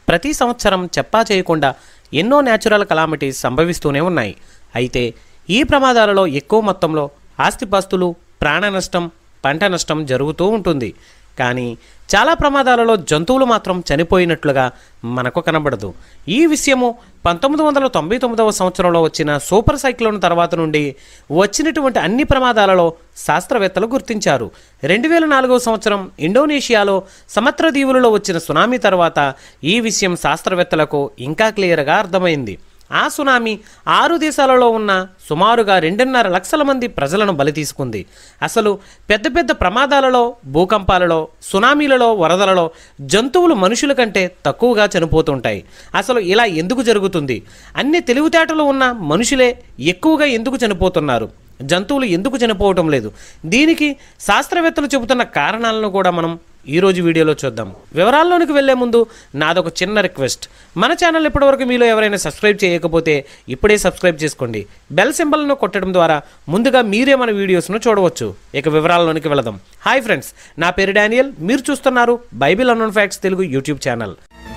ప్రతి సంవత్సరం చెప్పా చేయకుండా ఎన్నో న్యాచురల్ కలామిటీస్ సంభవిస్తూనే ఉన్నాయి అయితే ఈ ప్రమాదాలలో ఎక్కువ మొత్తంలో ఆస్తిపాస్తులు ప్రాణ నష్టం పంట నష్టం జరుగుతూ ఉంటుంది కానీ చాలా ప్రమాదాలలో జంతువులు మాత్రం చనిపోయినట్లుగా మనకు కనబడదు ఈ విషయము పంతొమ్మిది వందల తొంభై తొమ్మిదవ సంవత్సరంలో వచ్చిన సూపర్ సైక్లోన్ తర్వాత నుండి వచ్చినటువంటి అన్ని ప్రమాదాలలో శాస్త్రవేత్తలు గుర్తించారు రెండు వేల నాలుగవ సంవత్సరం ఇండోనేషియాలో సముద్ర దీవులలో వచ్చిన సునామీ తర్వాత ఈ విషయం శాస్త్రవేత్తలకు ఇంకా క్లియర్గా అర్థమైంది ఆ సునామీ ఆరు దేశాలలో ఉన్న సుమారుగా రెండున్నర లక్షల మంది ప్రజలను బలి తీసుకుంది అసలు పెద్ద పెద్ద ప్రమాదాలలో భూకంపాలలో సునామీలలో వరదలలో జంతువులు మనుషుల కంటే తక్కువగా చనిపోతుంటాయి అసలు ఇలా ఎందుకు జరుగుతుంది అన్ని తెలివితేటలు ఉన్న మనుషులే ఎక్కువగా ఎందుకు చనిపోతున్నారు జంతువులు ఎందుకు చనిపోవటం లేదు దీనికి శాస్త్రవేత్తలు చెబుతున్న కారణాలను కూడా మనం ఈరోజు వీడియోలో చూద్దాం వివరాల్లోనికి వెళ్లే ముందు నాదొక చిన్న రిక్వెస్ట్ మన ఛానల్ ఇప్పటివరకు మీలో ఎవరైనా సబ్స్క్రైబ్ చేయకపోతే ఇప్పుడే సబ్స్క్రైబ్ చేసుకోండి బెల్ సింబల్ను కొట్టడం ద్వారా ముందుగా మీరే మన వీడియోస్ను చూడవచ్చు ఇక వివరాల్లోనికి వెళదాం హాయ్ ఫ్రెండ్స్ నా పేరు డానియల్ మీరు చూస్తున్నారు Bible unknown facts Telugu YouTube channel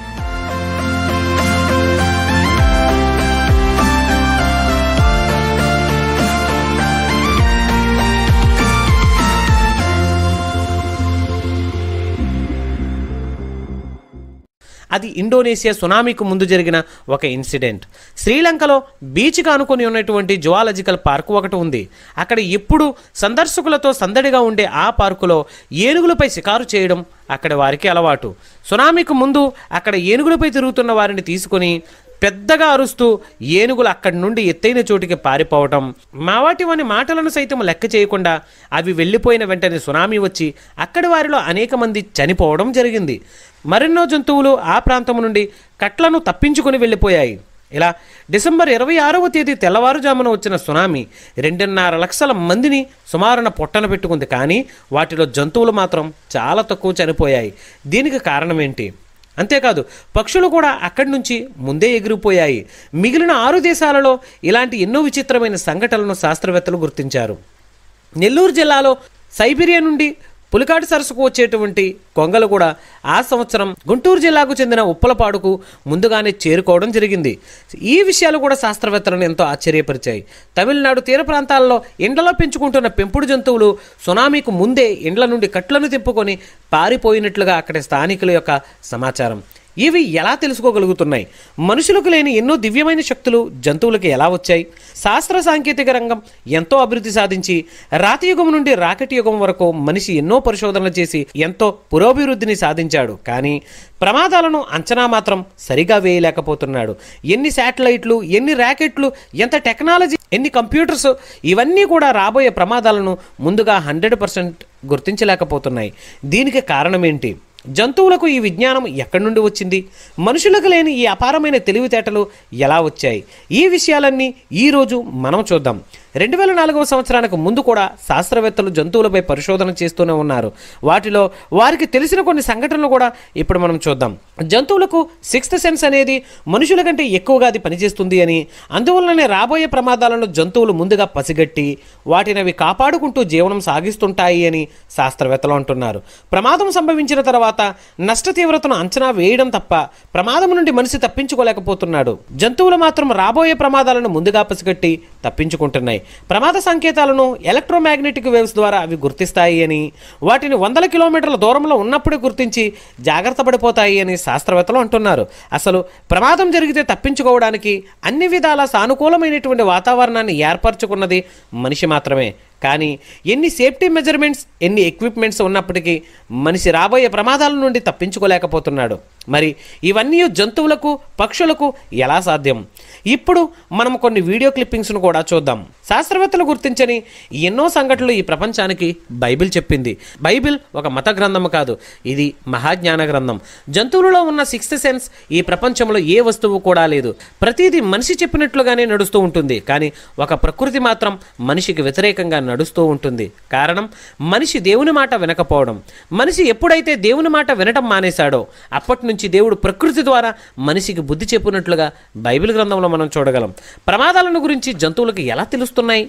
అది ఇండోనేషియా సునామీకి ముందు జరిగిన ఒక ఇన్సిడెంట్ శ్రీలంకలో బీచ్కి ఆనుకొని ఉన్నటువంటి జువాలజికల్ పార్క్ ఒకటి ఉంది అక్కడ ఎప్పుడు సందర్శకులతో సందడిగా ఉండే ఆ పార్కులో ఏనుగులపై షికారు చేయడం అక్కడ వారికి అలవాటు సునామీకి ముందు అక్కడ ఏనుగులపై తిరుగుతున్న వారిని తీసుకొని పెద్దగా అరుస్తూ ఏనుగులు అక్కడి నుండి ఎత్తైన చోటికి పారిపోవటం మావాటి వాని మాటలను సైతం లెక్క చేయకుండా అవి వెళ్ళిపోయిన వెంటనే సునామీ వచ్చి అక్కడి వారిలో అనేక మంది చనిపోవడం జరిగింది మరెన్నో జంతువులు ఆ ప్రాంతం నుండి కట్లను తప్పించుకొని వెళ్ళిపోయాయి ఇలా డిసెంబర్ ఇరవై ఆరవ తేదీ తెల్లవారుజామున వచ్చిన సునామీ రెండున్నర లక్షల మందిని సుమారున పొట్టన పెట్టుకుంది కానీ వాటిలో జంతువులు మాత్రం చాలా తక్కువ చనిపోయాయి దీనికి కారణం ఏంటి అంతేకాదు పక్షులు కూడా అక్కడి నుంచి ముందే ఎగిరిపోయాయి మిగిలిన ఆరు దేశాలలో ఇలాంటి ఎన్నో విచిత్రమైన సంఘటనలను శాస్త్రవేత్తలు గుర్తించారు నెల్లూరు జిల్లాలో సైబీరియా నుండి పులికాటి సరస్సుకు వచ్చేటువంటి కొంగలు కూడా ఆ సంవత్సరం గుంటూరు జిల్లాకు చెందిన ఉప్పలపాడుకు ముందుగానే చేరుకోవడం జరిగింది ఈ విషయాలు కూడా శాస్త్రవేత్తలను ఎంతో ఆశ్చర్యపరిచాయి తమిళనాడు తీర ప్రాంతాల్లో ఇండ్లలో పెంచుకుంటున్న పెంపుడు జంతువులు సునామీకు ముందే ఇండ్ల నుండి కట్లను తెంపుకొని పారిపోయినట్లుగా అక్కడి స్థానికుల యొక్క సమాచారం ఇవి ఎలా తెలుసుకోగలుగుతున్నాయి మనుషులకు లేని ఎన్నో దివ్యమైన శక్తులు జంతువులకు ఎలా వచ్చాయి శాస్త్ర సాంకేతిక రంగం ఎంతో అభివృద్ధి సాధించి రాతి యుగం నుండి రాకెట్ యుగం వరకు మనిషి ఎన్నో పరిశోధనలు చేసి ఎంతో పురోభివృద్ధిని సాధించాడు కానీ ప్రమాదాలను అంచనా మాత్రం సరిగా వేయలేకపోతున్నాడు ఎన్ని శాటిలైట్లు ఎన్ని ర్యాకెట్లు ఎంత టెక్నాలజీ ఎన్ని కంప్యూటర్స్ ఇవన్నీ కూడా రాబోయే ప్రమాదాలను ముందుగా హండ్రెడ్ పర్సెంట్ గుర్తించలేకపోతున్నాయి దీనికి కారణం ఏంటి జంతువులకు ఈ విజ్ఞానం ఎక్కడి నుండి వచ్చింది మనుషులకు లేని ఈ అపారమైన తెలివితేటలు ఎలా వచ్చాయి ఈ విషయాలన్నీ ఈరోజు మనం చూద్దాం రెండు వేల నాలుగవ సంవత్సరానికి ముందు కూడా శాస్త్రవేత్తలు జంతువులపై పరిశోధన చేస్తూనే ఉన్నారు వాటిలో వారికి తెలిసిన కొన్ని సంఘటనలు కూడా ఇప్పుడు మనం చూద్దాం జంతువులకు సిక్స్త్ సెన్స్ అనేది మనుషుల కంటే ఎక్కువగా అది పనిచేస్తుంది అని అందువల్లనే రాబోయే ప్రమాదాలను జంతువులు ముందుగా పసిగట్టి వాటిని అవి కాపాడుకుంటూ జీవనం సాగిస్తుంటాయి అని శాస్త్రవేత్తలు అంటున్నారు ప్రమాదం సంభవించిన తర్వాత నష్ట తీవ్రతను అంచనా వేయడం తప్ప ప్రమాదం నుండి మనిషి తప్పించుకోలేకపోతున్నాడు జంతువులు మాత్రం రాబోయే ప్రమాదాలను ముందుగా పసిగట్టి తప్పించుకుంటున్నాయి ప్రమాద సంకేతాలను ఎలక్ట్రోమాగ్నెటిక్ వేవ్స్ ద్వారా అవి గుర్తిస్తాయి అని వాటిని వందల కిలోమీటర్ల దూరంలో ఉన్నప్పుడే గుర్తించి జాగ్రత్త పడిపోతాయి అని శాస్త్రవేత్తలు అంటున్నారు అసలు ప్రమాదం జరిగితే తప్పించుకోవడానికి అన్ని విధాల సానుకూలమైనటువంటి వాతావరణాన్ని ఏర్పరచుకున్నది మనిషి మాత్రమే కానీ ఎన్ని సేఫ్టీ మెజర్మెంట్స్ ఎన్ని ఎక్విప్మెంట్స్ ఉన్నప్పటికీ మనిషి రాబోయే ప్రమాదాల నుండి తప్పించుకోలేకపోతున్నాడు మరి ఇవన్నీ జంతువులకు పక్షులకు ఎలా సాధ్యం ఇప్పుడు మనం కొన్ని వీడియో క్లిప్పింగ్స్ను కూడా చూద్దాం శాస్త్రవేత్తలు గుర్తించని ఎన్నో సంఘటనలు ఈ ప్రపంచానికి బైబిల్ చెప్పింది బైబిల్ ఒక మత గ్రంథం కాదు ఇది మహాజ్ఞాన గ్రంథం జంతువులలో ఉన్న సిక్స్త్ సెన్స్ ఈ ప్రపంచంలో ఏ వస్తువు కూడా లేదు ప్రతిదీ మనిషి చెప్పినట్లుగానే నడుస్తూ ఉంటుంది కానీ ఒక ప్రకృతి మాత్రం మనిషికి వ్యతిరేకంగా నడుస్తూ ఉంటుంది కారణం మనిషి దేవుని మాట వినకపోవడం మనిషి ఎప్పుడైతే దేవుని మాట వినటం మానేశాడో అప్పటి నుంచి దేవుడు ప్రకృతి ద్వారా మనిషికి బుద్ధి చెప్పినట్లుగా బైబిల్ గ్రంథంలో మనం చూడగలం ప్రమాదాలను గురించి జంతువులకు ఎలా తెలుస్తున్నాయి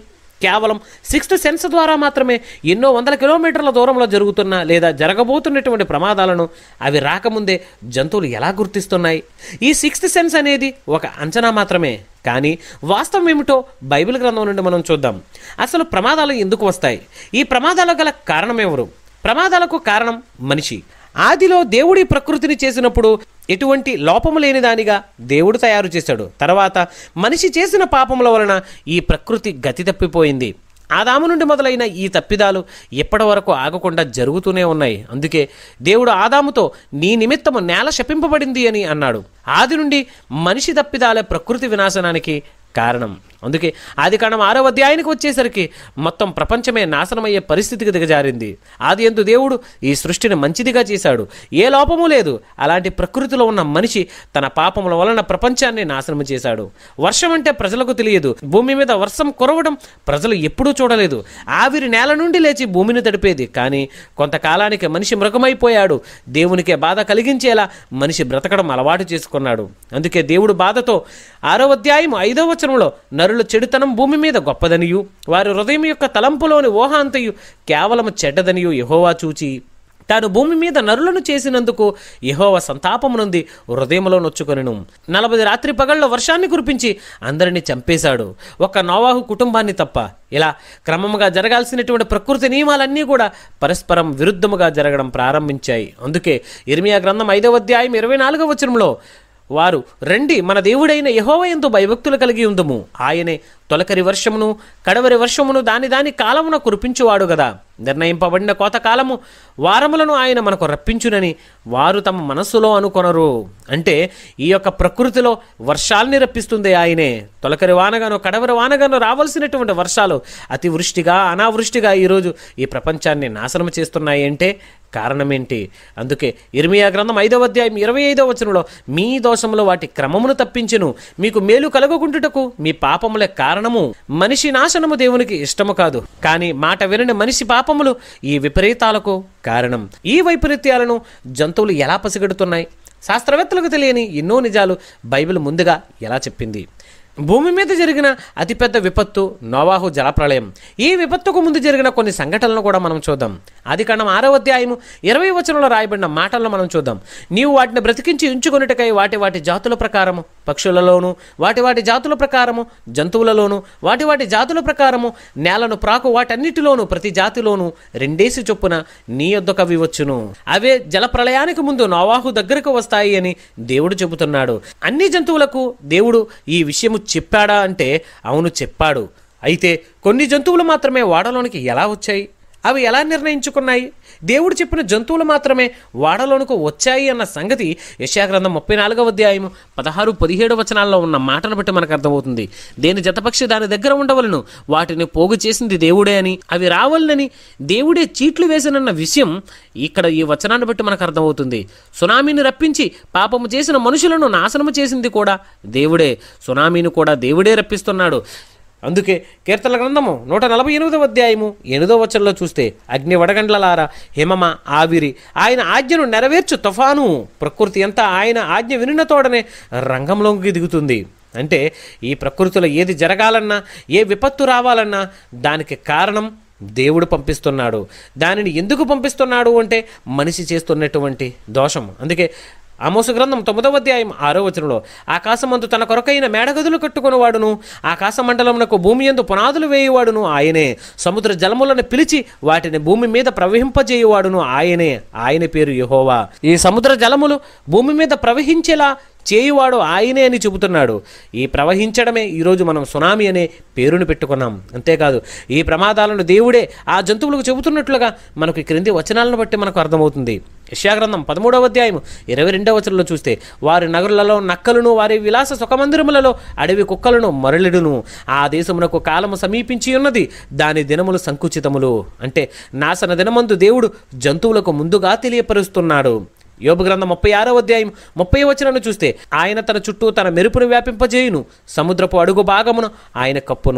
కేవలం సిక్స్త్ సెన్స్ ద్వారా మాత్రమే ఎన్నో వందల కిలోమీటర్ల దూరంలో జరుగుతున్న లేదా జరగబోతున్నటువంటి ప్రమాదాలను అవి రాకముందే జంతువులు ఎలా గుర్తిస్తున్నాయి ఈ సిక్స్త్ సెన్స్ అనేది ఒక అంచనా మాత్రమే కానీ వాస్తవం ఏమిటో బైబిల్ గ్రంథం నుండి మనం చూద్దాం అసలు ప్రమాదాలు ఎందుకు వస్తాయి ఈ ప్రమాదాలకు గల కారణం ఎవరు ప్రమాదాలకు కారణం మనిషి ఆదిలో దేవుడి ప్రకృతిని చేసినప్పుడు ఎటువంటి లోపము లేని దానిగా దేవుడు తయారు చేశాడు తర్వాత మనిషి చేసిన పాపముల వలన ఈ ప్రకృతి గతి తప్పిపోయింది ఆదాము నుండి మొదలైన ఈ తప్పిదాలు ఎప్పటి వరకు ఆగకుండా జరుగుతూనే ఉన్నాయి అందుకే దేవుడు ఆదాముతో నీ నిమిత్తము నేల శపింపబడింది అని అన్నాడు ఆది నుండి మనిషి తప్పిదాలే ప్రకృతి వినాశనానికి కారణం అందుకే ఆది కాండం ఆరో అధ్యాయానికి వచ్చేసరికి మొత్తం ప్రపంచమే నాశనమయ్యే పరిస్థితికి దిగజారింది ఆది ఎందు దేవుడు ఈ సృష్టిని మంచిదిగా చేశాడు ఏ లోపము లేదు అలాంటి ప్రకృతిలో ఉన్న మనిషి తన పాపముల వలన ప్రపంచాన్ని నాశనం చేశాడు వర్షం అంటే ప్రజలకు తెలియదు భూమి మీద వర్షం కురవడం ప్రజలు ఎప్పుడూ చూడలేదు ఆవిరి నేల నుండి లేచి భూమిని తడిపేది కానీ కొంతకాలానికి మనిషి మృగమైపోయాడు దేవునికే బాధ కలిగించేలా మనిషి బ్రతకడం అలవాటు చేసుకున్నాడు అందుకే దేవుడు బాధతో ఆరో అధ్యాయం ఐదో వచనంలో నరుల చెడుతనం భూమి మీద గొప్పదనియు వారి హృదయం యొక్క తలంపులోని ఊహాంతయు కేవలం చెడ్డదనియు యహోవా చూచి తాను భూమి మీద నరులను చేసినందుకు యహోవ సంతాపమునుంది హృదయంలో నొచ్చుకొనెను నలభై రాత్రి పగళ్ళ వర్షాన్ని కురిపించి అందరినీ చంపేశాడు ఒక నోవాహు కుటుంబాన్ని తప్ప ఇలా క్రమముగా జరగాల్సినటువంటి ప్రకృతి నియమాలన్నీ కూడా పరస్పరం విరుద్ధముగా జరగడం ప్రారంభించాయి అందుకే ఇర్మియా గ్రంథం ఐదవ అధ్యాయం ఇరవై నాలుగవ వచనంలో వారు రండి మన దేవుడైన యహోవ ఎందు భయభక్తులు కలిగి ఉందము ఆయనే తొలకరి వర్షమును కడవరి వర్షమును దాని దాని కాలమున కురిపించువాడు గదా నిర్ణయింపబడిన కోత కాలము వారములను ఆయన మనకు రప్పించునని వారు తమ మనస్సులో అనుకొనరు అంటే ఈ యొక్క ప్రకృతిలో వర్షాల్ని రప్పిస్తుంది ఆయనే తొలకరి వానగాను కడవరి వానగాను రావాల్సినటువంటి వర్షాలు అతివృష్టిగా అనావృష్టిగా ఈరోజు ఈ ప్రపంచాన్ని నాశనం చేస్తున్నాయి అంటే కారణమేంటి అందుకే ఇర్మియా గ్రంథం ఐదవ అధ్యాయం ఇరవై ఐదవ వచనంలో మీ దోషములో వాటి క్రమమును తప్పించును మీకు మేలు కలగకుంటుటకు మీ పాపములే కారణము మనిషి నాశనము దేవునికి ఇష్టము కాదు కానీ మాట వినని మనిషి పాపములు ఈ విపరీతాలకు కారణం ఈ వైపరీత్యాలను జంతువులు ఎలా పసిగడుతున్నాయి శాస్త్రవేత్తలకు తెలియని ఎన్నో నిజాలు బైబిల్ ముందుగా ఎలా చెప్పింది భూమి మీద జరిగిన అతిపెద్ద విపత్తు నోవాహు జలప్రళయం ఈ విపత్తుకు ముందు జరిగిన కొన్ని సంఘటనలను కూడా మనం చూద్దాం ఆది కాండం ఆరో అధ్యాయము ఇరవై వచనంలో రాయబడిన మాటలను మనం చూద్దాం నీవు వాటిని బ్రతికించి ఉంచుకొనుటకై వాటి వాటి జాతుల ప్రకారము పక్షులలోను వాటి వాటి జాతుల ప్రకారము జంతువులలోను వాటి వాటి జాతుల ప్రకారము నేలను ప్రాకు వాటన్నిటిలోను ప్రతి జాతిలోను రెండేసి చొప్పున నీ యొద్దకు అవి వచ్చును అవే జలప్రళయానికి ముందు నోవాహు దగ్గరకు వస్తాయి అని దేవుడు చెబుతున్నాడు అన్ని జంతువులకు దేవుడు ఈ విషయము చెప్పాడా అంటే అవును చెప్పాడు అయితే కొన్ని జంతువులు మాత్రమే వాడలోనికి ఎలా వచ్చాయి అవి ఎలా నిర్ణయించుకున్నాయి దేవుడు చెప్పిన జంతువులు మాత్రమే వాడలోనికి వచ్చాయి అన్న సంగతి యశాగ్రంథం ముప్పై నాలుగవ అధ్యాయము పదహారు పదిహేడు వచనాల్లో ఉన్న మాటను బట్టి మనకు అర్థమవుతుంది దేని జతపక్షి దాని దగ్గర ఉండవలను వాటిని పోగు చేసింది దేవుడే అని అవి రావాలని దేవుడే చీట్లు వేసినన్న విషయం ఇక్కడ ఈ వచనాన్ని బట్టి మనకు అర్థమవుతుంది సునామీని రప్పించి పాపము చేసిన మనుషులను నాశనము చేసింది కూడా దేవుడే సునామీని కూడా దేవుడే రప్పిస్తున్నాడు అందుకే కీర్తన గ్రంథము నూట నలభై ఎనిమిదవ అధ్యాయము ఎనిమిదవ వచనంలో చూస్తే అగ్ని వడగండ్లలారా హిమమ ఆవిరి ఆయన ఆజ్ఞను నెరవేర్చు తుఫాను ప్రకృతి అంతా ఆయన ఆజ్ఞ వినిన తోడనే రంగంలోకి దిగుతుంది అంటే ఈ ప్రకృతిలో ఏది జరగాలన్నా ఏ విపత్తు రావాలన్నా దానికి కారణం దేవుడు పంపిస్తున్నాడు దానిని ఎందుకు పంపిస్తున్నాడు అంటే మనిషి చేస్తున్నటువంటి దోషం అందుకే ఆమోసు గ్రంథం తొమ్మిదవ అధ్యాయం ఆరో వచనంలో ఆకాశమందు తన కొరకైన మేడగదులు కట్టుకునేవాడును ఆకాశ మండలమునకు భూమి ఎందు పునాదులు వేయువాడును ఆయనే సముద్ర జలములను పిలిచి వాటిని భూమి మీద ప్రవహింపజేయువాడును ఆయనే ఆయన పేరు యెహోవా ఈ సముద్ర జలములు భూమి మీద ప్రవహించేలా చేయువాడు ఆయనే అని చెబుతున్నాడు ఈ ప్రవహించడమే ఈరోజు మనం సునామీ అనే పేరును పెట్టుకున్నాం అంతేకాదు ఈ ప్రమాదాలను దేవుడే ఆ జంతువులకు చెబుతున్నట్లుగా మనకు ఈ క్రింది వచనాలను బట్టి మనకు అర్థమవుతుంది యశాగ్రంథం పదమూడవ అధ్యాయం ఇరవై రెండవ వచనంలో చూస్తే వారి నగరులలో నక్కలను వారి విలాస సుఖమందిరములలో అడవి కుక్కలను మరలిడును ఆ దేశమునకు కాలము సమీపించి ఉన్నది దాని దినములు సంకుచితములు అంటే నాశన దినమందు దేవుడు జంతువులకు ముందుగా తెలియపరుస్తున్నాడు యోబు గ్రంథం ముప్పై ఆరో అధ్యాయం ముప్పై వచనను చూస్తే ఆయన తన చుట్టూ తన మెరుపును వ్యాపింపజేయును సముద్రపు అడుగు భాగమును ఆయన కప్పును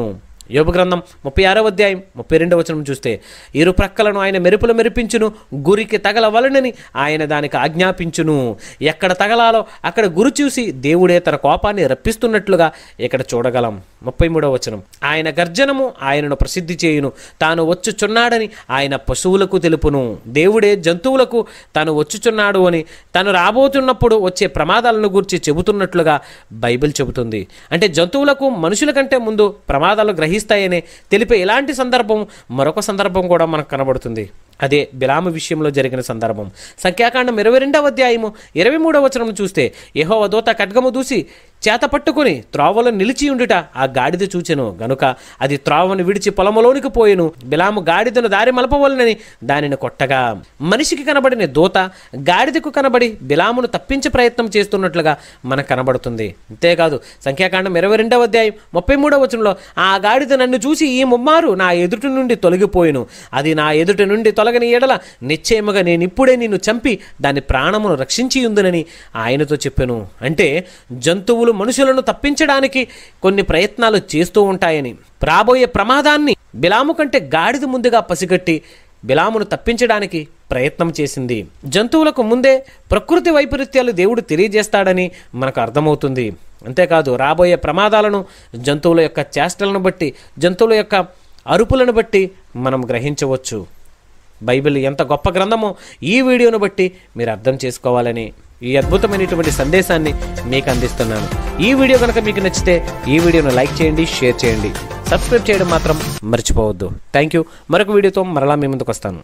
యోగ గ్రంథం ముప్పై ఆరో అధ్యాయం ముప్పై రెండవ వచనం చూస్తే ఇరు ప్రక్కలను ఆయన మెరుపులు మెరిపించును గురికి తగలవలనని ఆయన దానికి ఆజ్ఞాపించును ఎక్కడ తగలాలో అక్కడ గురి చూసి దేవుడే తన కోపాన్ని రప్పిస్తున్నట్లుగా ఇక్కడ చూడగలం ముప్పై మూడవ వచనం ఆయన గర్జనము ఆయనను ప్రసిద్ధి చేయును తాను వచ్చుచున్నాడని ఆయన పశువులకు తెలుపును దేవుడే జంతువులకు తాను వచ్చుచున్నాడు అని తను రాబోతున్నప్పుడు వచ్చే ప్రమాదాలను గురించి చెబుతున్నట్లుగా బైబిల్ చెబుతుంది అంటే జంతువులకు మనుషుల కంటే ముందు ప్రమాదాలు గ్రహిస్తాయని తెలిపే ఇలాంటి సందర్భం మరొక సందర్భం కూడా మనకు కనబడుతుంది అదే బిలాము విషయంలో జరిగిన సందర్భం సంఖ్యాకాండం ఇరవై రెండవ అధ్యాయము ఇరవై మూడవ వచనం చూస్తే యెహోవా దూత ఖడ్గము దూసి చేత పట్టుకుని త్రోవలో నిలిచి ఉండుట ఆ గాడిద చూచెను గనుక అది త్రోవను విడిచి పొలములోనికి పోయెను బిలాము గాడిదను దారి మలపవలనని దానిని కొట్టగా మనిషికి కనబడిన దూత గాడిదకు కనబడి బిలామును తప్పించే ప్రయత్నం చేస్తున్నట్లుగా మనకు కనబడుతుంది అంతేకాదు సంఖ్యాకాండం ఇరవై రెండవ అధ్యాయం ముప్పై మూడవ వచనంలో ఆ గాడిద నన్ను చూసి ఈ ముమ్మారు నా ఎదుటి నుండి తొలగిపోయిను అది నా ఎదుటి నుండి తొలగని ఎడల నిశ్చయముగా నేను ఇప్పుడే నిన్ను చంపి దాని ప్రాణమును రక్షించి ఉందునని ఆయనతో చెప్పాను అంటే జంతువులు మనుషులను తప్పించడానికి కొన్ని ప్రయత్నాలు చేస్తూ ఉంటాయని రాబోయే ప్రమాదాన్ని బిలాము కంటే గాడిద ముందుగా పసిగట్టి బిలామును తప్పించడానికి ప్రయత్నం చేసింది జంతువులకు ముందే ప్రకృతి వైపరీత్యాలు దేవుడు తెలియజేస్తాడని మనకు అర్థమవుతుంది అంతేకాదు రాబోయే ప్రమాదాలను జంతువుల యొక్క చేష్టలను బట్టి జంతువుల యొక్క అరుపులను బట్టి మనం గ్రహించవచ్చు బైబిల్ ఎంత గొప్ప గ్రంథమో ఈ వీడియోను బట్టి మీరు అర్థం చేసుకోవాలని ఈ అద్భుతమైనటువంటి సందేశాన్ని మీకు అందిస్తున్నాను ఈ వీడియో కనుక మీకు నచ్చితే ఈ వీడియోను లైక్ చేయండి షేర్ చేయండి సబ్స్క్రైబ్ చేయడం మాత్రం మర్చిపోవద్దు థ్యాంక్ యూ మరొక వీడియోతో మరలా మీ ముందుకు వస్తాను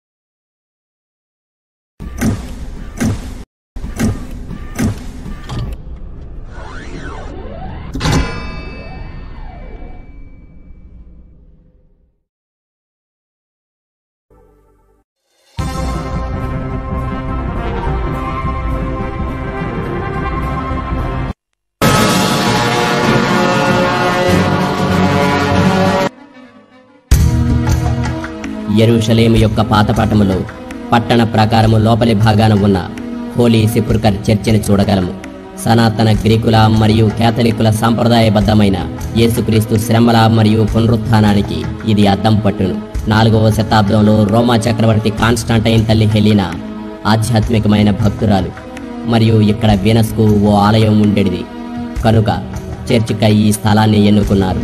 యెరూషలేము యొక్క పాతపటములో పట్టణ ప్రకారము లోపలి భాగాన ఉన్న హోలీ సిపుర్కర్ చర్చిని చూడగలము సనాతన గ్రీకుల మరియు కేథలికుల సాంప్రదాయబద్ధమైన యేసుక్రీస్తు శ్రమల మరియు పునరుత్థానానికి ఇది అద్దం పట్టును నాలుగవ శతాబ్దంలో రోమా చక్రవర్తి కాన్స్టాంటైన్ తల్లి హెలీనా ఆధ్యాత్మికమైన భక్తురాలు మరియు ఇక్కడ వీనస్కు ఓ ఆలయం ఉండేది కనుక చర్చికై ఈ స్థలాన్ని ఎన్నుకున్నారు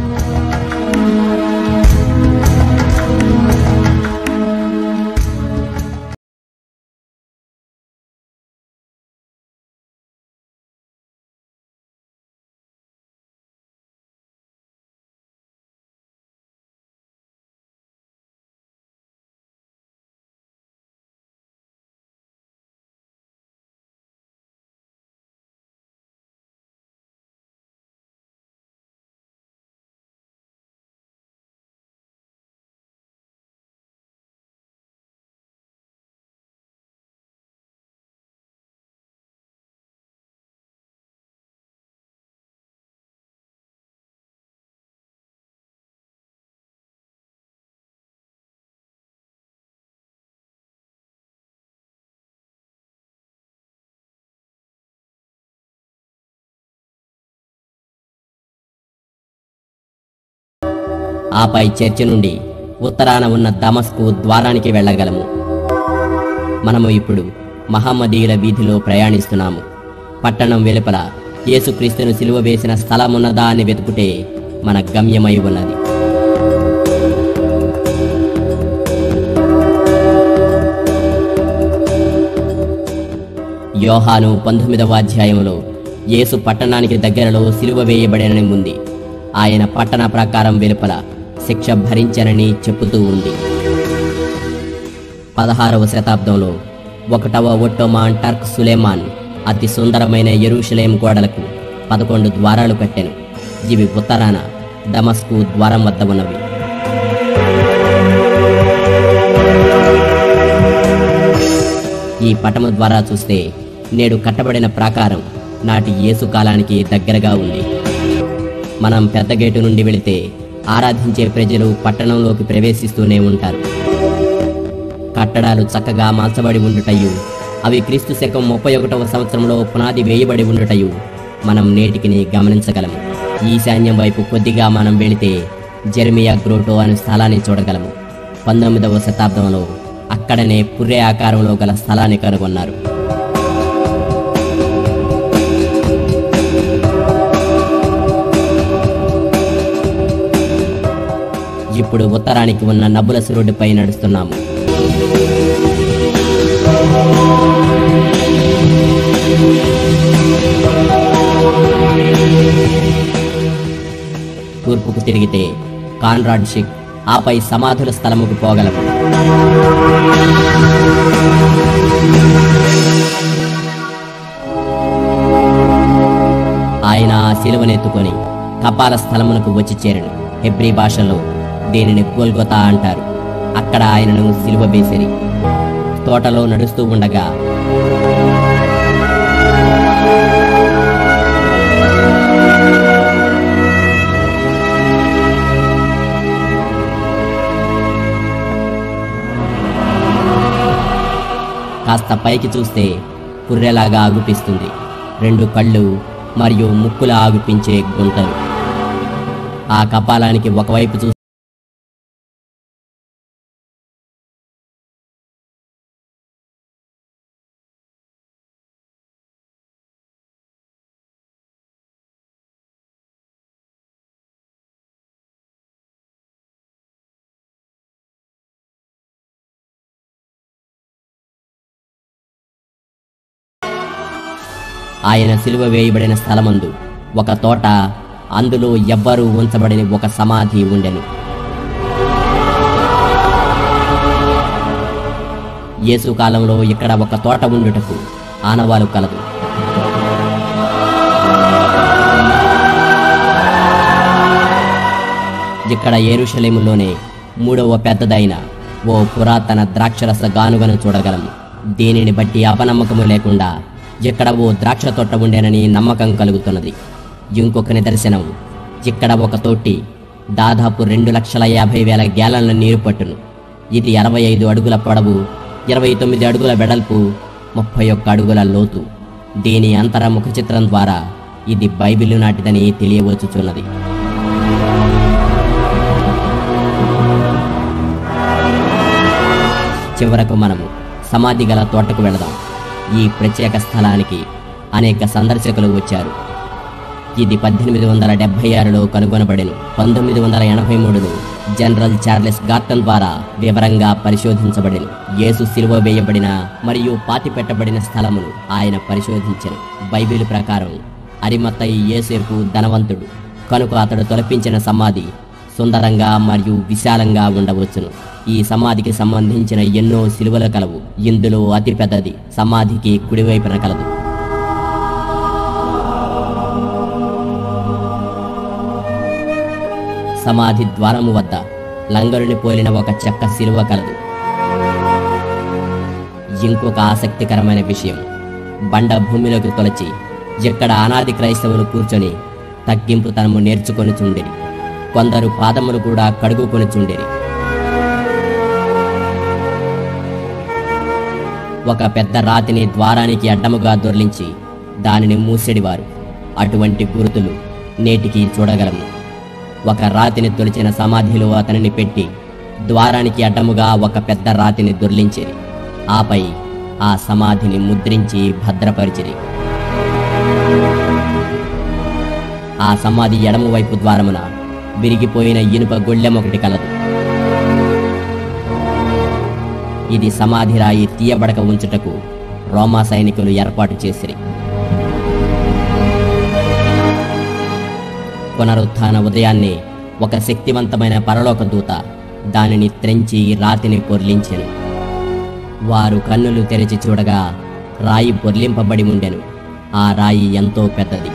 ఆపై చర్చి నుండి ఉత్తరాన ఉన్న దమస్కు ద్వారానికి వెళ్ళగలము మనము ఇప్పుడు మహమ్మదీయుల వీధిలో ప్రయాణిస్తున్నాము పట్టణం వెలుపల యేసుక్రీస్తును సిలువ వేసిన స్థలమున్నదా అని వెతుకుటే మన గమ్యమై ఉన్నది యోహాను పంతొమ్మిదవ అధ్యాయంలో యేసు పట్టణానికి దగ్గరలో సిలువ వేయబడనని ఉంది ఆయన పట్టణ ప్రకారం వెలుపల శిక్ష భరించనని చెప్పుతూ ఉంది పదహారవ శతాబ్దంలో ఒకటవ ఒట్టోమాన్ టర్క్ సులేమాన్ అతి సుందరమైన ఎరుషలేం గోడలకు పదకొండు ద్వారాలు కట్టెను ఇవి ఉత్తరాన దమస్కు ద్వారం వద్ద ఉన్నవి ఈ పటము ద్వారా చూస్తే నేడు కట్టబడిన ప్రాకారం నాటి యేసు కాలానికి దగ్గరగా ఉంది మనం పెద్ద గేటు నుండి వెళితే ఆరాధించే ప్రజలు పట్టణంలోకి ప్రవేశిస్తూనే ఉంటారు కట్టడాలు చక్కగా మార్చబడి ఉండుటయు అవి క్రీస్తు శకం ముప్పై ఒకటవ సంవత్సరంలో పునాది వేయబడి ఉండుటయు మనం నేటికిని గమనించగలము ఈశాన్యం వైపు కొద్దిగా మనం వెళితే జెర్మియా గ్రోటో అనే స్థలాన్ని చూడగలము పంతొమ్మిదవ శతాబ్దంలో అక్కడనే పుర్రె ఆకారంలో గల స్థలాన్ని కనుగొన్నారు ఇప్పుడు ఉత్తరానికి ఉన్న నబులస్ రోడ్డుపై నడుస్తున్నాము తూర్పుకు తిరిగితే కాన్రాడ్ షిక్ ఆపై సమాధుల స్థలముకు పోగలము ఆయన ఆ శిలువనెత్తుకొని కపాల స్థలమునకు వచ్చి చేరను హెబ్రీ భాషలో దీనిని గోల్గొతా అంటారు అక్కడ ఆయనను సిలువ వేసిరి తోటలో నడుస్తూ ఉండగా కాస్త పైకి చూస్తే పుర్రెలాగా ఆగుపిస్తుంది రెండు కళ్ళు మరియు ముక్కుల ఆగుపించే గుంటలు ఆ కపాలానికి ఒకవైపు చూ ఆయన సిలువ వేయబడిన స్థలమందు ఒక తోట అందులో ఎవ్వరూ ఉంచబడిన ఒక సమాధి ఉండెను యేసు కాలంలో ఇక్కడ ఒక తోట ఉండుటకు ఆనవాలు కలదు ఇక్కడ ఏరుషలేములోనే మూడవ పెద్దదైన ఓ పురాతన ద్రాక్షరస గానుగను చూడగలము దీనిని బట్టి అపనమ్మకము లేకుండా ఇక్కడ ఓ ద్రాక్ష తోట ఉండేనని నమ్మకం కలుగుతున్నది ఇంకొక నిదర్శనం ఇక్కడ ఒక తోటి దాదాపు రెండు లక్షల యాభై వేల గ్యాలన్ల నీరు పట్టును ఇది అరవై ఐదు అడుగుల పొడవు ఇరవై తొమ్మిది అడుగుల వెడల్పు ముప్పై ఒక్క అడుగుల లోతు దీని అంతర ముఖ చిత్రం ద్వారా ఇది బైబిల్ నాటిదని తెలియవచ్చుచున్నది చివరకు మనము సమాధి గల తోటకు వెళదాం ఈ ప్రత్యేక స్థలానికి అనేక సందర్శకులు వచ్చారు ఇది పద్దెనిమిది వందల డెబ్బై ఆరులో కనుగొనబడిన పంతొమ్మిది వందల ఎనభై మూడులో జనరల్ చార్లెస్ గార్టన్ ద్వారా వివరంగా పరిశోధించబడిన యేసు సిలువ వేయబడిన మరియు పాతి పెట్టబడిన స్థలమును ఆయన పరిశోధించను బైబిల్ ప్రకారం అరిమత్తయి యేసేపు ధనవంతుడు కనుక అతడు తొలపించిన సమాధి సుందరంగా మరియు విశాలంగా ఉండవచ్చును ఈ సమాధికి సంబంధించిన ఎన్నో సిలువలు కలవు ఇందులో అతి పెద్దది సమాధికి కుడివైపున కలదు సమాధి ద్వారము వద్ద లంగరుని పోలిన ఒక చెక్క సిలువ కలదు ఇంకొక ఆసక్తికరమైన విషయం బండ భూమిలోకి తొలచి ఎక్కడ అనాది క్రైస్తవులు కూర్చొని తగ్గింపు తనము నేర్చుకొని చుండిరి కొందరు పాదములు కూడా కడుగుకొని చుండిరి ఒక పెద్ద రాతిని ద్వారానికి అడ్డముగా దొర్లించి దానిని మూసెడివారు అటువంటి గుర్తులు నేటికి చూడగలము ఒక రాతిని తొలిచిన సమాధిలో అతనిని పెట్టి ద్వారానికి అడ్డముగా ఒక పెద్ద రాతిని దొర్లించిరి ఆపై ఆ సమాధిని ముద్రించి భద్రపరిచిరి ఆ సమాధి ఎడమ వైపు ద్వారమున విరిగిపోయిన ఇనుప గొళ్ళెం ఒకటి కలదు ఇది సమాధి రాయి తీయబడక ఉంచుటకు రోమా సైనికులు ఏర్పాటు చేసిరి పునరుత్థాన ఉదయాన్నే ఒక శక్తివంతమైన పరలోక దూత దానిని త్రెంచి రాతిని పొర్లించెను వారు కన్నులు తెరిచి చూడగా రాయి పొర్లింపబడి ఉండెను ఆ రాయి ఎంతో పెద్దది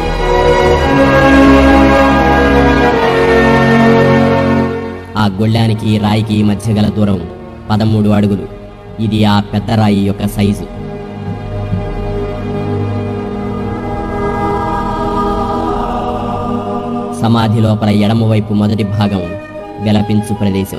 ఆ గొళ్ళానికి రాయికి మధ్య గల దూరం పదమూడు అడుగులు ఇది ఆ పెద్ద రాయి యొక్క సైజు సమాధి లోపల ఎడమవైపు మొదటి భాగం వెలపించు ప్రదేశం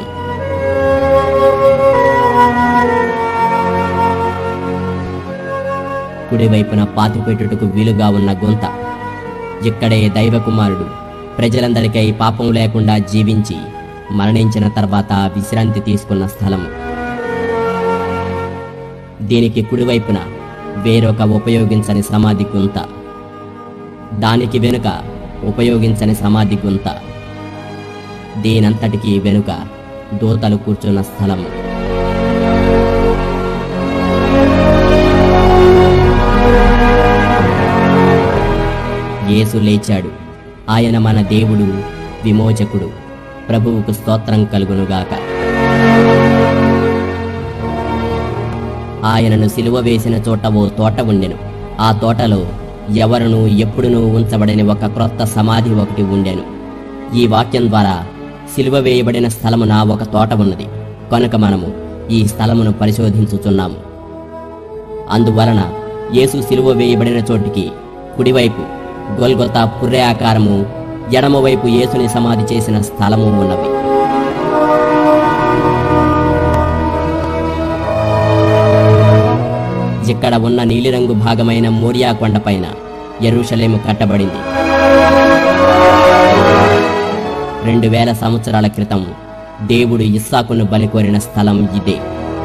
కుడివైపున పాతిపెట్టుటకు వీలుగా ఉన్న గొంత ఇక్కడే దైవకుమారుడు ప్రజలందరికై పాపం లేకుండా జీవించి మరణించిన తర్వాత విశ్రాంతి తీసుకున్న స్థలము దీనికి కుడివైపున వేరొక ఉపయోగించని సమాధి గుంత దానికి వెనుక ఉపయోగించని సమాధి గుంత దీనంతటికి వెనుక దూతలు కూర్చున్న స్థలము యేసు లేచాడు ఆయన మన దేవుడు విమోచకుడు ప్రభువుకు స్తోత్రం కలుగునుగాక ఆయనను సిలువ వేసిన చోట ఓ తోట ఉండెను ఆ తోటలో ఎవరును ఎప్పుడునూ ఉంచబడని ఒక క్రొత్త సమాధి ఒకటి ఉండెను ఈ వాక్యం ద్వారా సిలువ వేయబడిన స్థలమున ఒక తోట ఉన్నది కనుక మనము ఈ స్థలమును పరిశోధించుచున్నాము అందువలన యేసు సిలువ వేయబడిన చోటికి కుడివైపు గొల్గొతా పుర్రె ఆకారము ఎడమవైపు యేసుని సమాధి చేసిన స్థలము ఉన్నవి ఇక్కడ ఉన్న నీలిరంగు భాగమైన మోరియా కొండపైన ఎరుషలేము కట్టబడింది రెండు వేల సంవత్సరాల క్రితం దేవుడు ఇస్సాకును బలికోరిన స్థలం ఇదే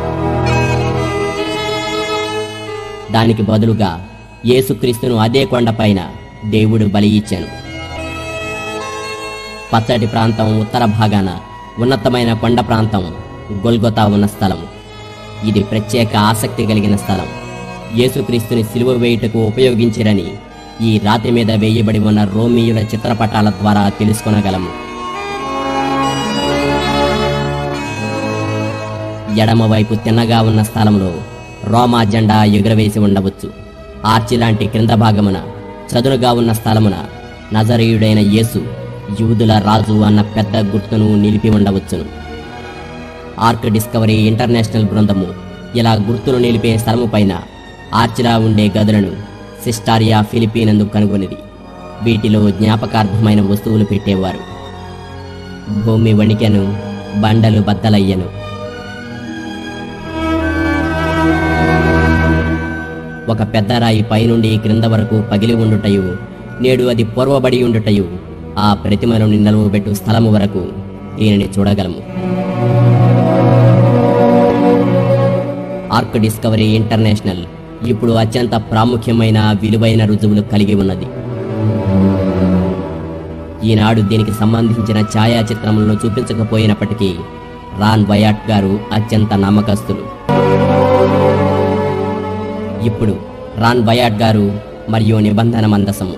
దానికి బదులుగా యేసుక్రీస్తును అదే కొండపైన దేవుడు బలి ఇచ్చాను పచ్చటి ప్రాంతం ఉత్తర భాగాన ఉన్నతమైన కొండ ప్రాంతం గొల్గొతా ఉన్న స్థలం ఇది ప్రత్యేక ఆసక్తి కలిగిన స్థలం యేసుక్రీస్తుని సిలువ వేయుటకు ఉపయోగించిరని ఈ రాతి మీద వేయబడి ఉన్న రోమియుల చిత్రపటాల ద్వారా తెలుసుకొనగలము ఎడమవైపు తిన్నగా ఉన్న స్థలంలో రోమా జెండా ఎగురవేసి ఉండవచ్చు ఆర్చి లాంటి క్రింద భాగమున చదునుగా ఉన్న స్థలమున నజరీయుడైన యేసు యూదుల రాజు అన్న పెద్ద గుర్తును నిలిపి ఉండవచ్చును ఆర్క్ డిస్కవరీ ఇంటర్నేషనల్ బృందము ఇలా గుర్తును నిలిపే స్థలము పైన ఆర్చిలా ఉండే గదులను సిస్టారియా ఫిలిపీనందు కనుగొనిది వీటిలో జ్ఞాపకార్థమైన వస్తువులు పెట్టేవారు భూమి వణికెను బండలు బద్దలయ్యను ఒక పెద్ద రాయి పైనుండి క్రింద వరకు పగిలి ఉండుటయు నేడు అది పొరవబడి ఉండుటయు ఆ ప్రతిమను నిలవబెట్టు స్థలము వరకు దీనిని చూడగలము ఆర్క్ డిస్కవరీ ఇంటర్నేషనల్ ఇప్పుడు అత్యంత ప్రాముఖ్యమైన విలువైన రుజువులు కలిగి ఉన్నది ఈనాడు దీనికి సంబంధించిన ఛాయాచిత్రములను చూపించకపోయినప్పటికీ రాన్ వయాట్ గారు అత్యంత నమ్మకస్తులు ఇప్పుడు రాన్ బయాట్ గారు మరియు నిబంధన మందసము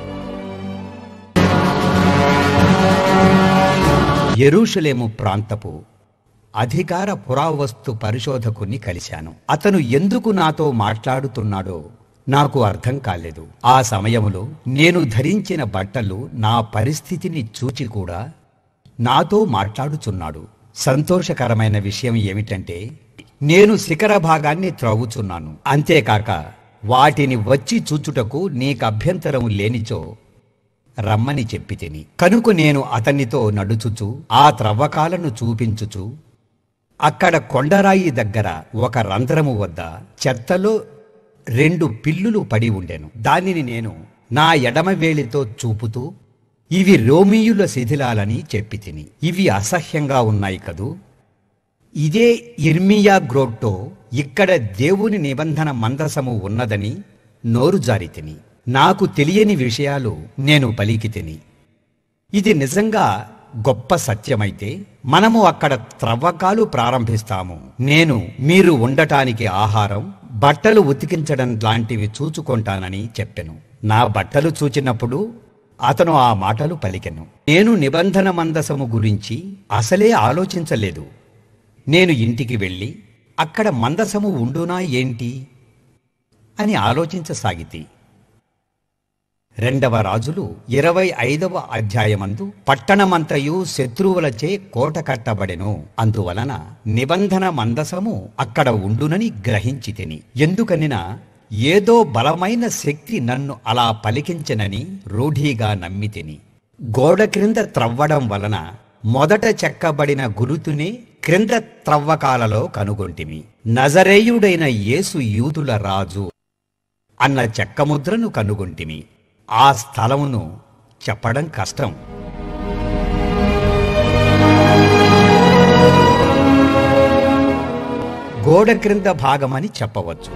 యెరూషలేము ప్రాంతపు అధికార పురావస్తు పరిశోధకుని కలిశాను అతను ఎందుకు నాతో మాట్లాడుతున్నాడో నాకు అర్థం కాలేదు ఆ సమయములో నేను ధరించిన బట్టలు నా పరిస్థితిని చూచి కూడా నాతో మాట్లాడుచున్నాడు సంతోషకరమైన విషయం ఏమిటంటే నేను శిఖర భాగాన్ని త్రవ్వుచున్నాను అంతేకాక వాటిని వచ్చి చూచుటకు నీకు అభ్యంతరం లేనిచో రమ్మని చెప్పి తిని కనుక నేను అతనితో నడుచుచు ఆ త్రవ్వకాలను చూపించుచు అక్కడ కొండరాయి దగ్గర ఒక రంధ్రము వద్ద చెత్తలో రెండు పిల్లులు పడి ఉండెను దానిని నేను నా ఎడమ వేలితో చూపుతూ ఇవి రోమియుల శిథిలాలని చెప్పి తిని ఇవి అసహ్యంగా ఉన్నాయి కదూ ఇదే ఇర్మియా గ్రోట్టో ఇక్కడ దేవుని నిబంధన మందసము ఉన్నదని నోరు జారి తిని నాకు తెలియని విషయాలు నేను పలికి తిని ఇది నిజంగా గొప్ప సత్యమైతే మనము అక్కడ త్రవ్వకాలు ప్రారంభిస్తాము నేను మీరు ఉండటానికి ఆహారం బట్టలు ఉతికించడం లాంటివి చూచుకుంటానని చెప్పెను నా బట్టలు చూచినప్పుడు అతను ఆ మాటలు పలికెను నేను నిబంధన మందసము గురించి అసలే ఆలోచించలేదు నేను ఇంటికి వెళ్ళి అక్కడ మందసము ఉండునా ఏంటి అని ఆలోచించసాగితి రెండవ రాజులు ఇరవై ఐదవ అధ్యాయమందు పట్టణమంతయు శత్రువులచే కోట కట్టబడెను అందువలన నిబంధన మందసము అక్కడ ఉండునని గ్రహించి తిని ఎందుకనినా ఏదో బలమైన శక్తి నన్ను అలా పలికించనని రూఢీగా నమ్మి తిని గోడ క్రింద త్రవ్వడం వలన మొదట చెక్కబడిన గురుతునే క్రింద త్రవ్వకాలలో కనుగొంటిమి నజరేయుడైన యేసు యూదుల రాజు అన్న చెక్కముద్రను కనుగొంటిమి ఆ స్థలమును చెప్పడం కష్టం గోడ క్రింద భాగమని చెప్పవచ్చు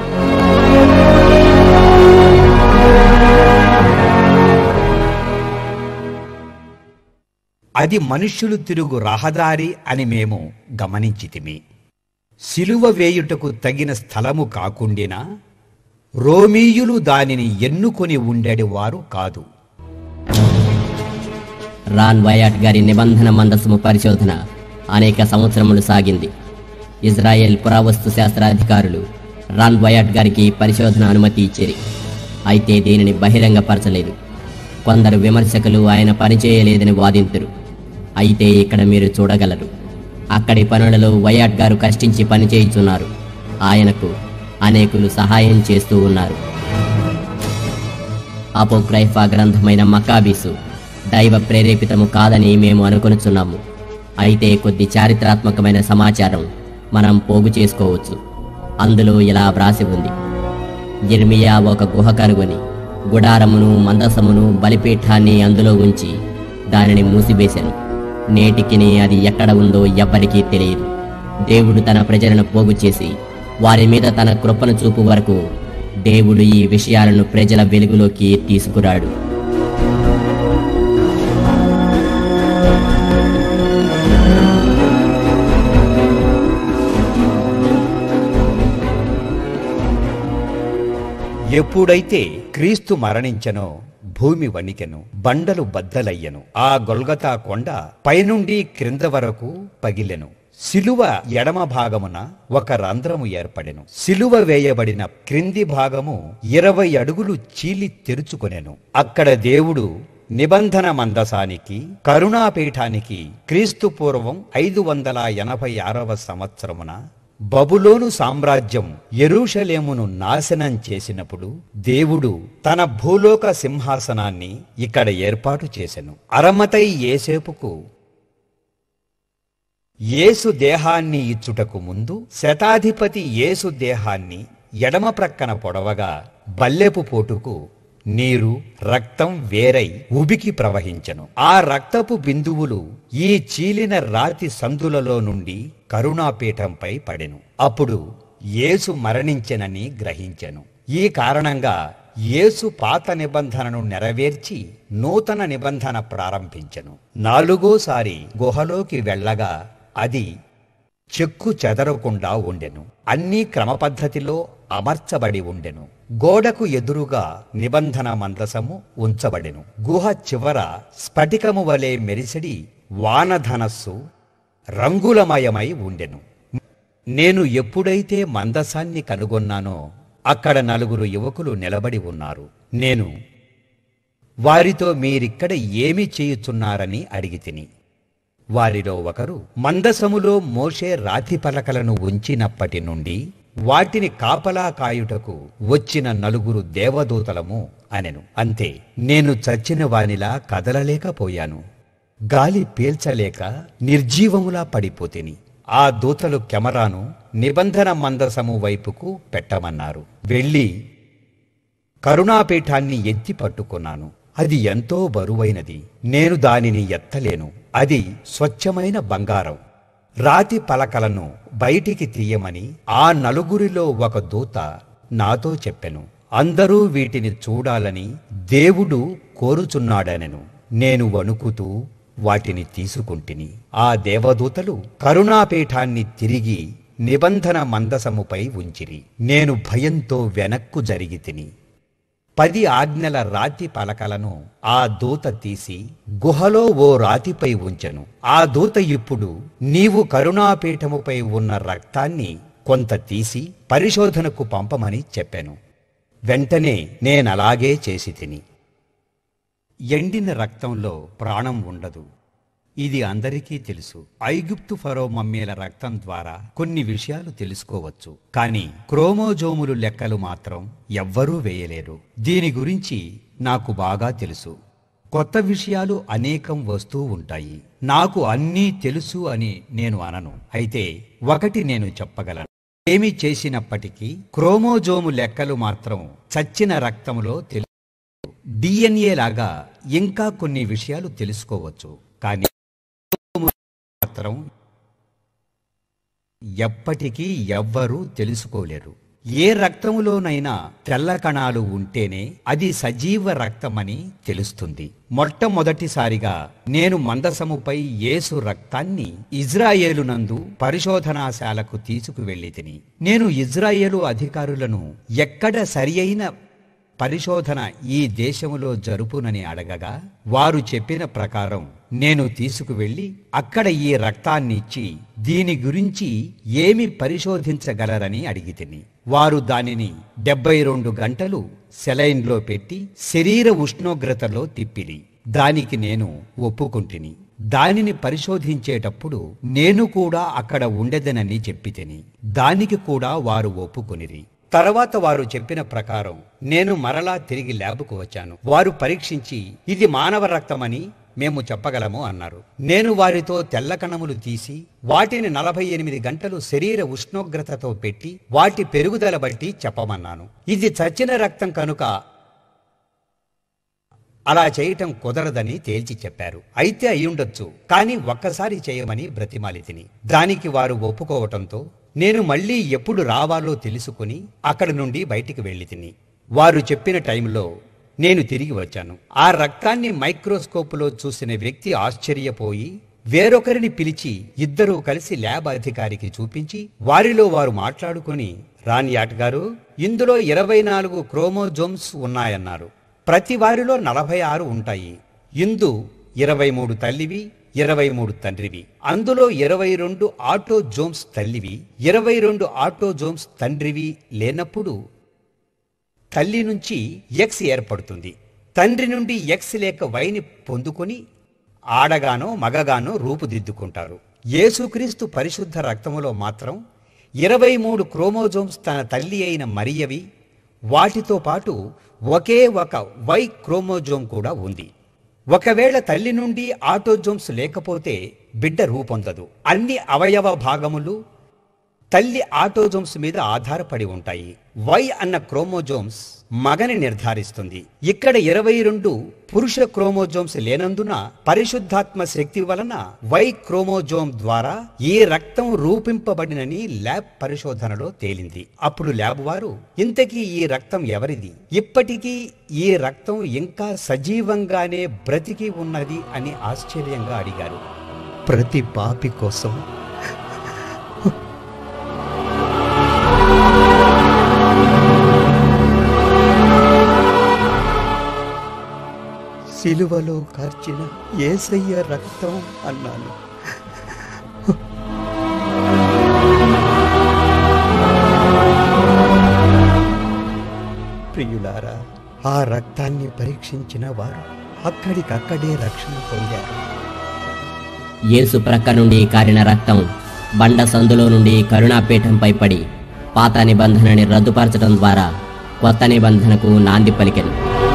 అది మనుష్యులు తిరుగు రహదారి అని మేము గమనించితిమి సిలువ వేయుటకు తగిన స్థలము కాకుండినా రోమీయులు దానిని ఎన్నుకొని ఉండేది వారు కాదు రాన్ వయాట్ గారి నిబంధన మందసము పరిశోధన అనేక సంవత్సరములు సాగింది ఇజ్రాయెల్ పురావస్తు శాస్త్రాధికారులు రాన్ వయాట్ గారికి పరిశోధన అనుమతి ఇచ్చేరి అయితే దీనిని బహిరంగపరచలేదు కొందరు విమర్శకులు ఆయన పనిచేయలేదని వాదింతురు అయితే ఇక్కడ మీరు చూడగలరు అక్కడి పనులలో వయాట్ గారు కష్టించి పనిచేయుచున్నారు ఆయనకు అనేకులు సహాయం చేస్తూ ఉన్నారు అపోక్రైఫా గ్రంథమైన మకాబీసు దైవ ప్రేరేపితము కాదని మేము అనుకొనుచున్నాము అయితే కొద్ది చారిత్రాత్మకమైన సమాచారం మనం పోగు చేసుకోవచ్చు అందులో ఇలా వ్రాసి ఉంది జిర్మియా ఒక గుహ కనుగొని గుడారమును మందసమును బలిపీఠాన్ని అందులో ఉంచి దానిని మూసివేశాను నేటికిని అది ఎక్కడ ఉందో ఎవ్వరికీ తెలియదు దేవుడు తన ప్రజలను పోగు చేసి వారి మీద తన కృపను చూపు వరకు దేవుడు ఈ విషయాలను ప్రజల వెలుగులోకి తీసుకురాడు ఎప్పుడైతే క్రీస్తు మరణించెనో భూమి వణికెను బండలు బద్దలయ్యెను ఆ గొల్గతా కొండ పైనుండి క్రింద వరకు పగిలెను సిలువ ఎడమ భాగమున ఒక రంధ్రము ఏర్పడెను సిలువ వేయబడిన క్రింది భాగము ఇరవై అడుగులు చీలి తెరుచుకొనెను అక్కడ దేవుడు నిబంధన మందసానికి కరుణాపీఠానికి క్రీస్తు పూర్వం ఐదు వందల ఎనభై ఆరవ సంవత్సరమున బబులోను సామ్రాజ్యం ఎరూషలేమును నాశనం చేసినప్పుడు దేవుడు తన భూలోక సింహాసనాన్ని ఇక్కడ ఏర్పాటు చేసెను అరమతై ఏసేపుకు యేసు దేహాన్ని ఇచ్చుటకు ముందు శతాధిపతి యేసు దేహాన్ని ఎడమ ప్రక్కన పొడవగా బల్లెపు పోటుకు నీరు రక్తం వేరై ఉబికి ప్రవహించెను ఆ రక్తపు బిందువులు ఈ చీలిన రాతి సందులలో నుండి కరుణాపీఠంపై పడెను అప్పుడు యేసు మరణించెనని గ్రహించెను ఈ కారణంగా యేసు పాత నిబంధనను నెరవేర్చి నూతన నిబంధన ప్రారంభించెను నాలుగోసారి గుహలోకి వెళ్ళగా అది చెక్కు చెదరకుండా ఉండెను అన్నీ క్రమపద్ధతిలో అమర్చబడి ఉండెను గోడకు ఎదురుగా నిబంధన మందసము ఉంచబడెను గుహ చివర స్ఫటికము వలె మెరిసిడి వానధనస్సు రంగులమయమై ఉండెను నేను ఎప్పుడైతే మందసాన్ని కనుగొన్నానో అక్కడ నలుగురు యువకులు నిలబడి ఉన్నారు నేను వారితో మీరిక్కడ ఏమి చేయుచున్నారని అడిగి తిని వారిలో ఒకరు మందసములో మోషే రాతి పలకలను ఉంచినప్పటి నుండి వాటిని కాపలా కాయుటకు వచ్చిన నలుగురు దేవదూతలము అనెను అంతే నేను చచ్చిన వానిలా కదలలేకపోయాను గాలి పీల్చలేక నిర్జీవములా పడిపోతిని ఆ దూతలు కెమెరాను నిబంధన మందసము వైపుకు పెట్టమన్నారు వెళ్ళి కరుణాపీఠాన్ని ఎత్తి పట్టుకున్నాను అది ఎంతో బరువైనది నేను దానిని ఎత్తలేను అది స్వచ్ఛమైన బంగారం రాతి పలకలను బయటికి తీయమని ఆ నలుగురిలో ఒక దూత నాతో చెప్పెను అందరూ వీటిని చూడాలని దేవుడు కోరుచున్నాడనెను నేను వణుకుతూ వాటిని తీసుకుంటిని ఆ దేవదూతలు కరుణాపీఠాన్ని తిరిగి నిబంధన మందసముపై ఉంచిరి నేను భయంతో వెనక్కు జరిగి తిని పది ఆజ్ఞల రాతి పలకలను ఆ దూత తీసి గుహలో ఓ రాతిపై ఉంచెను ఆ దూత ఇప్పుడు నీవు కరుణాపీఠముపై ఉన్న రక్తాన్ని కొంత తీసి పరిశోధనకు పంపమని చెప్పాను వెంటనే నేనలాగే చేసి తిని ఎండిన రక్తంలో ప్రాణం ఉండదు ఇది అందరికీ తెలుసు ఐగుప్తు ఫరో మమ్మీల రక్తం ద్వారా కొన్ని విషయాలు తెలుసుకోవచ్చు కానీ క్రోమోజోములు లెక్కలు మాత్రం ఎవ్వరూ వేయలేరు దీని గురించి నాకు బాగా తెలుసు కొత్త విషయాలు అనేకం వస్తూ ఉంటాయి నాకు అన్నీ తెలుసు అని నేను అనను అయితే ఒకటి నేను చెప్పగలను ఏమి చేసినప్పటికీ క్రోమోజోము లెక్కలు మాత్రం చచ్చిన రక్తములో తెలుసు డిఎన్ఏ లాగా ఇంకా కొన్ని విషయాలు తెలుసుకోవచ్చు కానీ మాత్రం ఎప్పటికీ ఎవ్వరూ తెలుసుకోలేరు ఏ రక్తములోనైనా తెల్ల కణాలు ఉంటేనే అది సజీవ రక్తమని తెలుస్తుంది మొట్టమొదటిసారిగా నేను మందసముపై యేసు రక్తాన్ని ఇజ్రాయేలునందు పరిశోధనాశాలకు తీసుకువెళ్ళి తిని నేను ఇజ్రాయేలు అధికారులను ఎక్కడ సరి అయిన పరిశోధన ఈ దేశములో జరుపునని అడగగా వారు చెప్పిన ప్రకారం నేను తీసుకువెళ్ళి అక్కడ ఈ రక్తాన్ని ఇచ్చి దీని గురించి ఏమి పరిశోధించగలరని అడిగితిని వారు దానిని డెబ్బై రెండు గంటలు సెలైన్లో పెట్టి శరీర ఉష్ణోగ్రతలో తిప్పిలి దానికి నేను ఒప్పుకుంటిని దానిని పరిశోధించేటప్పుడు నేను కూడా అక్కడ ఉండెదనని చెప్పితిని దానికి కూడా వారు ఒప్పుకొనిరి తర్వాత వారు చెప్పిన ప్రకారం నేను మరలా తిరిగి ల్యాబ్కు వచ్చాను వారు పరీక్షించి ఇది మానవ రక్తమని మేము చెప్పగలము అన్నారు నేను వారితో తెల్ల కణములు తీసి వాటిని నలభై ఎనిమిది గంటలు శరీర ఉష్ణోగ్రతతో పెట్టి వాటి పెరుగుదల బట్టి చెప్పమన్నాను ఇది చచ్చిన రక్తం కనుక అలా చేయటం కుదరదని తేల్చి చెప్పారు అయితే అయ్యుండొచ్చు కానీ ఒక్కసారి చేయమని బ్రతిమాలి తిని దానికి వారు ఒప్పుకోవటంతో నేను మళ్ళీ ఎప్పుడు రావాలో తెలుసుకుని అక్కడి నుండి బయటికి వెళ్ళి తిని వారు చెప్పిన టైంలో నేను తిరిగి వచ్చాను ఆ రక్తాన్ని మైక్రోస్కోపులో చూసిన వ్యక్తి ఆశ్చర్యపోయి వేరొకరిని పిలిచి ఇద్దరూ కలిసి ల్యాబ్ అధికారికి చూపించి వారిలో వారు మాట్లాడుకుని రాని ఆటగారు ఇందులో ఇరవై నాలుగు క్రోమోజోమ్స్ ఉన్నాయన్నారు ప్రతి వారిలో నలభై ఆరు ఉంటాయి ఇందు ఇరవై మూడు తల్లివి ఇరవై మూడు తండ్రివి అందులో ఇరవై రెండు ఆటోజోమ్స్ తల్లివి ఇరవై రెండు ఆటోజోమ్స్ తండ్రివి లేనప్పుడు తల్లి నుంచి ఎక్స్ ఏర్పడుతుంది తండ్రి నుండి ఎక్స్ లేక వైని పొందుకొని ఆడగానో మగగానో రూపుదిద్దుకుంటారు యేసుక్రీస్తు పరిశుద్ధ రక్తములో మాత్రం ఇరవై మూడు క్రోమోజోమ్స్ తన తల్లి అయిన మరియవి వాటితో పాటు ఒకే ఒక వై క్రోమోజోమ్ కూడా ఉంది ఒకవేళ తల్లి నుండి ఆటోజోమ్స్ లేకపోతే బిడ్డ రూపొందదు అన్ని అవయవ భాగములు తల్లి ఆటోజోమ్స్ మీద ఆధారపడి ఉంటాయి వై అన్న క్రోమోజోమ్స్ మగని నిర్ధారిస్తుంది ఇక్కడ ఇరవై రెండు పురుష క్రోమోజోమ్స్ లేనందున పరిశుద్ధాత్మ శక్తి వలన వై క్రోమోజోమ్ ద్వారా ఈ రక్తం రూపింపబడినని ల్యాబ్ పరిశోధనలో తేలింది అప్పుడు ల్యాబ్ వారు ఇంతకీ ఈ రక్తం ఎవరిది ఇప్పటికీ ఈ రక్తం ఇంకా సజీవంగానే బ్రతికి ఉన్నది అని ఆశ్చర్యంగా అడిగారు ప్రతి పాపి కోసం సిలువలో కార్చిన ఏసయ్య రక్తం అన్నాను ప్రియులారా ఆ రక్తాన్ని పరీక్షించిన వారు అక్కడికక్కడే రక్షణ పొందారు యేసు ప్రక్క నుండి కారిన రక్తం బండ సందులో నుండి కరుణాపీఠంపై పడి పాత నిబంధనని రద్దుపరచడం ద్వారా కొత్త నిబంధనకు నాంది పలికెను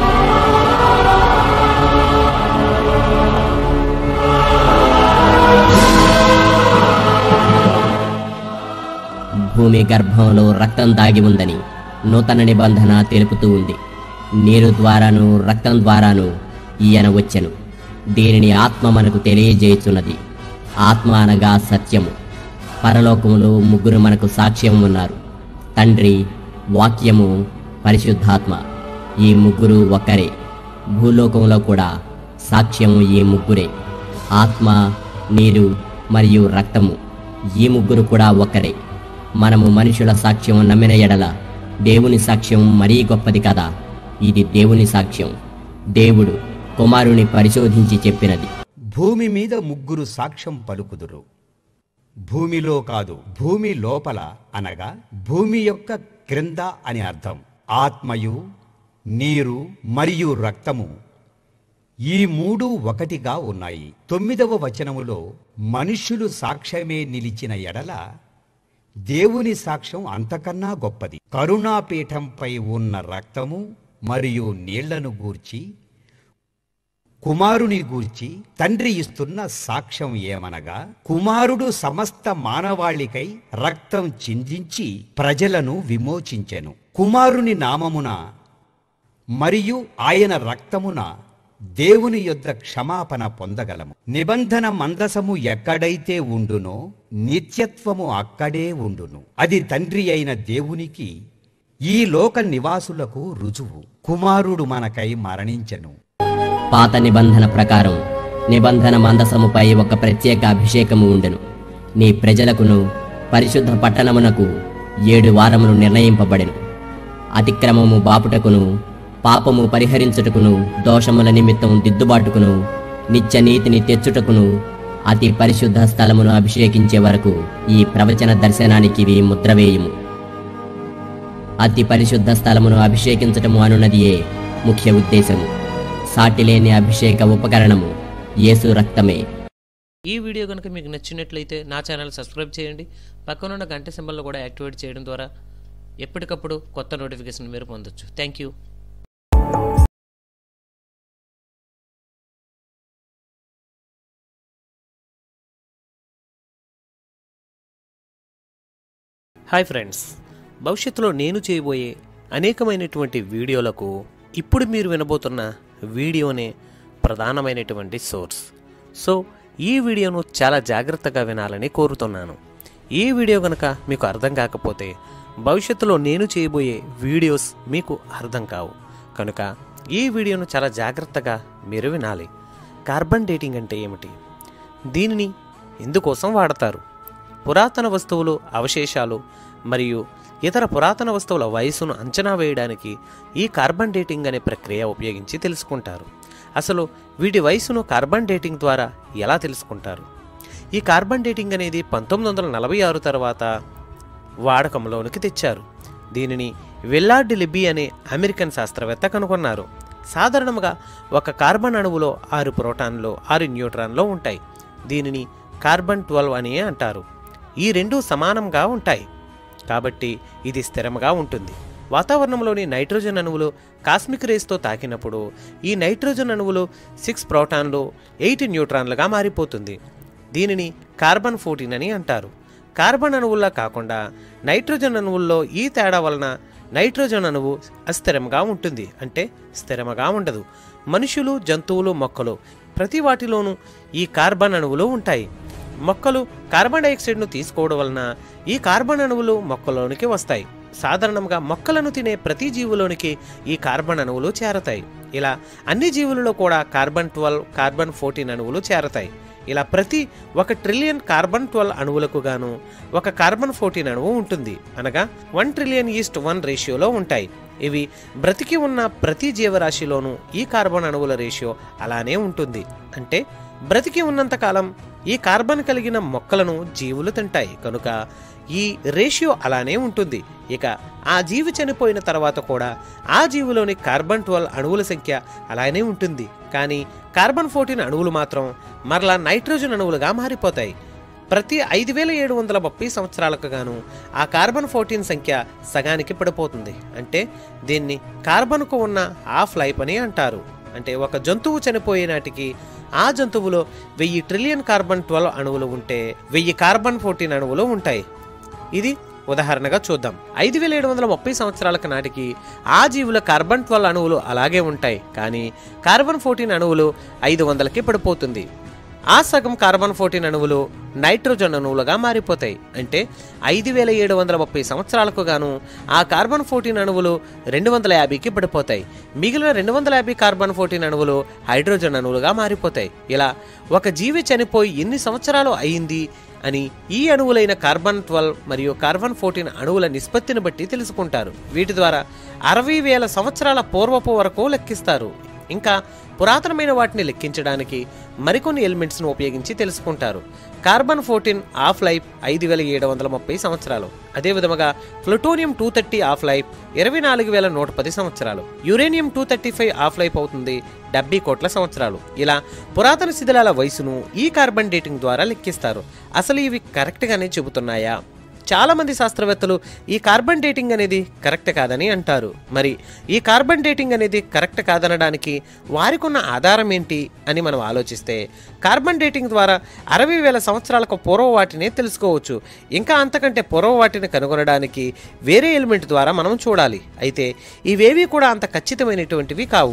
భూమి గర్భంలో రక్తం దాగి ఉందని నూతన నిబంధన తెలుపుతూ ఉంది నీరు ద్వారాను రక్తం ద్వారాను ఈయన వచ్చెను దీనిని ఆత్మ మనకు తెలియజేయుచున్నది ఆత్మ అనగా సత్యము పరలోకములో ముగ్గురు మనకు సాక్ష్యం ఉన్నారు తండ్రి వాక్యము పరిశుద్ధాత్మ ఈ ముగ్గురు ఒక్కరే భూలోకంలో కూడా సాక్ష్యము ఈ ముగ్గురే ఆత్మ నీరు మరియు రక్తము ఈ ముగ్గురు కూడా ఒక్కరే మనము మనుషుల సాక్ష్యం నమ్మిన ఎడల దేవుని సాక్ష్యం మరీ గొప్పది కదా ఇది దేవుని సాక్ష్యం దేవుడు కుమారుని పరిశోధించి చెప్పినది భూమి మీద ముగ్గురు సాక్ష్యం పలుకుదురు భూమిలో కాదు భూమి లోపల అనగా భూమి యొక్క క్రింద అని అర్థం ఆత్మయు నీరు మరియు రక్తము ఈ మూడు ఒకటిగా ఉన్నాయి తొమ్మిదవ వచనములో మనుష్యులు సాక్ష్యమే నిలిచిన ఎడల దేవుని సాక్ష్యం అంతకన్నా గొప్పది కరుణాపీఠంపై ఉన్న రక్తము మరియు నీళ్లను గూర్చి కుమారుని గూర్చి తండ్రి ఇస్తున్న సాక్ష్యం ఏమనగా కుమారుడు సమస్త మానవాళికై రక్తం చిందించి ప్రజలను విమోచించెను కుమారుని నామమున మరియు ఆయన రక్తమున దేవుని యొద్ద క్షమాపణ పొందగలము నిబంధన మందసము ఎక్కడైతే ఉండునో నిత్యత్వము అక్కడే ఉండును అది తండ్రి అయిన దేవునికి ఈ లోక నివాసులకు రుజువు కుమారుడు మనకై మరణించెను పాత నిబంధన ప్రకారం నిబంధన మందసముపై ఒక ప్రత్యేక అభిషేకము ఉండెను నీ ప్రజలకును పరిశుద్ధ పట్టణమునకు ఏడు వారములు నిర్ణయింపబడెను అతిక్రమము బాపుటకును పాపము పరిహరించుటకును దోషముల నిమిత్తం దిద్దుబాటుకును నిత్య నీతిని తెచ్చుటకును అతి పరిశుద్ధ స్థలమును అభిషేకించే వరకు ఈ ప్రవచన దర్శనానికి ఇవి ముద్రవేయుము అతి పరిశుద్ధ స్థలమును అభిషేకించటము అనున్నదియే ముఖ్య ఉద్దేశము సాటిలేని అభిషేక ఉపకరణము యేసు రక్తమే ఈ వీడియో కనుక మీకు నచ్చినట్లయితే నా ఛానల్ సబ్స్క్రైబ్ చేయండి పక్కనున్న గంట సింబల్ను కూడా యాక్టివేట్ చేయడం ద్వారా ఎప్పటికప్పుడు కొత్త నోటిఫికేషన్ మీరు పొందొచ్చు థ్యాంక్ యూ హాయ్ ఫ్రెండ్స్ భవిష్యత్తులో నేను చేయబోయే అనేకమైనటువంటి వీడియోలకు ఇప్పుడు మీరు వినబోతున్న వీడియోనే ప్రధానమైనటువంటి సోర్స్ సో ఈ వీడియోను చాలా జాగ్రత్తగా వినాలని కోరుతున్నాను ఈ వీడియో కనుక మీకు అర్థం కాకపోతే భవిష్యత్తులో నేను చేయబోయే వీడియోస్ మీకు అర్థం కావు కనుక ఈ వీడియోను చాలా జాగ్రత్తగా మీరు వినాలి కార్బన్ డేటింగ్ అంటే ఏమిటి దీనిని ఎందుకోసం వాడతారు పురాతన వస్తువులు అవశేషాలు మరియు ఇతర పురాతన వస్తువుల వయసును అంచనా వేయడానికి ఈ కార్బన్ డేటింగ్ అనే ప్రక్రియ ఉపయోగించి తెలుసుకుంటారు అసలు వీటి వయసును కార్బన్ డేటింగ్ ద్వారా ఎలా తెలుసుకుంటారు ఈ కార్బన్ డేటింగ్ అనేది పంతొమ్మిది వందల నలభై ఆరు తర్వాత వాడకంలోనికి తెచ్చారు దీనిని వెల్లార్డ్ లిబీ అనే అమెరికన్ శాస్త్రవేత్త కనుగొన్నారు సాధారణంగా ఒక కార్బన్ అణువులో ఆరు ప్రోటాన్లు ఆరు న్యూట్రాన్లు ఉంటాయి దీనిని కార్బన్ ట్వెల్వ్ అని అంటారు ఈ రెండు సమానంగా ఉంటాయి కాబట్టి ఇది స్థిరంగా ఉంటుంది వాతావరణంలోని నైట్రోజన్ అణువులు కాస్మిక్ రేస్తో తాకినప్పుడు ఈ నైట్రోజన్ అణువులు సిక్స్ ప్రోటాన్లు ఎయిట్ న్యూట్రాన్లుగా మారిపోతుంది దీనిని కార్బన్ ఫోర్టీన్ అని అంటారు కార్బన్ అణువుల్లా కాకుండా నైట్రోజన్ అణువుల్లో ఈ తేడా వలన నైట్రోజన్ అణువు అస్థిరంగా ఉంటుంది అంటే స్థిరముగా ఉండదు మనుషులు జంతువులు మొక్కలు ప్రతి వాటిలోనూ ఈ కార్బన్ అణువులు ఉంటాయి మొక్కలు కార్బన్ డైఆక్సైడ్ను తీసుకోవడం వలన ఈ కార్బన్ అణువులు మొక్కలోనికి వస్తాయి సాధారణంగా మొక్కలను తినే ప్రతి జీవులోనికి ఈ కార్బన్ అణువులు చేరతాయి ఇలా అన్ని జీవులలో కూడా కార్బన్ ట్వెల్వ్ కార్బన్ ఫోర్టీన్ అణువులు చేరతాయి ఇలా ప్రతి ఒక ట్రిలియన్ కార్బన్ ట్వెల్వ్ అణువులకు గాను ఒక కార్బన్ ఫోర్టీన్ అణువు ఉంటుంది అనగా వన్ ట్రిలియన్ ఈస్ట్ వన్ రేషియోలో ఉంటాయి ఇవి బ్రతికి ఉన్న ప్రతి జీవరాశిలోనూ ఈ కార్బన్ అణువుల రేషియో అలానే ఉంటుంది అంటే బ్రతికి ఉన్నంతకాలం ఈ కార్బన్ కలిగిన మొక్కలను జీవులు తింటాయి కనుక ఈ రేషియో అలానే ఉంటుంది ఇక ఆ జీవి చనిపోయిన తర్వాత కూడా ఆ జీవిలోని కార్బన్ ట్వెల్వ్ అణువుల సంఖ్య అలానే ఉంటుంది కానీ కార్బన్ ఫోర్టీన్ అణువులు మాత్రం మరలా నైట్రోజన్ అణువులుగా మారిపోతాయి ప్రతి ఐదు వేల ఏడు వందల ముప్పై సంవత్సరాలకు గాను ఆ కార్బన్ ఫోర్టీన్ సంఖ్య సగానికి పడిపోతుంది అంటే దీన్ని కార్బన్కు ఉన్న హాఫ్ లైఫ్ అని అంటారు అంటే ఒక జంతువు చనిపోయే నాటికి ఆ జంతువులో వెయ్యి ట్రిలియన్ కార్బన్ ట్వెల్వ్ అణువులు ఉంటే వెయ్యి కార్బన్ ఫోర్టీన్ అణువులు ఉంటాయి ఇది ఉదాహరణగా చూద్దాం ఐదు వేల ఏడు వందల ముప్పై సంవత్సరాలకు నాటికి ఆ జీవుల కార్బన్ ట్వెల్వ్ అణువులు అలాగే ఉంటాయి కానీ కార్బన్ ఫోర్టీన్ అణువులు ఐదు వందలకి పడిపోతుంది ఆ సగం కార్బన్ ఫోర్టీన్ అణువులు నైట్రోజన్ అణువులుగా మారిపోతాయి అంటే ఐదు వేల ఏడు వందల ముప్పై సంవత్సరాలకు గాను ఆ కార్బన్ ఫోర్టీన్ అణువులు రెండు వందల యాభైకి పడిపోతాయి మిగిలిన రెండు వందల యాభై కార్బన్ ఫోర్టీన్ అణువులు హైడ్రోజన్ అణువులుగా మారిపోతాయి ఇలా ఒక జీవి చనిపోయి ఎన్ని సంవత్సరాలు అయింది అని ఈ అణువులైన కార్బన్ ట్వెల్వ్ మరియు కార్బన్ ఫోర్టీన్ అణువుల నిష్పత్తిని బట్టి తెలుసుకుంటారు వీటి ద్వారా అరవై వేల సంవత్సరాల పూర్వపు వరకు లెక్కిస్తారు ఇంకా పురాతనమైన వాటిని లెక్కించడానికి మరికొన్ని ఎలిమెంట్స్ను ఉపయోగించి తెలుసుకుంటారు కార్బన్ ఫోర్టీన్ ఆఫ్ లైఫ్ ఐదు వేల ఏడు వందల ముప్పై సంవత్సరాలు అదేవిధముగా plutonium two thirty half life ఇరవై నాలుగు వేల నూట పది సంవత్సరాలు uranium two thirty five half life అవుతుంది డెబ్బై కోట్ల సంవత్సరాలు ఇలా పురాతన శిథిలాల వయసును ఈ కార్బన్ డేటింగ్ ద్వారా లెక్కిస్తారు అసలు ఇవి కరెక్ట్గానే చెబుతున్నాయా చాలా మంది శాస్త్రవేత్తలు ఈ కార్బన్ డేటింగ్ అనేది కరెక్ట్ కాదని అంటారు మరి ఈ కార్బన్ డేటింగ్ అనేది కరెక్ట్ కాదనడానికి వారికున్న ఆధారం ఏంటి అని మనం ఆలోచిస్తే కార్బన్ డేటింగ్ ద్వారా అరవై వేల సంవత్సరాలకు పూర్వ వాటిని తెలుసుకోవచ్చు ఇంకా అంతకంటే పూర్వ వాటిని కనుగొనడానికి వేరే ఎలిమెంట్ ద్వారా మనం చూడాలి అయితే ఇవేవి కూడా అంత ఖచ్చితమైనటువంటివి కావు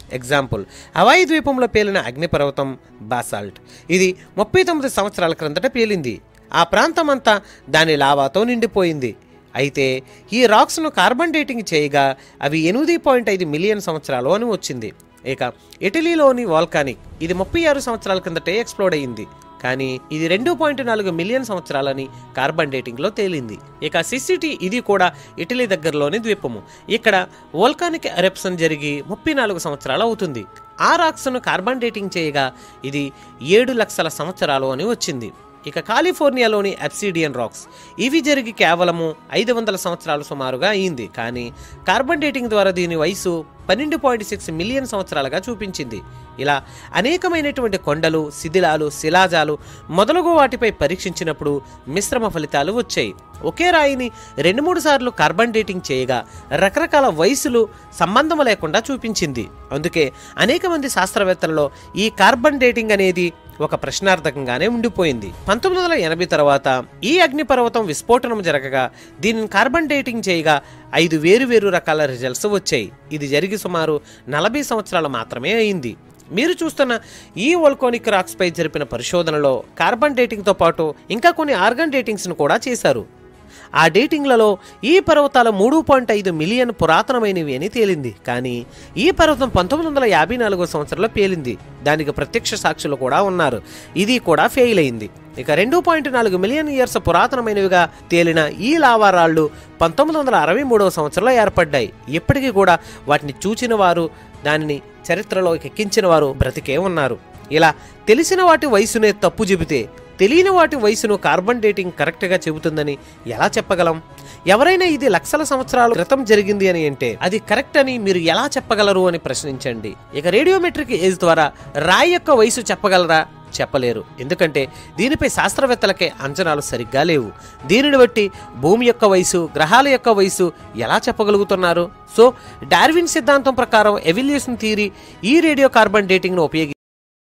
ఎగ్జాంపుల్ హవాయి ద్వీపంలో పేలిన అగ్నిపర్వతం బాసాల్ట్ ఇది ముప్పై తొమ్మిది సంవత్సరాల క్రిందట పేలింది ఆ ప్రాంతం అంతా దాని లావాతో నిండిపోయింది అయితే ఈ రాక్స్ను కార్బన్ డేటింగ్ చేయగా అవి ఎనిమిది పాయింట్ ఐదు మిలియన్ సంవత్సరాలు అని వచ్చింది ఇక ఇటలీలోని వాల్కానిక్ ఇది ముప్పై ఆరు సంవత్సరాల కిందటే ఎక్స్ప్లోడ్ అయ్యింది కానీ ఇది రెండు పాయింట్ నాలుగు మిలియన్ సంవత్సరాలని కార్బన్ డేటింగ్లో తేలింది ఇక సిసిటి ఇది కూడా ఇటలీ దగ్గరలోని ద్వీపము ఇక్కడ వోల్కానిక్ ఎరప్షన్ జరిగి ముప్పై నాలుగు సంవత్సరాలు అవుతుంది ఆ రాక్స్ను కార్బన్ డేటింగ్ చేయగా ఇది ఏడు లక్షల సంవత్సరాలు అని వచ్చింది ఇక కాలిఫోర్నియాలోని అబ్సిడియన్ రాక్స్ ఇవి జరిగి కేవలము ఐదు వందల సంవత్సరాలు సుమారుగా అయింది కానీ కార్బన్ డేటింగ్ ద్వారా దీని వయసు పన్నెండు పాయింట్ సిక్స్ మిలియన్ సంవత్సరాలుగా చూపించింది ఇలా అనేకమైనటువంటి కొండలు శిథిలాలు శిలాజాలు మొదలగు వాటిపై పరీక్షించినప్పుడు మిశ్రమ ఫలితాలు వచ్చాయి ఒకే రాయిని రెండు మూడు సార్లు కార్బన్ డేటింగ్ చేయగా రకరకాల వయసులు సంబంధం లేకుండా చూపించింది అందుకే అనేక మంది శాస్త్రవేత్తలలో ఈ కార్బన్ డేటింగ్ అనేది ఒక ప్రశ్నార్థకంగానే ఉండిపోయింది పంతొమ్మిది వందల ఎనభై తర్వాత ఈ అగ్నిపర్వతం విస్ఫోటనం జరగగా దీనిని కార్బన్ డేటింగ్ చేయగా ఐదు వేరు వేరు రకాల రిజల్ట్స్ వచ్చాయి ఇది జరిగి సుమారు నలభై సంవత్సరాలు మాత్రమే అయింది మీరు చూస్తున్న ఈ వోల్కోనిక్ రాక్స్ పై జరిపిన పరిశోధనలో కార్బన్ డేటింగ్తో పాటు ఇంకా కొన్ని ఆర్గన్ డేటింగ్స్ను కూడా చేశారు ఆ డేటింగ్లలో ఈ పర్వతాలు మూడు పాయింట్ ఐదు మిలియన్ పురాతనమైనవి అని తేలింది కానీ ఈ పర్వతం పంతొమ్మిది వందల యాభై నాలుగో సంవత్సరంలో పేలింది దానికి ప్రత్యక్ష సాక్షులు కూడా ఉన్నారు ఇది కూడా ఫెయిల్ అయింది ఇక రెండు పాయింట్ నాలుగు మిలియన్ ఇయర్స్ పురాతనమైనవిగా తేలిన ఈ లావా రాళ్ళు పంతొమ్మిది వందల అరవై మూడవ సంవత్సరంలో ఏర్పడ్డాయి ఇప్పటికీ కూడా వాటిని చూచిన వారు దానిని చరిత్రలో ఎక్కించిన వారు బ్రతికే ఉన్నారు ఇలా తెలిసిన వాటి వయసునే తప్పు చెబితే తెలియని వాటి వయసును కార్బన్ డేటింగ్ కరెక్ట్గా చెబుతుందని ఎలా చెప్పగలం ఎవరైనా ఇది లక్షల సంవత్సరాల క్రితం జరిగింది అని అంటే అది కరెక్ట్ అని మీరు ఎలా చెప్పగలరు అని ప్రశ్నించండి ఇక రేడియోమెట్రిక్ ఏజ్ ద్వారా రాయి యొక్క వయసు చెప్పగలరా చెప్పలేరు ఎందుకంటే దీనిపై శాస్త్రవేత్తలకే అంచనాలు సరిగ్గా లేవు దీనిని బట్టి భూమి యొక్క వయసు గ్రహాల యొక్క వయసు ఎలా చెప్పగలుగుతున్నారు సో డార్విన్ సిద్ధాంతం ప్రకారం ఎవల్యూషన్ థియరీ ఈ రేడియో కార్బన్ డేటింగ్ను ఉపయోగి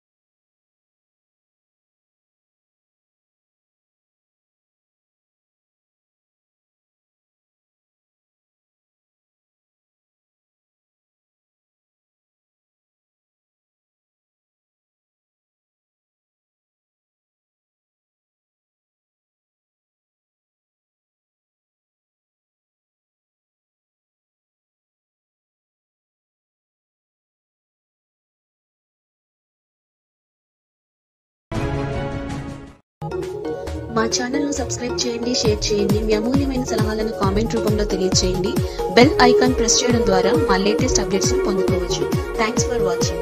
మా ఛానల్ను సబ్స్క్రైబ్ చేయండి షేర్ చేయండి మీ అమూల్యమైన సలహాలను కామెంట్ రూపంలో తెలియజేయండి బెల్ ఐకాన్ ప్రెస్ చేయడం ద్వారా మా లేటెస్ట్ అప్డేట్స్ని పొందుకోవచ్చు థ్యాంక్స్ ఫర్ వాచింగ్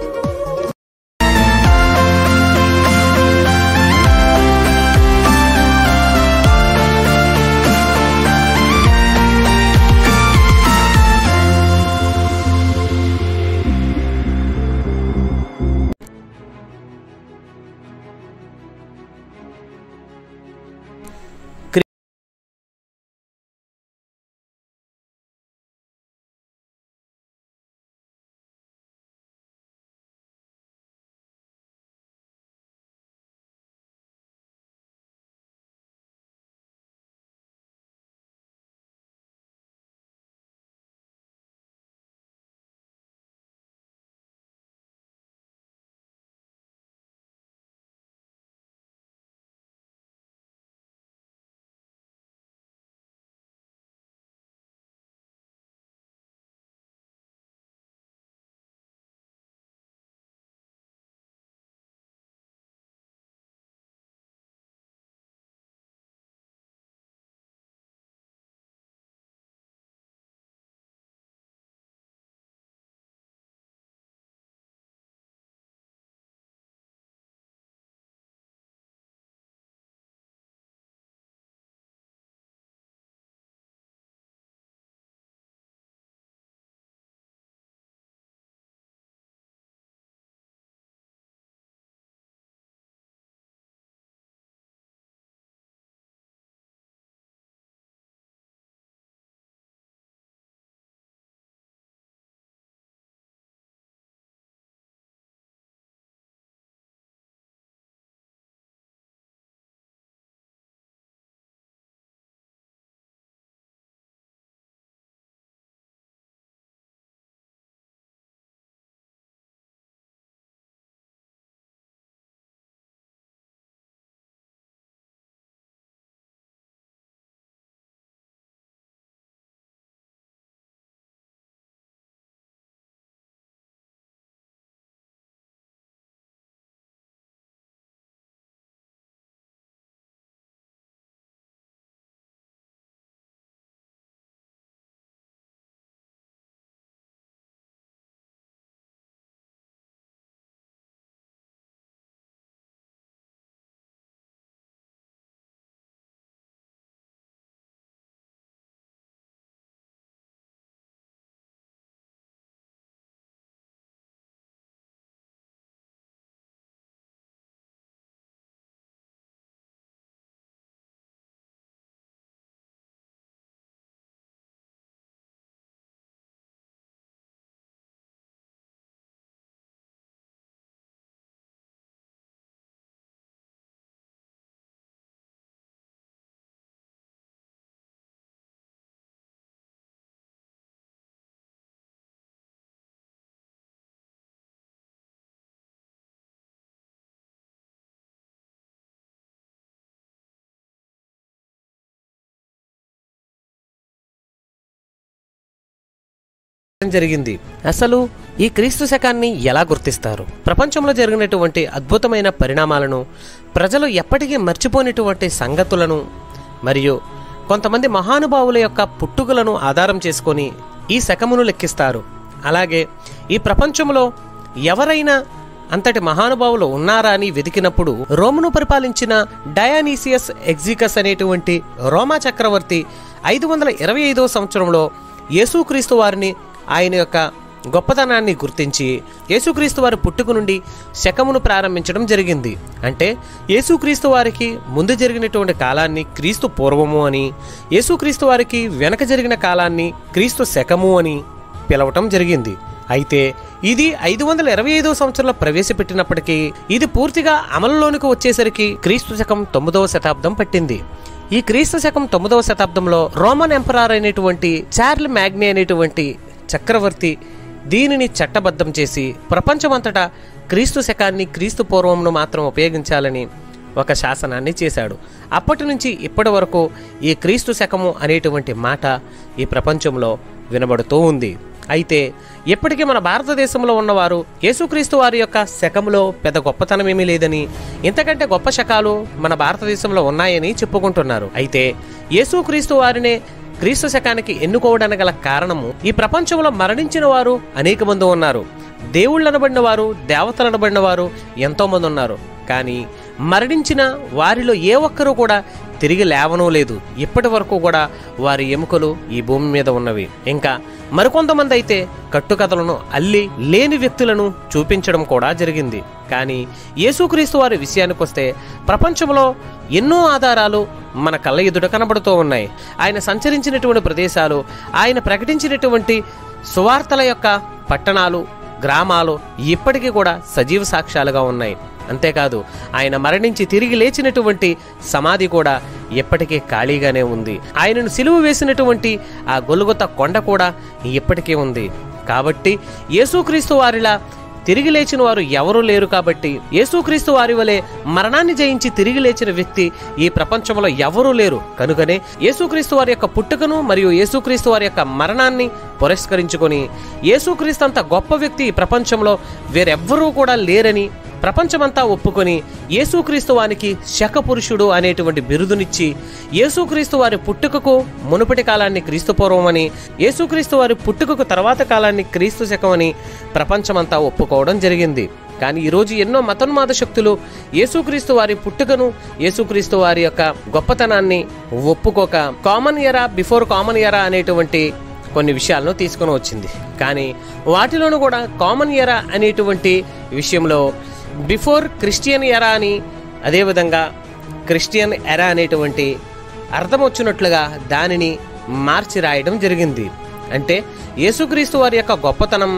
జరిగింది అసలు ఈ క్రీస్తు శకాన్ని ఎలా గుర్తిస్తారు ప్రపంచంలో జరిగినటువంటి అద్భుతమైన పరిణామాలను ప్రజలు ఎప్పటికీ మర్చిపోయినటువంటి సంగతులను మరియు కొంతమంది మహానుభావుల యొక్క పుట్టుకలను ఆధారం చేసుకొని ఈ శకమును లెక్కిస్తారు అలాగే ఈ ప్రపంచంలో ఎవరైనా అంతటి మహానుభావులు ఉన్నారా అని వెతికినప్పుడు రోమును పరిపాలించిన డయానీసియస్ ఎగ్జికస్ అనేటువంటి రోమా చక్రవర్తి ఐదు వందల ఇరవై ఐదో సంవత్సరంలో యేసుక్రీస్తు వారిని ఆయన యొక్క గొప్పతనాన్ని గుర్తించి యేసుక్రీస్తు వారి పుట్టుక నుండి శకమును ప్రారంభించడం జరిగింది అంటే యేసుక్రీస్తు వారికి ముందు జరిగినటువంటి కాలాన్ని క్రీస్తు పూర్వము అని యేసుక్రీస్తు వారికి వెనక జరిగిన కాలాన్ని క్రీస్తు శకము అని పిలవటం జరిగింది అయితే ఇది ఐదు వందల ఇరవై ఐదో సంవత్సరంలో ప్రవేశపెట్టినప్పటికీ ఇది పూర్తిగా అమలులోనికి వచ్చేసరికి క్రీస్తు శకం తొమ్మిదవ శతాబ్దం పట్టింది ఈ క్రీస్తు శకం తొమ్మిదవ శతాబ్దంలో రోమన్ ఎంపరార్ అయినటువంటి చార్ల్ మ్యాగ్నీ అనేటువంటి చక్రవర్తి దీనిని చట్టబద్ధం చేసి ప్రపంచమంతటా క్రీస్తు శకాన్ని క్రీస్తు పూర్వంను మాత్రం ఉపయోగించాలని ఒక శాసనాన్ని చేశాడు అప్పటి నుంచి ఇప్పటి వరకు ఈ క్రీస్తు శకము అనేటువంటి మాట ఈ ప్రపంచంలో వినబడుతూ ఉంది అయితే ఇప్పటికీ మన భారతదేశంలో ఉన్నవారు యేసుక్రీస్తు వారి యొక్క శకములో పెద్ద గొప్పతనం ఏమీ లేదని ఇంతకంటే గొప్ప శకాలు మన భారతదేశంలో ఉన్నాయని చెప్పుకుంటున్నారు అయితే యేసుక్రీస్తు వారినే క్రీస్తు శకానికి ఎన్నుకోవడానికి గల కారణము ఈ ప్రపంచంలో మరణించిన వారు అనేక మంది ఉన్నారు దేవుళ్ళు అనబడిన వారు దేవతలు అనబడిన వారు ఎంతో మంది ఉన్నారు కానీ మరణించిన వారిలో ఏ ఒక్కరూ కూడా తిరిగి లేవనూ లేదు ఇప్పటి వరకు కూడా వారి ఎముకలు ఈ భూమి మీద ఉన్నవి ఇంకా మరికొంతమంది అయితే కట్టుకథలను అల్లి లేని వ్యక్తులను చూపించడం కూడా జరిగింది కానీ యేసుక్రీస్తు వారి విషయానికి వస్తే ప్రపంచంలో ఎన్నో ఆధారాలు మన కళ్ళ ఎదుట కనబడుతూ ఉన్నాయి ఆయన సంచరించినటువంటి ప్రదేశాలు ఆయన ప్రకటించినటువంటి సువార్తల యొక్క పట్టణాలు గ్రామాలు ఇప్పటికీ కూడా సజీవ సాక్ష్యాలుగా ఉన్నాయి అంతేకాదు ఆయన మరణించి తిరిగి లేచినటువంటి సమాధి కూడా ఎప్పటికీ ఖాళీగానే ఉంది ఆయనను సిలువ వేసినటువంటి ఆ గొలుగొత కొండ కూడా ఇప్పటికీ ఉంది కాబట్టి యేసుక్రీస్తు వారిలా తిరిగి లేచిన వారు ఎవరూ లేరు కాబట్టి యేసుక్రీస్తు వారి వలె మరణాన్ని జయించి తిరిగి లేచిన వ్యక్తి ఈ ప్రపంచంలో ఎవరూ లేరు కనుకనే యేసుక్రీస్తు వారి యొక్క పుట్టుకను మరియు యేసుక్రీస్తు వారి యొక్క మరణాన్ని పురస్కరించుకొని యేసుక్రీస్తు అంత గొప్ప వ్యక్తి ఈ ప్రపంచంలో వేరెవ్వరూ కూడా లేరని ప్రపంచమంతా ఒప్పుకొని యేసుక్రీస్తు వానికి శకపురుషుడు అనేటువంటి బిరుదునిచ్చి యేసుక్రీస్తు వారి పుట్టుకకు మునుపటి కాలాన్ని క్రీస్తు పూర్వమని యేసుక్రీస్తు వారి పుట్టుకకు తర్వాత కాలాన్ని క్రీస్తు శకమని ప్రపంచమంతా ఒప్పుకోవడం జరిగింది కానీ ఈరోజు ఎన్నో మతోన్మాద శక్తులు యేసుక్రీస్తు వారి పుట్టుకను యేసుక్రీస్తు వారి యొక్క గొప్పతనాన్ని ఒప్పుకోక common era before common era అనేటువంటి కొన్ని విషయాలను తీసుకొని వచ్చింది కానీ వాటిలోనూ కూడా కామన్ ఎరా అనేటువంటి విషయంలో బిఫోర్ క్రిస్టియన్ ఎరా అని అదేవిధంగా క్రిస్టియన్ ఎరా అనేటువంటి అర్థం వచ్చినట్లుగా దానిని మార్చి రాయడం జరిగింది అంటే యేసుక్రీస్తు వారి యొక్క గొప్పతనం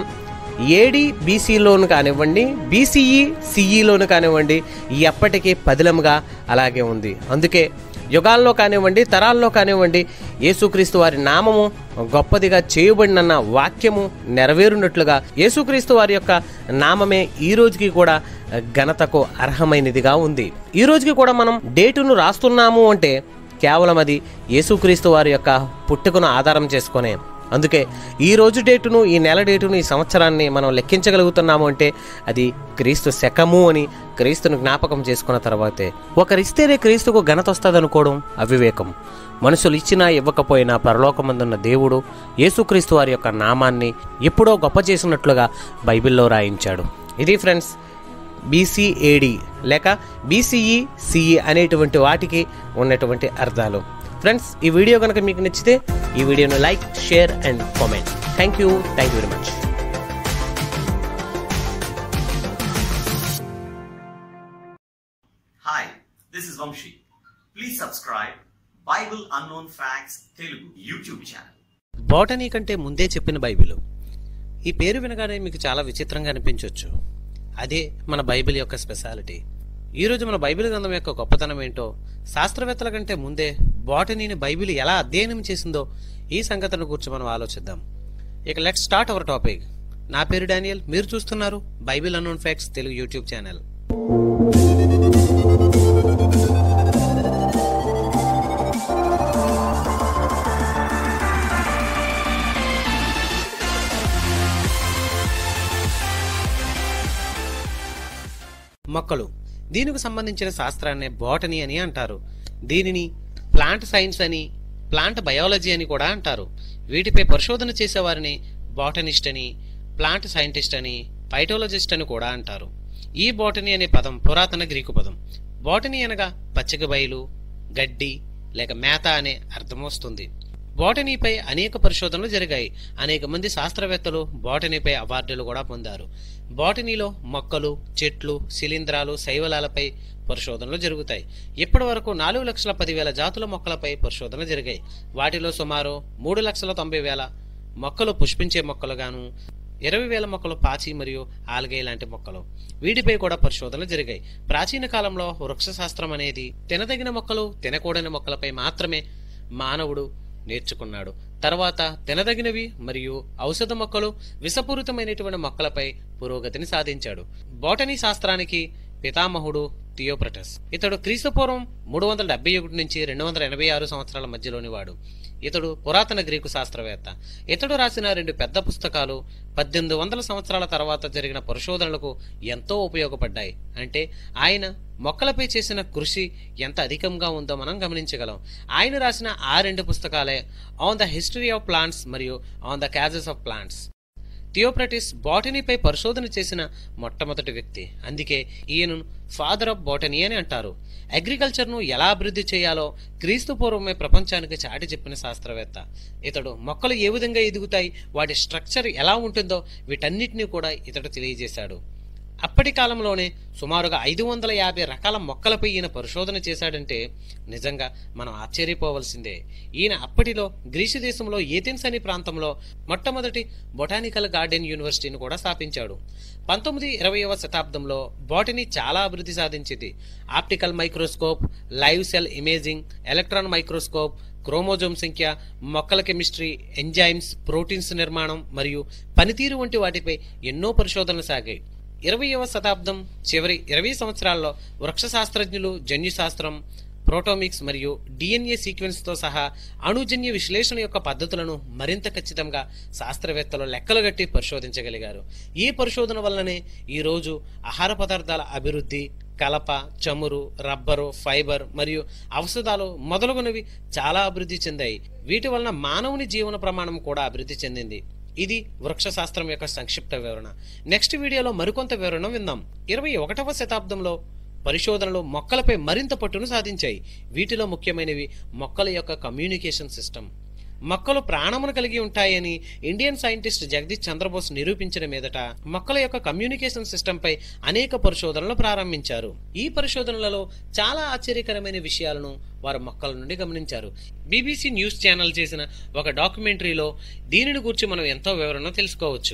ఏడి బీసీలోను కానివ్వండి బీసీఈ సిఈలోను కానివ్వండి ఎప్పటికీ పదిలంగా అలాగే ఉంది అందుకే యుగాల్లో కానివ్వండి తరాల్లో కానివ్వండి యేసుక్రీస్తు వారి నామము గొప్పదిగా చేయబడినన్న వాక్యము నెరవేరునట్లుగా యేసుక్రీస్తు వారి యొక్క నామమే ఈ రోజుకి కూడా ఘనతకు అర్హమైనదిగా ఉంది ఈ రోజుకి కూడా మనం డేటును రాస్తున్నాము అంటే కేవలం అది యేసుక్రీస్తు వారి యొక్క పుట్టుకను ఆధారం చేసుకునే అందుకే ఈ రోజు డేటును ఈ నెల డేటును ఈ సంవత్సరాన్ని మనం లెక్కించగలుగుతున్నాము అంటే అది క్రీస్తు శకము అని క్రీస్తును జ్ఞాపకం చేసుకున్న తర్వాతే ఒకరిస్తేనే క్రీస్తుకు ఘనత వస్తుంది అనుకోవడం అవివేకం మనుషులు ఇచ్చినా ఇవ్వకపోయినా పరలోకమందున్న దేవుడు యేసుక్రీస్తు వారి యొక్క నామాన్ని ఎప్పుడో గొప్ప చేసినట్లుగా బైబిల్లో రాయించాడు ఇది ఫ్రెండ్స్ బీసీఏడి లేక బీసీఈ సిఈ అనేటువంటి వాటికి ఉన్నటువంటి అర్థాలు ఫ్రెండ్స్ ఈ వీడియో కనుక మీకు నచ్చితే ఈ వీడియోను like share and comment thank you thank you very much Hi, this is Vamshi. Please subscribe Bible Unknown Facts Telugu YouTube channel. Botany కంటే ముందే చెప్పిన బైబిల్ ఈ పేరు వినగానే మీకు చాలా విచిత్రంగా అనిపించవచ్చు అదే మన బైబిల్ యొక్క స్పెషాలిటీ ఈ రోజు మన బైబిల్ గ్రంథం యొక్క గొప్పతనం ఏంటో శాస్త్రవేత్తల కంటే ముందే బాటనీని బైబిల్ ఎలా అధ్యయనం చేసిందో ఈ సంగతిని గురించి మనం ఆలోచిద్దాం ఇక లెట్ స్టార్ట్ అవర్ టాపిక్ నా పేరు డానియల్ మీరు చూస్తున్నారు Bible unknown facts Telugu YouTube channel మొక్కలు దీనికి సంబంధించిన శాస్త్రాన్ని బోటనీ అని అంటారు దీనిని ప్లాంట్ సైన్స్ అని ప్లాంట్ బయాలజీ అని కూడా అంటారు వీటిపై పరిశోధన చేసేవారిని బాటనిస్ట్ అని ప్లాంట్ సైంటిస్ట్ అని పైటోలజిస్ట్ అని కూడా అంటారు ఈ బాటనీ అనే పదం పురాతన గ్రీకు పదం బాటనీ అనగా పచ్చిక బయలు గడ్డి లేక మేత అనే అర్థం వస్తుంది బాటనీపై అనేక పరిశోధనలు జరిగాయి అనేక మంది శాస్త్రవేత్తలు బాటనీపై అవార్డులు కూడా పొందారు బాటనీలో మొక్కలు చెట్లు శిలీంధ్రాలు శైవలాలపై పరిశోధనలు జరుగుతాయి ఇప్పటి వరకు నాలుగు లక్షల పదివేల జాతుల మొక్కలపై పరిశోధనలు జరిగాయి వాటిలో సుమారు మూడు లక్షల తొంభై వేల మొక్కలు పుష్పించే మొక్కలుగాను ఇరవై వేల మొక్కలు పాచి మరియు ఆల్గే లాంటి మొక్కలు వీటిపై కూడా పరిశోధనలు జరిగాయి ప్రాచీన కాలంలో వృక్ష శాస్త్రం అనేది తినదగిన మొక్కలు తినకూడని మొక్కలపై మాత్రమే మానవుడు నేర్చుకున్నాడు తర్వాత తినదగినవి మరియు ఔషధ మొక్కలు విషపూరితమైనటువంటి మొక్కలపై పురోగతిని సాధించాడు బోటనీ శాస్త్రానికి పితామహుడు థియోప్రటస్ ఇతడు క్రీస్తుపూర్వం మూడు వందల డెబ్బై ఒకటి నుంచి రెండు వందల ఎనభై ఆరు సంవత్సరాల మధ్యలోని వాడు ఇతడు పురాతన గ్రీకు శాస్త్రవేత్త ఇతడు రాసిన రెండు పెద్ద పుస్తకాలు పద్దెనిమిది వందల సంవత్సరాల తర్వాత జరిగిన పరిశోధనలకు ఎంతో ఉపయోగపడ్డాయి అంటే ఆయన మొక్కలపై చేసిన కృషి ఎంత అధికంగా ఉందో మనం గమనించగలం ఆయన రాసిన ఆ రెండు పుస్తకాలే on the history of plants మరియు on the causes of plants Theophrastus బాటనీపై పరిశోధన చేసిన మొట్టమొదటి వ్యక్తి అందుకే ఈయనను ఫాదర్ ఆఫ్ బాటనీ అని అంటారు అగ్రికల్చర్ను ఎలా అభివృద్ధి చేయాలో క్రీస్తు పూర్వమే ప్రపంచానికి చాటి చెప్పిన శాస్త్రవేత్త ఇతడు మొక్కలు ఏ విధంగా ఎదుగుతాయి వాటి స్ట్రక్చర్ ఎలా ఉంటుందో వీటన్నిటినీ కూడా ఇతడు తెలియజేశాడు అప్పటి కాలంలోనే సుమారుగా ఐదు వందల యాభై రకాల మొక్కలపై ఈయన పరిశోధన చేశాడంటే నిజంగా మనం ఆశ్చర్యపోవలసిందే ఈయన అప్పటిలో గ్రీసు దేశంలో ఏథెన్స్ అనే ప్రాంతంలో మొట్టమొదటి బొటానికల్ గార్డెన్ యూనివర్సిటీని కూడా స్థాపించాడు పంతొమ్మిది ఇరవైవ శతాబ్దంలో బాటనీ చాలా అభివృద్ధి సాధించింది optical microscope live cell imaging electron microscope chromosome సంఖ్య మొక్కల కెమిస్ట్రీ ఎంజైమ్స్ ప్రోటీన్స్ నిర్మాణం మరియు పనితీరు వంటి వాటిపై ఎన్నో పరిశోధనలు సాగాయి ఇరవయవ శతాబ్దం చివరి ఇరవై సంవత్సరాల్లో వృక్ష శాస్త్రజ్ఞులు జన్యుశాస్త్రం ప్రోటోమిక్స్ మరియు డిఎన్ఏ సీక్వెన్స్తో సహా అణుజన్య విశ్లేషణ యొక్క పద్ధతులను మరింత ఖచ్చితంగా శాస్త్రవేత్తలు లెక్కలుగట్టి పరిశోధించగలిగారు ఈ పరిశోధన వల్లనే ఈరోజు ఆహార పదార్థాల అభివృద్ధి కలప చమురు రబ్బరు ఫైబర్ మరియు ఔషధాలు మొదలగునవి చాలా అభివృద్ధి చెందాయి వీటి వలన మానవుని జీవన ప్రమాణం కూడా అభివృద్ధి చెందింది ఇది వృక్ష శాస్త్రం యొక్క సంక్షిప్త వివరణ నెక్స్ట్ వీడియోలో మరికొంత వివరణ విందాం ఇరవై ఒకటవ శతాబ్దంలో పరిశోధనలు మొక్కలపై మరింత పట్టును సాధించాయి వీటిలో ముఖ్యమైనవి మొక్కల యొక్క కమ్యూనికేషన్ సిస్టమ్ మొక్కలు ప్రాణమును కలిగి ఉంటాయని ఇండియన్ సైంటిస్ట్ జగదీష్ చంద్రబోస్ నిరూపించిన మీదట మొక్కల యొక్క కమ్యూనికేషన్ సిస్టంపై అనేక పరిశోధనలు ప్రారంభించారు ఈ పరిశోధనలలో చాలా ఆశ్చర్యకరమైన విషయాలను వారు మొక్కల నుండి గమనించారు బీబీసీ న్యూస్ ఛానల్ చేసిన ఒక డాక్యుమెంటరీలో దీనిని గురించి మనం ఎంతో వివరణ తెలుసుకోవచ్చు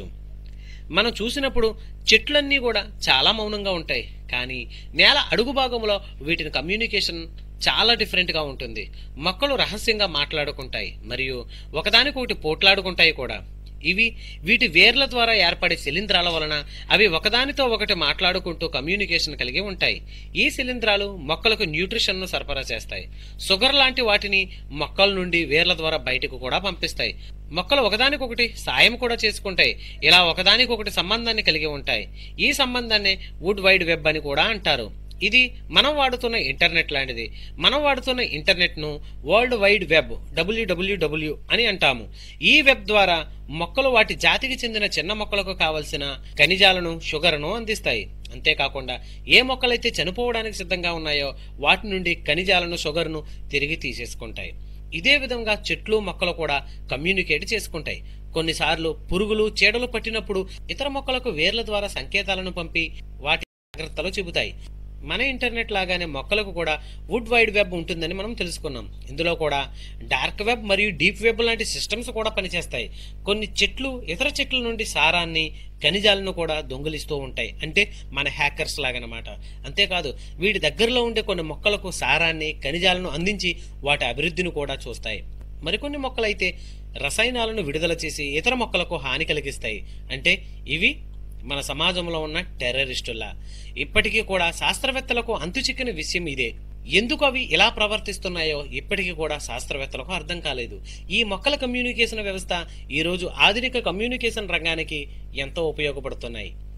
మనం చూసినప్పుడు చెట్లన్నీ కూడా చాలా మౌనంగా ఉంటాయి కానీ నేల అడుగు భాగంలో వీటిని కమ్యూనికేషన్ చాలా డిఫరెంట్ గా ఉంటుంది మొక్కలు రహస్యంగా మాట్లాడుకుంటాయి మరియు ఒకదానికొకటి పోట్లాడుకుంటాయి కూడా ఇవి వీటి వేర్ల ద్వారా ఏర్పడే శిలీంధ్రాల వలన అవి ఒకదానితో ఒకటి మాట్లాడుకుంటూ కమ్యూనికేషన్ కలిగి ఉంటాయి ఈ శిలీంధ్రాలు మొక్కలకు న్యూట్రిషన్ ను సరఫరా చేస్తాయి షుగర్ లాంటి వాటిని మొక్కల నుండి వేర్ల ద్వారా బయటకు కూడా పంపిస్తాయి మొక్కలు ఒకదానికొకటి సాయం కూడా చేసుకుంటాయి ఇలా ఒకదానికొకటి సంబంధాన్ని కలిగి ఉంటాయి ఈ సంబంధాన్ని వుడ్ వైడ్ వెబ్ అని కూడా అంటారు ఇది మనం వాడుతున్న ఇంటర్నెట్ లాంటిది మనం వాడుతున్న ఇంటర్నెట్ ను వరల్డ్ వైడ్ వెబ్ డబ్ల్యూడబ్ల్యూడబ్ల్యూ అని అంటాము ఈ వెబ్ ద్వారా మొక్కలు వాటి జాతికి చెందిన చిన్న మొక్కలకు కావలసిన ఖనిజాలను షుగర్ను అందిస్తాయి అంతేకాకుండా ఏ మొక్కలైతే చనిపోవడానికి సిద్ధంగా ఉన్నాయో వాటి నుండి ఖనిజాలను షుగర్ను తిరిగి తీసేసుకుంటాయి ఇదే విధంగా చెట్లు మొక్కలు కూడా కమ్యూనికేట్ చేసుకుంటాయి కొన్నిసార్లు పురుగులు చీడలు పట్టినప్పుడు ఇతర మొక్కలకు వేర్ల ద్వారా సంకేతాలను పంపి వాటి జాగ్రత్తలు చెబుతాయి మన ఇంటర్నెట్ లాగానే మొక్కలకు కూడా వుడ్ వైడ్ వెబ్ ఉంటుందని మనం తెలుసుకున్నాం ఇందులో కూడా డార్క్ వెబ్ మరియు డీప్ వెబ్ లాంటి సిస్టమ్స్ కూడా పనిచేస్తాయి కొన్ని చెట్లు ఇతర చెట్ల నుండి సారాన్ని ఖనిజాలను కూడా దొంగిలిస్తూ ఉంటాయి అంటే మన హ్యాకర్స్ లాగనమాట అంతేకాదు వీటి దగ్గరలో ఉండే కొన్ని మొక్కలకు సారాన్ని ఖనిజాలను అందించి వాటి అభివృద్ధిని కూడా చూస్తాయి మరికొన్ని మొక్కలైతే రసాయనాలను విడుదల చేసి ఇతర మొక్కలకు హాని కలిగిస్తాయి అంటే ఇవి మన సమాజంలో ఉన్న టెర్రరిస్టుల్లా ఇప్పటికీ కూడా శాస్త్రవేత్తలకు అంతుచిక్కిన విషయం ఇదే ఎందుకు అవి ఇలా ప్రవర్తిస్తున్నాయో ఇప్పటికీ కూడా శాస్త్రవేత్తలకు అర్థం కాలేదు ఈ మొక్కల కమ్యూనికేషన్ వ్యవస్థ ఈ రోజు ఆధునిక కమ్యూనికేషన్ రంగానికి ఎంతో ఉపయోగపడుతున్నాయి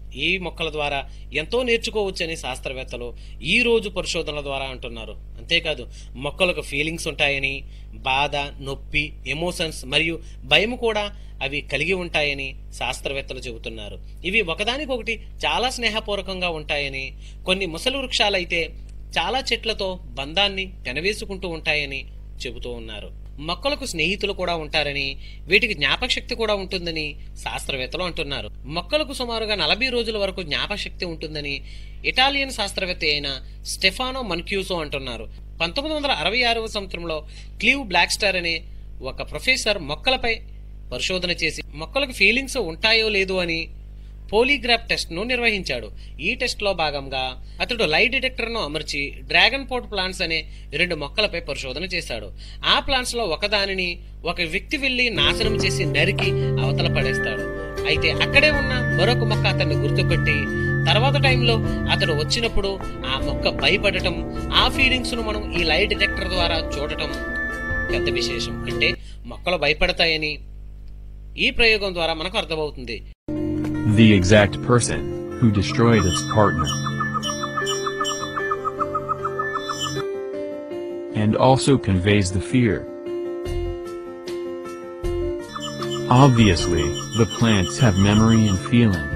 ఈ మొక్కల ద్వారా ఎంతో నేర్చుకోవచ్చని శాస్త్రవేత్తలు ఈ రోజు పరిశోధనల ద్వారా అంటున్నారు అంతేకాదు మొక్కలకు ఫీలింగ్స్ ఉంటాయని బాధ నొప్పి ఎమోషన్స్ మరియు భయం కూడా అవి కలిగి ఉంటాయని శాస్త్రవేత్తలు చెబుతున్నారు ఇవి ఒకదానికొకటి చాలా స్నేహపూర్వకంగా ఉంటాయని కొన్ని ముసలి వృక్షాలైతే చాలా చెట్లతో బంధాన్ని పెనవేసుకుంటూ ఉంటాయని చెబుతూ ఉన్నారు మొక్కలకు స్నేహితులు కూడా ఉంటారని వీటికి జ్ఞాపకశక్తి కూడా ఉంటుందని శాస్త్రవేత్తలు అంటున్నారు మొక్కలకు సుమారుగా నలభై రోజుల వరకు జ్ఞాపకశక్తి ఉంటుందని ఇటాలియన్ శాస్త్రవేత్త అయిన స్టెఫానో మన్క్యూసో అంటున్నారు పంతొమ్మిది వందల అరవై ఆరవ సంవత్సరంలో క్లీవ్ బ్లాక్ స్టార్ అనే ఒక ప్రొఫెసర్ మొక్కలపై పరిశోధన చేసి మొక్కలకు ఫీలింగ్స్ ఉంటాయో లేదో అని పోలీగ్రాఫ్ టెస్ట్ ను నిర్వహించాడు ఈ టెస్ట్ లో భాగంగా అతడు లై డిటెక్టర్ ను అమర్చి డ్రాగన్ పోర్ట్ ప్లాంట్స్ అనే రెండు మొక్కలపై పరిశోధన చేశాడు ఆ ప్లాంట్స్ లో ఒకదానిని ఒక వ్యక్తి వెళ్లి నాశనం చేసి నరికి అవతల పడేస్తాడు అయితే అక్కడే ఉన్న మరొక మొక్క అతన్ని గుర్తుపెట్టి తర్వాత టైంలో అతడు వచ్చినప్పుడు ఆ మొక్క భయపడటం ఆ ఫీలింగ్స్ ను మనం ఈ లై డిటెక్టర్ ద్వారా చూడటం పెద్ద విశేషం అంటే మొక్కలు భయపడతాయని ఈ ప్రయోగం ద్వారా మనకు అర్థమవుతుంది The exact person who destroyed its partner. And also conveys the fear. Obviously, the plants have memory and feeling.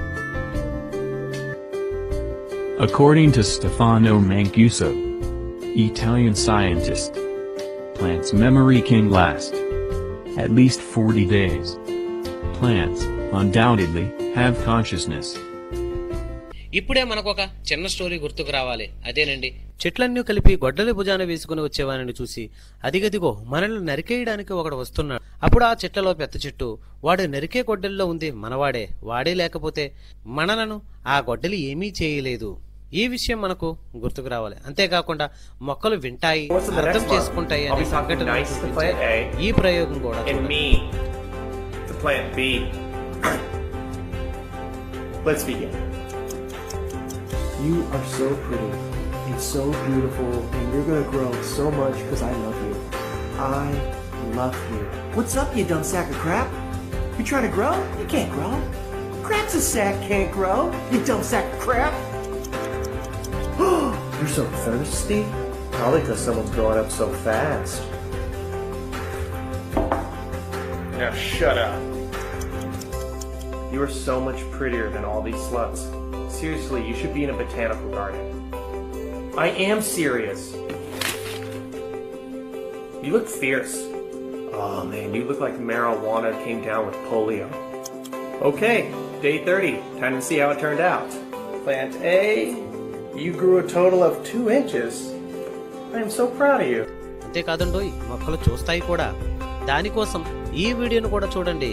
According to Stefano Mancuso, Italian scientist, plants' memory can last at least 40 days. Plants, undoubtedly, have consciousness. ఇప్పుడే మనకు ఒక చిన్న story గుర్తుకు రావాలి అదేనండి చెట్లన్నీ కలిపి గొడ్డలి భుజాన వేసుకుని వచ్చేవాడిని చూసి అదిగదిగో మనల్ని నరికేయడానికి ఒకడు వస్తున్నాడు అప్పుడు ఆ చెట్లలో పెద్ద చెట్టు వాడు నరికే గొడ్డలిలో ఉంది మనవాడే వాడే లేకపోతే మనలను ఆ గొడ్డలి ఏమీ చేయలేదు ఈ విషయం మనకు గుర్తుకు రావాలి అంతేకాకుండా మొక్కలు వింటాయి What's in the అర్థం next one? చేసుకుంటాయి I'll అనే be talking సంఘటనలు nice to చూపించే plant A ఈ ప్రయోగం కూడా and చూడండి. me to plant B. Let's begin. You are so pretty and so beautiful, and you're gonna grow so much because I love you. I love you. What's up, you dumb sack of crap? You trying to grow? You can't grow. Crap's a sack can't grow, you dumb sack of crap. You're so thirsty? Probably because someone's growing up so fast. Now shut up. You are so much prettier than all these sluts. Seriously, you should be in a botanical garden. I am serious. You look fierce. Oh man, you look like marijuana came down with polio. Okay, day 30. Time to see how it turned out. Plant A, you grew a total of two inches. I am so proud of you. అంతేకాదండోయ్ మొక్కలు చూస్తాయి కూడా దానికోసం ఈ వీడియోను కూడా చూడండి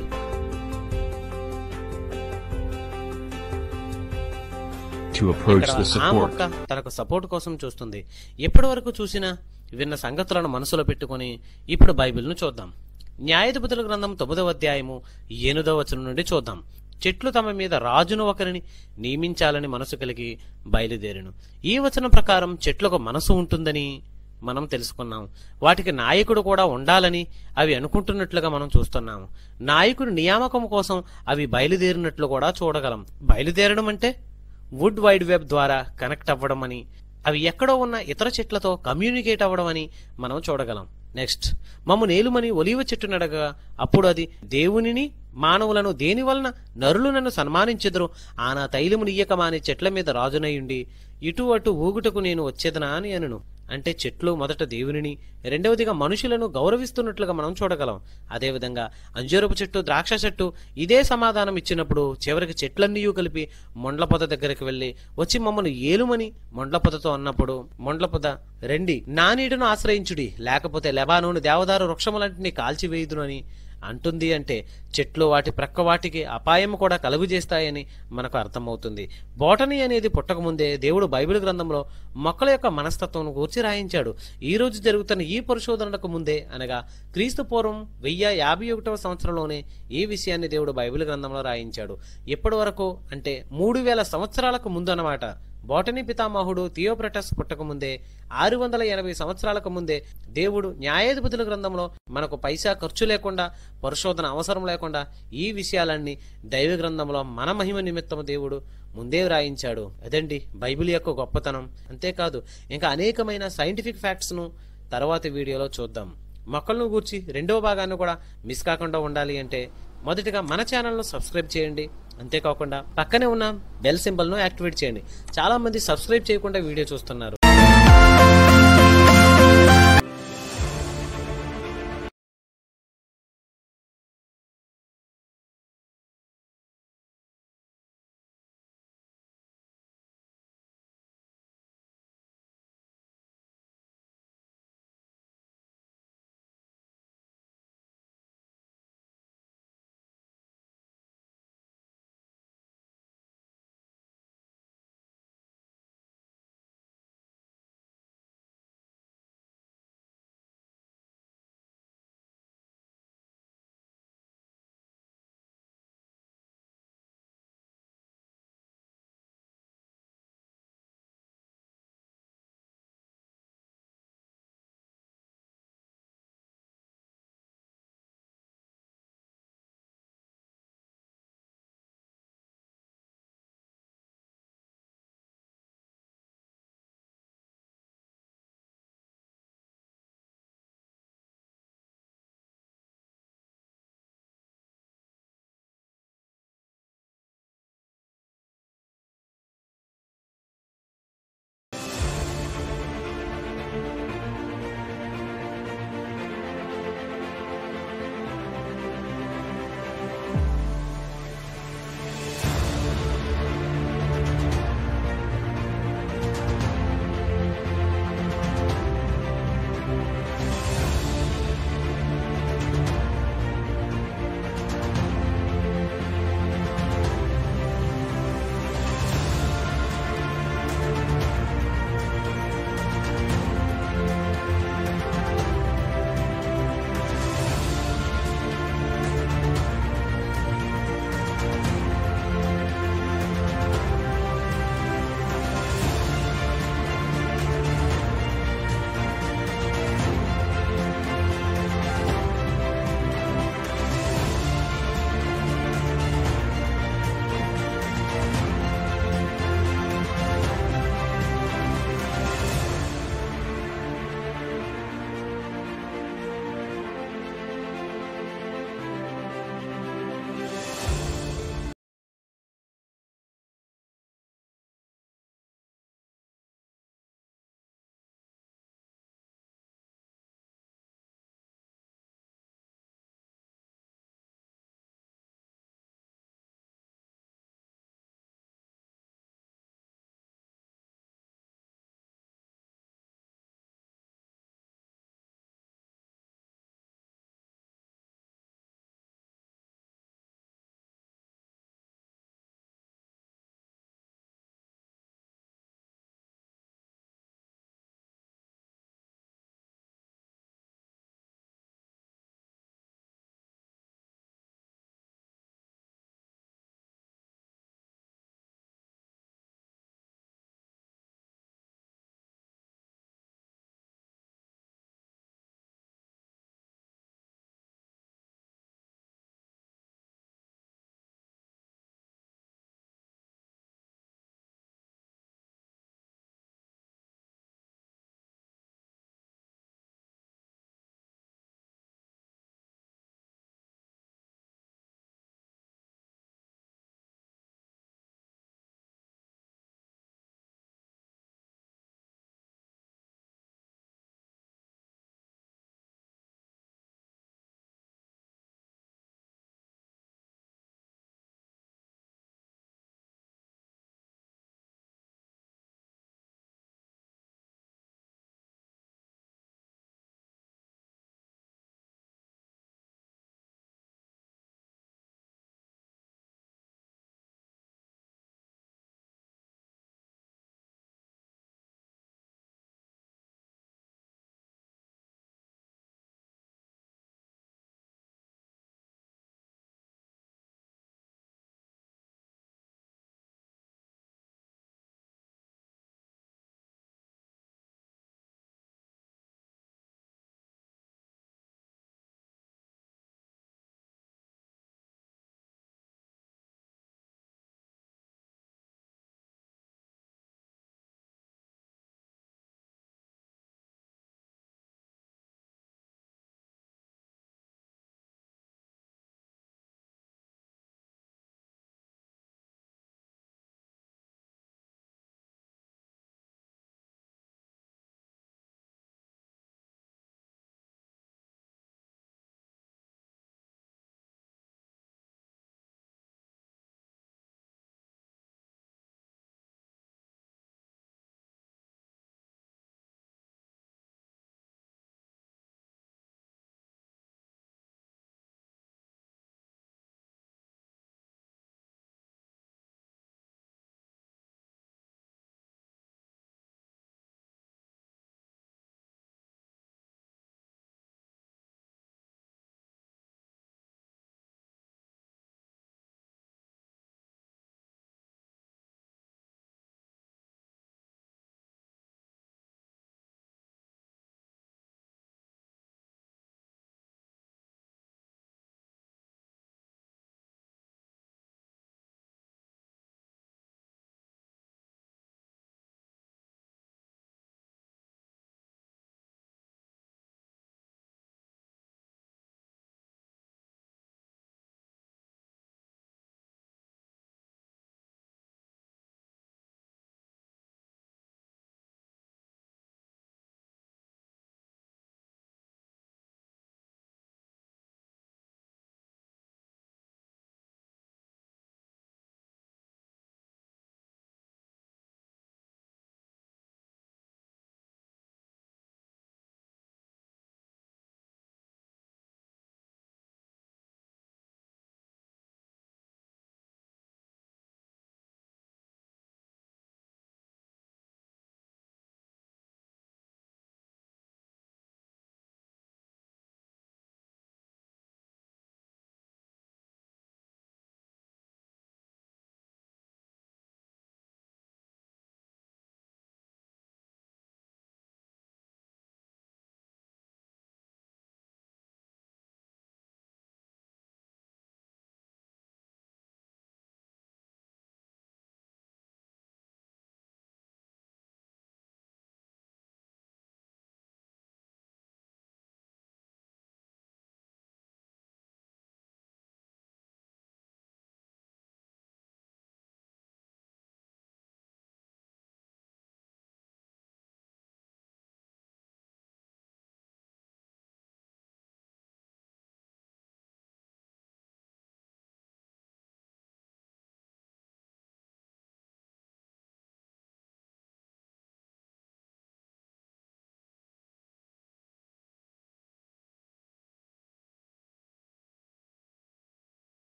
To approach ఇక్కడ the ఆ support. మొక్క తనకు సపోర్ట్ కోసం చూస్తుంది ఎప్పటి వరకు చూసినా విన్న సంగతులను మనసులో పెట్టుకొని ఇప్పుడు బైబిల్ను చూద్దాం న్యాయాధిపతుల గ్రంథం తొమ్మిదవ అధ్యాయము ఎనిమిదవ వచనం నుండి చూద్దాం చెట్లు తమ మీద రాజును ఒకరిని నియమించాలని మనసు కలిగి బయలుదేరును ఈ వచనం ప్రకారం చెట్లకు మనసు ఉంటుందని మనం తెలుసుకున్నాం వాటికి నాయకుడు కూడా ఉండాలని అవి అనుకుంటున్నట్లుగా మనం చూస్తున్నాము నాయకుడి నియామకం కోసం అవి బయలుదేరినట్లు కూడా చూడగలం బయలుదేరడం అంటే వుడ్ వైడ్ వెబ్ ద్వారా కనెక్ట్ అవ్వడం అని అవి ఎక్కడో ఉన్న ఇతర చెట్లతో కమ్యూనికేట్ అవ్వడం అని మనం చూడగలం నెక్స్ట్ మమ్ము నేలుమని ఒలివ చెట్టు నడగా అప్పుడు అది దేవునిని మానవులను దేని వలన నరులు నన్ను సన్మానించెదరు ఆ నా తైలము నీయక మానే చెట్ల మీద రాజునయుండి ఇటు అటు ఊగుటకు నేను వచ్చేదనా అని అనను అంటే చెట్లు మొదట దేవునిని రెండవదిగా మనుషులను గౌరవిస్తున్నట్లుగా మనం చూడగలం అదేవిధంగా అంజూరపు చెట్టు ద్రాక్ష చెట్టు ఇదే సమాధానం ఇచ్చినప్పుడు చివరికి చెట్లన్నీ కలిపి మొండ్ల పొద దగ్గరికి వెళ్ళి వచ్చి మమ్మల్ని ఏలుమని మొండ్ల పొదతో అన్నప్పుడు మొండ్ల పొద రండి నా నీడను ఆశ్రయించుడి లేకపోతే లెబానోను దేవదారు వృక్షములంటిని కాల్చివేయుదును అని అంటుంది అంటే చెట్లు వాటి ప్రక్క వాటికి అపాయం కూడా కలుగు చేస్తాయని మనకు అర్థమవుతుంది బోటనీ అనేది పుట్టకముందే దేవుడు బైబిల్ గ్రంథంలో మొక్కల యొక్క మనస్తత్వం గూర్చి రాయించాడు ఈ రోజు జరుగుతున్న ఈ పరిశోధనలకు ముందే అనగా క్రీస్తు పూర్వం వెయ్యి యాభై ఒకటవ సంవత్సరంలోనే ఈ విషయాన్ని దేవుడు బైబిల్ గ్రంథంలో రాయించాడు ఇప్పటి వరకు అంటే మూడు వేల సంవత్సరాలకు ముందు అన్నమాట బోటనీ పితామహుడు థియోప్రటస్ పుట్టకముందే ఆరు వందల ఎనభై సంవత్సరాలకు ముందే దేవుడు న్యాయాధిపతుల గ్రంథంలో మనకు పైసా ఖర్చు లేకుండా పరిశోధన అవసరం లేకుండా ఈ విషయాలన్నీ దైవ గ్రంథంలో మన మహిమ నిమిత్తం దేవుడు ముందే వ్రాయించాడు అదండి బైబిల్ యొక్క గొప్పతనం అంతేకాదు ఇంకా అనేకమైన సైంటిఫిక్ ఫ్యాక్ట్స్ను తర్వాతి వీడియోలో చూద్దాం మొక్కలను గూర్చి రెండవ భాగాన్ని కూడా మిస్ కాకుండా ఉండాలి అంటే మొదటిగా మన ఛానల్ను సబ్స్క్రైబ్ చేయండి అంతేకాకుండా పక్కనే ఉన్న బెల్ సింబల్ను యాక్టివేట్ చేయండి చాలా మంది సబ్స్క్రైబ్ చేయకుండా వీడియో చూస్తున్నారు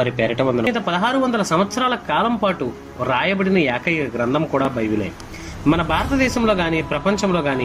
వారి పేరిట వందనం మీద పదహారు వందల సంవత్సరాల కాలం పాటు రాయబడిన ఏకైక గ్రంథం కూడా బైబిలే మన భారతదేశంలో గాని ప్రపంచంలో గాని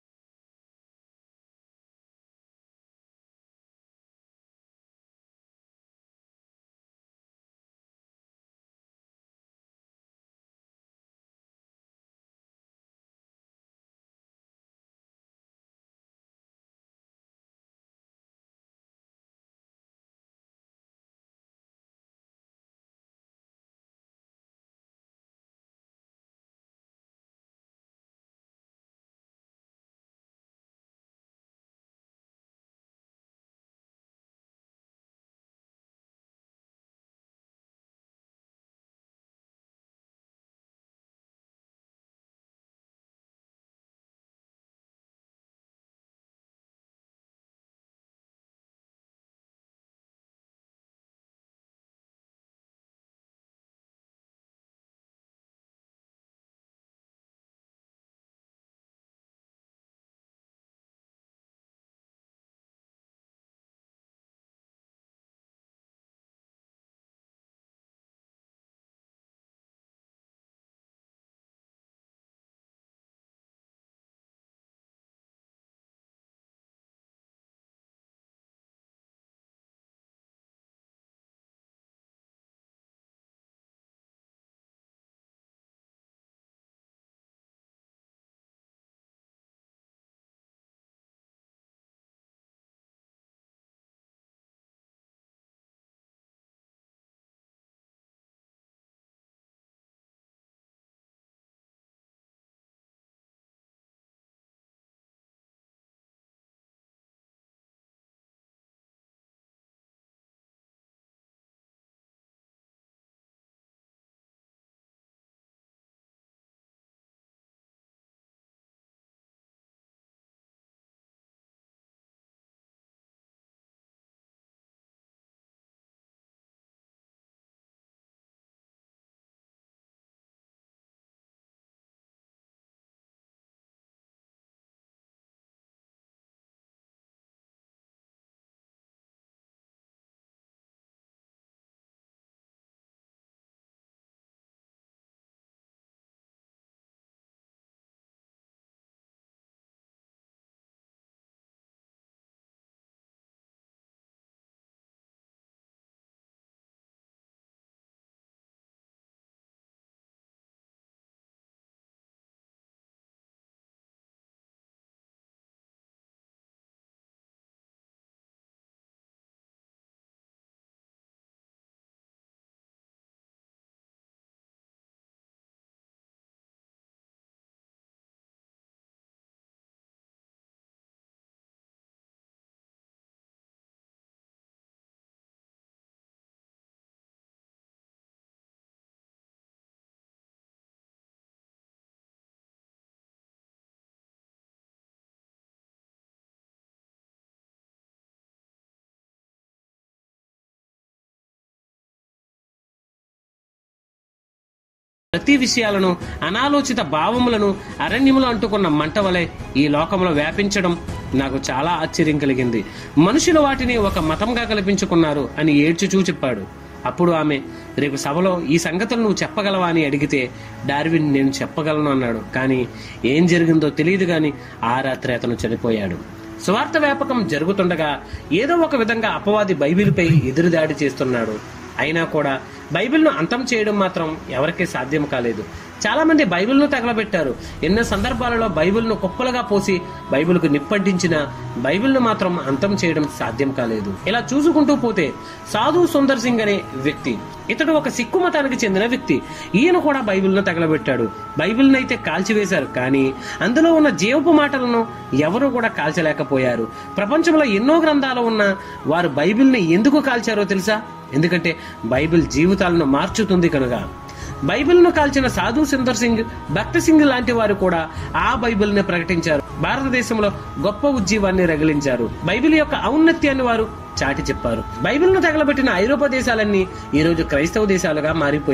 ప్రతి విషయాలను అనాలోచిత భావములను అరణ్యములు అంటుకున్న మంట వలె ఈ లోకంలో వ్యాపించడం నాకు చాలా ఆశ్చర్యం కలిగింది మనుషులు వాటిని ఒక మతంగా కల్పించుకున్నారు అని ఏడ్చుచూ చెప్పాడు అప్పుడు ఆమె రేపు సభలో ఈ సంగతులు నువ్వు చెప్పగలవా అని అడిగితే డార్విన్ నేను చెప్పగలను అన్నాడు కానీ ఏం జరిగిందో తెలియదు గాని ఆ రాత్రి అతను చనిపోయాడు స్వార్థ వ్యాపకం జరుగుతుండగా ఏదో ఒక విధంగా అపవాది బైబిల్పై ఎదురుదాడి చేస్తున్నాడు అయినా కూడా బైబిల్ను అంతం చేయడం మాత్రం ఎవరికీ సాధ్యం కాలేదు చాలా మంది బైబిల్ను తగలబెట్టారు ఎన్నో సందర్భాలలో బైబిల్ను కుప్పలుగా పోసి బైబిల్కు నిప్పంటించిన బైబిల్ను మాత్రం అంతం చేయడం సాధ్యం కాలేదు ఇలా చూసుకుంటూ పోతే సాధు సుందర్ సింగ్ అనే వ్యక్తి ఇతడు ఒక సిక్కు మతానికి చెందిన వ్యక్తి ఈయన కూడా బైబిల్ను తగలబెట్టాడు బైబిల్ని అయితే కాల్చివేశారు కానీ అందులో ఉన్న జీవపు మాటలను ఎవరూ కూడా కాల్చలేకపోయారు ప్రపంచంలో ఎన్నో గ్రంథాలు ఉన్న వారు బైబిల్ని ఎందుకు కాల్చారో తెలుసా ఎందుకంటే బైబిల్ జీవితాలను మార్చుతుంది కనుక బైబిల్ను కాల్చిన సాధు సుందర్ సింగ్ భక్త సింగ్ లాంటి వారు కూడా ఆ బైబిల్ ని ప్రకటించారు భారతదేశంలో గొప్ప ఉజ్జీవాన్ని రగిలించారు బైబిల్ యొక్క ఔన్నత్యాన్ని వారు చాటి చెప్పారు బైబిల్ను తగలబెట్టిన ఐరోపా దేశాలన్నీ ఈ రోజు క్రైస్తవ దేశాలుగా మారిపోయాయి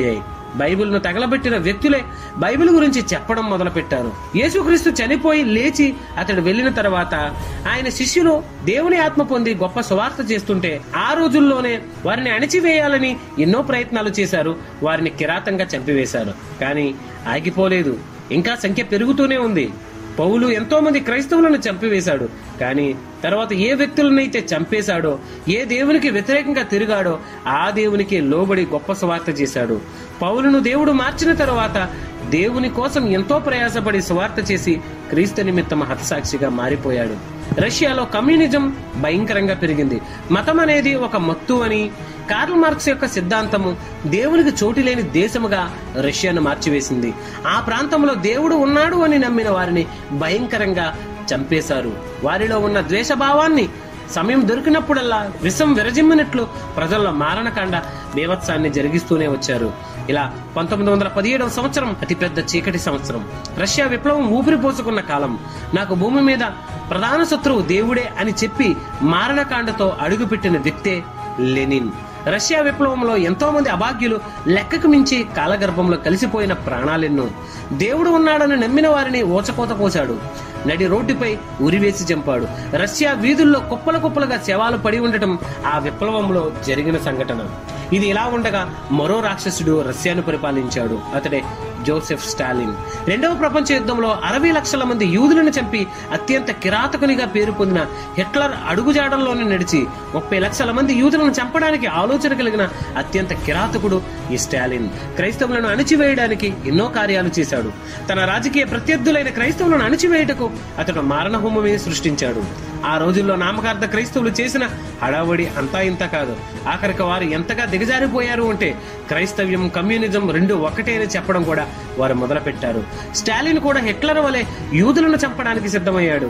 బైబిల్ను తగలబెట్టిన వ్యక్తులే బైబిల్ గురించి చెప్పడం మొదలుపెట్టారు యేసుక్రీస్తు చనిపోయి లేచి అతడు వెళ్ళిన తర్వాత ఆయన శిష్యులు దేవుని ఆత్మ పొంది గొప్ప సువార్త చేస్తుంటే ఆ రోజుల్లోనే వారిని అణిచివేయాలని ఎన్నో ప్రయత్నాలు చేశారు వారిని కిరాతంగా చంపివేశారు కానీ ఆగిపోలేదు ఇంకా సంఖ్య పెరుగుతూనే ఉంది పౌలు ఎంతో మంది క్రైస్తవులను చంపివేశాడు కానీ తర్వాత ఏ వ్యక్తులనైతే చంపేశాడో ఏ దేవునికి వ్యతిరేకంగా తిరిగాడో ఆ దేవునికి లోబడి గొప్ప స్వార్థ చేశాడు పౌలును దేవుడు మార్చిన తర్వాత దేవుని కోసం ఎంతో ప్రయాసపడి స్వార్థ చేసి క్రీస్తు నిమిత్తం హతసాక్షిగా మారిపోయాడు రష్యాలో కమ్యూనిజం భయంకరంగా పెరిగింది మతం అనేది ఒక మత్తు అని కార్ల్ మార్క్స్ యొక్క సిద్ధాంతము దేవునికి చోటు లేని దేశముగా రష్యాను మార్చివేసింది ఆ ప్రాంతంలో దేవుడు ఉన్నాడు అని నమ్మిన వారిని భయంకరంగా చంపేశారు వారిలో ఉన్న ద్వేషభావాన్ని సమయం దొరికినప్పుడల్లా విషం విరజిమ్మినట్లు ప్రజల్లో మారణకాండ బీభత్సాన్ని జరిగిస్తూనే వచ్చారు ఇలా పంతొమ్మిది వందల పదిహేడవ సంవత్సరం అతిపెద్ద చీకటి సంవత్సరం రష్యా విప్లవం ఊపిరి పోసుకున్న కాలం నాకు భూమి మీద ప్రధాన శత్రువు దేవుడే అని చెప్పి మారణకాండతో అడుగుపెట్టిన వ్యక్తే లెనిన్ రష్యా విప్లవంలో ఎంతో మంది అభాగ్యులు లెక్కకు మించి కాలగర్భంలో కలిసిపోయిన ప్రాణాలెన్నో దేవుడు ఉన్నాడని నమ్మిన వారిని ఓచకోత కోశాడు నడి రోడ్డుపై ఉరివేసి చంపాడు రష్యా వీధుల్లో కుప్పల కుప్పలుగా శవాలు పడి ఉండటం ఆ విప్లవంలో జరిగిన సంఘటన ఇది ఇలా ఉండగా మరో రాక్షసుడు రష్యాను పరిపాలించాడు అతడే జోసెఫ్ స్టాలిన్ రెండవ ప్రపంచ యుద్ధంలో అరవై లక్షల మంది యూదులను చంపి అత్యంత కిరాతకునిగా పేరు పొందిన హిట్లర్ అడుగుజాడల్లోనే నడిచి ముప్పై లక్షల మంది యూదులను చంపడానికి ఆలోచన కలిగిన అత్యంత కిరాతకుడు ఈ స్టాలిన్ క్రైస్తవులను అణిచివేయడానికి ఎన్నో కార్యాలు చేశాడు తన రాజకీయ ప్రత్యర్థులైన క్రైస్తవులను అణిచివేయుటకు అతడు మారణహోమమే సృష్టించాడు ఆ రోజుల్లో నామకార్థ క్రైస్తవులు చేసిన హడావడి అంతా ఇంత కాదు ఆఖరికి వారు ఎంతగా దిగజారిపోయారు అంటే క్రైస్తవ్యం కమ్యూనిజం రెండు ఒకటే అని చెప్పడం కూడా వారు మొదలుపెట్టారు స్టాలిన్ కూడా హిట్లర్ వలె యూదులను చంపడానికి సిద్ధమయ్యాడు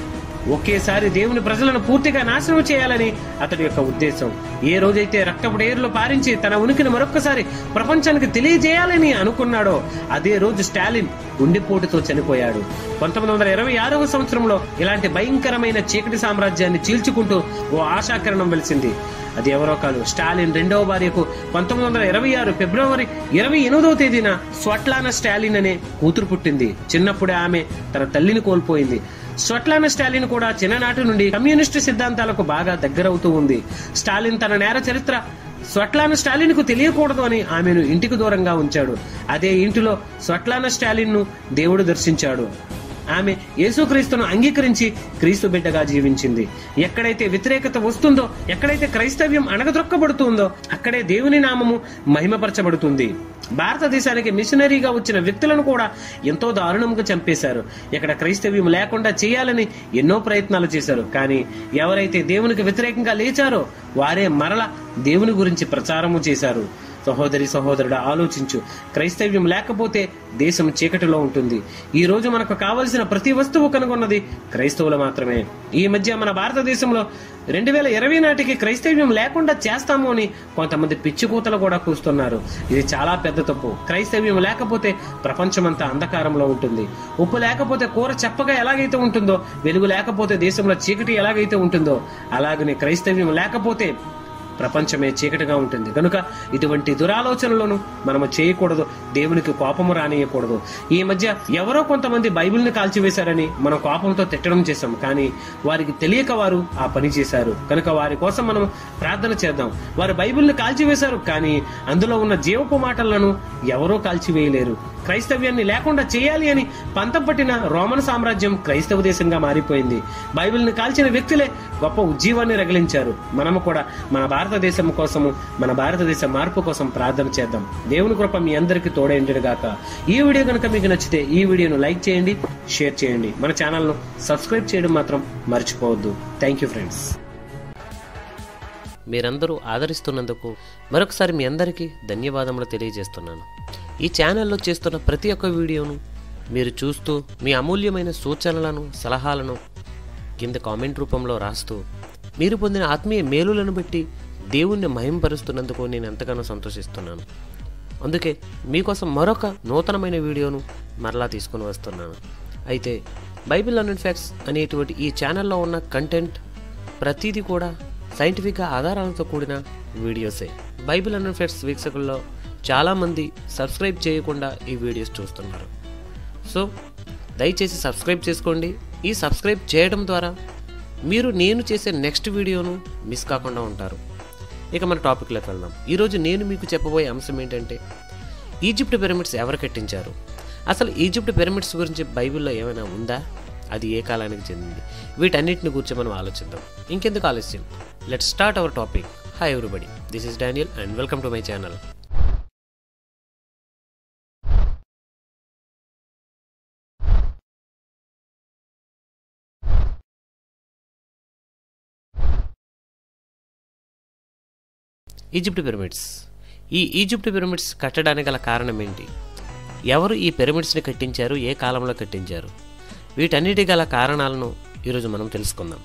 ఒకేసారి దేవుని ప్రజలను పూర్తిగా నాశనం చేయాలని అతడి యొక్క ఉద్దేశం ఏ రోజైతే రక్తపు డేర్లు పారించి తన ఉనికిని మరొక్కసారి ప్రపంచానికి తెలియజేయాలని అనుకున్నాడో అదే రోజు స్టాలిన్ గుండెపోటుతో చనిపోయాడు పంతొమ్మిది వందల ఇరవై ఆరవ సంవత్సరంలో ఇలాంటి భయంకరమైన చీకటి సామ్రాజ్యాన్ని చీల్చుకుంటూ ఓ ఆశాకిరణం వెలిసింది అది ఎవరో కాదు స్టాలిన్ రెండవ భార్యకు పంతొమ్మిది వందల ఇరవై ఆరు ఫిబ్రవరి ఇరవై ఎనిమిదవ తేదీన స్వట్లాన స్టాలిన్ అనే కూతురు పుట్టింది చిన్నప్పుడే ఆమె తన తల్లిని కోల్పోయింది స్వట్లాన స్టాలిన్ కూడా చిన్ననాటి నుండి కమ్యూనిస్టు సిద్ధాంతాలకు బాగా దగ్గరవుతూ ఉంది స్టాలిన్ తన నేర చరిత్ర స్వట్లాన స్టాలిన్ కు తెలియకూడదు అని ఆమెను ఇంటికి దూరంగా ఉంచాడు అదే ఇంటిలో స్వట్లాన స్టాలిన్ ను దేవుడు దర్శించాడు ఆమె యేసుక్రీస్తును అంగీకరించి క్రీస్తు బిడ్డగా జీవించింది ఎక్కడైతే వ్యతిరేకత వస్తుందో ఎక్కడైతే క్రైస్తవ్యం అణగదొక్కబడుతుందో అక్కడే దేవుని నామము మహిమపరచబడుతుంది భారతదేశానికి మిషనరీగా వచ్చిన వ్యక్తులను కూడా ఎంతో దారుణంగా చంపేశారు ఇక్కడ క్రైస్తవ్యం లేకుండా చేయాలని ఎన్నో ప్రయత్నాలు చేశారు కానీ ఎవరైతే దేవునికి వ్యతిరేకంగా లేచారో వారే మరల దేవుని గురించి ప్రచారము చేశారు సహోదరి సహోదరుడు ఆలోచించు క్రైస్తవ్యం లేకపోతే దేశం చీకటిలో ఉంటుంది ఈ రోజు మనకు కావలసిన ప్రతి వస్తువు కనుగొన్నది క్రైస్తవులు మాత్రమే ఈ మధ్య మన భారతదేశంలో రెండు వేల ఇరవై నాటికి క్రైస్తవ్యం లేకుండా చేస్తాము అని కొంతమంది పిచ్చికూతలు కూడా కూస్తున్నారు ఇది చాలా పెద్ద తప్పు క్రైస్తవ్యం లేకపోతే ప్రపంచమంతా అంధకారంలో ఉంటుంది ఉప్పు లేకపోతే కూర చెప్పగా ఎలాగైతే ఉంటుందో వెలుగు లేకపోతే దేశంలో చీకటి ఎలాగైతే ఉంటుందో అలాగనే క్రైస్తవ్యం లేకపోతే ప్రపంచమే చీకటిగా ఉంటుంది కనుక ఇటువంటి దురాలోచనలను మనము చేయకూడదు దేవునికి కోపము రానియకూడదు ఈ మధ్య ఎవరో కొంతమంది బైబిల్ని కాల్చివేశారని మనం కోపంతో తిట్టడం చేశాం కానీ వారికి తెలియక వారు ఆ పని చేశారు కనుక వారి కోసం మనం ప్రార్థన చేద్దాం వారు బైబిల్ని కాల్చివేశారు కానీ అందులో ఉన్న జీవపు మాటలను ఎవరో కాల్చివేయలేరు క్రైస్తవ్యాన్ని లేకుండా చేయాలి అని పంతం పట్టిన రోమన్ సామ్రాజ్యం క్రైస్తవ దేశంగా మారిపోయింది బైబిల్ని కాల్చిన వ్యక్తులే గొప్ప ఉజ్జీవాన్ని రగిలించారు మనము కూడా మన భారతదేశం కోసము మన భారతదేశ మార్పు కోసం ప్రార్థన చేద్దాం దేవుని కృప మీ అందరికీ తోడైండడు గాక ఈ వీడియో కనుక మీకు నచ్చితే ఈ వీడియోను లైక్ చేయండి షేర్ చేయండి మన ఛానల్ను సబ్స్క్రైబ్ చేయడం మాత్రం మర్చిపోవద్దు థ్యాంక్ యూ ఫ్రెండ్స్ మీరందరూ ఆదరిస్తున్నందుకు మరొకసారి మీ అందరికీ ధన్యవాదములు తెలియజేస్తున్నాను ఈ ఛానల్లో చేస్తున్న ప్రతి ఒక్క వీడియోను మీరు చూస్తూ మీ అమూల్యమైన సూచనలను సలహాలను కింద కామెంట్ రూపంలో రాస్తూ మీరు పొందిన ఆత్మీయ మేలులను బట్టి దేవుణ్ణి మహింపరుస్తున్నందుకు నేను ఎంతగానో సంతోషిస్తున్నాను అందుకే మీకోసం మరొక నూతనమైన వీడియోను మరలా తీసుకొని వస్తున్నాను అయితే బైబిల్ అండ్ ఫ్యాక్ట్స్ అనేటువంటి ఈ ఛానల్లో ఉన్న కంటెంట్ ప్రతిదీ కూడా సైంటిఫిక్గా ఆధారాలతో కూడిన వీడియోసే బైబిల్ అండ్ ఫ్యాక్ట్స్ వీక్షకుల్లో చాలామంది సబ్స్క్రైబ్ చేయకుండా ఈ వీడియోస్ చూస్తున్నారు సో దయచేసి సబ్స్క్రైబ్ చేసుకోండి ఈ సబ్స్క్రైబ్ చేయడం ద్వారా మీరు నేను చేసే నెక్స్ట్ వీడియోను మిస్ కాకుండా ఉంటారు ఇక మన టాపిక్లోకి వెళ్దాం ఈరోజు నేను మీకు చెప్పబోయే అంశం ఏంటంటే ఈజిప్ట్ పిరమిడ్స్ ఎవరు కట్టించారు అసలు ఈజిప్ట్ పిరమిడ్స్ గురించి బైబిల్లో ఏమైనా ఉందా అది ఏ కాలానికి చెందింది వీటన్నిటిని గురించి మనం ఆలోచిద్దాం ఇంకెందుకు ఆలస్యం let start our topic hi everybody this is Daniel and welcome to my channel Egypt pyramids ఈ ఈజిప్ట్ పిరమిడ్స్ కట్టడానికి గల కారణం ఏంటి ఎవరు ఈ పిరమిడ్స్ని కట్టించారు ఏ కాలంలో కట్టించారు వీటన్నిటి గల కారణాలను ఈరోజు మనం తెలుసుకుందాం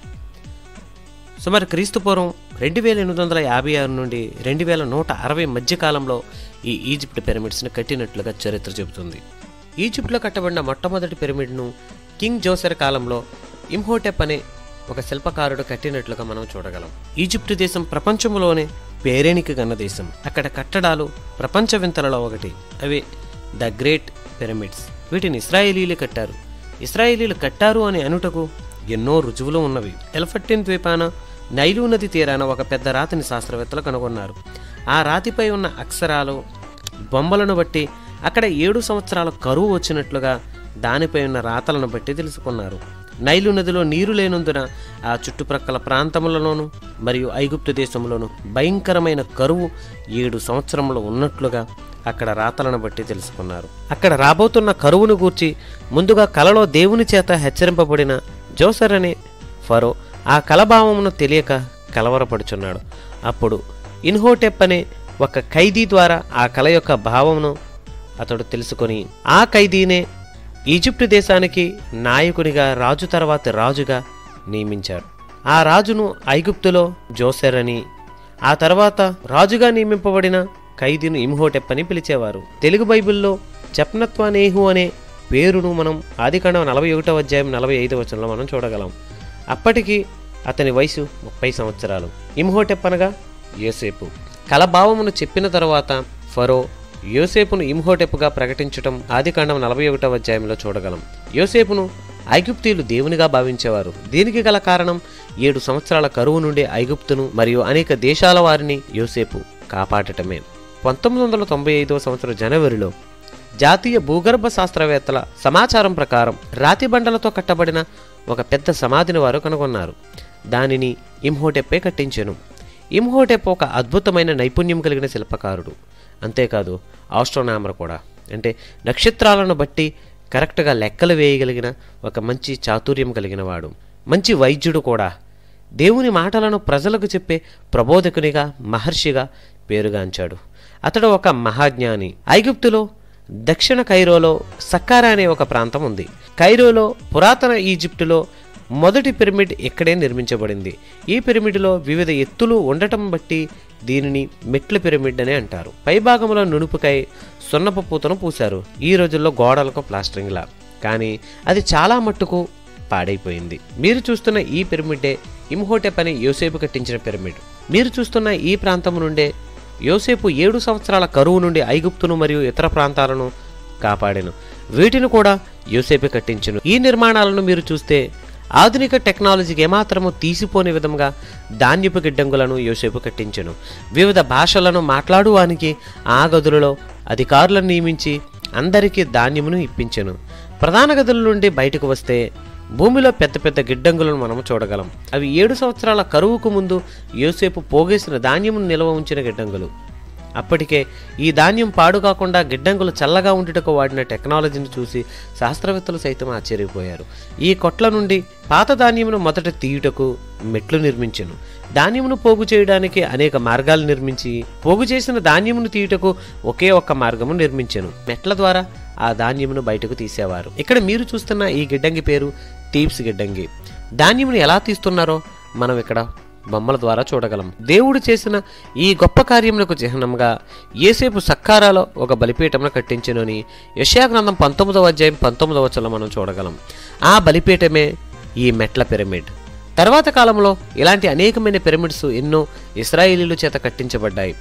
సుమారు క్రీస్తు పూర్వం రెండు వేల ఎనిమిది వందల యాభై ఆరు నుండి రెండు వేల నూట అరవై మధ్య కాలంలో ఈ ఈజిప్ట్ పిరమిడ్స్ని కట్టినట్లుగా చరిత్ర చెబుతుంది ఈజిప్ట్లో కట్టబడిన మొట్టమొదటి పిరమిడ్ను కింగ్ జోసెర్ కాలంలో ఇమ్హోటెప్ అనే ఒక శిల్పకారుడు కట్టినట్లుగా మనం చూడగలం ఈజిప్ట్ దేశం ప్రపంచంలోనే పేరేనికి గన్న దేశం అక్కడ కట్టడాలు ప్రపంచ వింతలలో ఒకటి అవి ద గ్రేట్ పిరమిడ్స్ వీటిని ఇస్రాయేలీలు కట్టారు ఇస్రాయేలీలు కట్టారు అని అనుటకు ఎన్నో రుజువులు ఉన్నవి ఎల్ఫర్టిన్ ద్వీపాన నైలు నది తీరాన ఒక పెద్ద రాతిని శాస్త్రవేత్తలు కనుగొన్నారు ఆ రాతిపై ఉన్న అక్షరాలు బొమ్మలను బట్టి అక్కడ ఏడు సంవత్సరాల కరువు వచ్చినట్లుగా దానిపై ఉన్న రాతలను బట్టి తెలుసుకున్నారు నైలు నదిలో నీరు లేనందున ఆ చుట్టుప్రక్కల ప్రాంతములలోనూ మరియు ఐగుప్తు దేశంలోనూ భయంకరమైన కరువు ఏడు సంవత్సరములు ఉన్నట్లుగా అక్కడ రాతలను బట్టి తెలుసుకున్నారు అక్కడ రాబోతున్న కరువును గూర్చి ముందుగా కలలో దేవుని చేత హెచ్చరింపబడిన జోసర్ అనే ఫరో ఆ కలభావమును తెలియక కలవరపడుచున్నాడు అప్పుడు ఇన్హోటెప్ అనే ఒక ఖైదీ ద్వారా ఆ కల యొక్క భావమును అతడు తెలుసుకొని ఆ ఖైదీనే ఈజిప్టు దేశానికి నాయకునిగా రాజు తర్వాత రాజుగా నియమించాడు ఆ రాజును ఐగుప్తులో జోసెర్ అని ఆ తర్వాత రాజుగా నియమింపబడిన ఖైదీను ఇమ్హోటెప్ అని పిలిచేవారు తెలుగు బైబిల్లో జప్నత్వనేహు అనే పేరును మనం ఆదికాండం నలభై ఒకటో అధ్యాయం నలభై ఐదో వచనంలో మనం చూడగలం అప్పటికి అతని వయసు ముప్పై సంవత్సరాలు ఇమ్హోటెప్ అనగా యోసేపు కలభావమును చెప్పిన తర్వాత ఫరో యోసేపును ఇమ్హోటెప్గా ప్రకటించటం ఆదికాండం నలభై ఒకటవ అధ్యాయంలో చూడగలం యోసేపును ఐగుప్తీయులు దేవునిగా భావించేవారు దీనికి గల కారణం ఏడు సంవత్సరాల కరువు నుండి ఐగుప్తును మరియు అనేక దేశాల వారిని యోసేపు కాపాడటమే పంతొమ్మిది వందల తొంభై ఐదవ సంవత్సరం జనవరిలో జాతీయ భూగర్భ శాస్త్రవేత్తల సమాచారం ప్రకారం రాతి బండలతో కట్టబడిన ఒక పెద్ద సమాధిని వారు కనుగొన్నారు దానిని ఇమ్హోటెప్పే కట్టించెను ఇమ్హోటెప్ ఒక అద్భుతమైన నైపుణ్యం కలిగిన శిల్పకారుడు అంతేకాదు ఆస్ట్రోనామర్ కూడా అంటే నక్షత్రాలను బట్టి కరెక్ట్గా లెక్కలు వేయగలిగిన ఒక మంచి చాతుర్యం కలిగిన వాడు మంచి వైద్యుడు కూడా దేవుని మాటలను ప్రజలకు చెప్పే ప్రబోధకునిగా మహర్షిగా పేరుగాంచాడు అతడు ఒక మహాజ్ఞాని ఐగుప్తులో దక్షిణ కైరోలో సక్కారా అనే ఒక ప్రాంతం ఉంది కైరోలో పురాతన ఈజిప్టులో మొదటి పిరమిడ్ ఇక్కడే నిర్మించబడింది ఈ పిరమిడ్లో వివిధ ఎత్తులు ఉండటం బట్టి దీనిని మెట్ల పిరమిడ్ అని అంటారు పైభాగంలో నునుపుకై సున్నపు పూతను పూశారు ఈ రోజుల్లో గోడలకు ప్లాస్టరింగ్లా కానీ అది చాలా మట్టుకు పాడైపోయింది మీరు చూస్తున్న ఈ పిరమిడ్డే ఇమ్హోటెప్ అని యోసేపు కట్టించిన పిరమిడ్ మీరు చూస్తున్న ఈ ప్రాంతం నుండే యోసేపు ఏడు సంవత్సరాల కరువు నుండి ఐగుప్తును మరియు ఇతర ప్రాంతాలను కాపాడెను వీటిని కూడా యోసేపు కట్టించును ఈ నిర్మాణాలను మీరు చూస్తే ఆధునిక టెక్నాలజీకి ఏమాత్రము తీసిపోని విధంగా ధాన్యపు గిడ్డంగులను యోసేపు కట్టించెను వివిధ భాషలను మాట్లాడువానికి ఆ గదులలో అధికారులను నియమించి అందరికీ ధాన్యమును ఇప్పించెను ప్రధాన గదుల నుండి బయటకు వస్తే భూమిలో పెద్ద పెద్ద గిడ్డంగులను మనము చూడగలం అవి ఏడు సంవత్సరాల కరువుకు ముందు యోసేపు పోగేసిన ధాన్యమును నిల్వ ఉంచిన గిడ్డంగులు అప్పటికే ఈ ధాన్యం పాడు కాకుండా గిడ్డంగులు చల్లగా ఉండుటకు వాడిన టెక్నాలజీని చూసి శాస్త్రవేత్తలు సైతం ఆశ్చర్యపోయారు ఈ కొట్ల నుండి పాత ధాన్యమును మొదట తీయుటకు మెట్లు నిర్మించెను ధాన్యమును పోగు చేయడానికి అనేక మార్గాలు నిర్మించి పోగు చేసిన ధాన్యమును తీయుటకు ఒకే ఒక్క మార్గము నిర్మించెను మెట్ల ద్వారా ఆ ధాన్యమును బయటకు తీసేవారు ఇక్కడ మీరు చూస్తున్న ఈ గిడ్డంగి పేరు టీప్స్ గిడ్డంగి ధాన్యమును ఎలా తీస్తున్నారో మనం ఇక్కడ బొమ్మల ద్వారా చూడగలం దేవుడు చేసిన ఈ గొప్ప కార్యములకు చిహ్నంగా ఏసేపు సక్కారాలో ఒక బలిపీఠమును కట్టించెను అని యెషయా గ్రంథం పంతొమ్మిదవ అధ్యాయం పంతొమ్మిదవ వచనంలో మనం చూడగలం ఆ బలిపీఠమే ఈ మెట్ల పిరమిడ్ తర్వాత కాలంలో ఇలాంటి అనేకమైన పిరమిడ్స్ ఎన్నో ఇస్రాయేలీల చేత కట్టించబడ్డాయి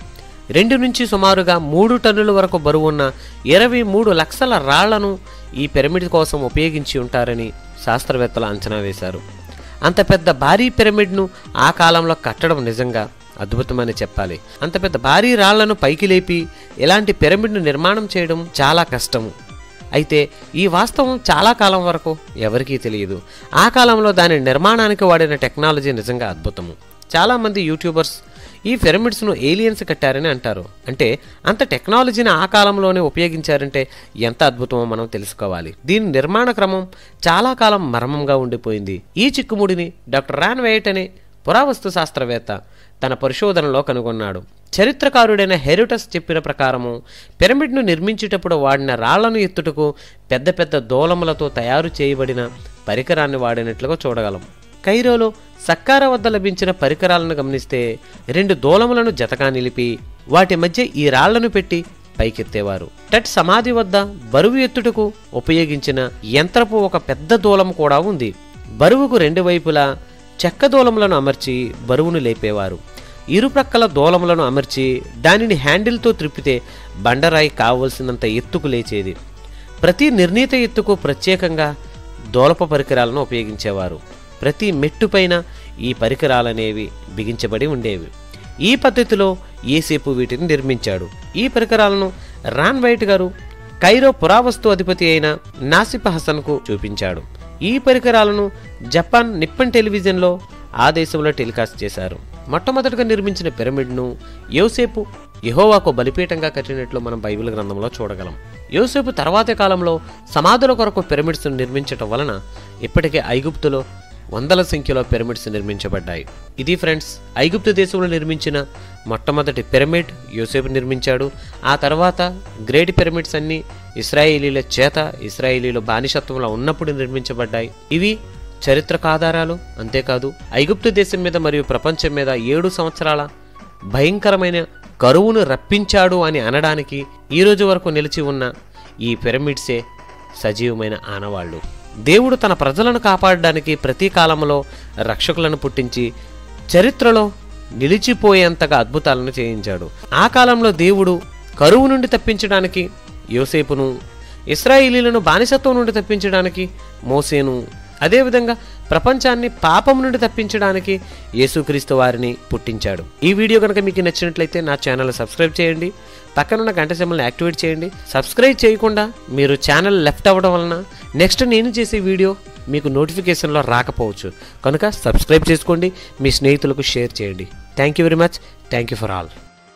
రెండు నుంచి సుమారుగా మూడు టన్నుల వరకు బరువున్న ఇరవై మూడు లక్షల రాళ్లను ఈ పిరమిడ్ కోసం ఉపయోగించి ఉంటారని శాస్త్రవేత్తలు అంచనా వేశారు అంత పెద్ద భారీ పిరమిడ్ను ఆ కాలంలో కట్టడం నిజంగా అద్భుతమని చెప్పాలి అంత పెద్ద భారీ రాళ్లను పైకి లేపి ఇలాంటి పిరమిడ్ను నిర్మాణం చేయడం చాలా కష్టము అయితే ఈ వాస్తవం చాలా కాలం వరకు ఎవరికీ తెలియదు ఆ కాలంలో దాని నిర్మాణానికి వాడిన టెక్నాలజీ నిజంగా అద్భుతము చాలామంది యూట్యూబర్స్ ఈ పిరమిడ్స్ను ఏలియన్స్ కట్టారని అంటారు అంటే అంత టెక్నాలజీని ఆ కాలంలోనే ఉపయోగించారంటే ఎంత అద్భుతమో మనం తెలుసుకోవాలి దీని నిర్మాణ క్రమం చాలా కాలం మర్మంగా ఉండిపోయింది ఈ చిక్కుముడిని డాక్టర్ రాన్ వెయిట్ అనే పురావస్తు శాస్త్రవేత్త తన పరిశోధనలో కనుగొన్నాడు చరిత్రకారుడైన హెరిటస్ చెప్పిన ప్రకారము పిరమిడ్ను నిర్మించేటప్పుడు వాడిన రాళ్లను ఎత్తుటకు పెద్ద పెద్ద దూలములతో తయారు చేయబడిన పరికరాన్ని వాడినట్లుగా చూడగలం కైరోలో సక్కార వద్ద లభించిన పరికరాలను గమనిస్తే రెండు దూలములను జతగా నిలిపి వాటి మధ్య ఈ రాళ్లను పెట్టి పైకెత్తేవారు టట్ సమాధి వద్ద బరువు ఎత్తుటకు ఉపయోగించిన యంత్రపు ఒక పెద్ద దూలం కూడా ఉంది బరువుకు రెండు వైపులా చెక్క దూలములను అమర్చి బరువును లేపేవారు ఇరుప్రక్కల దూలములను అమర్చి దానిని హ్యాండిల్తో త్రిప్పితే బండరాయి కావలసినంత ఎత్తుకు లేచేది ప్రతి నిర్ణీత ఎత్తుకు ప్రత్యేకంగా దోలప పరికరాలను ఉపయోగించేవారు ప్రతి మెట్టుపైన ఈ పరికరాలనేవి బిగించబడి ఉండేవి ఈ పద్ధతిలో ఏసేపు వీటిని నిర్మించాడు ఈ పరికరాలను రాన్ వైట్ గారు కైరో పురావస్తు అధిపతి అయిన నాసిఫ్ హసన్కు చూపించాడు ఈ పరికరాలను జపాన్ నిప్పన్ టెలివిజన్లో ఆ దేశంలో టెలికాస్ట్ చేశారు మొట్టమొదటిగా నిర్మించిన పిరమిడ్ను యోసేపు యెహోవాకు బలిపీఠంగా కట్టినట్లు మనం బైబిల్ గ్రంథంలో చూడగలం యోసేపు తర్వాతి కాలంలో సమాధుల కొరకు పిరమిడ్స్ నిర్మించటం వలన ఇప్పటికే ఐగుప్తులో వందల సంఖ్యలో పిరమిడ్స్ నిర్మించబడ్డాయి ఇది ఫ్రెండ్స్ ఐగుప్తు దేశంలో నిర్మించిన మొట్టమొదటి పిరమిడ్ యోసేపు నిర్మించాడు ఆ తర్వాత గ్రేట్ పిరమిడ్స్ అన్ని ఇస్రాయేలీల చేత ఇస్రాయేలీలు బానిసత్వంలో ఉన్నప్పుడు నిర్మించబడ్డాయి ఇవి చరిత్రక ఆధారాలు అంతేకాదు ఐగుప్తు దేశం మీద మరియు ప్రపంచం మీద ఏడు సంవత్సరాల భయంకరమైన కరువును రప్పించాడు అని అనడానికి ఈ రోజు వరకు నిలిచి ఉన్న ఈ పిరమిడ్సే సజీవమైన ఆనవాళ్ళు దేవుడు తన ప్రజలను కాపాడడానికి ప్రతి కాలంలో రక్షకులను పుట్టించి చరిత్రలో నిలిచిపోయేంతగా అద్భుతాలను చేయించాడు ఆ కాలంలో దేవుడు కరువు నుండి తప్పించడానికి యోసేపును ఇస్రాయిలీలను బానిసత్వం నుండి తప్పించడానికి మోసేను అదేవిధంగా ప్రపంచాన్ని పాపం నుండి తప్పించడానికి యేసుక్రీస్తు వారిని పుట్టించాడు ఈ వీడియో కనుక మీకు నచ్చినట్లయితే నా ఛానల్ సబ్స్క్రైబ్ చేయండి పక్కనున్న గంట సింబల్ని యాక్టివేట్ చేయండి సబ్స్క్రైబ్ చేయకుండా మీరు ఛానల్ లెఫ్ట్ అవ్వడం వలన నెక్స్ట్ నేను చేసే వీడియో మీకు నోటిఫికేషన్లో రాకపోవచ్చు కనుక సబ్స్క్రైబ్ చేసుకోండి మీ స్నేహితులకు షేర్ చేయండి thank you very much thank you for all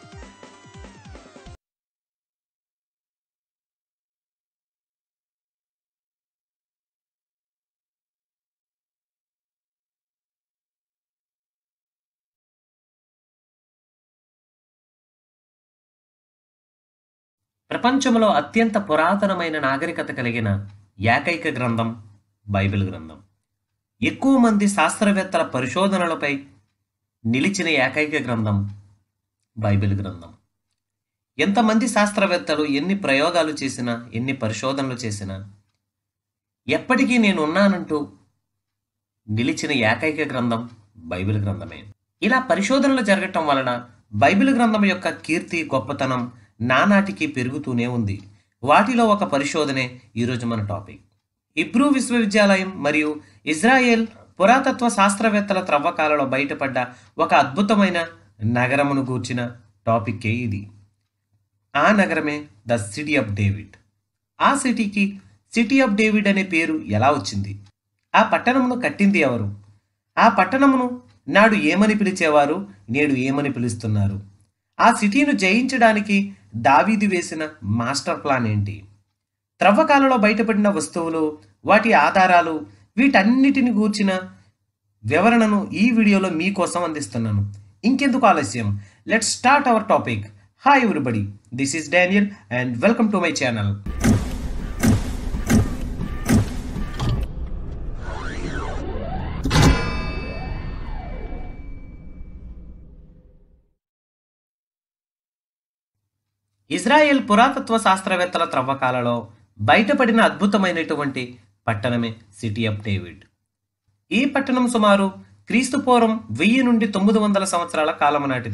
ప్రపంచంలో అత్యంత పురాతనమైన నాగరికత కలిగిన ఏకైక గ్రంథం బైబిల్ గ్రంథం ఎక్కువ మంది శాస్త్రవేత్తల పరిశోధనలపై నిలిచిన ఏకైక గ్రంథం బైబిల్ గ్రంథం ఎంతమంది శాస్త్రవేత్తలు ఎన్ని ప్రయోగాలు చేసినా ఎన్ని పరిశోధనలు చేసినా ఎప్పటికీ నేను ఉన్నానంటూ నిలిచిన ఏకైక గ్రంథం బైబిల్ గ్రంథమే ఇలా పరిశోధనలు జరగటం వలన బైబిల్ గ్రంథం యొక్క కీర్తి గొప్పతనం నానాటికి పెరుగుతూనే ఉంది వాటిలో ఒక పరిశోధనే ఈరోజు మన టాపిక్ ఇబ్రూ విశ్వవిద్యాలయం మరియు ఇజ్రాయెల్ పురాతత్వ శాస్త్రవేత్తల త్రవ్వకాలలో బయటపడ్డ ఒక అద్భుతమైన నగరమును గూర్చిన టాపిక్కే ఇది ఆ నగరమే ద సిటీ ఆఫ్ డేవిడ్ ఆ సిటీకి సిటీ ఆఫ్ డేవిడ్ అనే పేరు ఎలా వచ్చింది ఆ పట్టణమును కట్టింది ఎవరు ఆ పట్టణమును నాడు ఏమని పిలిచేవారు నేడు ఏమని పిలుస్తున్నారు ఆ సిటీను జయించడానికి దావీదు వేసిన మాస్టర్ ప్లాన్ ఏంటి త్రవ్వకాలలో బయటపడిన వస్తువులు వాటి ఆధారాలు వీటన్నిటిని గూర్చిన వివరణను ఈ వీడియోలో మీకోసం అందిస్తున్నాను ఇంకెందుకు ఆలస్యం let start our topic hi everybody this is Daniel and welcome to my channel Israel పురాతత్వ శాస్త్రవేత్తల త్రవ్వకాలలో బయటపడిన అద్భుతమైనటువంటి పట్టణమే సిటీ ఆఫ్ డేవిడ్ ఈ పట్టణం సుమారు క్రీస్తు పూర్వం వెయ్యి నుండి తొమ్మిది వందల సంవత్సరాల కాలం నాటిది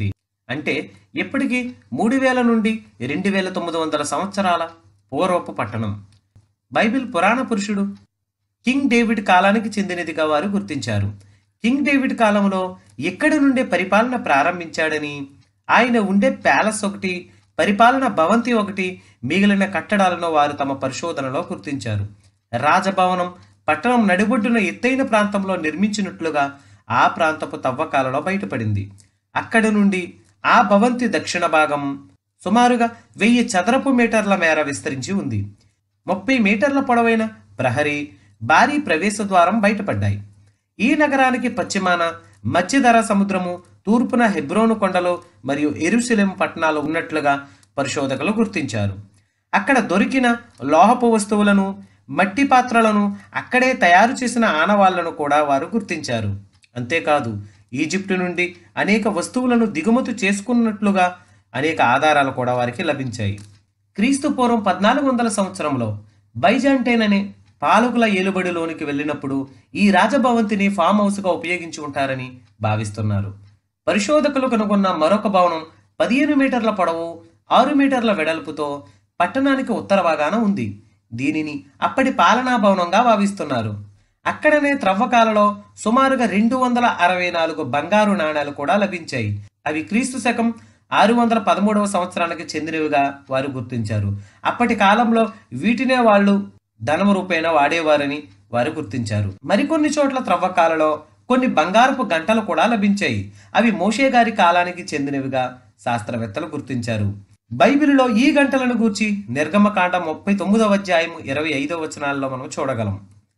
అంటే ఇప్పటికీ మూడు వేల నుండి రెండు వేల తొమ్మిది వందల సంవత్సరాల పూర్వపు పట్టణం బైబిల్ పురాణ పురుషుడు కింగ్ డేవిడ్ కాలానికి చెందినదిగా వారు గుర్తించారు కింగ్ డేవిడ్ కాలంలో ఇక్కడి నుండే పరిపాలన ప్రారంభించాడని ఆయన ఉండే ప్యాలెస్ ఒకటి పరిపాలన భవంతి ఒకటి మిగిలిన కట్టడాలను వారు తమ పరిశోధనలో గుర్తించారు రాజభవనం పట్టణం నడిబొడ్డున ఎత్తైన ప్రాంతంలో నిర్మించినట్లుగా ఆ ప్రాంతపు తవ్వకాలలో బయటపడింది అక్కడి నుండి ఆ భవంతి దక్షిణ భాగం సుమారుగా వెయ్యి చదరపు మీటర్ల మేర విస్తరించి ఉంది ముప్పై మీటర్ల పొడవైన ప్రహరీ భారీ ప్రవేశ ద్వారం బయటపడ్డాయి ఈ నగరానికి పశ్చిమాన మధ్యధర సముద్రము తూర్పున హెబ్రోను కొండలు మరియు ఎరుసలేం పట్టణాలు ఉన్నట్లుగా పరిశోధకులు గుర్తించారు అక్కడ దొరికిన లోహపు వస్తువులను మట్టి పాత్రలను అక్కడే తయారు చేసిన ఆనవాళ్లను కూడా వారు గుర్తించారు అంతేకాదు ఈజిప్టు నుండి అనేక వస్తువులను దిగుమతి చేసుకున్నట్లుగా అనేక ఆధారాలు కూడా వారికి లభించాయి క్రీస్తు పూర్వం పద్నాలుగు వందల సంవత్సరంలో బైజాంటైన్ అనే పాలకుల ఏలుబడిలోనికి వెళ్ళినప్పుడు ఈ రాజభవంతిని ఫామ్ హౌస్గా ఉపయోగించి ఉంటారని భావిస్తున్నారు పరిశోధకులు కనుగొన్న మరొక భవనం పదిహేను మీటర్ల పొడవు ఆరు మీటర్ల వెడల్పుతో పట్టణానికి ఉత్తర భాగాన ఉంది దీనిని అప్పటి పాలనా భవనంగా భావిస్తున్నారు అక్కడనే త్రవ్వకాలలో సుమారుగా రెండు వందల అరవై నాలుగు బంగారు నాణాలు కూడా లభించాయి అవి క్రీస్తు శకం ఆరు వందల పదమూడవ సంవత్సరానికి చెందినవిగా వారు గుర్తించారు అప్పటి కాలంలో వీటినే వాళ్ళు ధనము రూపేణ వాడేవారని వారు గుర్తించారు మరికొన్ని చోట్ల త్రవ్వకాలలో కొన్ని బంగారపు గంటలు కూడా లభించాయి అవి మోషే గారి కాలానికి చెందినవిగా శాస్త్రవేత్తలు గుర్తించారు బైబిలులో ఈ గంటలను గూర్చి నిర్గమకాండ ముప్పై తొమ్మిదవ అధ్యాయం ఇరవై ఐదవ వచనాల్లో మనం చూడగలం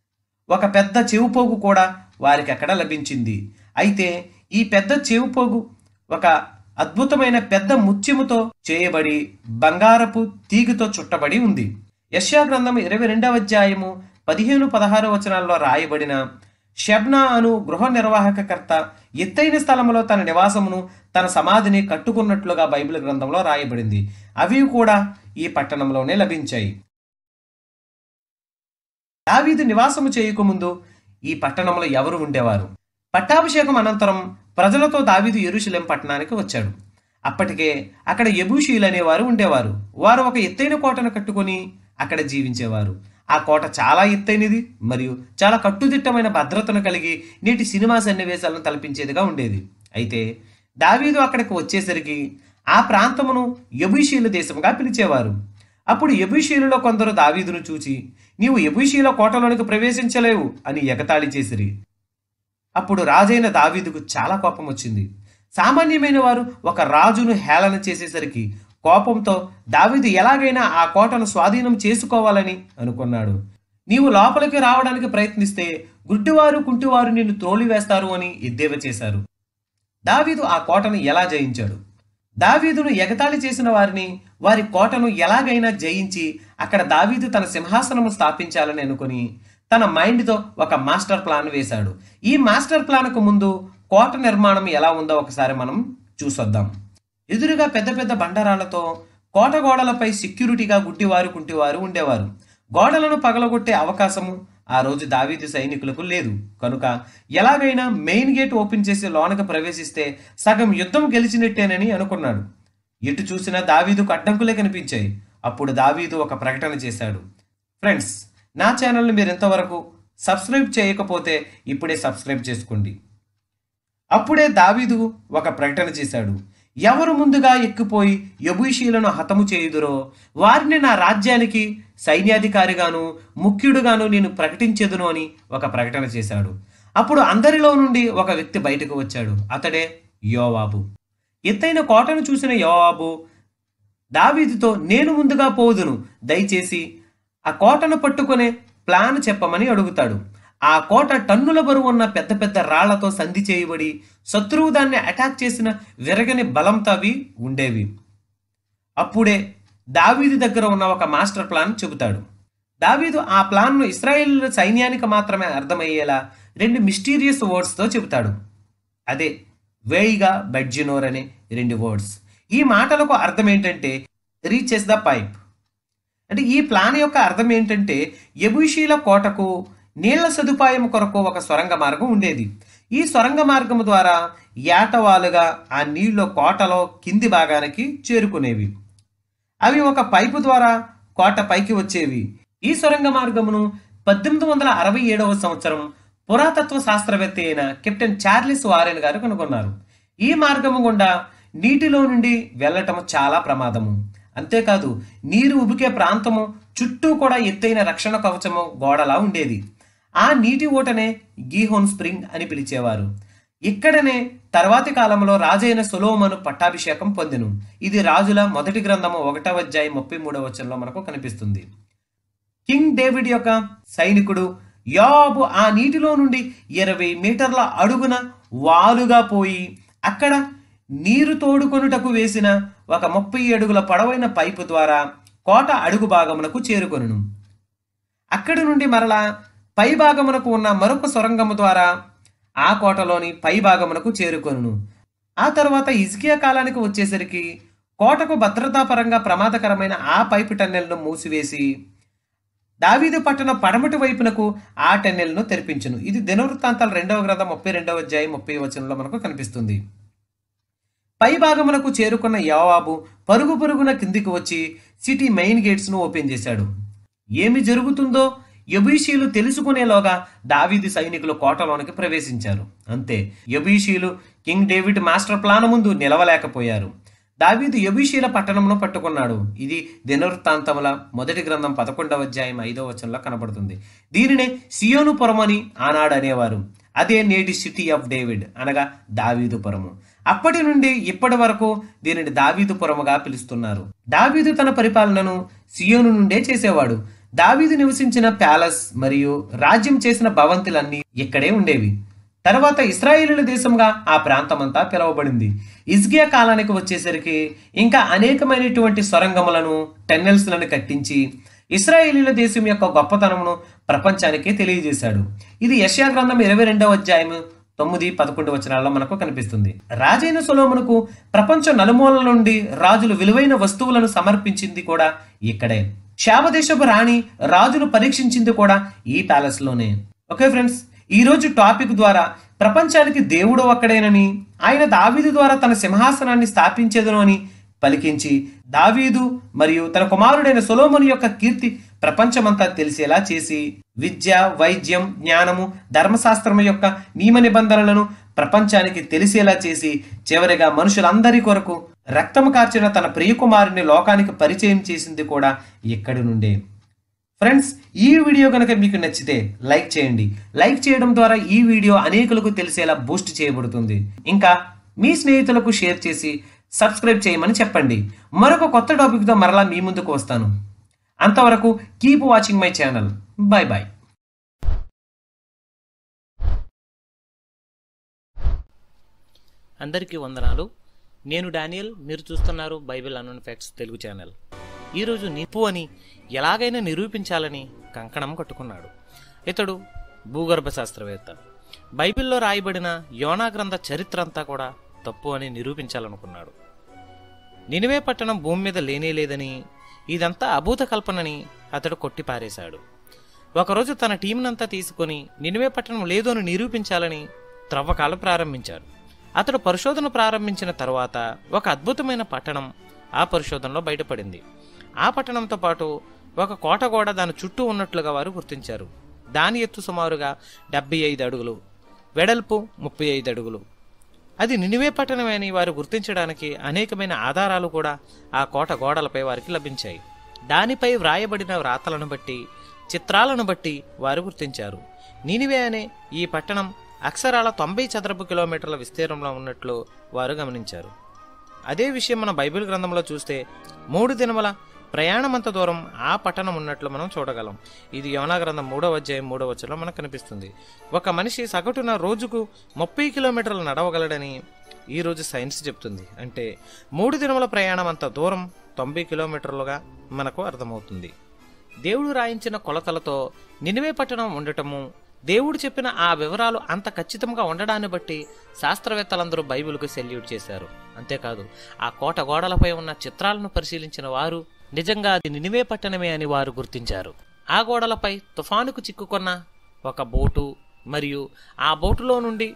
ఒక పెద్ద చెవుపోగు కూడా వారికి అక్కడ లభించింది అయితే ఈ పెద్ద చెవుపోగు ఒక అద్భుతమైన పెద్ద ముత్యముతో చేయబడి బంగారపు తీగితో చుట్టబడి ఉంది యశ్యా గ్రంథం ఇరవై రెండవ అధ్యాయము పదిహేను పదహారు వచనాల్లో రాయబడిన షబ్నా అను గృహ నిర్వాహకకర్త ఎత్తైన స్థలములో తన నివాసమును తన సమాధిని కట్టుకున్నట్లుగా బైబిల్ గ్రంథంలో రాయబడింది అవి కూడా ఈ పట్టణంలోనే లభించాయి దావీదు నివాసము చేయకముందు ఈ పట్టణంలో ఎవరు ఉండేవారు పట్టాభిషేకం అనంతరం ప్రజలతో దావీదు ఎరుషలేం పట్టణానికి వచ్చాడు అప్పటికే అక్కడ ఎబూషీలు అనేవారు ఉండేవారు వారు ఒక ఎత్తైన కోటను కట్టుకొని అక్కడ జీవించేవారు ఆ కోట చాలా ఎత్తైనది మరియు చాలా కట్టుదిట్టమైన భద్రతను కలిగి నేటి సినిమా సన్నివేశాలను తలపించేదిగా ఉండేది అయితే దావీదు అక్కడికి వచ్చేసరికి ఆ ప్రాంతమును ఎబుషీల దేశముగా పిలిచేవారు అప్పుడు ఎబుషీలలో కొందరు దావీదును చూచి నీవు ఎబుషీల కోటలోనికి ప్రవేశించలేవు అని ఎగతాళి చేసిరి అప్పుడు రాజైన దావీదుకు చాలా కోపం వచ్చింది సామాన్యమైన వారు ఒక రాజును హేళన చేసేసరికి కోపంతో దావీదు ఎలాగైనా ఆ కోటను స్వాధీనం చేసుకోవాలని అనుకున్నాడు నీవు లోపలికి రావడానికి ప్రయత్నిస్తే గుడ్డివారు కుంటివారు నిన్ను త్రోలివేస్తారు అని ఎద్దేవా చేశారు దావీదు ఆ కోటను ఎలా జయించాడు దావీదును ఎగతాళి చేసిన వారిని వారి కోటను ఎలాగైనా జయించి అక్కడ దావీదు తన సింహాసనము స్థాపించాలని అనుకుని తన మైండ్తో ఒక మాస్టర్ ప్లాన్ వేశాడు ఈ మాస్టర్ ప్లాన్కు ముందు కోట నిర్మాణం ఎలా ఉందో ఒకసారి మనం చూసొద్దాం ఎదురుగా పెద్ద పెద్ద బండరాళ్లతో కోట గోడలపై సెక్యూరిటీగా గుడ్డివారు కుంటివారు ఉండేవారు గోడలను పగలగొట్టే అవకాశము ఆ రోజు దావీదు సైనికులకు లేదు కనుక ఎలాగైనా మెయిన్ గేట్ ఓపెన్ చేసి లోనకు ప్రవేశిస్తే సగం యుద్ధం గెలిచినట్టేనని అనుకున్నాడు ఎటు చూసినా దావీదుకు అడ్డంకులే కనిపించాయి అప్పుడు దావీదు ఒక ప్రకటన చేశాడు ఫ్రెండ్స్ నా ఛానల్ని మీరు ఇంతవరకు సబ్స్క్రైబ్ చేయకపోతే ఇప్పుడే సబ్స్క్రైబ్ చేసుకోండి అప్పుడే దావీదు ఒక ప్రకటన చేశాడు ఎవరు ముందుగా ఎక్కిపోయి యబూషీలను హతము చేయుదురో వారిని నా రాజ్యానికి సైన్యాధికారిగాను ముఖ్యుడుగాను నేను ప్రకటించేదును అని ఒక ప్రకటన చేశాడు అప్పుడు అందరిలో నుండి ఒక వ్యక్తి బయటకు వచ్చాడు అతడే యోవాబు ఎత్తైన కోటను చూసిన యోవాబు దావీదుతో నేను ముందుగా పోదును దయచేసి ఆ కోటను పట్టుకునే ప్లాన్ చెప్పమని అడుగుతాడు ఆ కోట టన్నుల బరువు ఉన్న పెద్ద పెద్ద రాళ్లతో సంధి చేయబడి శత్రువు దాన్ని అటాక్ చేసిన విరగని బలంతో అవి ఉండేవి అప్పుడే దావీదు దగ్గర ఉన్న ఒక మాస్టర్ ప్లాన్ చెబుతాడు దావీదు ఆ ప్లాన్ను ఇస్రాయేల్ సైన్యానికి మాత్రమే అర్థమయ్యేలా రెండు మిస్టీరియస్ వర్డ్స్తో చెబుతాడు అదే వేయిగా బెడ్జినోర్ అనే రెండు వర్డ్స్ ఈ మాటలకు అర్థం ఏంటంటే రీచెస్ ద పైప్ అంటే ఈ ప్లాన్ యొక్క అర్థం ఏంటంటే ఎబుషీల కోటకు నీళ్ల సదుపాయం కొరకు ఒక సొరంగ మార్గం ఉండేది ఈ సొరంగ మార్గము ద్వారా ఏటవాలుగా ఆ నీళ్లు కోటలో కింది భాగానికి చేరుకునేవి అవి ఒక పైపు ద్వారా కోట పైకి వచ్చేవి ఈ సొరంగ మార్గమును పద్దెనిమిది వందల అరవై ఏడవ సంవత్సరం పురాతత్వ శాస్త్రవేత్త అయిన కెప్టెన్ చార్లెస్ వారెన్ గారు కనుగొన్నారు ఈ మార్గము గుండా నీటిలో నుండి వెళ్ళటం చాలా ప్రమాదము అంతేకాదు నీరు ఉబికే ప్రాంతము చుట్టూ కూడా ఎత్తైన రక్షణ కవచము గోడలా ఉండేది ఆ నీటి ఓటనే గీహోన్ స్ప్రింగ్ అని పిలిచేవారు ఇక్కడనే తర్వాతి కాలంలో రాజైన సొలోమను పట్టాభిషేకం పొందెను ఇది రాజుల మొదటి గ్రంథము ఒకటవ అధ్యాయం ముప్పై మూడవ వచనంలో మనకు కనిపిస్తుంది కింగ్ డేవిడ్ యొక్క సైనికుడు యోబు ఆ నీటిలో నుండి ఇరవై మీటర్ల అడుగున వాలుగా పోయి అక్కడ నీరు తోడుకొనుటకు వేసిన ఒక ముప్పై అడుగుల పొడవైన పైపు ద్వారా కోట అడుగు భాగమునకు చేరుకొనును అక్కడి నుండి మరలా పై భాగమునకు ఉన్న మరొక సొరంగము ద్వారా ఆ కోటలోని పై భాగమునకు చేరుకొనును ఆ తర్వాత ఇజ్కియా కాలానికి వచ్చేసరికి కోటకు భద్రతాపరంగా ప్రమాదకరమైన ఆ పైపు టన్నెల్ను మూసివేసి దావీదు పట్టణ పడమటి వైపునకు ఆ టెన్నెల్ను తెరిపించును ఇది దినవృత్తాంతాలు రెండవ గ్రంథం ముప్పై రెండవ అధ్యాయం ముప్పై వచనంలో మనకు కనిపిస్తుంది పై భాగమునకు చేరుకున్న యోవాబు పరుగు పరుగున కిందికి వచ్చి సిటీ మెయిన్ గేట్స్ ను ఓపెన్ చేశాడు ఏమి జరుగుతుందో యబీషీలు తెలుసుకునేలోగా దావీదు సైనికులు కోటలోనికి ప్రవేశించారు అంతే యబీషీలు కింగ్ డేవిడ్ మాస్టర్ ప్లాన్ ముందు నిలవలేకపోయారు దావీదు యబీషీల పట్టణమును పట్టుకున్నాడు ఇది దినవృత్తాంతముల మొదటి గ్రంథం పదకొండవ అధ్యాయం ఐదవ వచనంలో కనబడుతుంది దీనినే సియోను పురమని ఆనాడు అనేవారు అదే నేటి సిటీ ఆఫ్ డేవిడ్ అనగా దావీదు పురము అప్పటి నుండి ఇప్పటి వరకు దీనిని దావీదు పురముగా పిలుస్తున్నారు దావీదు తన పరిపాలనను సియోను నుండే చేసేవాడు దావీదు నివసించిన ప్యాలెస్ మరియు రాజ్యం చేసిన భవంతులన్నీ ఇక్కడే ఉండేవి తర్వాత ఇస్రాయేలీల దేశంగా ఆ ప్రాంతమంతా పిలువబడింది ఇజ్గియా కాలానికి వచ్చేసరికి ఇంకా అనేకమైనటువంటి సొరంగములను టెన్నెల్స్లను కట్టించి ఇస్రాయేలీల దేశం యొక్క గొప్పతనమును ప్రపంచానికి తెలియజేశాడు ఇది యశ్యా గ్రంథం ఇరవై రెండవ అధ్యాయం తొమ్మిది పదకొండు వచనాల్లో మనకు కనిపిస్తుంది రాజైన సొలోమునకు ప్రపంచ నలుమూలల నుండి రాజులు విలువైన వస్తువులను సమర్పించింది కూడా ఇక్కడే శాపదేశపు రాణి రాజును పరీక్షించింది కూడా ఈ ప్యాలెస్ లోనే ఓకే ఫ్రెండ్స్ ఈ రోజు టాపిక్ ద్వారా ప్రపంచానికి దేవుడు ఒక్కడేనని ఆయన దావీదు ద్వారా తన సింహాసనాన్ని స్థాపించేదను అని పలికించి దావీదు మరియు తన కుమారుడైన సొలోమని యొక్క కీర్తి ప్రపంచమంతా తెలిసేలా చేసి విద్య వైద్యం జ్ఞానము ధర్మశాస్త్రం యొక్క నియమ నిబంధనలను ప్రపంచానికి తెలిసేలా చేసి చివరిగా మనుషులందరి కొరకు రక్తము కార్చిన తన ప్రియకుమారుని లోకానికి పరిచయం చేసింది కూడా ఇక్కడి నుండే ఫ్రెండ్స్ ఈ వీడియో కనుక మీకు నచ్చితే లైక్ చేయండి లైక్ చేయడం ద్వారా ఈ వీడియో అనేకులకు తెలిసేలా బూస్ట్ చేయబడుతుంది ఇంకా మీ స్నేహితులకు షేర్ చేసి సబ్స్క్రైబ్ చేయమని చెప్పండి మరొక కొత్త టాపిక్తో మరలా మీ ముందుకు వస్తాను అంతవరకు keep watching my channel bye bye అందరికీ వందనాలు నేను డానియల్ మీరు చూస్తున్నారు Bible unknown facts Telugu channel ఈరోజు నిప్పు అని ఎలాగైనా నిరూపించాలని కంకణం కట్టుకున్నాడు ఇతడు భూగర్భ శాస్త్రవేత్త బైబిల్లో రాయబడిన యోనా గ్రంథ చరిత్ర అంతా కూడా తప్పు అని నిరూపించాలనుకున్నాడు నినివే పట్టణం భూమి మీద లేనే లేదని ఇదంతా అభూత కల్పనని అతడు కొట్టిపారేశాడు ఒకరోజు తన టీంనంతా తీసుకొని నినివే పట్టణం లేదు అని నిరూపించాలని త్రవ్వకాలు ప్రారంభించారు అతడు పరిశోధన ప్రారంభించిన తరువాత ఒక అద్భుతమైన పట్టణం ఆ పరిశోధనలో బయటపడింది ఆ పట్టణంతో పాటు ఒక కోట గోడ దాని చుట్టూ ఉన్నట్లుగా వారు గుర్తించారు దాని ఎత్తు సుమారుగా డెబ్బై ఐదు అడుగులు వెడల్పు ముప్పై ఐదు అడుగులు అది నినివే పట్టణమే అని వారు గుర్తించడానికి అనేకమైన ఆధారాలు కూడా ఆ కోట గోడలపై వారికి లభించాయి దానిపై వ్రాయబడిన వ్రాతలను బట్టి చిత్రాలను బట్టి వారు గుర్తించారు నినివే అనే ఈ పట్టణం అక్షరాల తొంభై చదరపు కిలోమీటర్ల విస్తీర్ణంలో ఉన్నట్లు వారు గమనించారు అదే విషయం మన బైబిల్ గ్రంథంలో చూస్తే మూడు దినముల ప్రయాణమంత దూరం ఆ పట్టణం ఉన్నట్లు మనం చూడగలం ఇది యోనా గ్రంథం మూడవ అధ్యాయం మూడవ వచ్చలో మనకు కనిపిస్తుంది ఒక మనిషి సగటున రోజుకు ముప్పై కిలోమీటర్లు నడవగలడని ఈరోజు సైన్స్ చెప్తుంది అంటే మూడు దినముల ప్రయాణం అంత దూరం తొంభై కిలోమీటర్లుగా మనకు అర్థమవుతుంది దేవుడు రాయించిన కొలతలతో నినివే పట్టణం ఉండటము దేవుడు చెప్పిన ఆ వివరాలు అంత ఖచ్చితంగా ఉండడాన్ని బట్టి శాస్త్రవేత్తలందరూ బైబిల్కు సెల్యూట్ చేశారు అంతేకాదు ఆ కోట గోడలపై ఉన్న చిత్రాలను పరిశీలించిన వారు నిజంగా అది నినివే పట్టణమే అని వారు గుర్తించారు ఆ గోడలపై తుఫానుకు చిక్కుకున్న ఒక బోటు మరియు ఆ బోటులో నుండి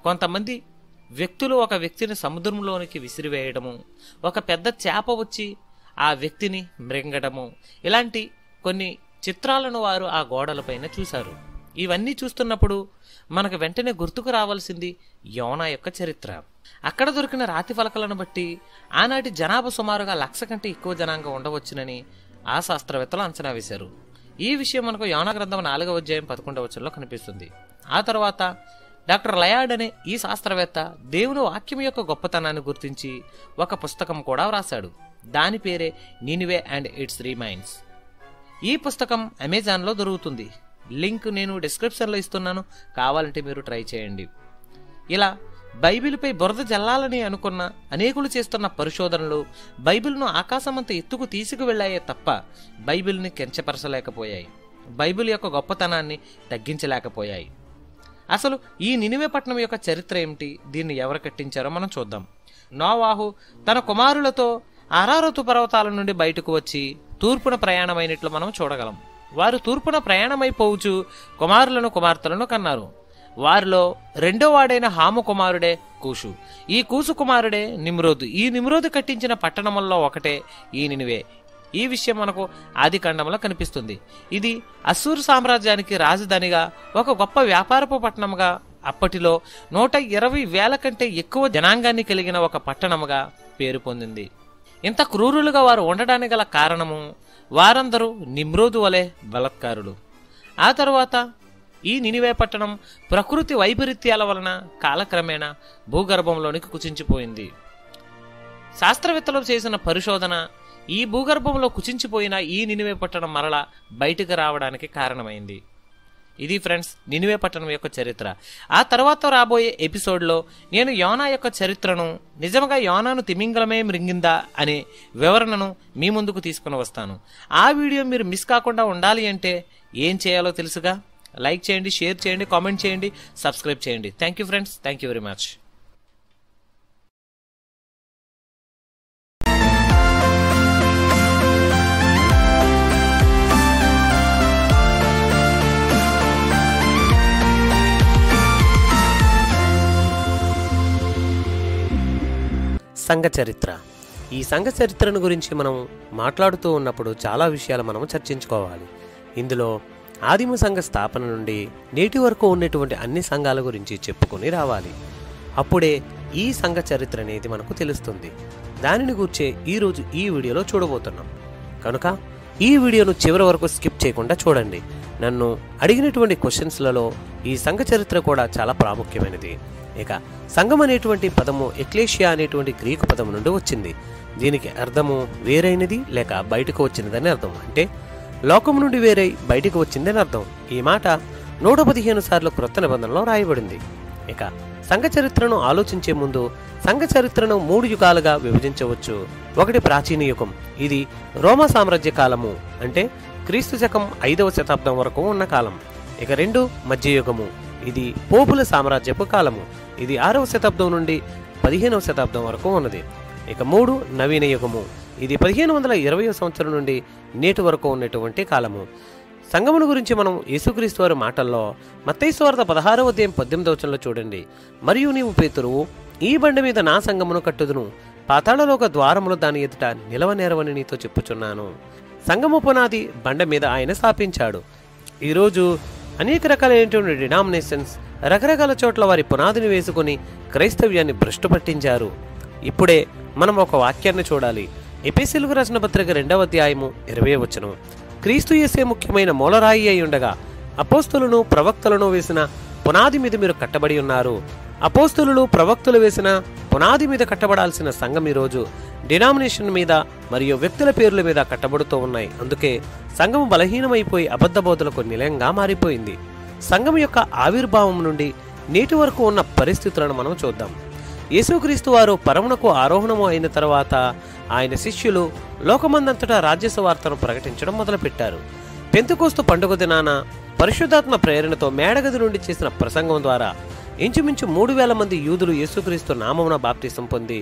కొంతమంది వ్యక్తులు ఒక వ్యక్తిని సముద్రంలోనికి విసిరివేయడము ఒక పెద్ద చేప వచ్చి ఆ వ్యక్తిని మృంగడము ఇలాంటి కొన్ని చిత్రాలను వారు ఆ గోడలపైన చూశారు ఇవన్నీ చూస్తున్నప్పుడు మనకు వెంటనే గుర్తుకు రావాల్సింది యోనా యొక్క చరిత్ర అక్కడ దొరికిన రాతి ఫలకలను బట్టి ఆనాటి జనాభా సుమారుగా లక్ష కంటే ఎక్కువ జనాంగం ఉండవచ్చునని ఆ శాస్త్రవేత్తలు అంచనా వేశారు ఈ విషయం మనకు యోనా గ్రంథం నాలుగవ అధ్యాయం పదకొండవ వచనంలో కనిపిస్తుంది ఆ తర్వాత డాక్టర్ లయాడ్ అనే ఈ శాస్త్రవేత్త దేవుని వాక్యం యొక్క గొప్పతనాన్ని గుర్తించి ఒక పుస్తకం కూడా వ్రాశాడు దాని పేరే నీనివే అండ్ ఇట్స్ రిమైన్స్ ఈ పుస్తకం అమెజాన్లో దొరుకుతుంది లింక్ నేను డిస్క్రిప్షన్లో ఇస్తున్నాను కావాలంటే మీరు ట్రై చేయండి ఇలా బైబిల్పై బురద జల్లాలని అనుకున్న అనేకులు చేస్తున్న పరిశోధనలు బైబిల్ను ఆకాశమంత ఎత్తుకు తీసుకువెళ్ళాయే తప్ప బైబిల్ని కెంచపరచలేకపోయాయి బైబిల్ యొక్క గొప్పతనాన్ని తగ్గించలేకపోయాయి అసలు ఈ నినివే పట్టణం యొక్క చరిత్ర ఏమిటి దీన్ని ఎవరు కట్టించారో మనం చూద్దాం నోవాహు తన కుమారులతో అరారతు పర్వతాల నుండి బయటకు వచ్చి తూర్పున ప్రయాణమైనట్లు మనం చూడగలం వారు తూర్పున ప్రయాణమైపోవచ్చు కుమారులను కుమార్తెలను కన్నారు వారిలో రెండో వాడైన హాము కుమారుడే కూషు ఈ కూసు కుమారుడే నిమ్రోదు ఈ నిమ్రోదు కట్టించిన పట్టణముల్లో ఒకటే ఈ నినివే ఈ విషయం మనకు ఆది ఖండంలో కనిపిస్తుంది ఇది అస్సూరు సామ్రాజ్యానికి రాజధానిగా ఒక గొప్ప వ్యాపారపు పట్టణంగా అప్పటిలో నూట ఇరవై వేల కంటే ఎక్కువ జనాంగాన్ని కలిగిన ఒక పట్టణముగా పేరు పొందింది ఇంత క్రూరులుగా వారు ఉండడానికి గల కారణము వారందరూ నిమ్రోదు వలె బలత్కారులు ఆ తరువాత ఈ నినివే పట్టణం ప్రకృతి వైపరీత్యాల వలన కాలక్రమేణా భూగర్భంలోనికి కుచించిపోయింది శాస్త్రవేత్తలు చేసిన పరిశోధన ఈ భూగర్భంలో కుచించిపోయిన ఈ నినివే పట్టణం మరలా బయటకు రావడానికి కారణమైంది ఇది ఫ్రెండ్స్ నినివే పట్టణం యొక్క చరిత్ర ఆ తర్వాత రాబోయే ఎపిసోడ్లో నేను యోనా యొక్క చరిత్రను నిజంగా యోనాను తిమింగలమే మృంగిందా అనే వివరణను మీ ముందుకు తీసుకుని వస్తాను ఆ వీడియో మీరు మిస్ కాకుండా ఉండాలి అంటే ఏం చేయాలో తెలుసుగా లైక్ చేయండి షేర్ చేయండి కామెంట్ చేయండి సబ్స్క్రైబ్ చేయండి thank you friends thank you very much సంఘ చరిత్ర ఈ సంఘ చరిత్రను గురించి మనం మాట్లాడుతూ ఉన్నప్పుడు చాలా విషయాలు మనం చర్చించుకోవాలి ఇందులో ఆదిమ సంఘ స్థాపన నుండి నేటి వరకు ఉన్నటువంటి అన్ని సంఘాల గురించి చెప్పుకొని రావాలి అప్పుడే ఈ సంఘ చరిత్ర అనేది మనకు తెలుస్తుంది దానిని గుర్చే ఈరోజు ఈ వీడియోలో చూడబోతున్నాం కనుక ఈ వీడియోను చివరి వరకు స్కిప్ చేయకుండా చూడండి నన్ను అడిగినటువంటి క్వశ్చన్స్లలో ఈ సంఘ చరిత్ర కూడా చాలా ప్రాముఖ్యమైనది ఇక సంఘం అనేటువంటి పదము ఎక్లేషియా అనేటువంటి గ్రీకు పదం నుండి వచ్చింది దీనికి అర్థము వేరైనది లేక బయటకు వచ్చినదని అర్థం అంటే లోకం నుండి వేరై బయటకు వచ్చిందని అర్థం ఈ మాట నూట పదిహేను సార్లు క్రొత్త నిబంధనలో రాయబడింది ఇక సంఘ చరిత్రను ఆలోచించే ముందు సంఘ చరిత్రను మూడు యుగాలుగా విభజించవచ్చు ఒకటి ప్రాచీన యుగం ఇది రోమా సామ్రాజ్య కాలము అంటే క్రీస్తు శకం ఐదవ శతాబ్దం వరకు ఉన్న కాలం ఇక రెండు మధ్యయుగము ఇది పోపుల సామ్రాజ్యపు కాలము ఇది ఆరవ శతాబ్దం నుండి పదిహేనవ శతాబ్దం వరకు ఉన్నది ఇక మూడు నవీన యుగము ఇది పదిహేను వందల ఇరవై సంవత్సరం నుండి నేటి వరకు ఉన్నటువంటి కాలము సంగమును గురించి మనం యేసుక్రీస్తు వారి మాటల్లో మత్తైస్వార్త పదహారవ అధ్యాయం పద్దెనిమిదవ వచనంలో చూడండి మరియు నీవు పేతురువు ఈ బండి మీద నా సంగమును కట్టుదును పాతాళలోక ద్వారములు దాని ఎదుట నిలవనేరవని నీతో చెప్పుచున్నాను సంగము పునాది బండ మీద ఆయన స్థాపించాడు ఈరోజు అనేక రకాలైనటువంటి డినామినేషన్స్ రకరకాల చోట్ల వారి పునాదిని వేసుకుని క్రైస్తవ్యాన్ని భ్రష్టు పట్టించారు ఇప్పుడే మనం ఒక వాక్యాన్ని చూడాలి ఎపిసిల్కు రాసిన పత్రిక రెండవ అధ్యాయము ఇరవై వచనం క్రీస్తు యేసే ముఖ్యమైన మూలరాయి అయి ఉండగా అపోస్తులను ప్రవక్తలను వేసిన పునాది మీద మీరు కట్టబడి ఉన్నారు అపోస్తులు ప్రవక్తులు వేసిన పునాది మీద కట్టబడాల్సిన సంఘం ఈరోజు డినామినేషన్ మీద మరియు వ్యక్తుల పేర్ల మీద కట్టబడుతూ ఉన్నాయి అందుకే సంఘం బలహీనమైపోయి అబద్ధ బోధలకు నిలయంగా మారిపోయింది సంఘం యొక్క ఆవిర్భావం నుండి నేటి వరకు ఉన్న పరిస్థితులను మనం చూద్దాం యేసుక్రీస్తు వారు పరమునకు ఆరోహణము అయిన తర్వాత ఆయన శిష్యులు లోకమందంతటా రాజ్య వార్తను ప్రకటించడం మొదలుపెట్టారు పెంతుకోస్తు పండుగ దినాన పరిశుద్ధాత్మ ప్రేరణతో మేడగది నుండి చేసిన ప్రసంగం ద్వారా ఇంచుమించు మూడు వేల మంది యూదులు యేసుక్రీస్తు నామమున బాప్తిసం పొంది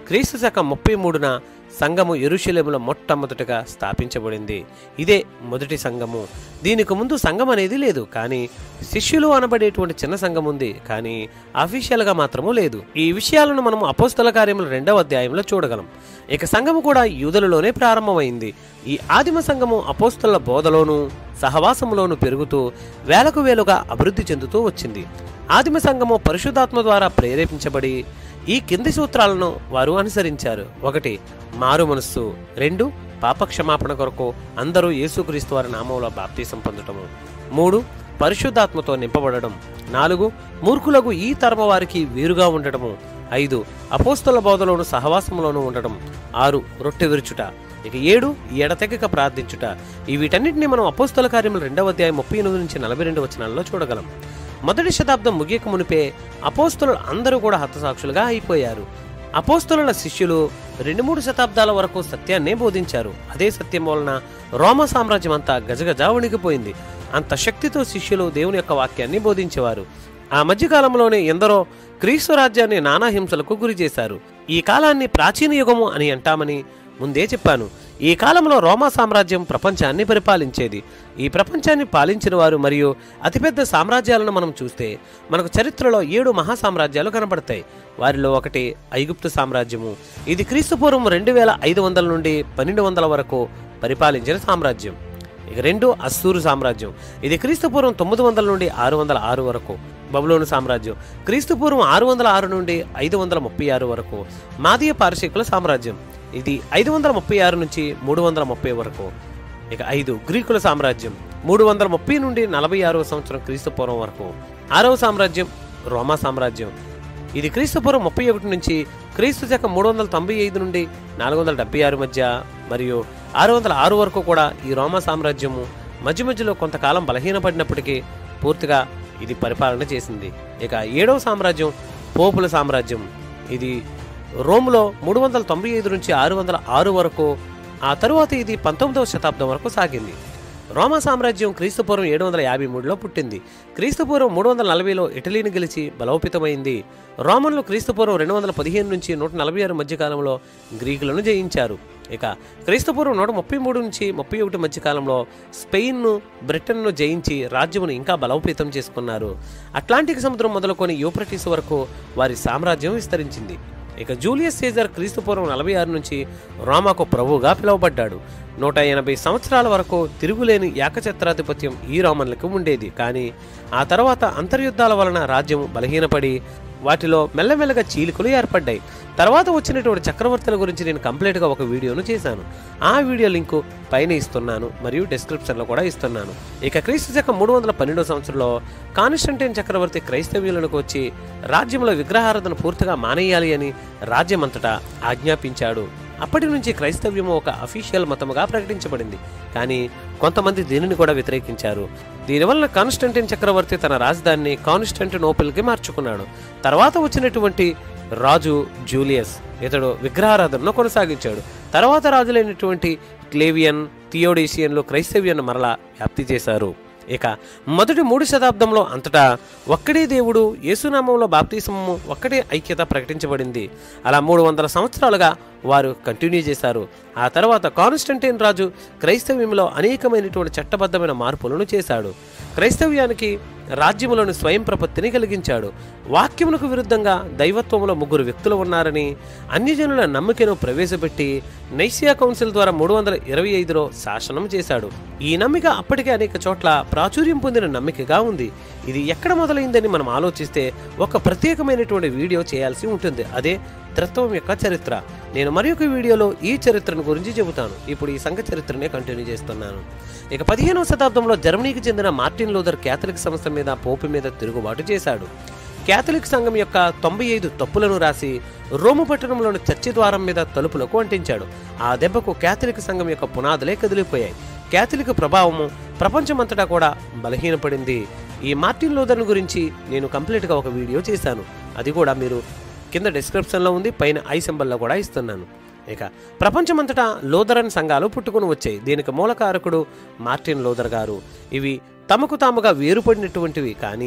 క్రీస్తు శకం ముప్పై మూడున సంఘము ఎరుషలేములో మొట్టమొదటగా స్థాపించబడింది ఇదే మొదటి సంఘము దీనికి ముందు సంఘం అనేది లేదు కానీ శిష్యులు అనబడేటువంటి చిన్న సంఘం ఉంది కానీ అఫీషియల్గా మాత్రము లేదు ఈ విషయాలను మనం అపోస్తల కార్యముల రెండవ అధ్యాయంలో చూడగలం ఇక సంఘము కూడా యూదులలోనే ప్రారంభమైంది ఈ ఆదిమ సంఘము అపోస్తల బోధలోను సహవాసములోను పెరుగుతూ వేలకు వేలుగా అభివృద్ధి చెందుతూ వచ్చింది ఆదిమ సంఘము పరిశుద్ధాత్మ ద్వారా ప్రేరేపించబడి ఈ కింది సూత్రాలను వారు అనుసరించారు ఒకటి మారు మనస్సు రెండు పాప క్షమాపణ కొరకు అందరూ యేసుక్రీస్తు వారి నామంలో బాప్తీసం పొందటము మూడు పరిశుద్ధాత్మతో నింపబడడం నాలుగు మూర్ఖులకు ఈ తరమ వారికి వీరుగా ఉండటము ఐదు అపోస్తల బోధలోను సహవాసంలోనూ ఉండటం ఆరు రొట్టె విరుచుట ఇక ఏడు ఎడతెగక ప్రార్థించుట ఈ వీటన్నిటిని మనం అపోస్తల కార్యములు రెండవ అధ్యాయం ముప్పై ఎనిమిది నుంచి నలభై రెండు వచనాల్లో చూడగలం మొదటి శతాబ్దం ముగియక మునిపే అపోస్తులు అందరూ కూడా హతసాక్షులుగా అయిపోయారు అపోస్తుల శిష్యులు రెండు మూడు శతాబ్దాల వరకు సత్యాన్నే బోధించారు అదే సత్యం వలన రోమ సామ్రాజ్యం అంతా గజగజ వణికిపోయింది అంత శక్తితో శిష్యులు దేవుని యొక్క వాక్యాన్ని బోధించేవారు ఆ మధ్యకాలంలోనే ఎందరో క్రీస్తు రాజ్యాన్ని నానా హింసలకు గురి చేశారు ఈ కాలాన్ని ప్రాచీన యుగము అని అంటామని ముందే చెప్పాను ఈ కాలంలో రోమా సామ్రాజ్యం ప్రపంచాన్ని పరిపాలించేది ఈ ప్రపంచాన్ని పాలించిన వారు మరియు అతిపెద్ద సామ్రాజ్యాలను మనం చూస్తే మనకు చరిత్రలో ఏడు మహా సామ్రాజ్యాలు కనబడతాయి వారిలో ఒకటి ఐగుప్తు సామ్రాజ్యము ఇది క్రీస్తుపూర్వం రెండు వేల ఐదు వందల నుండి పన్నెండు వందల వరకు పరిపాలించిన సామ్రాజ్యం ఇక రెండు అస్సూరు సామ్రాజ్యం ఇది క్రీస్తుపూర్వం తొమ్మిది వందల నుండి ఆరు వందల ఆరు వరకు బబులోను సామ్రాజ్యం క్రీస్తుపూర్వం ఆరు వందల ఆరు నుండి ఐదు వందల ముప్పై ఆరు వరకు మాదీయ పారసీకుల సామ్రాజ్యం ఇది ఐదు వందల ముప్పై ఆరు నుంచి మూడు వందల ముప్పై వరకు ఇక ఐదు గ్రీకుల సామ్రాజ్యం మూడు వందల ముప్పై నుండి నలభై ఆరవ సంవత్సరం క్రీస్తుపూర్వం వరకు ఆరవ సామ్రాజ్యం రోమా సామ్రాజ్యం ఇది క్రీస్తుపూర్వం ముప్పై ఒకటి నుంచి క్రీస్తు శకం మూడు వందల తొంభై ఐదు నుండి నాలుగు వందల డెబ్బై ఆరు మధ్య మరియు ఆరు వందల ఆరు వరకు కూడా ఈ రోమా సామ్రాజ్యము మధ్య మధ్యలో కొంతకాలం బలహీనపడినప్పటికీ పూర్తిగా ఇది పరిపాలన చేసింది ఇక ఏడవ సామ్రాజ్యం పోపుల సామ్రాజ్యం ఇది రోమ్లో మూడు వందల తొంభై ఐదు నుంచి ఆరు వందల ఆరు వరకు ఆ తరువాత ఇది పంతొమ్మిదవ శతాబ్దం వరకు సాగింది రోమా సామ్రాజ్యం క్రీస్తుపూర్వం ఏడు వందల యాభై మూడులో పుట్టింది క్రీస్తుపూర్వం మూడు వందల నలభైలో ఇటలీని గెలిచి బలోపేతమైంది రోమన్లు క్రీస్తుపూర్వం రెండు వందల పదిహేను నుంచి నూట నలభై ఆరు మధ్యకాలంలో గ్రీకులను జయించారు ఇక క్రీస్తుపూర్వం నూట ముప్పై మూడు నుంచి ముప్పై ఒకటి మధ్యకాలంలో స్పెయిన్ను బ్రిటన్ను జయించి రాజ్యమును ఇంకా బలోపేతం చేసుకున్నారు అట్లాంటిక్ సముద్రం మొదలుకొని యూప్రటిస్ వరకు వారి సామ్రాజ్యం విస్తరించింది ఇక జూలియస్ సీజర్ క్రీస్తుపూర్వం నలభై ఆరు నుంచి రోమాకు ప్రభువుగా పిలువబడ్డాడు నూట ఎనభై సంవత్సరాల వరకు తిరుగులేని ఏకఛత్రాధిపత్యం ఈ రోమన్లకు ఉండేది కానీ ఆ తర్వాత అంతర్యుద్ధాల వలన రాజ్యం బలహీనపడి వాటిలో మెల్లమెల్లగా చీలికలు ఏర్పడ్డాయి తర్వాత వచ్చినటువంటి చక్రవర్తుల గురించి నేను కంప్లీట్గా ఒక వీడియోను చేశాను ఆ వీడియో లింకు పైన ఇస్తున్నాను మరియు డిస్క్రిప్షన్లో కూడా ఇస్తున్నాను ఇక క్రీస్తు శకం మూడు వందల పన్నెండో సంవత్సరంలో కాన్స్టంటైన్ చక్రవర్తి క్రైస్తవ్యులకు వచ్చి రాజ్యంలో విగ్రహారాధన పూర్తిగా మానేయాలి అని రాజ్యమంతటా ఆజ్ఞాపించాడు అప్పటి నుంచి క్రైస్తవ్యము ఒక అఫీషియల్ మతముగా ప్రకటించబడింది కానీ కొంతమంది దీనిని కూడా వ్యతిరేకించారు దీనివల్ల కాన్స్టంటిన్ చక్రవర్తి తన రాజధానిని కాన్స్టంటినోపిల్కి మార్చుకున్నాడు తర్వాత వచ్చినటువంటి రాజు జూలియస్ ఇతడు విగ్రహారాధనను కొనసాగించాడు తర్వాత రాజులైనటువంటి క్లేవియన్ థియోడేసియన్లు క్రైస్తవ్యాన్ని మరలా వ్యాప్తి చేశారు ఇక మొదటి మూడు శతాబ్దంలో అంతటా ఒక్కడే దేవుడు యేసునామంలో బాప్తిసమము ఒక్కటే ఐక్యత ప్రకటించబడింది అలా మూడు వందల సంవత్సరాలుగా వారు కంటిన్యూ చేశారు ఆ తర్వాత కాన్స్టంటైన్ రాజు క్రైస్తవ్యంలో అనేకమైనటువంటి చట్టబద్ధమైన మార్పులను చేశాడు క్రైస్తవ్యానికి రాజ్యములోని స్వయం ప్రపత్తిని కలిగించాడు వాక్యమునకు విరుద్ధంగా దైవత్వంలో ముగ్గురు వ్యక్తులు ఉన్నారని అన్యజనుల నమ్మికను ప్రవేశపెట్టి నైసియా కౌన్సిల్ ద్వారా మూడు వందల ఇరవై ఐదులో శాసనం చేశాడు ఈ నమ్మిక అప్పటికే అనేక చోట్ల ప్రాచుర్యం పొందిన నమ్మికగా ఉంది ఇది ఎక్కడ మొదలైందని మనం ఆలోచిస్తే ఒక ప్రత్యేకమైనటువంటి వీడియో చేయాల్సి ఉంటుంది అదే త్రిత్వం యొక్క చరిత్ర నేను మరి ఒక వీడియోలో ఈ చరిత్రను గురించి చెబుతాను ఇప్పుడు ఈ సంఘ చరిత్రనే కంటిన్యూ చేస్తున్నాను ఇక పదిహేనవ శతాబ్దంలో జర్మనీకి చెందిన మార్టిన్ లూథర్ క్యాథలిక్ సంస్థ మీద పోపు మీద తిరుగుబాటు చేశాడు క్యాథలిక్ సంఘం యొక్క తొంభై ఐదు తప్పులను రాసి రోము పట్టణంలోని చర్చి ద్వారం మీద తలుపులకు అంటించాడు ఆ దెబ్బకు క్యాథలిక్ సంఘం యొక్క పునాదులే కదిలిపోయాయి క్యాథలిక్ ప్రభావము ప్రపంచమంతటా కూడా బలహీనపడింది ఈ మార్టిన్ లూథర్ను గురించి నేను కంప్లీట్గా ఒక వీడియో చేశాను అది కూడా మీరు కింద డిస్క్రిప్షన్లో ఉంది పైన ఐ సింబల్లో కూడా ఇస్తున్నాను ఇక ప్రపంచమంతటా లోదరన్ సంఘాలు పుట్టుకుని వచ్చాయి దీనికి మూలకారకుడు మార్టిన్ లోదర్ గారు ఇవి తమకు తాముగా వేరుపడినటువంటివి కానీ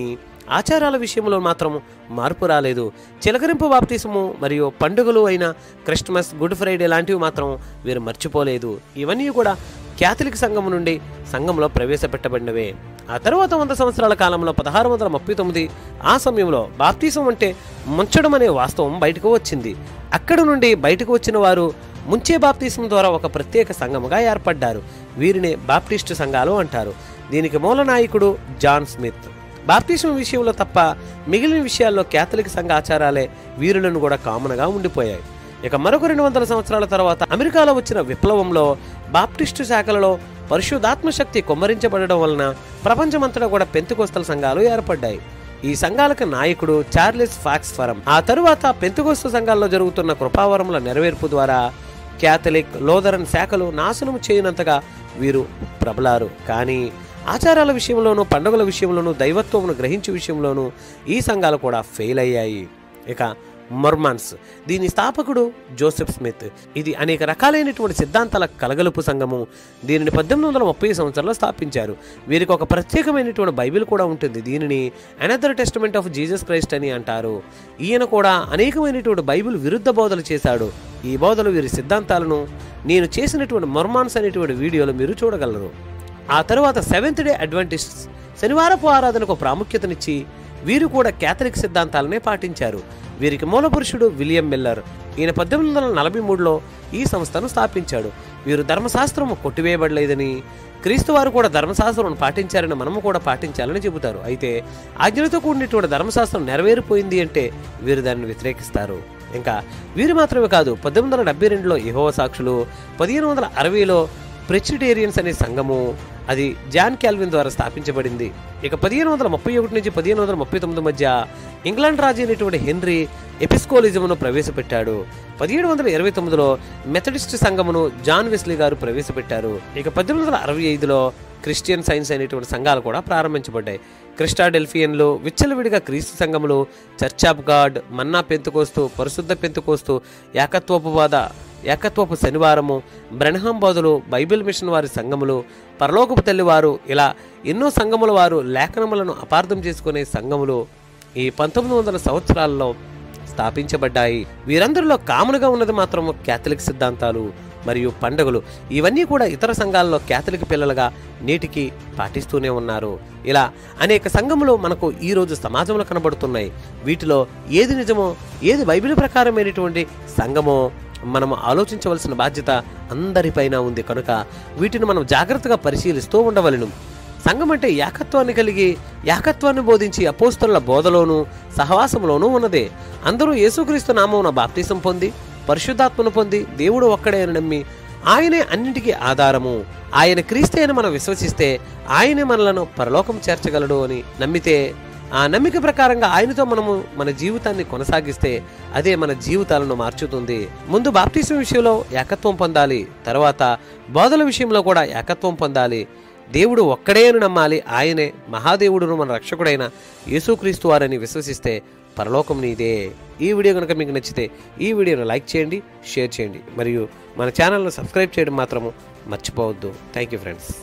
ఆచారాల విషయంలో మాత్రం మార్పు రాలేదు చిలకరింపు బాప్తిసము మరియు పండుగలు అయిన క్రిస్మస్ గుడ్ ఫ్రైడే లాంటివి మాత్రం వీరు మర్చిపోలేదు ఇవన్నీ కూడా క్యాథలిక్ సంఘం నుండి సంఘంలో ప్రవేశపెట్టబడినవే ఆ తర్వాత వంద సంవత్సరాల కాలంలో పదహారు వందల ముప్పై తొమ్మిది ఆ సమయంలో బాప్తిసం అంటే ముంచడం అనే వాస్తవం బయటకు వచ్చింది అక్కడ నుండి బయటకు వచ్చిన వారు ముంచే బాప్తిసం ద్వారా ఒక ప్రత్యేక సంఘముగా ఏర్పడ్డారు వీరినే బాప్టిస్టు సంఘాలు అంటారు దీనికి మూల నాయకుడు జాన్ స్మిత్ బాప్తిసం విషయంలో తప్ప మిగిలిన విషయాల్లో క్యాథలిక్ సంఘ ఆచారాలే వీరులను కూడా కామన్గా ఉండిపోయాయి ఇక మరొక రెండు వందల సంవత్సరాల తర్వాత అమెరికాలో వచ్చిన విప్లవంలో బాప్టిస్టు శాఖలలో పరిశుద్ధాత్మ శక్తి కొమ్మరించబడడం వలన ప్రపంచమంతటా కూడా పెంతుకోస్తల సంఘాలు ఏర్పడ్డాయి ఈ సంఘాలకు నాయకుడు చార్లెస్ ఫాక్స్ ఫరం ఆ తరువాత పెంతుకోస్తు సంఘాల్లో జరుగుతున్న కృపావరముల నెరవేర్పు ద్వారా క్యాథలిక్ లోదరన్ శాఖలు నాశనం చేయనంతగా వీరు ప్రబలారు కానీ ఆచారాల విషయంలోనూ పండుగల విషయంలోనూ దైవత్వమును గ్రహించే విషయంలోనూ ఈ సంఘాలు కూడా ఫెయిల్ అయ్యాయి ఇక మొర్మాన్స్ దీని స్థాపకుడు జోసెఫ్ స్మిత్ ఇది అనేక రకాలైనటువంటి సిద్ధాంతాల కలగలుపు సంఘము దీనిని పద్దెనిమిది వందల ముప్పై సంవత్సరంలో స్థాపించారు వీరికి ఒక ప్రత్యేకమైనటువంటి బైబిల్ కూడా ఉంటుంది దీనిని another testament of Jesus Christ అని అంటారు ఈయన కూడా అనేకమైనటువంటి బైబిల్ విరుద్ధ బోధలు చేశాడు ఈ బోధలు వీరి సిద్ధాంతాలను నేను చేసినటువంటి మొర్మాన్స్ అనేటువంటి వీడియోలు మీరు చూడగలరు ఆ తరువాత సెవెంత్ డే అడ్వెంటిస్ట్స్ శనివారపు ఆరాధనకు ప్రాముఖ్యతనిచ్చి వీరు కూడా క్యాథలిక్ సిద్ధాంతాలనే పాటించారు వీరికి మూలపురుషుడు విలియం మిల్లర్ ఈయన పద్దెనిమిది వందల నలభై మూడులో ఈ సంస్థను స్థాపించాడు వీరు ధర్మశాస్త్రము కొట్టివేయబడలేదని క్రీస్తు వారు కూడా ధర్మశాస్త్రం పాటించారని మనము కూడా పాటించాలని చెబుతారు అయితే ఆజ్ఞలతో కూడినటువంటి ధర్మశాస్త్రం నెరవేరిపోయింది అంటే వీరు దాన్ని వ్యతిరేకిస్తారు ఇంకా వీరు మాత్రమే కాదు పద్దెనిమిది వందల డెబ్బై రెండులో యహోవ సాక్షులు పదిహేను వందల అరవైలో ప్రెసిటేరియన్స్ అనే సంఘము అది జాన్ క్యాల్విన్ ద్వారా స్థాపించబడింది ఇక పదిహేను వందల ముప్పై ఒకటి నుంచి పదిహేను వందల ముప్పై తొమ్మిది మధ్య ఇంగ్లాండ్ రాజు అయినటువంటి హెన్రీ ఎపిస్కోలిజమును ప్రవేశపెట్టాడు పదిహేడు వందల ఇరవై తొమ్మిదిలో మెథడిస్ట్ సంఘమును జాన్ వెస్లీ గారు ప్రవేశపెట్టారు ఇక పద్దెనిమిది వందల అరవై ఐదులో క్రిస్టియన్ సైన్స్ అనేటువంటి సంఘాలు కూడా ప్రారంభించబడ్డాయి క్రిస్టాడెల్ఫియన్లు విచ్చలవిడిగా క్రీస్తు సంఘములు చర్చ్ ఆఫ్ గాడ్ మన్నా పెంతుకోస్తూ పరిశుద్ధ పెంతుకోస్తూ ఏకత్వోపవాద ఏకత్వపు శనివారము బ్రహ్మం బోధలు బైబిల్ మిషన్ వారి సంఘములు పరలోకపు తల్లి వారు ఇలా ఎన్నో సంఘముల వారు లేఖనములను అపార్థం చేసుకునే సంఘములు ఈ పంతొమ్మిది వందల సంవత్సరాల్లో స్థాపించబడ్డాయి వీరందరిలో కామన్గా ఉన్నది మాత్రం క్యాథలిక్ సిద్ధాంతాలు మరియు పండుగలు ఇవన్నీ కూడా ఇతర సంఘాల్లో క్యాథలిక్ పిల్లలుగా నేటికి పాటిస్తూనే ఉన్నారు ఇలా అనేక సంఘములు మనకు ఈ రోజు సమాజంలో కనబడుతున్నాయి వీటిలో ఏది నిజమో ఏది బైబిల్ ప్రకారమైనటువంటి సంఘమో మనము ఆలోచించవలసిన బాధ్యత అందరిపైన ఉంది కనుక వీటిని మనం జాగ్రత్తగా పరిశీలిస్తూ ఉండవలను సంఘం అంటే ఏకత్వాన్ని కలిగి ఏకత్వాన్ని బోధించి అపోస్తల బోధలోనూ సహవాసంలోనూ ఉన్నదే అందరూ యేసుక్రీస్తు నామమున బాప్తీసం పొంది పరిశుద్ధాత్మను పొంది దేవుడు ఒక్కడే అని నమ్మి ఆయనే అన్నింటికీ ఆధారము ఆయన క్రీస్తే అని మనం విశ్వసిస్తే ఆయనే మనలను పరలోకం చేర్చగలడు అని నమ్మితే ఆ నమ్మిక ప్రకారంగా ఆయనతో మనము మన జీవితాన్ని కొనసాగిస్తే అదే మన జీవితాలను మార్చుతుంది ముందు బాప్టిజం విషయంలో ఏకత్వం పొందాలి తర్వాత బోధల విషయంలో కూడా ఏకత్వం పొందాలి దేవుడు ఒక్కడే అని నమ్మాలి ఆయనే మహాదేవుడును మన రక్షకుడైన యేసుక్రీస్తు వారని విశ్వసిస్తే పరలోకం నీదే ఈ వీడియో కనుక మీకు నచ్చితే ఈ వీడియోను లైక్ చేయండి షేర్ చేయండి మరియు మన ఛానల్ను సబ్స్క్రైబ్ చేయడం మాత్రము మర్చిపోవద్దు థ్యాంక్ యూ ఫ్రెండ్స్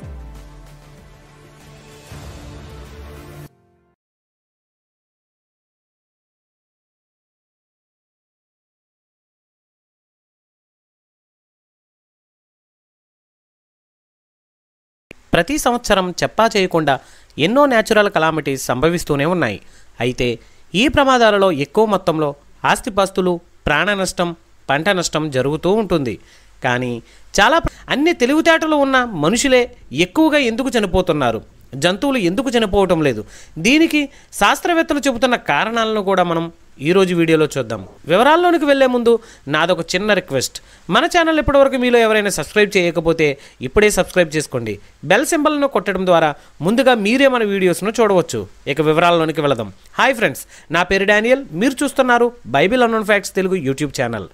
ప్రతి సంవత్సరం చెప్పా చేయకుండా ఎన్నో న్యాచురల్ కలామిటీస్ సంభవిస్తూనే ఉన్నాయి అయితే ఈ ప్రమాదాలలో ఎక్కువ మొత్తంలో ఆస్తిపాస్తులు ప్రాణ నష్టం పంట నష్టం జరుగుతూ ఉంటుంది కానీ చాలా ప్ర- అన్ని తెలివితేటలు ఉన్న మనుషులే ఎక్కువగా ఎందుకు చనిపోతున్నారు జంతువులు ఎందుకు చనిపోవటం లేదు దీనికి శాస్త్రవేత్తలు చెబుతున్న కారణాలను కూడా మనం ఈరోజు వీడియోలో చూద్దాం వివరాల్లోనికి వెళ్లే ముందు నాదొక చిన్న రిక్వెస్ట్ మన ఛానల్ ఇప్పటివరకు మీలో ఎవరైనా సబ్స్క్రైబ్ చేయకపోతే ఇప్పుడే సబ్స్క్రైబ్ చేసుకోండి బెల్ సింబల్ను కొట్టడం ద్వారా ముందుగా మీరే మన వీడియోస్ను చూడవచ్చు ఇక వివరాల్లోనికి వెళదాం హాయ్ ఫ్రెండ్స్ నా పేరు డానియల్ మీరు చూస్తున్నారు Bible unknown facts Telugu YouTube channel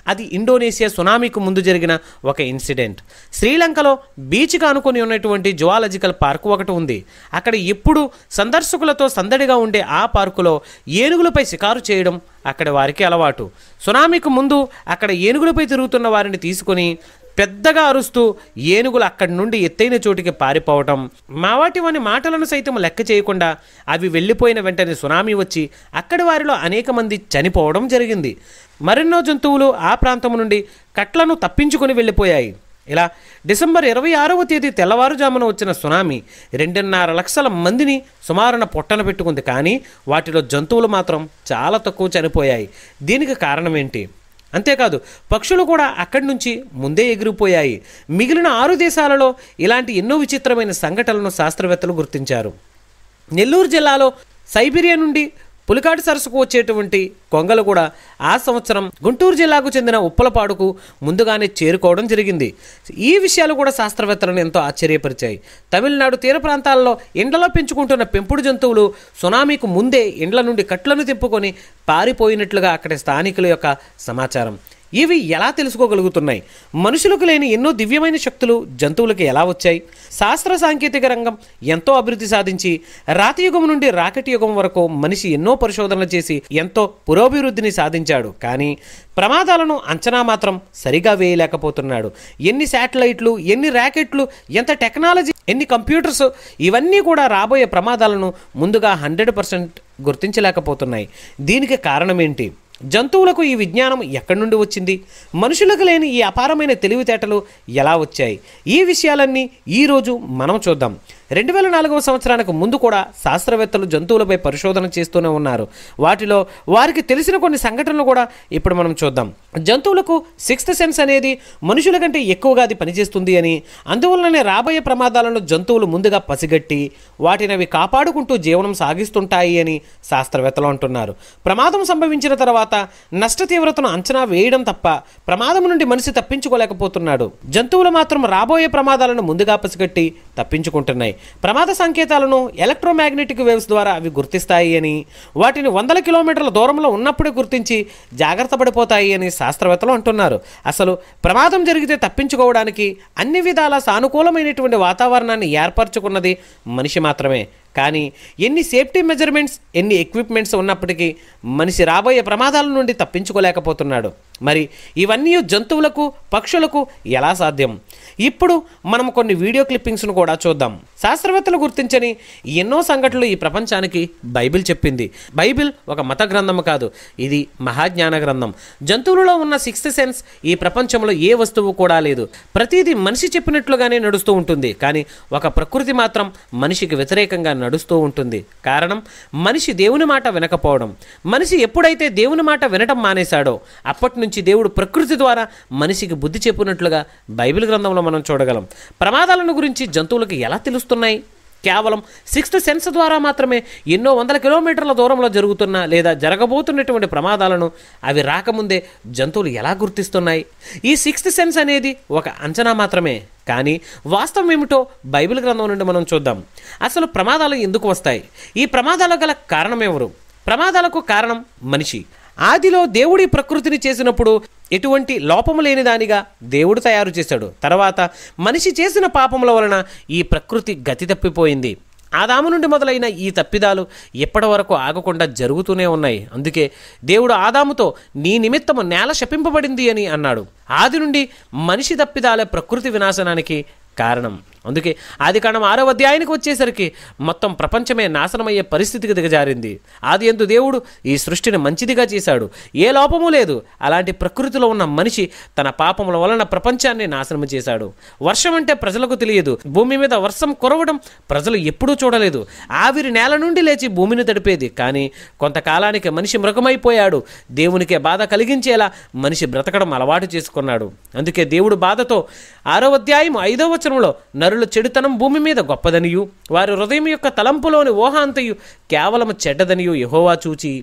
అది ఇండోనేషియా సునామీకి ముందు జరిగిన ఒక ఇన్సిడెంట్ శ్రీలంకలో బీచ్గా అనుకుని ఉన్నటువంటి జువాలజికల్ పార్క్ ఒకటి ఉంది అక్కడ ఎప్పుడు సందర్శకులతో సందడిగా ఉండే ఆ పార్కులో ఏనుగులపై షికారు చేయడం అక్కడ వారికి అలవాటు సునామీకి ముందు అక్కడ ఏనుగులపై తిరుగుతున్న వారిని తీసుకొని పెద్దగా అరుస్తూ ఏనుగులు అక్కడి నుండి ఎత్తైన చోటికి పారిపోవటం మావాటివని మాటలను సైతం లెక్క చేయకుండా అవి వెళ్ళిపోయిన వెంటనే సునామీ వచ్చి అక్కడి వారిలో అనేక మంది చనిపోవడం జరిగింది మరెన్నో జంతువులు ఆ ప్రాంతం నుండి కట్లను తప్పించుకొని వెళ్ళిపోయాయి ఇలా డిసెంబర్ ఇరవై ఆరవ తేదీ తెల్లవారుజామున వచ్చిన సునామీ రెండున్నర లక్షల మందిని సుమారున పొట్టన పెట్టుకుంది కానీ వాటిలో జంతువులు మాత్రం చాలా తక్కువ చనిపోయాయి దీనికి కారణం ఏంటి అంతేకాదు పక్షులు కూడా అక్కడి నుంచి ముందే ఎగిరిపోయాయి మిగిలిన ఆరు దేశాలలో ఇలాంటి ఎన్నో విచిత్రమైన సంఘటనలను శాస్త్రవేత్తలు గుర్తించారు నెల్లూరు జిల్లాలో సైబీరియా నుండి పులికాటి సరస్సుకు వచ్చేటువంటి కొంగలు కూడా ఆ సంవత్సరం గుంటూరు జిల్లాకు చెందిన ఉప్పలపాడుకు ముందుగానే చేరుకోవడం జరిగింది ఈ విషయాలు కూడా శాస్త్రవేత్తలను ఎంతో ఆశ్చర్యపరిచాయి తమిళనాడు తీర ప్రాంతాల్లో ఇండ్లలో పెంచుకుంటున్న పెంపుడు జంతువులు సునామీకు ముందే ఇండ్ల నుండి కట్లను తిప్పుకొని పారిపోయినట్లుగా అక్కడి స్థానికుల యొక్క సమాచారం ఇవి ఎలా తెలుసుకోగలుగుతున్నాయి మనుషులకు లేని ఎన్నో దివ్యమైన శక్తులు జంతువులకు ఎలా వచ్చాయి శాస్త్ర సాంకేతిక రంగం ఎంతో అభివృద్ధి సాధించి రాతి యుగం నుండి రాకెట్ యుగం వరకు మనిషి ఎన్నో పరిశోధనలు చేసి ఎంతో పురోభివృద్ధిని సాధించాడు కానీ ప్రమాదాలను అంచనా మాత్రం సరిగా వేయలేకపోతున్నాడు ఎన్ని శాటిలైట్లు ఎన్ని ర్యాకెట్లు ఎంత టెక్నాలజీ ఎన్ని కంప్యూటర్స్ ఇవన్నీ కూడా రాబోయే ప్రమాదాలను ముందుగా హండ్రెడ్ పర్సెంట్ గుర్తించలేకపోతున్నాయి దీనికి కారణం ఏంటి జంతువులకు ఈ విజ్ఞానం ఎక్కడి నుండి వచ్చింది మనుషులకు లేని ఈ అపారమైన తెలివితేటలు ఎలా వచ్చాయి ఈ విషయాలన్నీ ఈరోజు మనం చూద్దాం రెండు వేల నాలుగవ సంవత్సరానికి ముందు కూడా శాస్త్రవేత్తలు జంతువులపై పరిశోధన చేస్తూనే ఉన్నారు వాటిలో వారికి తెలిసిన కొన్ని సంఘటనలు కూడా ఇప్పుడు మనం చూద్దాం జంతువులకు సిక్స్త్ సెన్స్ అనేది మనుషుల కంటే ఎక్కువగా అది పనిచేస్తుంది అని అందువలననే రాబోయే ప్రమాదాలను జంతువులు ముందుగా పసిగట్టి వాటిని అవి కాపాడుకుంటూ జీవనం సాగిస్తుంటాయి అని శాస్త్రవేత్తలు అంటున్నారు ప్రమాదం సంభవించిన తర్వాత నష్ట తీవ్రతను అంచనా వేయడం తప్ప ప్రమాదం నుండి మనిషి తప్పించుకోలేకపోతున్నాడు జంతువులు మాత్రం రాబోయే ప్రమాదాలను ముందుగా పసిగట్టి తప్పించుకుంటున్నాయి ప్రమాద సంకేతాలను ఎలక్ట్రోమాగ్నెటిక్ వేవ్స్ ద్వారా అవి గుర్తిస్తాయి అని వాటిని వందల కిలోమీటర్ల దూరంలో ఉన్నప్పుడే గుర్తించి జాగ్రత్త పడిపోతాయి అని శాస్త్రవేత్తలు అంటున్నారు అసలు ప్రమాదం జరిగితే తప్పించుకోవడానికి అన్ని విధాల సానుకూలమైనటువంటి వాతావరణాన్ని ఏర్పరచుకున్నది మనిషి మాత్రమే కానీ ఎన్ని సేఫ్టీ మెజర్మెంట్స్ ఎన్ని ఎక్విప్మెంట్స్ ఉన్నప్పటికీ మనిషి రాబోయే ప్రమాదాల నుండి తప్పించుకోలేకపోతున్నాడు మరి ఇవన్నీ జంతువులకు పక్షులకు ఎలా సాధ్యం ఇప్పుడు మనం కొన్ని వీడియో క్లిప్పింగ్స్ను కూడా చూద్దాం శాస్త్రవేత్తలు గుర్తించని ఎన్నో సంఘటనలు ఈ ప్రపంచానికి బైబిల్ చెప్పింది బైబిల్ ఒక మత గ్రంథం కాదు ఇది మహాజ్ఞాన గ్రంథం జంతువులలో ఉన్న సిక్స్త్ సెన్స్ ఈ ప్రపంచంలో ఏ వస్తువు కూడా లేదు ప్రతిదీ మనిషి చెప్పినట్లుగానే నడుస్తూ ఉంటుంది కానీ ఒక ప్రకృతి మాత్రం మనిషికి వ్యతిరేకంగా నడుస్తూ ఉంటుంది కారణం మనిషి దేవుని మాట వినకపోవడం మనిషి ఎప్పుడైతే దేవుని మాట వినటం మానేశాడో అప్పటి నుంచి దేవుడు ప్రకృతి ద్వారా మనిషికి బుద్ధి చెప్పినట్లుగా బైబిల్ గ్రంథంలో మనం చూడగలం ప్రమాదాలను గురించి జంతువులకు ఎలా తెలుస్తున్నాయి కేవలం సిక్స్త్ సెన్స్ ద్వారా మాత్రమే ఎన్నో వందల కిలోమీటర్ల దూరంలో జరుగుతున్న లేదా జరగబోతున్నటువంటి ప్రమాదాలను అవి రాకముందే జంతువులు ఎలా గుర్తిస్తున్నాయి ఈ సిక్స్త్ సెన్స్ అనేది ఒక అంచనా మాత్రమే కానీ వాస్తవం ఏమిటో బైబిల్ గ్రంథం నుండి మనం చూద్దాం అసలు ప్రమాదాలు ఎందుకు వస్తాయి ఈ ప్రమాదాలకు గల కారణం ఎవరు ప్రమాదాలకు కారణం మనిషి ఆదిలో దేవుడి ప్రకృతిని చేసినప్పుడు ఎటువంటి లోపము లేని దానిగా దేవుడు తయారు చేశాడు తర్వాత మనిషి చేసిన పాపముల వలన ఈ ప్రకృతి గతి తప్పిపోయింది ఆదాము నుండి మొదలైన ఈ తప్పిదాలు ఎప్పటి వరకు ఆగకుండా జరుగుతూనే ఉన్నాయి అందుకే దేవుడు ఆదాముతో నీ నిమిత్తము నేల శపింపబడింది అని అన్నాడు ఆది నుండి మనిషి తప్పిదాలే ప్రకృతి వినాశనానికి కారణం అందుకే ఆది కాండం ఆరవ అధ్యాయానికి వచ్చేసరికి మొత్తం ప్రపంచమే నాశనమయ్యే పరిస్థితికి దిగజారింది ఆది ఎందు దేవుడు ఈ సృష్టిని మంచిదిగా చేశాడు ఏ లోపము లేదు అలాంటి ప్రకృతిలో ఉన్న మనిషి తన పాపముల వలన ప్రపంచాన్ని నాశనం చేశాడు వర్షం అంటే ప్రజలకు తెలియదు భూమి మీద వర్షం కురవడం ప్రజలు ఎప్పుడూ చూడలేదు ఆవిరి నేల నుండి లేచి భూమిని తడిపేది కానీ కొంతకాలానికి మనిషి మృగమైపోయాడు దేవునికే బాధ కలిగించేలా మనిషి బ్రతకడం అలవాటు చేసుకున్నాడు అందుకే దేవుడు బాధతో ఆరో అధ్యాయం ఐదో వచనంలో నరుల చెడుతనం భూమి మీద గొప్పదనియు వారి హృదయం యొక్క తలంపులోని ఊహ అంతయు కేవలం చెడ్డదనియు యహోవా చూచి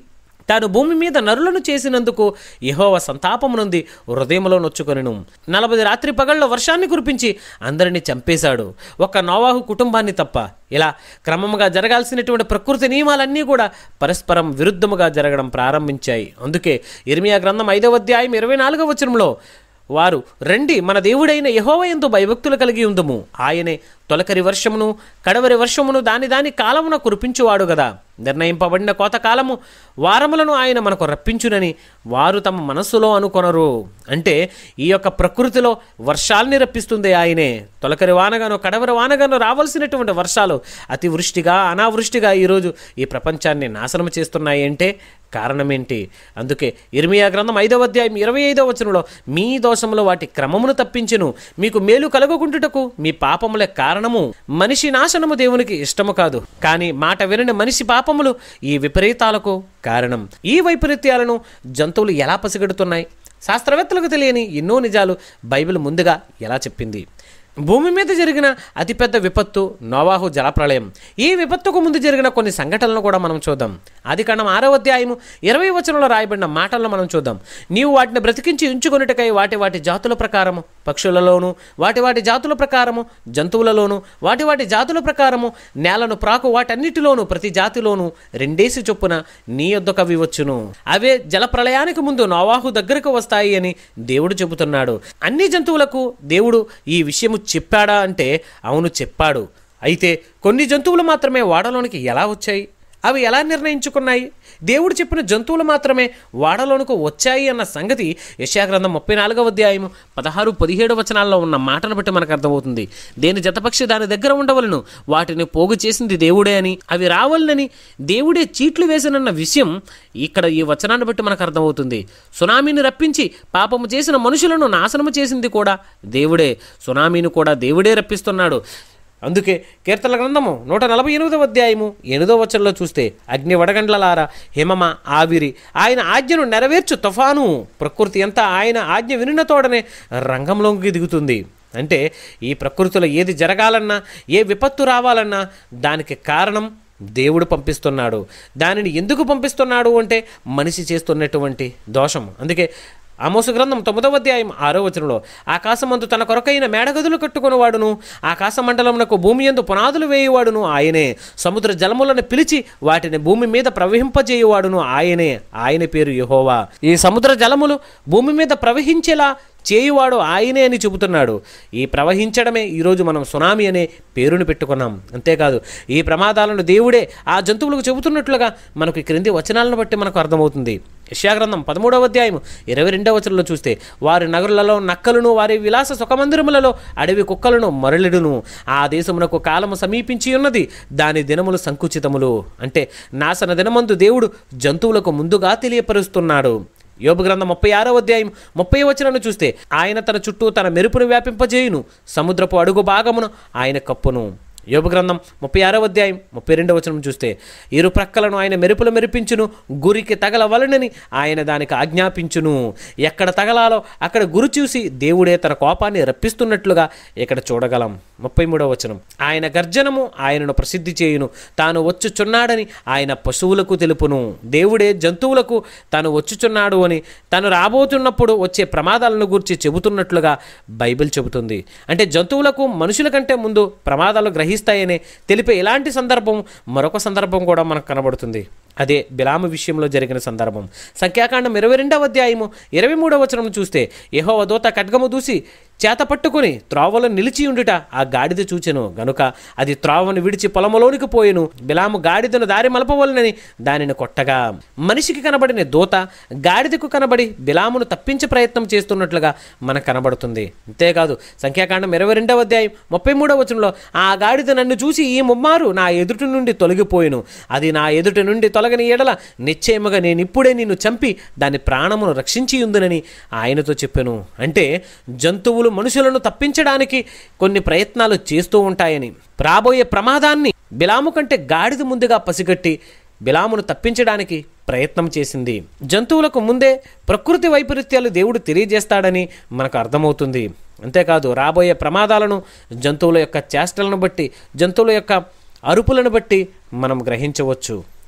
తాను భూమి మీద నరులను చేసినందుకు యెహోవా సంతాపము నుండి హృదయంలో నొచ్చుకొనెను నలభై రాత్రి పగళ్ళ వర్షాన్ని కురిపించి అందరినీ చంపేశాడు ఒక్క నోవాహు కుటుంబాన్ని తప్ప ఇలా క్రమముగా జరగాల్సినటువంటి ప్రకృతి నియమాలన్నీ కూడా పరస్పరం విరుద్ధముగా జరగడం ప్రారంభించాయి అందుకే ఇర్మియా గ్రంథం ఐదవ అధ్యాయం ఇరవై నాలుగవ వచనంలో వారు రండి మన దేవుడైన యహోవ ఎందు భయభక్తులు కలిగి ఉందము ఆయనే తొలకరి వర్షమును కడవరి వర్షమును దాని దాని కాలమున కురిపించువాడు గదా నిర్ణయింపబడిన కోత కాలము వారములను ఆయన మనకు రప్పించునని వారు తమ మనస్సులో అనుకొనరు అంటే ఈ యొక్క ప్రకృతిలో వర్షాల్ని రప్పిస్తుంది ఆయనే తొలకరి వానగాను కడవరి వానగాను రావాల్సినటువంటి వర్షాలు అతివృష్టిగా అనావృష్టిగా ఈరోజు ఈ ప్రపంచాన్ని నాశనం చేస్తున్నాయి అంటే కారణమేంటి అందుకే ఇర్మియా గ్రంథం ఐదవ అధ్యాయం ఇరవై ఐదవ వచనంలో మీ దోషములో వాటి క్రమమును తప్పించును మీకు మేలు కలగకుంటుటకు మీ పాపములే కారణము మనిషి నాశనము దేవునికి ఇష్టము కాదు కానీ మాట వినని మనిషి పాపములు ఈ విపరీతాలకు కారణం ఈ వైపరీత్యాలను జంతువులు ఎలా పసిగడుతున్నాయి శాస్త్రవేత్తలకు తెలియని ఎన్నో నిజాలు బైబిల్ ముందుగా ఎలా చెప్పింది భూమి మీద జరిగిన అతిపెద్ద విపత్తు నోవాహు జలప్రళయం ఈ విపత్తుకు ముందు జరిగిన కొన్ని సంఘటనలు కూడా మనం చూద్దాం ఆది కాండం ఆరవ అధ్యాయము ఇరవై వచనంలో రాయబడిన మాటలను మనం చూద్దాం నీవు వాటిని బ్రతికించి ఉంచుకొనుటకై వాటి వాటి జాతుల ప్రకారము పక్షులలోను వాటి వాటి జాతుల ప్రకారము జంతువులలోను వాటి వాటి జాతుల ప్రకారము నేలను ప్రాకు వాటన్నిటిలోను ప్రతి జాతిలోను రెండేసి చొప్పున నీ యొద్దకు అవి వచ్చును అవే జలప్రళయానికి ముందు నోవాహు దగ్గరకు వస్తాయి అని దేవుడు చెబుతున్నాడు అన్ని జంతువులకు దేవుడు ఈ విషయము చెప్పాడా అంటే అవును చెప్పాడు అయితే కొన్ని జంతువులు మాత్రమే వాడలోనికి ఎలా వచ్చాయి అవి ఎలా నిర్ణయించుకున్నాయి దేవుడు చెప్పిన జంతువులు మాత్రమే వాడలోనికి వచ్చాయి అన్న సంగతి యశాగ్రంథం ముప్పై నాలుగవ అధ్యాయము పదహారు పదిహేడు వచనాల్లో ఉన్న మాటను బట్టి మనకు అర్థమవుతుంది దేని జతపక్షి దాని దగ్గర ఉండవలను వాటిని పోగు చేసింది దేవుడే అని అవి రావాలని దేవుడే చీట్లు వేసినన్న విషయం ఇక్కడ ఈ వచనాన్ని బట్టి మనకు అర్థమవుతుంది సునామీని రప్పించి పాపము చేసిన మనుషులను నాశనము చేసింది కూడా దేవుడే సునామీని కూడా దేవుడే రప్పిస్తున్నాడు అందుకే కీర్తన గ్రంథము నూట నలభై ఎనిమిదవ అధ్యాయము ఎనిమిదో వచనంలో చూస్తే అగ్ని వడగండ్లలారా హిమమ ఆవిరి ఆయన ఆజ్ఞను నెరవేర్చు తుఫాను ప్రకృతి అంతా ఆయన ఆజ్ఞ వినిన తోడనే రంగంలోకి దిగుతుంది అంటే ఈ ప్రకృతిలో ఏది జరగాలన్నా ఏ విపత్తు రావాలన్నా దానికి కారణం దేవుడు పంపిస్తున్నాడు దానిని ఎందుకు పంపిస్తున్నాడు అంటే మనిషి చేస్తున్నటువంటి దోషం అందుకే ఆమోసు గ్రంథం తొమ్మిదవ అధ్యాయం ఆరో వచనంలో ఆకాశమందు తన కొరకైన మేడగదులు కట్టుకునేవాడును ఆకాశ మండలమునకు భూమి ఎందు పునాదులు వేయువాడును ఆయనే సముద్ర జలములను పిలిచి వాటిని భూమి మీద ప్రవహింపజేయువాడును ఆయనే ఆయన పేరు యెహోవా ఈ సముద్ర జలములు భూమి మీద ప్రవహించేలా చేయువాడు ఆయనే అని చెబుతున్నాడు ఈ ప్రవహించడమే ఈరోజు మనం సునామీ అనే పేరుని పెట్టుకున్నాం అంతేకాదు ఈ ప్రమాదాలను దేవుడే ఆ జంతువులకు చెబుతున్నట్లుగా మనకు ఈ క్రింది వచనాలను బట్టి మనకు అర్థమవుతుంది యశాగ్రంథం పదమూడవ అధ్యాయం ఇరవై రెండవ వచనంలో చూస్తే వారి నగరులలో నక్కలను వారి విలాస సుఖమందిరములలో అడవి కుక్కలను మరలిడును ఆ దేశమునకు కాలము సమీపించి ఉన్నది దాని దినములు సంకుచితములు అంటే నాశన దినమందు దేవుడు జంతువులకు ముందుగా తెలియపరుస్తున్నాడు యోబు గ్రంథం ముప్పై ఆరో అధ్యాయం ముప్పై వచనాన్ని చూస్తే ఆయన తన చుట్టూ తన మెరుపును వ్యాపింపజేయును సముద్రపు అడుగు భాగమును ఆయన కప్పును యోబు గ్రంథం ముప్పై ఆరో అధ్యాయం ముప్పై రెండవ వచనం చూస్తే ఇరు ప్రక్కలను ఆయన మెరుపులు మెరిపించును గురికి తగలవలనని ఆయన దానికి ఆజ్ఞాపించును ఎక్కడ తగలాలో అక్కడ గురి చూసి దేవుడే తన కోపాన్ని రప్పిస్తున్నట్లుగా ఇక్కడ చూడగలం ముప్పై మూడవ వచనం ఆయన గర్జనము ఆయనను ప్రసిద్ధి చేయును తాను వచ్చుచున్నాడని ఆయన పశువులకు తెలుపును దేవుడే జంతువులకు తాను వచ్చుచున్నాడు అని తాను రాబోతున్నప్పుడు వచ్చే ప్రమాదాలను గురించి చెబుతున్నట్లుగా బైబిల్ చెబుతుంది అంటే జంతువులకు మనుషుల కంటే ముందు ప్రమాదాలు గ్రహిస్తాయని తెలిపే ఇలాంటి సందర్భం మరొక సందర్భం కూడా మనకు కనబడుతుంది అదే బిలాము విషయంలో జరిగిన సందర్భం సంఖ్యాకాండం ఇరవై రెండవ అధ్యాయము ఇరవై మూడవ వచనం చూస్తే యెహోవా దూత ఖడ్గము దూసి చేత పట్టుకుని త్రోవలో నిలిచి ఉండుట ఆ గాడిద చూచెను గనుక అది త్రోవను విడిచి పొలములోనికి పోయెను బిలాము గాడిదను దారి మలపవలనని దానిని కొట్టగా మనిషికి కనబడిన దూత గాడిదకు కనబడి బిలామును తప్పించే ప్రయత్నం చేస్తున్నట్లుగా మనకు కనబడుతుంది అంతేకాదు సంఖ్యాకాండం ఇరవై రెండవ అధ్యాయం ముప్పై మూడవ వచనంలో ఆ గాడిద నన్ను చూసి ఈ ముమ్మారు నా ఎదుటి నుండి తొలగిపోయెను అది నా ఎదుటి నుండి తొలగని ఎడల నిశ్చయముగా నేను ఇప్పుడే నిన్ను చంపి దాని ప్రాణమును రక్షించి ఉందునని ఆయనతో చెప్పాను అంటే జంతువులు మనుషులను తప్పించడానికి కొన్ని ప్రయత్నాలు చేస్తూ ఉంటాయని రాబోయే ప్రమాదాన్ని బిలాము కంటే గాడిద ముందుగా పసిగట్టి బిలామును తప్పించడానికి ప్రయత్నం చేసింది జంతువులకు ముందే ప్రకృతి వైపరీత్యాలు దేవుడు తెలియజేస్తాడని మనకు అర్థమవుతుంది అంతేకాదు రాబోయే ప్రమాదాలను జంతువుల యొక్క చేష్టలను బట్టి జంతువుల యొక్క అరుపులను బట్టి మనం గ్రహించవచ్చు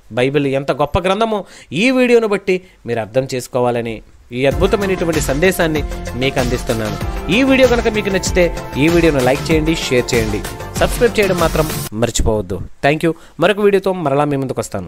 బైబిల్ ఎంత గొప్ప గ్రంథమో ఈ వీడియోను బట్టి మీరు అర్థం చేసుకోవాలని ఈ అద్భుతమైనటువంటి సందేశాన్ని మీకు అందిస్తున్నాను ఈ వీడియో కనుక మీకు నచ్చితే ఈ వీడియోను లైక్ చేయండి షేర్ చేయండి సబ్స్క్రైబ్ చేయడం మాత్రం మర్చిపోవద్దు థ్యాంక్ యూ మరొక వీడియోతో మరలా మీ ముందుకు వస్తాను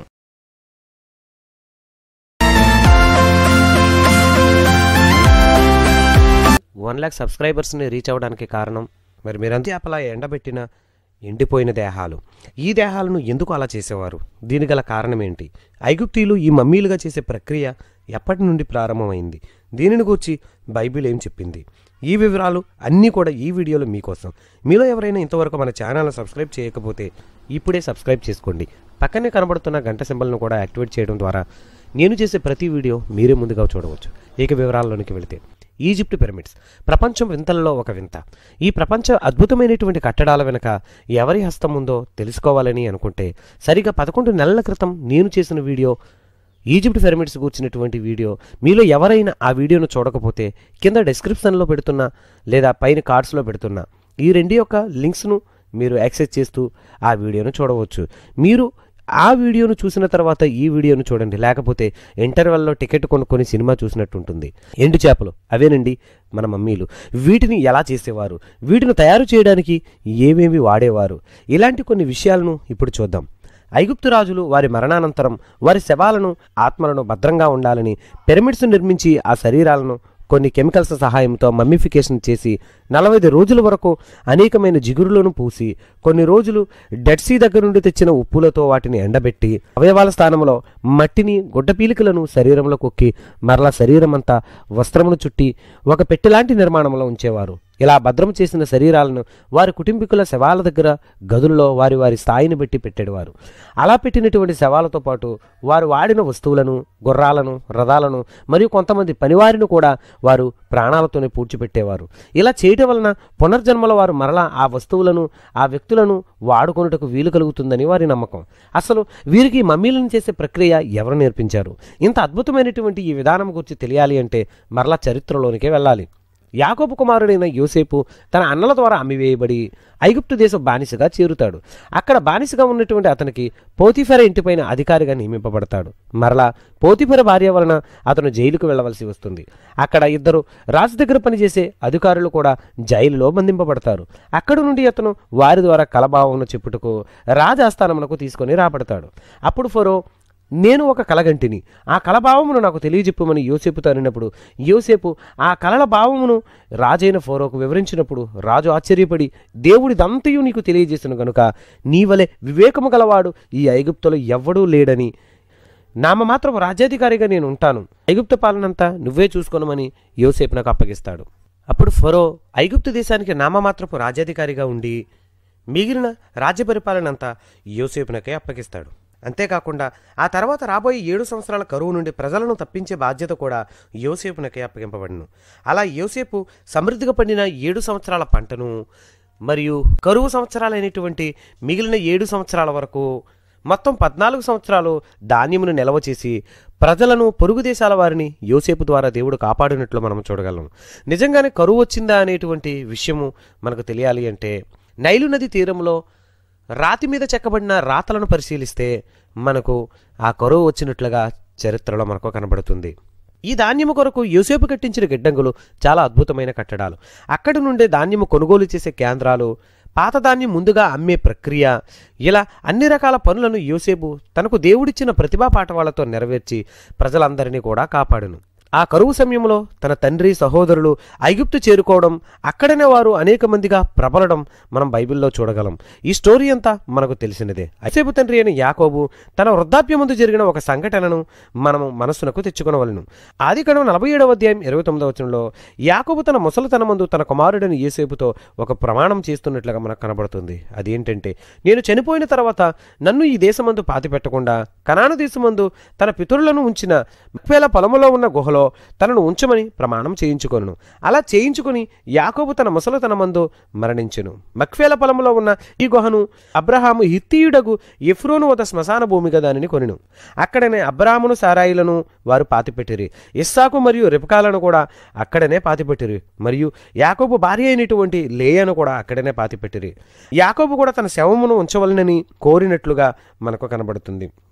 వన్ ల్యాక్ సబ్స్క్రైబర్స్ని రీచ్ అవ్వడానికి కారణం మరి మీరంతా అలా ఎండబెట్టిన ఎండిపోయిన దేహాలు ఈ దేహాలను ఎందుకు అలా చేసేవారు దీని గల కారణం ఏంటి ఐగుప్తీయులు ఈ మమ్మీలుగా చేసే ప్రక్రియ ఎప్పటి నుండి ప్రారంభమైంది దీనిని గూర్చి బైబిల్ ఏం చెప్పింది ఈ వివరాలు అన్నీ కూడా ఈ వీడియోలో మీకోసం మీలో ఎవరైనా ఇంతవరకు మన ఛానల్ని సబ్స్క్రైబ్ చేయకపోతే ఇప్పుడే సబ్స్క్రైబ్ చేసుకోండి పక్కనే కనబడుతున్న గంట సింబల్ను కూడా యాక్టివేట్ చేయడం ద్వారా నేను చేసే ప్రతి వీడియో మీరే ముందుగా చూడవచ్చు ఇక వివరాల్లోనికి వెళితే ఈజిప్ట్ పిరమిడ్స్ ప్రపంచం వింతలలో ఒక వింత ఈ ప్రపంచ అద్భుతమైనటువంటి కట్టడాల వెనుక ఎవరి హస్తం ఉందో తెలుసుకోవాలని అనుకుంటే సరిగా పదకొండు నెలల క్రితం నేను చేసిన వీడియో ఈజిప్ట్ పిరమిడ్స్ కూర్చున్నటువంటి వీడియో మీలో ఎవరైనా ఆ వీడియోను చూడకపోతే కింద డిస్క్రిప్షన్లో పెడుతున్నా లేదా పైన కార్డ్స్లో పెడుతున్నా ఈ రెండు యొక్క లింక్స్ను మీరు యాక్సెస్ చేస్తూ ఆ వీడియోను చూడవచ్చు మీరు ఆ వీడియోను చూసిన తర్వాత ఈ వీడియోను చూడండి లేకపోతే ఇంటర్వెల్లో టికెట్ కొనుక్కొని సినిమా చూసినట్టు ఉంటుంది ఎండు చేపలు అవేనండి మన మమ్మీలు వీటిని ఎలా చేసేవారు వీటిని తయారు చేయడానికి ఏమేమి వాడేవారు ఇలాంటి కొన్ని విషయాలను ఇప్పుడు చూద్దాం ఐగుప్తు రాజులు వారి మరణానంతరం వారి శవాలను ఆత్మలను భద్రంగా ఉండాలని పిరమిడ్స్ నిర్మించి ఆ శరీరాలను కొన్ని కెమికల్స్ సహాయంతో మమ్మిఫికేషన్ చేసి నలభై రోజుల వరకు అనేకమైన జిగురులను పూసి కొన్ని రోజులు డెడ్ సీ దగ్గర నుండి తెచ్చిన ఉప్పులతో వాటిని ఎండబెట్టి అవయవాల స్థానంలో మట్టిని గుడ్డపీలికలను శరీరంలో కొక్కి మరలా శరీరం అంతా వస్త్రమును చుట్టి ఒక పెట్టెలాంటి నిర్మాణంలో ఉంచేవారు ఇలా భద్రం చేసిన శరీరాలను వారి కుటుంబీకుల శవాల దగ్గర గదుల్లో వారి వారి స్థాయిని బట్టి పెట్టేవారు అలా పెట్టినటువంటి శవాలతో పాటు వారు వాడిన వస్తువులను గుర్రాలను రథాలను మరియు కొంతమంది పనివారిని కూడా వారు ప్రాణాలతోనే పూడ్చిపెట్టేవారు ఇలా చేయటం వలన పునర్జన్మలో వారు మరలా ఆ వస్తువులను ఆ వ్యక్తులను వాడుకొనుటకు వీలు కలుగుతుందని వారి నమ్మకం అసలు వీరికి ఈ మమ్మీలను చేసే ప్రక్రియ ఎవరు నేర్పించారు ఇంత అద్భుతమైనటువంటి ఈ విధానం గురించి తెలియాలి అంటే మరలా చరిత్రలోనికే వెళ్ళాలి యాకోబు కుమారుడైన యోసేపు తన అన్నల ద్వారా అమ్మివేయబడి ఐగుప్తు దేశం బానిసగా చేరుతాడు అక్కడ బానిసగా ఉన్నటువంటి అతనికి పోతిఫెర ఇంటిపైన అధికారిగా నియమింపబడతాడు మరలా పోతిఫెర భార్య వలన అతను జైలుకు వెళ్ళవలసి వస్తుంది అక్కడ ఇద్దరు రాజు దగ్గర పనిచేసే అధికారులు కూడా జైలులో బంధింపబడతారు అక్కడి నుండి అతను వారి ద్వారా కలభావమును చెప్పుటకు రాజాస్థానమునకు తీసుకొని రాబడతాడు అప్పుడు ఫరో నేను ఒక కలగంటిని ఆ కలభావమును నాకు తెలియజెప్పమని యోసేపుతో అనినప్పుడు యోసేపు ఆ కలల భావమును రాజైన ఫోరోకు వివరించినప్పుడు రాజు ఆశ్చర్యపడి దేవుడిదంతయు నీకు తెలియజేసిన గనుక నీవలే వివేకము గలవాడు ఈ ఐగుప్తులో ఎవ్వడూ లేడని నామమాత్రం రాజ్యాధికారిగా నేను ఉంటాను ఐగుప్తు పాలనంతా నువ్వే చూసుకోనమని యోసేపు నాకు అప్పగిస్తాడు అప్పుడు ఫరో ఐగుప్తు దేశానికి నామమాత్రపు రాజ్యాధికారిగా ఉండి మిగిలిన రాజ్య పరిపాలనంతా యోసేపునకే అప్పగిస్తాడు అంతేకాకుండా ఆ తర్వాత రాబోయే ఏడు సంవత్సరాల కరువు నుండి ప్రజలను తప్పించే బాధ్యత కూడా యోసేపునకే అప్పగింపబడును అలా యోసేపు సమృద్ధిగా పండిన ఏడు సంవత్సరాల పంటను మరియు కరువు సంవత్సరాలైనటువంటి మిగిలిన ఏడు సంవత్సరాల వరకు మొత్తం పద్నాలుగు సంవత్సరాలు ధాన్యమును నిల్వ చేసి ప్రజలను పొరుగు దేశాల వారిని యోసేపు ద్వారా దేవుడు కాపాడినట్లు మనం చూడగలం నిజంగానే కరువు వచ్చిందా అనేటువంటి విషయము మనకు తెలియాలి అంటే నైలు నది తీరంలో రాతి మీద చెక్కబడిన రాతలను పరిశీలిస్తే మనకు ఆ కరువు వచ్చినట్లుగా చరిత్రలో మనకు కనబడుతుంది ఈ ధాన్యము కొరకు యోసేపు కట్టించిన గిడ్డంగులు చాలా అద్భుతమైన కట్టడాలు అక్కడి నుండే ధాన్యము కొనుగోలు చేసే కేంద్రాలు పాత ధాన్యం ముందుగా అమ్మే ప్రక్రియ ఇలా అన్ని రకాల పనులను యోసేపు తనకు దేవుడిచ్చిన ప్రతిభా పాఠవాలతో నెరవేర్చి ప్రజలందరినీ కూడా కాపాడును ఆ కరువు సమయంలో తన తండ్రి సహోదరులు ఐగుప్తు చేరుకోవడం అక్కడనే వారు అనేక మందిగా ప్రబలడం మనం బైబిల్లో చూడగలం ఈ స్టోరీ అంతా మనకు తెలిసినదే ఐసేపు తండ్రి అయిన యాకోబు తన వృద్ధాప్యం ముందు జరిగిన ఒక సంఘటనను మనము మనస్సునకు తెచ్చుకొనవలను ఆది కడం నలభై ఏడవ అధ్యాయం ఇరవై తొమ్మిదవ వచనంలో యాకోబు తన ముసలితన ముందు తన కుమారుడని యేసేపుతో ఒక ప్రమాణం చేస్తున్నట్లుగా మనకు కనబడుతుంది అదేంటంటే నేను చనిపోయిన తర్వాత నన్ను ఈ దేశమందు పాతి పెట్టకుండా కనాను దేశమందు తన పితరులను ఉంచిన ముప్పేల పొలములో ఉన్న గుహలో తనను ఉంచమని ప్రమాణం చేయించుకొను అలా చేయించుకుని యాకోబు తన ముసలితన మందు మరణించెను మక్ఫేల పొలములో ఉన్న ఈ గుహను అబ్రహాము హిత్తీయుడగు ఎఫ్రోను వద శ్మశాన భూమిగా దానిని కొనిను అక్కడనే అబ్రాహామును సారాయిలను వారు పాతిపెట్టిరి ఇస్సాకు మరియు రిపకాలను కూడా అక్కడనే పాతిపెట్టిరి మరియు యాకోబు భార్య అయినటువంటి లేయను కూడా అక్కడనే పాతిపెట్టిరి యాకోబు కూడా తన శవమును ఉంచవలనని కోరినట్లుగా మనకు కనబడుతుంది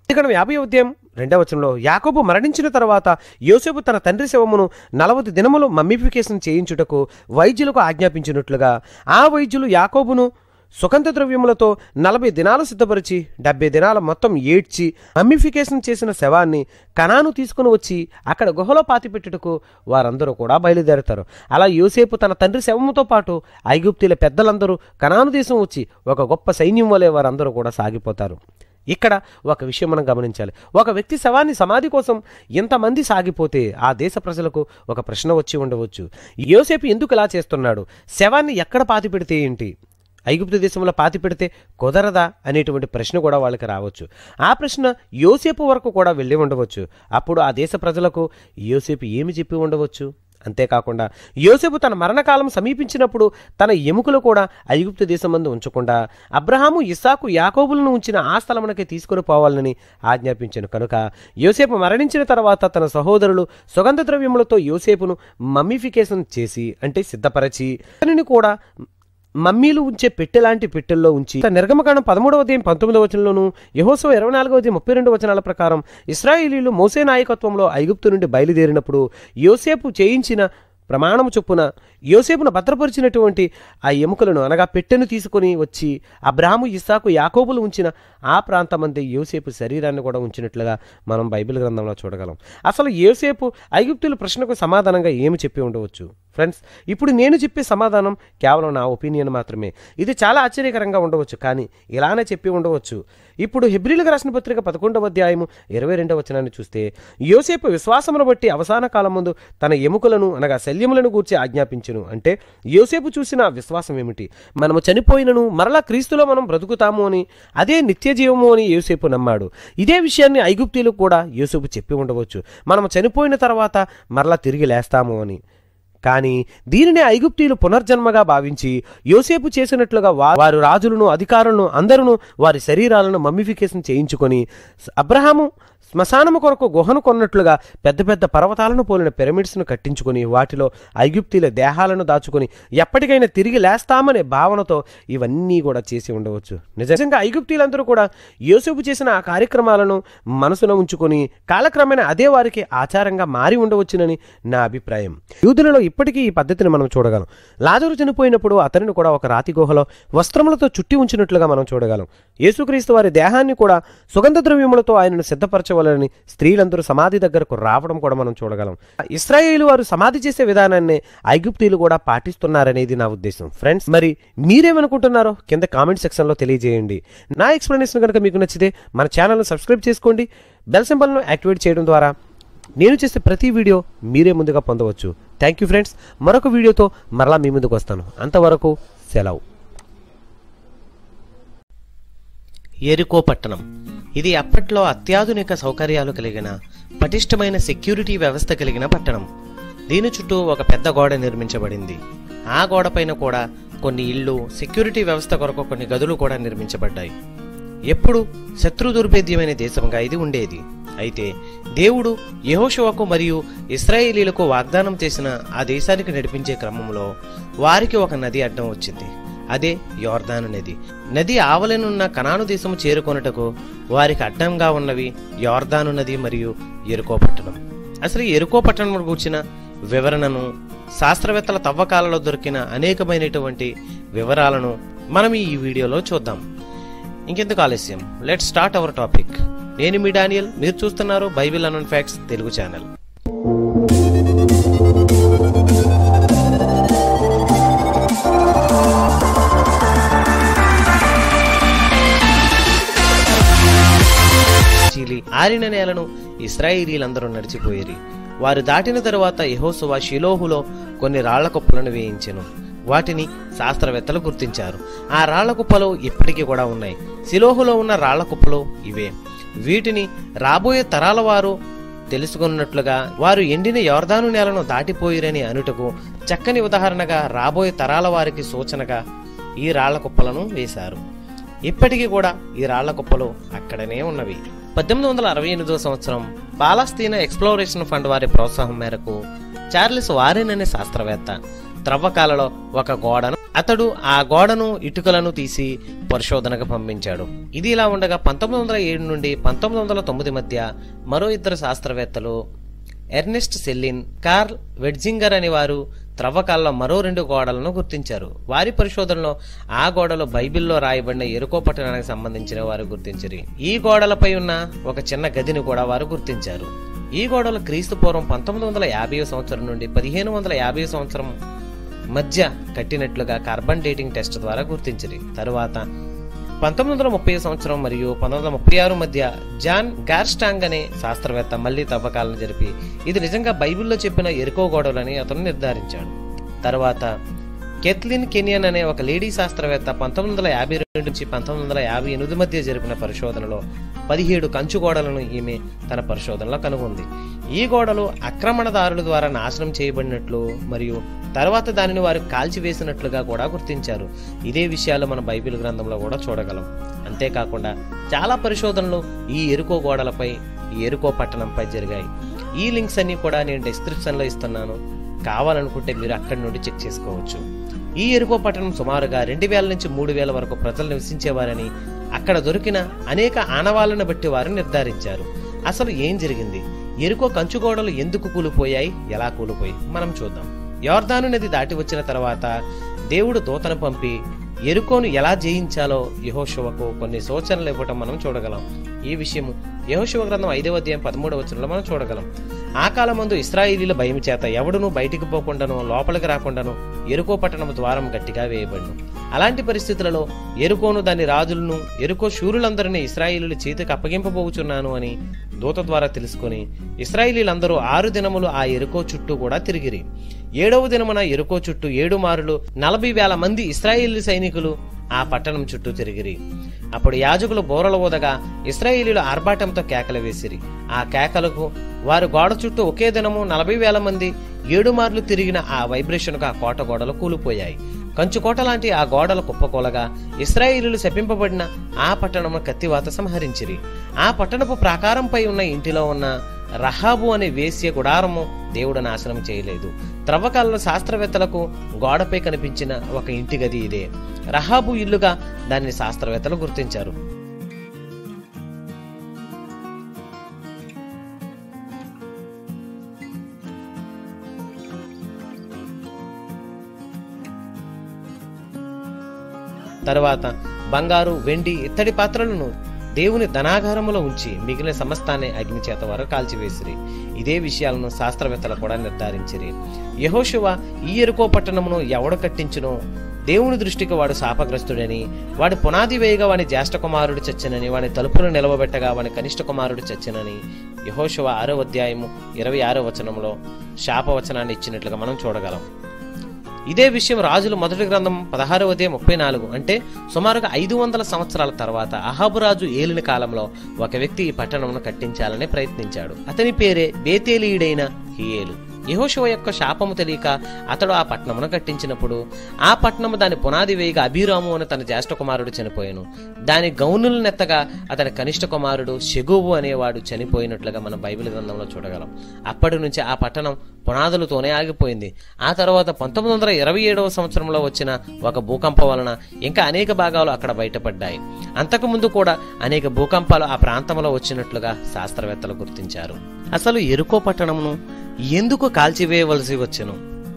ఇక్కడ యాభై అధ్యాయం రెండవ వచనంలో యాకోబు మరణించిన తర్వాత యోసేపు తన తండ్రి శవమును నలవది దినములు మమ్మిఫికేషన్ చేయించుటకు వైద్యులకు ఆజ్ఞాపించినట్లుగా ఆ వైద్యులు యాకోబును సుగంధ ద్రవ్యములతో నలభై దినాలు సిద్ధపరిచి డెబ్బై దినాల మొత్తం ఏడ్చి మమ్మిఫికేషన్ చేసిన శవాన్ని కణాను తీసుకుని వచ్చి అక్కడ గుహలో పాతిపెట్టుటకు వారందరూ కూడా బయలుదేరుతారు అలా యోసేపు తన తండ్రి శవముతో పాటు ఐగుప్తీల పెద్దలందరూ కణాను దేశం వచ్చి ఒక గొప్ప సైన్యం వలె వారందరూ కూడా సాగిపోతారు ఇక్కడ ఒక విషయం మనం గమనించాలి ఒక వ్యక్తి శవాన్ని సమాధి కోసం ఎంతమంది సాగిపోతే ఆ దేశ ప్రజలకు ఒక ప్రశ్న వచ్చి ఉండవచ్చు యోసేపు ఎందుకు ఇలా చేస్తున్నాడు శవాన్ని ఎక్కడ పాతి పెడితే ఏంటి ఐగుప్తు దేశంలో పాతి పెడితే కుదరదా అనేటువంటి ప్రశ్న కూడా వాళ్ళకి రావచ్చు ఆ ప్రశ్న యోసేపు వరకు కూడా వెళ్ళి ఉండవచ్చు అప్పుడు ఆ దేశ ప్రజలకు యోసేపు ఏమి చెప్పి ఉండవచ్చు అంతేకాకుండా యోసేపు తన మరణకాలం సమీపించినప్పుడు తన ఎముకలు కూడా ఐగుప్తు దేశమందు ఉంచకుండా అబ్రహాము ఇస్సాకు యాకోబులను ఉంచిన ఆ స్థలమునకి తీసుకొని పోవాలని ఆజ్ఞాపించాను కనుక యోసేపు మరణించిన తర్వాత తన సహోదరులు సుగంధ ద్రవ్యములతో యోసేపును మమ్మిఫికేషన్ చేసి అంటే సిద్ధపరచి అతనిని కూడా మమ్మీలు ఉంచే పెట్టె లాంటి పెట్టెల్లో ఉంచి నిర్గమకాండం పదమూడవ అధ్యాయం పంతొమ్మిదవ వచనంలోను యహోసవ ఇరవై నాలుగవ అధ్యాయం ముప్పై రెండు వచనాల ప్రకారం ఇస్రాయేలీలు మోసే నాయకత్వంలో ఐగుప్తు నుండి బయలుదేరినప్పుడు యోసేపు చేయించిన ప్రమాణము చొప్పున యోసేపును భద్రపరిచినటువంటి ఆ ఎముకలను అనగా పెట్టెను తీసుకొని వచ్చి అబ్రాహము ఇస్సాకు యాకోబులు ఉంచిన ఆ ప్రాంతమందే యోసేపు శరీరాన్ని కూడా ఉంచినట్లుగా మనం బైబిల్ గ్రంథంలో చూడగలం అసలు యోసేపు ఐగుప్తుల ప్రశ్నకు సమాధానంగా ఏమి చెప్పి ఉండవచ్చు ఫ్రెండ్స్ ఇప్పుడు నేను చెప్పే సమాధానం కేవలం నా ఒపీనియన్ మాత్రమే ఇది చాలా ఆశ్చర్యకరంగా ఉండవచ్చు కానీ ఇలానే చెప్పి ఉండవచ్చు ఇప్పుడు హెబ్రిలకు రాసిన పత్రిక పదకొండవ అధ్యాయము ఇరవై రెండవ వచనాన్ని చూస్తే యోసేపు విశ్వాసమును బట్టి అవసాన కాలం ముందు తన ఎముకలను అనగా శల్యములను గూర్చి ఆజ్ఞాపించును అంటే యోసేపు చూసిన ఆ విశ్వాసం ఏమిటి మనము చనిపోయినను మరలా క్రీస్తులో మనం బ్రతుకుతాము అని అదే నిత్య జీవము అని యోసేపు నమ్మాడు ఇదే విషయాన్ని ఐగుప్తీలకు కూడా యోసేపు చెప్పి ఉండవచ్చు మనము చనిపోయిన తర్వాత మరలా తిరిగి లేస్తాము అని కానీ దీనిని ఐగుప్తీయులు పునర్జన్మగా భావించి యోసేపు చేసినట్లుగా వా- వారు రాజులను అధికారులను అందరూ వారి శరీరాలను మమ్మిఫికేషన్ చేయించుకొని అబ్రహాము శ్మశానము కొరకు గుహను కొన్నట్లుగా పెద్ద పెద్ద పర్వతాలను పోలిన పిరమిడ్స్ను కట్టించుకొని వాటిలో ఐగుప్తీల దేహాలను దాచుకొని ఎప్పటికైనా తిరిగి లేస్తామనే భావనతో ఇవన్నీ కూడా చేసి ఉండవచ్చు నిజంగా ఐగుప్తీలందరూ కూడా యోసేపు చేసిన ఆ కార్యక్రమాలను మనసున ఉంచుకొని కాలక్రమేణా అదే వారికి ఆచారంగా మారి ఉండవచ్చునని నా అభిప్రాయం యూదులలో ఇప్పటికీ ఈ పద్ధతిని మనం చూడగలం లాజరు చనిపోయినప్పుడు అతనిని కూడా ఒక రాతి గుహలో వస్త్రములతో చుట్టి ఉంచినట్లుగా మనం చూడగలం యేసుక్రీస్తు వారి దేహాన్ని కూడా సుగంధ ద్రవ్యములతో ఆయనను సిద్ధపరచవలని స్త్రీలందరూ సమాధి దగ్గరకు రావడం కూడా మనం చూడగలం ఇస్రాయేలు వారు సమాధి చేసే విధానాన్ని ఐగుప్తీయులు కూడా పాటిస్తున్నారనేది నా ఉద్దేశం ఫ్రెండ్స్ మరి మీరేమనుకుంటున్నారో కింద కామెంట్ సెక్షన్లో తెలియజేయండి నా ఎక్స్ప్లెనేషన్ కనుక మీకు నచ్చితే మన ఛానల్ను సబ్స్క్రైబ్ చేసుకోండి బెల్ సింబల్ను యాక్టివేట్ చేయడం ద్వారా నేను చేసే ప్రతి వీడియో మీరే ముందుగా పొందవచ్చు థ్యాంక్ యూ ఫ్రెండ్స్ మరొక వీడియోతో మరలా మీ ముందుకు వస్తాను అంతవరకు సెలవు ఎరికో పట్టణం ఇది అప్పట్లో అత్యాధునిక సౌకర్యాలు కలిగిన పటిష్టమైన సెక్యూరిటీ వ్యవస్థ కలిగిన పట్టణం దీని చుట్టూ ఒక పెద్ద గోడ నిర్మించబడింది ఆ గోడపైన కూడా కొన్ని ఇళ్ళు సెక్యూరిటీ వ్యవస్థ కొరకు కొన్ని గదులు కూడా నిర్మించబడ్డాయి ఎప్పుడు శత్రు దుర్భేద్యమైన దేశంగా ఇది ఉండేది అయితే దేవుడు యెహోషువకు మరియు ఇస్రాయేలీలకు వాగ్దానం చేసిన ఆ దేశానికి నడిపించే క్రమంలో వారికి ఒక నది అడ్డం వచ్చింది అదే యోర్దాను నది నది ఆవలనున్న కనాను దేశము చేరుకొనుటకు వారికి అడ్డంగా ఉన్నవి యోర్దాను నది మరియు ఎరుకో పట్టణం అసలు ఈ ఎరుకో పట్టణం కూర్చిన వివరణను శాస్త్రవేత్తల తవ్వకాలలో దొరికిన అనేకమైనటువంటి వివరాలను మనం ఈ వీడియోలో చూద్దాం ఇంకెందుకు ఆలస్యం లెట్ స్టార్ట్ అవర్ టాపిక్ నేను మీ డానియల్ మీరు చూస్తున్నారు Bible unknown facts Telugu channel చీలి ఆరిన నేలను ఇస్రాయేలీలందరూ నడిచిపోయేరి వారు దాటిన తరువాత యెహోషువ షిలోహులో కొన్ని రాళ్ల కుప్పలను వేయించెను వాటిని శాస్త్రవేత్తలు గుర్తించారు ఆ రాళ్ల కుప్పలు ఇప్పటికీ కూడా ఉన్నాయి శిలోహులో ఉన్న రాళ్ల కుప్పలు ఇవే వీటిని రాబోయే తరాల వారు తెలుసుకున్నట్లుగా వారు ఎండిన యోర్దాను నేలను దాటిపోయిరని అనుటకు చక్కని ఉదాహరణగా రాబోయే తరాల వారికి సూచనగా ఈ రాళ్ల కుప్పలను వేశారు ఇప్పటికీ కూడా ఈ రాళ్ల కుప్పలు అక్కడనే ఉన్నవి పద్దెనిమిది వందల అరవై ఎనిమిదో సంవత్సరం పాలస్తీనా ఎక్స్ప్లోరేషన్ ఫండ్ వారి ప్రోత్సాహం మేరకు చార్లెస్ వారెన్ అనే శాస్త్రవేత్త త్రవ్వకాలలో ఒక గోడను అతడు ఆ గోడను ఇటుకలను తీసి పరిశోధనకు పంపించాడు ఇది ఇలా ఉండగా పంతొమ్మిది వందల ఏడు నుండి పంతొమ్మిది వందల తొమ్మిది మధ్య మరో ఇద్దరు శాస్త్రవేత్తలు ఎర్నెస్ట్ సెల్లిన్ కార్ల్ వెడ్జింగర్ అనే వారు త్రవ్వకాల్లో మరో రెండు గోడలను గుర్తించారు వారి పరిశోధనలో ఆ గోడలు బైబిల్లో రాయబడిన ఎరుకో పట్టణానికి సంబంధించిన వారు గుర్తించారు ఈ గోడలపై ఉన్న ఒక చిన్న గదిని కూడా వారు గుర్తించారు ఈ గోడలు క్రీస్తు పూర్వం పంతొమ్మిది వందల యాభై సంవత్సరం నుండి పదిహేను వందల యాభై సంవత్సరం మధ్య కట్టినట్లుగా కార్బన్ డేటింగ్ టెస్ట్ ద్వారా గుర్తించింది తరువాత పంతొమ్మిది వందల ముప్పై సంవత్సరం మరియు పంతొమ్మిది వందల ముప్పై ఆరు మధ్య జాన్ గార్స్టాంగ్ అనే శాస్త్రవేత్త మళ్లీ తవ్వకాలను జరిపి ఇది నిజంగా బైబిల్లో చెప్పిన ఎరుకో గోడలని అతను నిర్ధారించాడు తర్వాత కెథ్లిన్ కెనియన్ అనే ఒక లేడీ శాస్త్రవేత్త పంతొమ్మిది వందల యాభై రెండు నుంచి పంతొమ్మిది వందల యాభై ఎనిమిది మధ్య జరిపిన పరిశోధనలో పదిహేడు కంచు గోడలను ఈమె తన పరిశోధనలో కనుగొంది ఈ గోడలు ఆక్రమణదారుల ద్వారా నాశనం చేయబడినట్లు మరియు తర్వాత దానిని వారు కాల్చివేసినట్లుగా కూడా గుర్తించారు ఇదే విషయాలు మన బైబిల్ గ్రంథంలో కూడా చూడగలం అంతేకాకుండా చాలా పరిశోధనలు ఈ ఎరుకో గోడలపై ఈ ఎరుకో పట్టణంపై జరిగాయి ఈ లింక్స్ అన్ని కూడా నేను డిస్క్రిప్షన్లో ఇస్తున్నాను కావాలనుకుంటే మీరు అక్కడి నుండి చెక్ చేసుకోవచ్చు ఈ ఎరుకో పట్టణం సుమారుగా రెండు వేల నుంచి మూడు వేల వరకు ప్రజలు నివసించేవారని అక్కడ దొరికిన అనేక ఆనవాళ్లను బట్టి వారు నిర్ధారించారు అసలు ఏం జరిగింది ఎరుకో కంచుగోడలు ఎందుకు కూలిపోయాయి ఎలా కూలిపోయి మనం చూద్దాం యోర్దాను నది దాటి వచ్చిన తర్వాత దేవుడు దూతను పంపి ఎరుకోను ఎలా జయించాలో యహోశువకు కొన్ని సూచనలు ఇవ్వటం మనం చూడగలం ఈ విషయం యహోశివ గ్రంథం ఐదవ అధ్యాయం పదమూడవ వచనంలో మనం చూడగలం ఆ కాలమందు ఇస్రాయిలీల భయం చేత ఎవడును బయటికి పోకుండాను లోపలికి రాకుండాను ఎరుకో పట్టణం ద్వారం గట్టిగా వేయబడిను అలాంటి పరిస్థితులలో ఎరుకోను దాని రాజులను ఎరుకో శూరులందరినీ ఇస్రాయిలీల చేతికి అప్పగింపబోచున్నాను అని దూత ద్వారా తెలుసుకొని ఇస్రాయిలీలందరూ ఆరు దినములు ఆ ఎరుకో చుట్టూ కూడా తిరిగిరి ఏడవ దినమున ఎరుకో చుట్టూ ఏడు మారులు నలభై వేల మంది ఇస్రాయేలీ సైనికులు ఆ పట్టణం చుట్టూ తిరిగిరి అప్పుడు యాజకులు బోరలు ఊదగా ఇస్రాయేలీలు ఆర్భాటంతో కేకలు వేసిరి ఆ కేకలకు వారు గోడ చుట్టూ ఒకే దినము నలభై వేల మంది ఏడు మార్లు తిరిగిన ఆ వైబ్రేషన్కు ఆ కోట గోడలు కూలిపోయాయి కంచుకోట లాంటి ఆ గోడల కుప్పకూలగా ఇస్రాయేలీలు శపింపబడిన ఆ పట్టణము కత్తివాత సంహరించిరి ఆ పట్టణపు ప్రాకారంపై ఉన్న ఇంటిలో ఉన్న రహాబు అనే వేశ్య గుడారము దేవుడు నాశనం చేయలేదు త్రవ్వకాలలో శాస్త్రవేత్తలకు గోడపై కనిపించిన ఒక ఇంటి గది ఇదే రహాబు ఇల్లుగా దానిని శాస్త్రవేత్తలు గుర్తించారు తరువాత బంగారు వెండి ఇత్తడి పాత్రలను దేవుని ధనాగారములో ఉంచి మిగిలిన సమస్తాన్ని అగ్ని చేత వారు కాల్చివేసిరి ఇదే విషయాలను శాస్త్రవేత్తలు కూడా నిర్ధారించిరి యహోశువ ఈ ఎరుకో పట్టణమును ఎవడు కట్టించునో దేవుని దృష్టికి వాడు శాపగ్రస్తుడని వాడి పునాది వేయగా వాని జ్యేష్ఠ కుమారుడు చచ్చనని వాని తలుపును నిలవబెట్టగా వాని కనిష్ట కుమారుడు చచ్చనని యహోశువ ఆరో అధ్యాయము ఇరవై ఆరో వచనంలో శాపవచనాన్ని ఇచ్చినట్లుగా మనం చూడగలం ఇదే విషయం రాజులు మొదటి గ్రంథం పదహారవ అధ్యాయం ముప్పై నాలుగు అంటే సుమారుగా ఐదు వందల సంవత్సరాల తర్వాత అహాబురాజు ఏలిన కాలంలో ఒక వ్యక్తి ఈ పట్టణమును కట్టించాలని ప్రయత్నించాడు అతని పేరే బేతేలీయుడైన హియేలు యహోశివ యొక్క శాపము తెలియక అతడు ఆ పట్టణమును కట్టించినప్పుడు ఆ పట్టణము దాని పునాది వేయగా అభిరాము అని తన జ్యేష్ఠ కుమారుడు చనిపోయాను దాని గౌనులు నెత్తగా అతని కనిష్ట కుమారుడు షెగువు అనేవాడు చనిపోయినట్లుగా మనం బైబిల్ గ్రంథంలో చూడగలం అప్పటి నుంచి ఆ పట్టణం పునాదులతోనే ఆగిపోయింది ఆ తర్వాత పంతొమ్మిది వందల ఇరవై ఏడవ సంవత్సరంలో వచ్చిన ఒక భూకంపం వలన ఇంకా అనేక భాగాలు అక్కడ బయటపడ్డాయి అంతకుముందు కూడా అనేక భూకంపాలు ఆ ప్రాంతంలో వచ్చినట్లుగా శాస్త్రవేత్తలు గుర్తించారు అసలు ఎరుకో పట్టణమును ఎందుకు కాల్చివేయవలసి వచ్చెను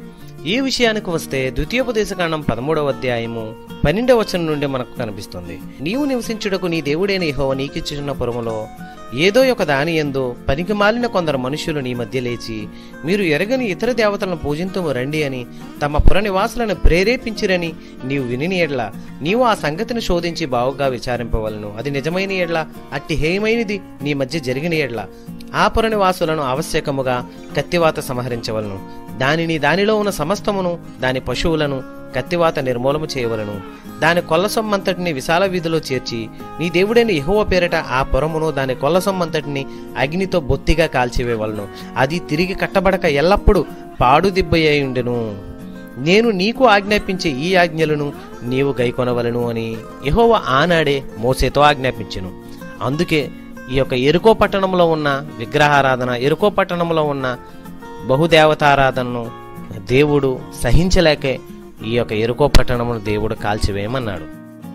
ఈ విషయానికి వస్తే ద్వితీయోపదేశకాండం పదమూడవ అధ్యాయము పన్నెండవ వచనం నుండి మనకు కనిపిస్తుంది నీవు నివసించుటకు నీ దేవుడైన యెహోవా నీకిచ్చిన పురములో ఏదో ఒక దాని ఎందు పనికి మాలిన కొందరు మనుషులు నీ మధ్య లేచి మీరు ఎరగని ఇతర దేవతలను పూజింతుము రండి అని తమ పుర నివాసులను ప్రేరేపించిరని నీవు విని ఎడ్ల నీవు ఆ సంగతిని శోధించి బావుగా విచారింపవలను అది నిజమైన ఎడ్ల అట్టి హేయమైనది నీ మధ్య జరిగిన ఎడ్ల ఆ పుర నివాసులను ఆవశ్యకముగా కత్తివాత సంహరించవలను దానిని దానిలో ఉన్న సమస్తమును దాని పశువులను కత్తివాత నిర్మూలము చేయవలను దాని కొల్ల సొమ్మంతటిని విశాల వీధిలో చేర్చి నీ దేవుడైన యెహోవా పేరిట ఆ పురమును దాని కొల్ల సొమ్మంతటిని అగ్నితో బొత్తిగా కాల్చివేయవలను అది తిరిగి కట్టబడక ఎల్లప్పుడూ పాడు దిబ్బయ్యుండెను నేను నీకు ఆజ్ఞాపించే ఈ ఆజ్ఞలను నీవు గైకొనవలను అని యెహోవా ఆనాడే మోసేతో ఆజ్ఞాపించెను అందుకే ఈ యొక్క ఎరుకో పట్టణంలో ఉన్న విగ్రహారాధన ఎరుకో పట్టణంలో ఉన్న బహుదేవతారాధనను దేవుడు సహించలేకే ఈ యొక్క ఎరుకో పట్టణమును దేవుడు కాల్చివేయమన్నాడు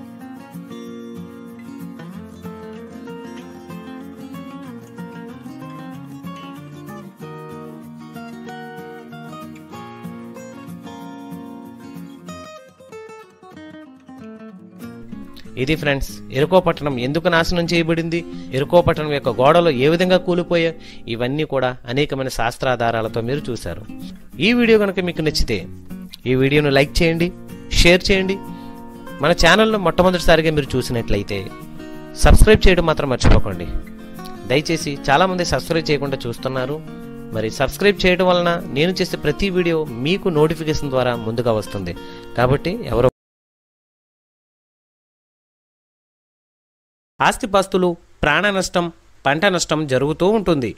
ఇది ఫ్రెండ్స్ ఎరుకో పట్టణం ఎందుకు నాశనం చేయబడింది ఎరుకో పట్టణం యొక్క గోడలు ఏ విధంగా కూలిపోయాయి ఇవన్నీ కూడా అనేకమైన శాస్త్రాధారాలతో మీరు చూశారు ఈ వీడియో కనుక మీకు నచ్చితే ఈ వీడియోను లైక్ చేయండి షేర్ చేయండి మన ఛానల్ను మొట్టమొదటిసారిగా మీరు చూసినట్లయితే సబ్స్క్రైబ్ చేయడం మాత్రం మర్చిపోకండి దయచేసి చాలామంది సబ్స్క్రైబ్ చేయకుండా చూస్తున్నారు మరి సబ్స్క్రైబ్ చేయడం వలన నేను చేసే ప్రతి వీడియో మీకు నోటిఫికేషన్ ద్వారా ముందుగా వస్తుంది కాబట్టి ఎవరో ఆస్తిపాస్తులు ప్రాణ నష్టం పంట నష్టం జరుగుతూ ఉంటుంది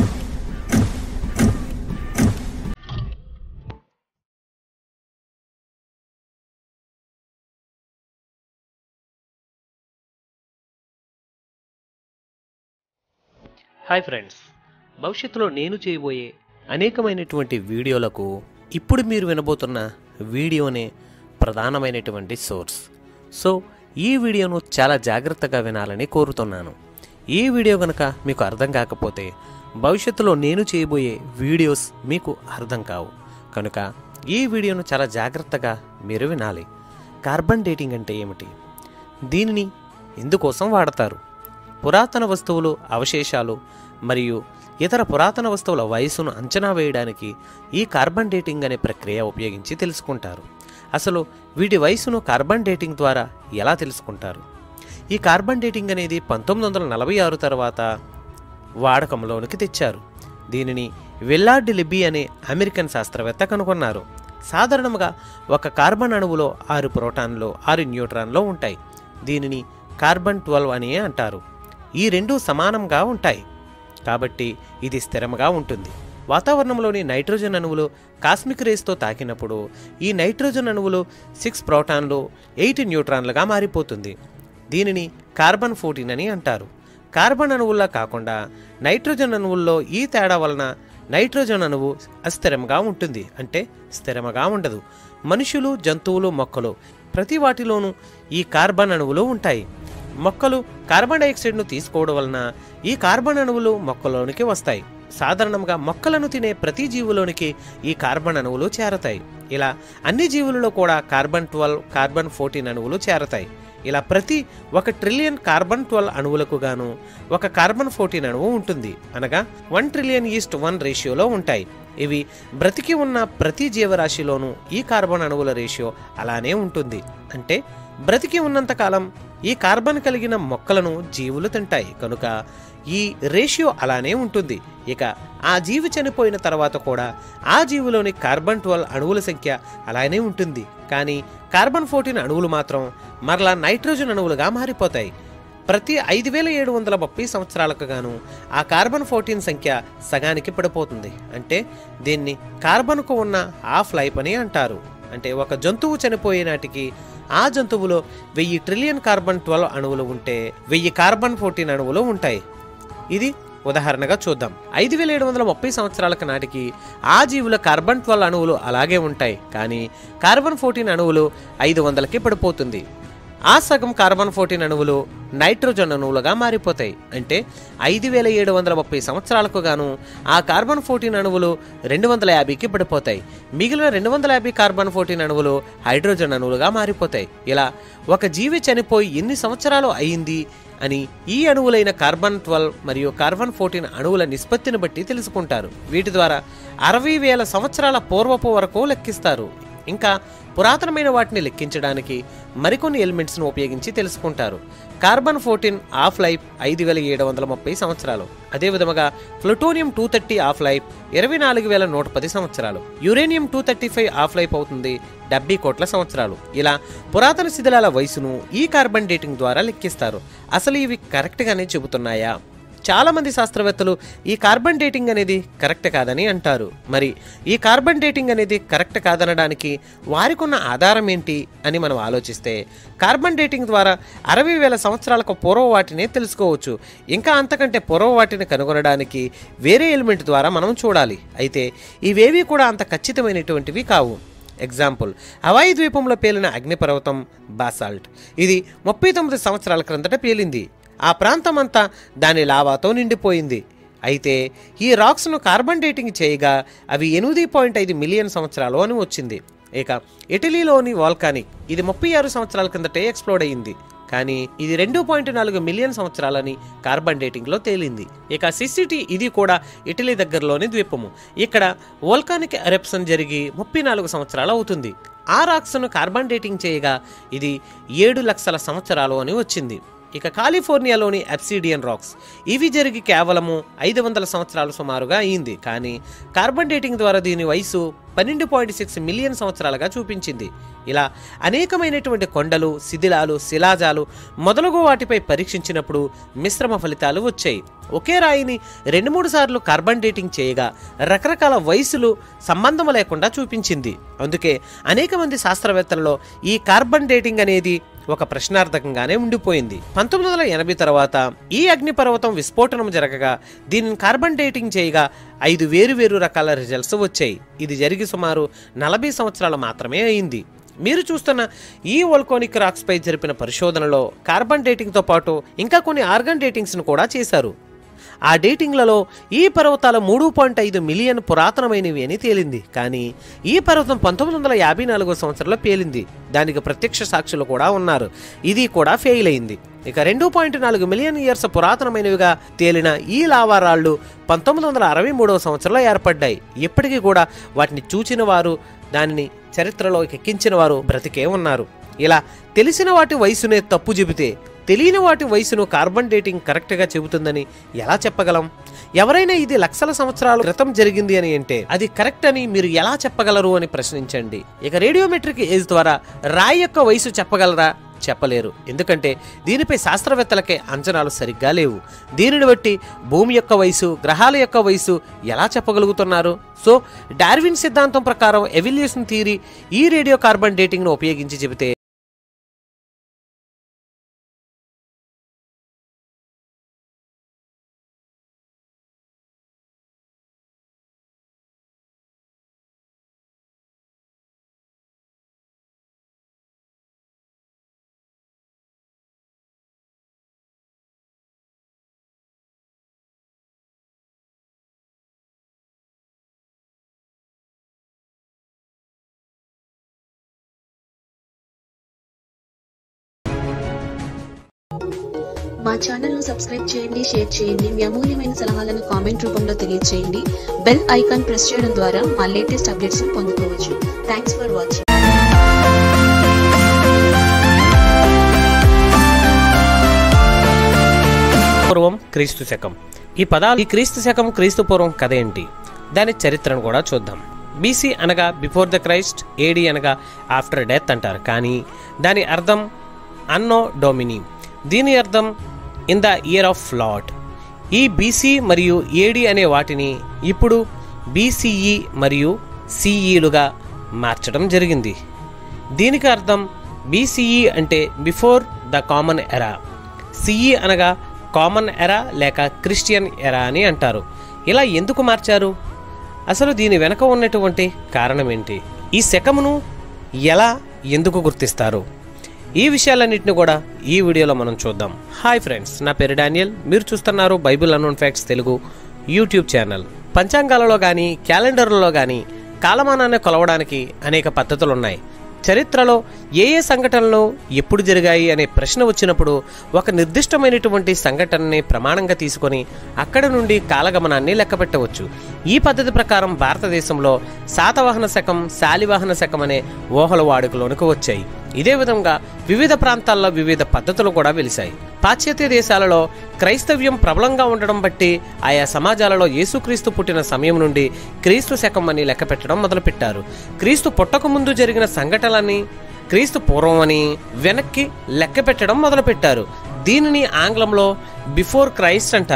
హాయ్ ఫ్రెండ్స్ భవిష్యత్తులో నేను చేయబోయే అనేకమైనటువంటి వీడియోలకు ఇప్పుడు మీరు వినబోతున్న వీడియోనే ప్రధానమైనటువంటి సోర్స్ సో ఈ వీడియోను చాలా జాగ్రత్తగా వినాలని కోరుతున్నాను ఈ వీడియో కనుక మీకు అర్థం కాకపోతే భవిష్యత్తులో నేను చేయబోయే వీడియోస్ మీకు అర్థం కావు కనుక ఈ వీడియోను చాలా జాగ్రత్తగా మీరు వినాలి కార్బన్ డేటింగ్ అంటే ఏమిటి దీనిని ఎందుకోసం వాడతారు పురాతన వస్తువులు అవశేషాలు మరియు ఇతర పురాతన వస్తువుల వయసును అంచనా వేయడానికి ఈ కార్బన్ డేటింగ్ అనే ప్రక్రియ ఉపయోగించి తెలుసుకుంటారు అసలు వీటి వయసును కార్బన్ డేటింగ్ ద్వారా ఎలా తెలుసుకుంటారు ఈ కార్బన్ డేటింగ్ అనేది పంతొమ్మిది వందల నలభై ఆరు తర్వాత వాడకంలోనికి తెచ్చారు దీనిని విల్లార్డ్ లిబీ అనే అమెరికన్ శాస్త్రవేత్త కనుగొన్నారు సాధారణంగా ఒక కార్బన్ అణువులో ఆరు ప్రోటాన్లు ఆరు న్యూట్రాన్లు ఉంటాయి దీనిని కార్బన్ ట్వెల్వ్ అని అంటారు ఈ రెండు సమానంగా ఉంటాయి కాబట్టి ఇది స్థిరంగా ఉంటుంది వాతావరణంలోని నైట్రోజన్ అణువులు కాస్మిక్ రేస్తో తాకినప్పుడు ఈ నైట్రోజన్ అణువులు సిక్స్ ప్రోటాన్లు ఎయిట్ న్యూట్రాన్లుగా మారిపోతుంది దీనిని కార్బన్ ఫోర్టీన్ అని అంటారు కార్బన్ అణువుల్లా కాకుండా నైట్రోజన్ అణువుల్లో ఈ తేడా వలన నైట్రోజన్ అణువు అస్థిరంగా ఉంటుంది అంటే స్థిరముగా ఉండదు మనుషులు జంతువులు మొక్కలు ప్రతి వాటిలోనూ ఈ కార్బన్ అణువులు ఉంటాయి మొక్కలు కార్బన్ డైఆక్సైడ్ను తీసుకోవడం వలన ఈ కార్బన్ అణువులు మొక్కలోనికి వస్తాయి సాధారణంగా మొక్కలను తినే ప్రతి జీవులోనికి ఈ కార్బన్ అణువులు చేరతాయి ఇలా అన్ని జీవులలో కూడా కార్బన్ ట్వెల్వ్ కార్బన్ ఫోర్టీన్ అణువులు చేరతాయి ఇలా ప్రతి ఒక ట్రిలియన్ కార్బన్ ట్వెల్వ్ అణువులకు గాను ఒక కార్బన్ ఫోర్టీన్ అణువు ఉంటుంది అనగా వన్ ట్రిలియన్ ఈస్ట్ వన్ రేషియోలో ఉంటాయి ఇవి బ్రతికి ఉన్న ప్రతి జీవరాశిలోనూ ఈ కార్బన్ అణువుల రేషియో అలానే ఉంటుంది అంటే బ్రతికి ఉన్నంతకాలం ఈ కార్బన్ కలిగిన మొక్కలను జీవులు తింటాయి కనుక ఈ రేషియో అలానే ఉంటుంది ఇక ఆ జీవి చనిపోయిన తర్వాత కూడా ఆ జీవిలోని కార్బన్ ట్వెల్వ్ అణువుల సంఖ్య అలానే ఉంటుంది కానీ కార్బన్ ఫోర్టీన్ అణువులు మాత్రం మరలా నైట్రోజన్ అణువులుగా మారిపోతాయి ప్రతి ఐదు వేల ఏడు వందల ముప్పై సంవత్సరాలకు గాను ఆ కార్బన్ ఫోర్టీన్ సంఖ్య సగానికి పడిపోతుంది అంటే దీన్ని కార్బన్కు ఉన్న హాఫ్ లైఫ్ అని అంటారు అంటే ఒక జంతువు చనిపోయే నాటికి ఆ జంతువులో వెయ్యి ట్రిలియన్ కార్బన్ ట్వెల్వ్ అణువులు ఉంటే వెయ్యి కార్బన్ ఫోర్టీన్ అణువులు ఉంటాయి ఇది ఉదాహరణగా చూద్దాం ఐదు వేల ఏడు వందల ముప్పై సంవత్సరాలకు నాటికి ఆ జీవుల కార్బన్ ట్వెల్వ్ అణువులు అలాగే ఉంటాయి కానీ కార్బన్ ఫోర్టీన్ అణువులు ఐదు వందలకి పడిపోతుంది ఆ సగం కార్బన్ ఫోర్టీన్ అణువులు నైట్రోజన్ అణువులుగా మారిపోతాయి అంటే ఐదు వేల ఏడు వందల ముప్పై సంవత్సరాలకు గాను ఆ కార్బన్ ఫోర్టీన్ అణువులు రెండు వందల యాభైకి పడిపోతాయి మిగిలిన రెండు వందల యాభై కార్బన్ ఫోర్టీన్ అణువులు హైడ్రోజన్ అణువులుగా మారిపోతాయి ఇలా ఒక జీవి చనిపోయి ఎన్ని సంవత్సరాలు అయింది అని ఈ అణువులైన కార్బన్ ట్వెల్వ్ మరియు కార్బన్ ఫోర్టీన్ అణువుల నిష్పత్తిని బట్టి తెలుసుకుంటారు వీటి ద్వారా అరవై వేల సంవత్సరాల పూర్వపు వరకు లెక్కిస్తారు ఇంకా పురాతనమైన వాటిని లెక్కించడానికి మరికొన్ని ఎలిమెంట్స్ను ఉపయోగించి తెలుసుకుంటారు కార్బన్ ఫోర్టీన్ ఆఫ్ లైఫ్ ఐదు వేల ఏడు వందల ముప్పై సంవత్సరాలు అదేవిధముగా plutonium two thirty half life ఇరవై నాలుగు వేల నూట పది సంవత్సరాలు uranium two thirty five half life అవుతుంది డెబ్బై కోట్ల సంవత్సరాలు ఇలా పురాతన శిథిలాల వయసును ఈ కార్బన్ డేటింగ్ ద్వారా లెక్కిస్తారు అసలు ఇవి కరెక్ట్గానే చెబుతున్నాయా చాలామంది శాస్త్రవేత్తలు ఈ కార్బన్ డేటింగ్ అనేది కరెక్ట్ కాదని అంటారు మరి ఈ కార్బన్ డేటింగ్ అనేది కరెక్ట్ కాదనడానికి వారికి ఉన్న ఆధారం ఏంటి అని మనం ఆలోచిస్తే కార్బన్ డేటింగ్ ద్వారా అరవై వేల సంవత్సరాలకు పూర్వ వాటిని తెలుసుకోవచ్చు ఇంకా అంతకంటే పూర్వ వాటిని కనుగొనడానికి వేరే ఎలిమెంట్ ద్వారా మనం చూడాలి అయితే ఇవేవి కూడా అంత ఖచ్చితమైనటువంటివి కావు ఎగ్జాంపుల్ హవాయి ద్వీపంలో పేలిన అగ్నిపర్వతం బాసాల్ట్ ఇది ముప్పై తొమ్మిది సంవత్సరాల క్రిందట పేలింది ఆ ప్రాంతం అంతా దాని లావాతో నిండిపోయింది అయితే ఈ రాక్స్ను కార్బన్ డేటింగ్ చేయగా అవి ఎనిమిది పాయింట్ ఐదు మిలియన్ సంవత్సరాలు అని వచ్చింది ఇక ఇటలీలోని వాల్కానిక్ ఇది ముప్పై ఆరు సంవత్సరాల కిందటే ఎక్స్ప్లోడ్ అయ్యింది కానీ ఇది రెండు పాయింట్ నాలుగు మిలియన్ సంవత్సరాలని కార్బన్ డేటింగ్లో తేలింది ఇక సిసిటి ఇది కూడా ఇటలీ దగ్గరలోని ద్వీపము ఇక్కడ వోల్కానిక్ ఎరప్షన్ జరిగి ముప్పై నాలుగు సంవత్సరాలు అవుతుంది ఆ రాక్స్ను కార్బన్ డేటింగ్ చేయగా ఇది ఏడు లక్షల సంవత్సరాలు అని వచ్చింది ఇక కాలిఫోర్నియాలోని అబ్సిడియన్ రాక్స్ ఇవి జరిగి కేవలము ఐదు వందల సంవత్సరాలు సుమారుగా అయింది కానీ కార్బన్ డేటింగ్ ద్వారా దీని వయసు పన్నెండు పాయింట్ సిక్స్ మిలియన్ సంవత్సరాలుగా చూపించింది ఇలా అనేకమైనటువంటి కొండలు శిథిలాలు శిలాజాలు మొదలగు వాటిపై పరీక్షించినప్పుడు మిశ్రమ ఫలితాలు వచ్చాయి ఒకే రాయిని రెండు మూడు సార్లు కార్బన్ డేటింగ్ చేయగా రకరకాల వయసులు సంబంధం లేకుండా చూపించింది అందుకే అనేక మంది శాస్త్రవేత్తలలో ఈ కార్బన్ డేటింగ్ అనేది ఒక ప్రశ్నార్థకంగానే ఉండిపోయింది పంతొమ్మిది వందల ఎనభై తర్వాత ఈ అగ్నిపర్వతం విస్ఫోటనం జరగగా దీనిని కార్బన్ డేటింగ్ చేయగా ఐదు వేరు వేరు రకాల రిజల్ట్స్ వచ్చాయి ఇది జరిగి సుమారు నలభై సంవత్సరాలు మాత్రమే అయింది మీరు చూస్తున్న ఈ వోల్కోనిక్ రాక్స్ పై జరిపిన పరిశోధనలో కార్బన్ డేటింగ్తో పాటు ఇంకా కొన్ని ఆర్గన్ డేటింగ్స్ను కూడా చేశారు ఆ డేటింగ్లలో ఈ పర్వతాలు మూడు పాయింట్ ఐదు మిలియన్ పురాతనమైనవి అని తేలింది కానీ ఈ పర్వతం పంతొమ్మిది వందల యాభై నాలుగో సంవత్సరంలో పేలింది దానికి ప్రత్యక్ష సాక్షులు కూడా ఉన్నారు ఇది కూడా ఫెయిల్ అయింది ఇక రెండు పాయింట్ నాలుగు మిలియన్ ఇయర్స్ పురాతనమైనవిగా తేలిన ఈ లావా రాళ్ళు పంతొమ్మిది వందల అరవై మూడవ సంవత్సరంలో ఏర్పడ్డాయి ఇప్పటికీ కూడా వాటిని చూచిన వారు దానిని చరిత్రలో ఎక్కించిన వారు బ్రతికే ఉన్నారు ఇలా తెలిసిన వాటి వయసునే తప్పు చెబితే తెలియని వాటి వయసును కార్బన్ డేటింగ్ కరెక్ట్గా చెబుతుందని ఎలా చెప్పగలం ఎవరైనా ఇది లక్షల సంవత్సరాల క్రితం జరిగింది అని అంటే అది కరెక్ట్ అని మీరు ఎలా చెప్పగలరు అని ప్రశ్నించండి ఇక రేడియోమెట్రిక్ ఏజ్ ద్వారా రాయి యొక్క వయసు చెప్పగలరా చెప్పలేరు ఎందుకంటే దీనిపై శాస్త్రవేత్తలకే అంచనాలు సరిగ్గా లేవు దీనిని బట్టి భూమి యొక్క వయసు గ్రహాల యొక్క వయసు ఎలా చెప్పగలుగుతున్నారు సో డార్విన్ సిద్ధాంతం ప్రకారం ఎవల్యూషన్ థియరీ ఈ రేడియో కార్బన్ డేటింగ్ను ఉపయోగించి చెబితే మా ఛానల్ను సబ్స్క్రైబ్ చేయండి షేర్ చేయండి మీ అమూల్యమైన సలహాలను కామెంట్ రూపంలో తెలియజేయండి బెల్ ఐకాన్ ప్రెస్ చేయడం ద్వారా మా లేటెస్ట్ అప్డేట్స్ని పొందుకోవచ్చు థ్యాంక్స్ ఫర్ వాచింగ్ పూర్వం క్రీస్తు శకం ఈ పదాలు ఈ క్రీస్తు శకం క్రీస్తు పూర్వం కథ ఏంటి దాని చరిత్రను కూడా చూద్దాం బీసీ అనగా బిఫోర్ ద క్రైస్ట్ ఏడి అనగా ఆఫ్టర్ డెత్ అంటారు కానీ దాని అర్థం అన్నో డొమిని దీని అర్థం in the year of Lord ఈ బీసీ మరియు ఏడి అనే వాటిని ఇప్పుడు బీసీఈ మరియు సిఈలుగా మార్చడం జరిగింది దీనికి అర్థం బీసీఈ అంటే before the common era CE అనగా కామన్ ఎరా లేక క్రిస్టియన్ ఎరా అని అంటారు ఇలా ఎందుకు మార్చారు అసలు దీని వెనక ఉన్నటువంటి కారణం ఏంటి ఈ శకమును ఎలా ఎందుకు గుర్తిస్తారు ఈ విషయాలన్నింటిని కూడా ఈ వీడియోలో మనం చూద్దాం హాయ్ ఫ్రెండ్స్ నా పేరు డానియల్ మీరు చూస్తున్నారు Bible unknown facts Telugu YouTube channel పంచాంగాలలో కానీ క్యాలెండర్లలో కానీ కాలమానాన్ని కొలవడానికి అనేక పద్ధతులు ఉన్నాయి చరిత్రలో ఏ ఏ సంఘటనలు ఎప్పుడు జరిగాయి అనే ప్రశ్న వచ్చినప్పుడు ఒక నిర్దిష్టమైనటువంటి సంఘటనని ప్రమాణంగా తీసుకొని అక్కడ నుండి కాలగమనాన్ని లెక్కపెట్టవచ్చు ఈ పద్ధతి ప్రకారం భారతదేశంలో శాతవాహన శకం శాలివాహన శకం అనే ఊహల వాడుకలోనికి వచ్చాయి ఇదే విధంగా వివిధ ప్రాంతాల్లో వివిధ పద్ధతులు కూడా వెలిశాయి పాశ్చాత్య దేశాలలో క్రైస్తవ్యం ప్రబలంగా ఉండడం బట్టి ఆయా సమాజాలలో యేసుక్రీస్తు పుట్టిన సమయం నుండి క్రీస్తు శకం అని లెక్క పెట్టడం మొదలుపెట్టారు క్రీస్తు పుట్టక ముందు జరిగిన సంఘటనలని క్రీస్తు పూర్వం అని వెనక్కి లెక్క పెట్టడం మొదలుపెట్టారు దీనిని ఆంగ్లంలో బిఫోర్ క్రైస్ట్ అంటారు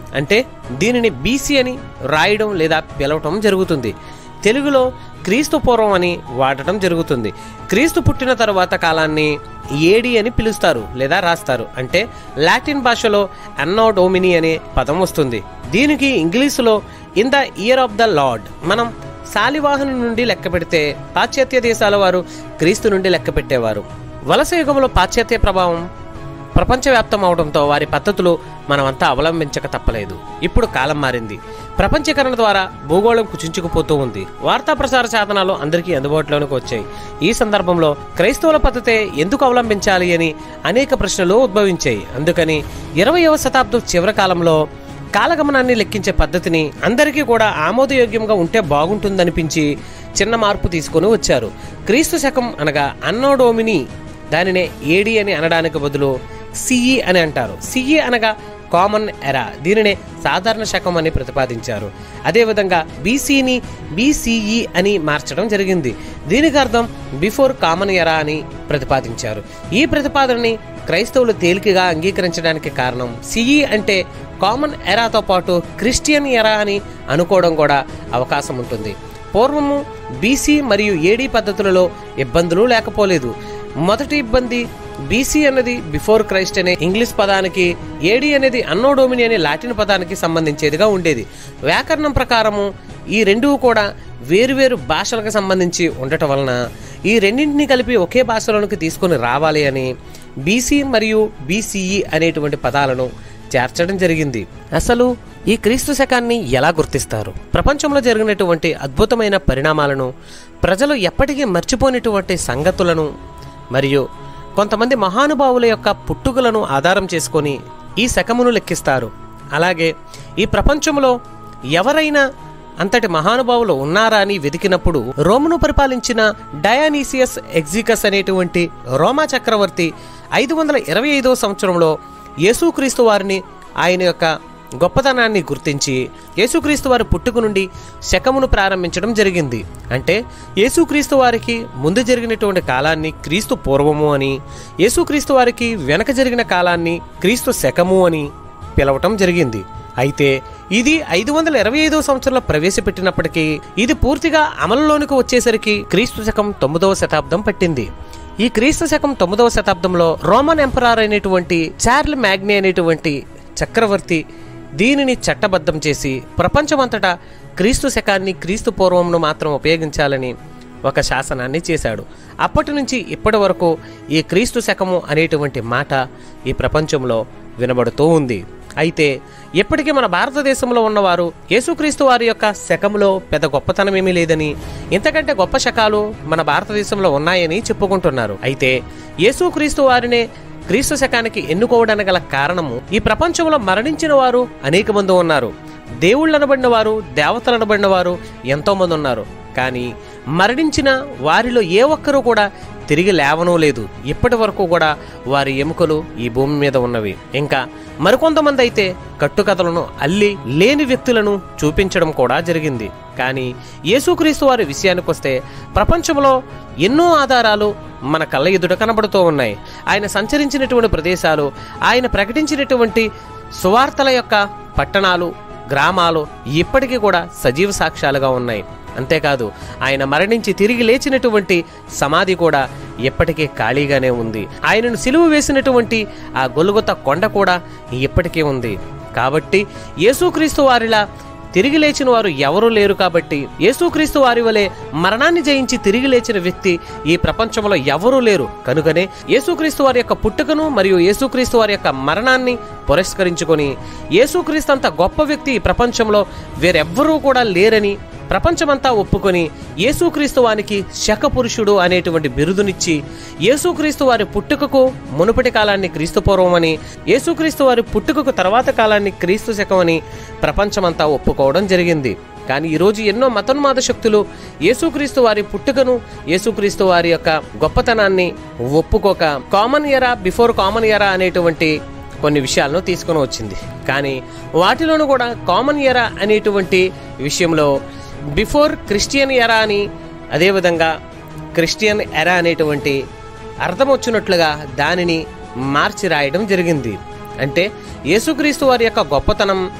అంటే దీనిని బీసీ అని రాయడం లేదా పిలవటం జరుగుతుంది తెలుగులో క్రీస్తు పూర్వం అని వాడటం జరుగుతుంది క్రీస్తు పుట్టిన తరువాత కాలాన్ని ఏడి అని పిలుస్తారు లేదా రాస్తారు అంటే లాటిన్ భాషలో అన్నో డోమిని అనే పదం వస్తుంది దీనికి ఇంగ్లీషులో in the year of the Lord మనం శాలివాహను నుండి లెక్క పెడితే పాశ్చాత్య దేశాల వారు క్రీస్తు నుండి లెక్క పెట్టేవారు వలస యుగంలో పాశ్చాత్య ప్రభావం ప్రపంచవ్యాప్తం అవడంతో వారి పద్ధతులు మనమంతా అవలంబించక తప్పలేదు ఇప్పుడు కాలం మారింది ప్రపంచీకరణ ద్వారా భూగోళం కుచించుకుపోతూ ఉంది వార్తా ప్రసార సాధనాలు అందరికీ అందుబాటులోనికి వచ్చాయి ఈ సందర్భంలో క్రైస్తవుల పద్ధతే ఎందుకు అవలంబించాలి అని అనేక ప్రశ్నలు ఉద్భవించాయి అందుకని ఇరవయవ శతాబ్దం చివరి కాలంలో కాలగమనాన్ని లెక్కించే పద్ధతిని అందరికీ కూడా ఆమోదయోగ్యంగా ఉంటే బాగుంటుందనిపించి చిన్న మార్పు తీసుకొని వచ్చారు క్రీస్తు శకం అనగా అన్నోడోమిని దానినే ఏడి అని అనడానికి బదులు సిఈ అని అంటారు సిఈ అనగా కామన్ ఎరా దీనినే సాధారణ శకం అని ప్రతిపాదించారు అదేవిధంగా బీసీని బీసీఈ అని మార్చడం జరిగింది దీనికి అర్థం బిఫోర్ కామన్ ఎరా అని ప్రతిపాదించారు ఈ ప్రతిపాదనని క్రైస్తవులు తేలికగా అంగీకరించడానికి కారణం సిఈ అంటే కామన్ ఎరాతో పాటు క్రిస్టియన్ ఎరా అని అనుకోవడం కూడా అవకాశం ఉంటుంది పూర్వము బీసీ మరియు ఏడీ పద్ధతులలో ఇబ్బందులు లేకపోలేదు మొదటి ఇబ్బంది బీసీ అన్నది బిఫోర్ క్రైస్ట్ అనే ఇంగ్లీష్ పదానికి ఏడి అనేది అన్నోడోమిని అనే లాటిన్ పదానికి సంబంధించేదిగా ఉండేది వ్యాకరణం ప్రకారము ఈ రెండూ కూడా వేరువేరు భాషలకు సంబంధించి ఉండటం వలన ఈ రెండింటిని కలిపి ఒకే భాషలోనికి తీసుకొని రావాలి అని బీసీ మరియు బీసీఈ అనేటువంటి పదాలను చేర్చడం జరిగింది అసలు ఈ క్రీస్తు శకాన్ని ఎలా గుర్తిస్తారు ప్రపంచంలో జరిగినటువంటి అద్భుతమైన పరిణామాలను ప్రజలు ఎప్పటికీ మర్చిపోయినటువంటి సంగతులను మరియు కొంతమంది మహానుభావుల యొక్క పుట్టుకలను ఆధారం చేసుకొని ఈ శకమును లెక్కిస్తారు అలాగే ఈ ప్రపంచంలో ఎవరైనా అంతటి మహానుభావులు ఉన్నారా అని వెతికినప్పుడు రోమును పరిపాలించిన డయానీసియస్ ఎగ్జికస్ అనేటువంటి రోమా చక్రవర్తి ఐదు వందల ఇరవై ఐదవ సంవత్సరంలో యేసుక్రీస్తు వారిని ఆయన యొక్క గొప్పతనాన్ని గుర్తించి యేసుక్రీస్తు వారి పుట్టుక నుండి శకమును ప్రారంభించడం జరిగింది అంటే యేసుక్రీస్తు వారికి ముందు జరిగినటువంటి కాలాన్ని క్రీస్తు పూర్వము అని యేసుక్రీస్తు వారికి వెనక జరిగిన కాలాన్ని క్రీస్తు శకము అని పిలవటం జరిగింది అయితే ఇది ఐదు వందల ఇరవై ఐదవ సంవత్సరంలో ప్రవేశపెట్టినప్పటికీ ఇది పూర్తిగా అమలులోనికి వచ్చేసరికి క్రీస్తు శకం తొమ్మిదవ శతాబ్దం పట్టింది ఈ క్రీస్తు శకం తొమ్మిదవ శతాబ్దంలో రోమన్ ఎంపరార్ అయినటువంటి చార్ల్ మ్యాగ్నీ అనేటువంటి చక్రవర్తి దీనిని చట్టబద్ధం చేసి ప్రపంచమంతటా క్రీస్తు శకాన్ని క్రీస్తు పూర్వంను మాత్రం ఉపయోగించాలని ఒక శాసనాన్ని చేశాడు అప్పటి నుంచి ఇప్పటి వరకు ఈ క్రీస్తు శకము అనేటువంటి మాట ఈ ప్రపంచంలో వినబడుతూ ఉంది అయితే ఇప్పటికీ మన భారతదేశంలో ఉన్నవారు యేసుక్రీస్తు వారి యొక్క శకములో పెద్ద గొప్పతనం ఏమీ లేదని ఇంతకంటే గొప్ప శకాలు మన భారతదేశంలో ఉన్నాయని చెప్పుకుంటున్నారు అయితే యేసుక్రీస్తు వారినే క్రీస్తు శకానికి ఎన్నుకోవడానికి గల కారణము ఈ ప్రపంచంలో మరణించిన వారు అనేక మంది ఉన్నారు దేవుళ్ళు అనబడిన వారు దేవతలు అనబడిన వారు ఎంతో మంది ఉన్నారు కానీ మరణించిన వారిలో ఏ ఒక్కరూ కూడా తిరిగి లేవనూ లేదు ఇప్పటి వరకు కూడా వారి ఎముకలు ఈ భూమి మీద ఉన్నవి ఇంకా మరికొంతమంది అయితే కట్టుకథలను అల్లి లేని వ్యక్తులను చూపించడం కూడా జరిగింది కానీ యేసుక్రీస్తు వారి విషయానికి వస్తే ప్రపంచంలో ఎన్నో ఆధారాలు మన కళ్ళ ఎదుట కనబడుతూ ఉన్నాయి ఆయన సంచరించినటువంటి ప్రదేశాలు ఆయన ప్రకటించినటువంటి సువార్తల యొక్క పట్టణాలు గ్రామాలు ఇప్పటికీ కూడా సజీవ సాక్ష్యాలుగా ఉన్నాయి అంతేకాదు ఆయన మరణించి తిరిగి లేచినటువంటి సమాధి కూడా ఎప్పటికీ ఖాళీగానే ఉంది ఆయనను సిలువ వేసినటువంటి ఆ గొలుగొత కొండ కూడా ఇప్పటికీ ఉంది కాబట్టి యేసుక్రీస్తు వారిలా తిరిగి లేచిన వారు ఎవరూ లేరు కాబట్టి యేసుక్రీస్తు వారి వలె మరణాన్ని జయించి తిరిగి లేచిన వ్యక్తి ఈ ప్రపంచంలో ఎవరూ లేరు కనుకనే యేసుక్రీస్తు వారి యొక్క పుట్టుకను మరియు యేసుక్రీస్తు వారి యొక్క మరణాన్ని పురస్కరించుకొని యేసుక్రీస్తు అంత గొప్ప వ్యక్తి ఈ ప్రపంచంలో వేరెవ్వరూ కూడా లేరని ప్రపంచమంతా ఒప్పుకొని యేసుక్రీస్తు వానికి శకపురుషుడు అనేటువంటి బిరుదునిచ్చి యేసుక్రీస్తు వారి పుట్టుకకు మునుపటి కాలాన్ని క్రీస్తు పూర్వమని యేసుక్రీస్తు వారి పుట్టుకకు తర్వాత కాలాన్ని క్రీస్తు శకమని ప్రపంచమంతా ఒప్పుకోవడం జరిగింది కానీ ఈరోజు ఎన్నో మతోన్మాద శక్తులు యేసుక్రీస్తు వారి పుట్టుకను యేసుక్రీస్తు వారి యొక్క గొప్పతనాన్ని ఒప్పుకోక common era before common era అనేటువంటి కొన్ని విషయాలను తీసుకొని వచ్చింది కానీ వాటిలోనూ కూడా కామన్ ఎరా అనేటువంటి విషయంలో బిఫోర్ క్రిస్టియన్ ఎరా అని అదేవిధంగా క్రిస్టియన్ ఎరా అనేటువంటి అర్థం వచ్చినట్లుగా దానిని మార్చి రాయడం జరిగింది అంటే యేసుక్రీస్తు వారి యొక్క గొప్పతనం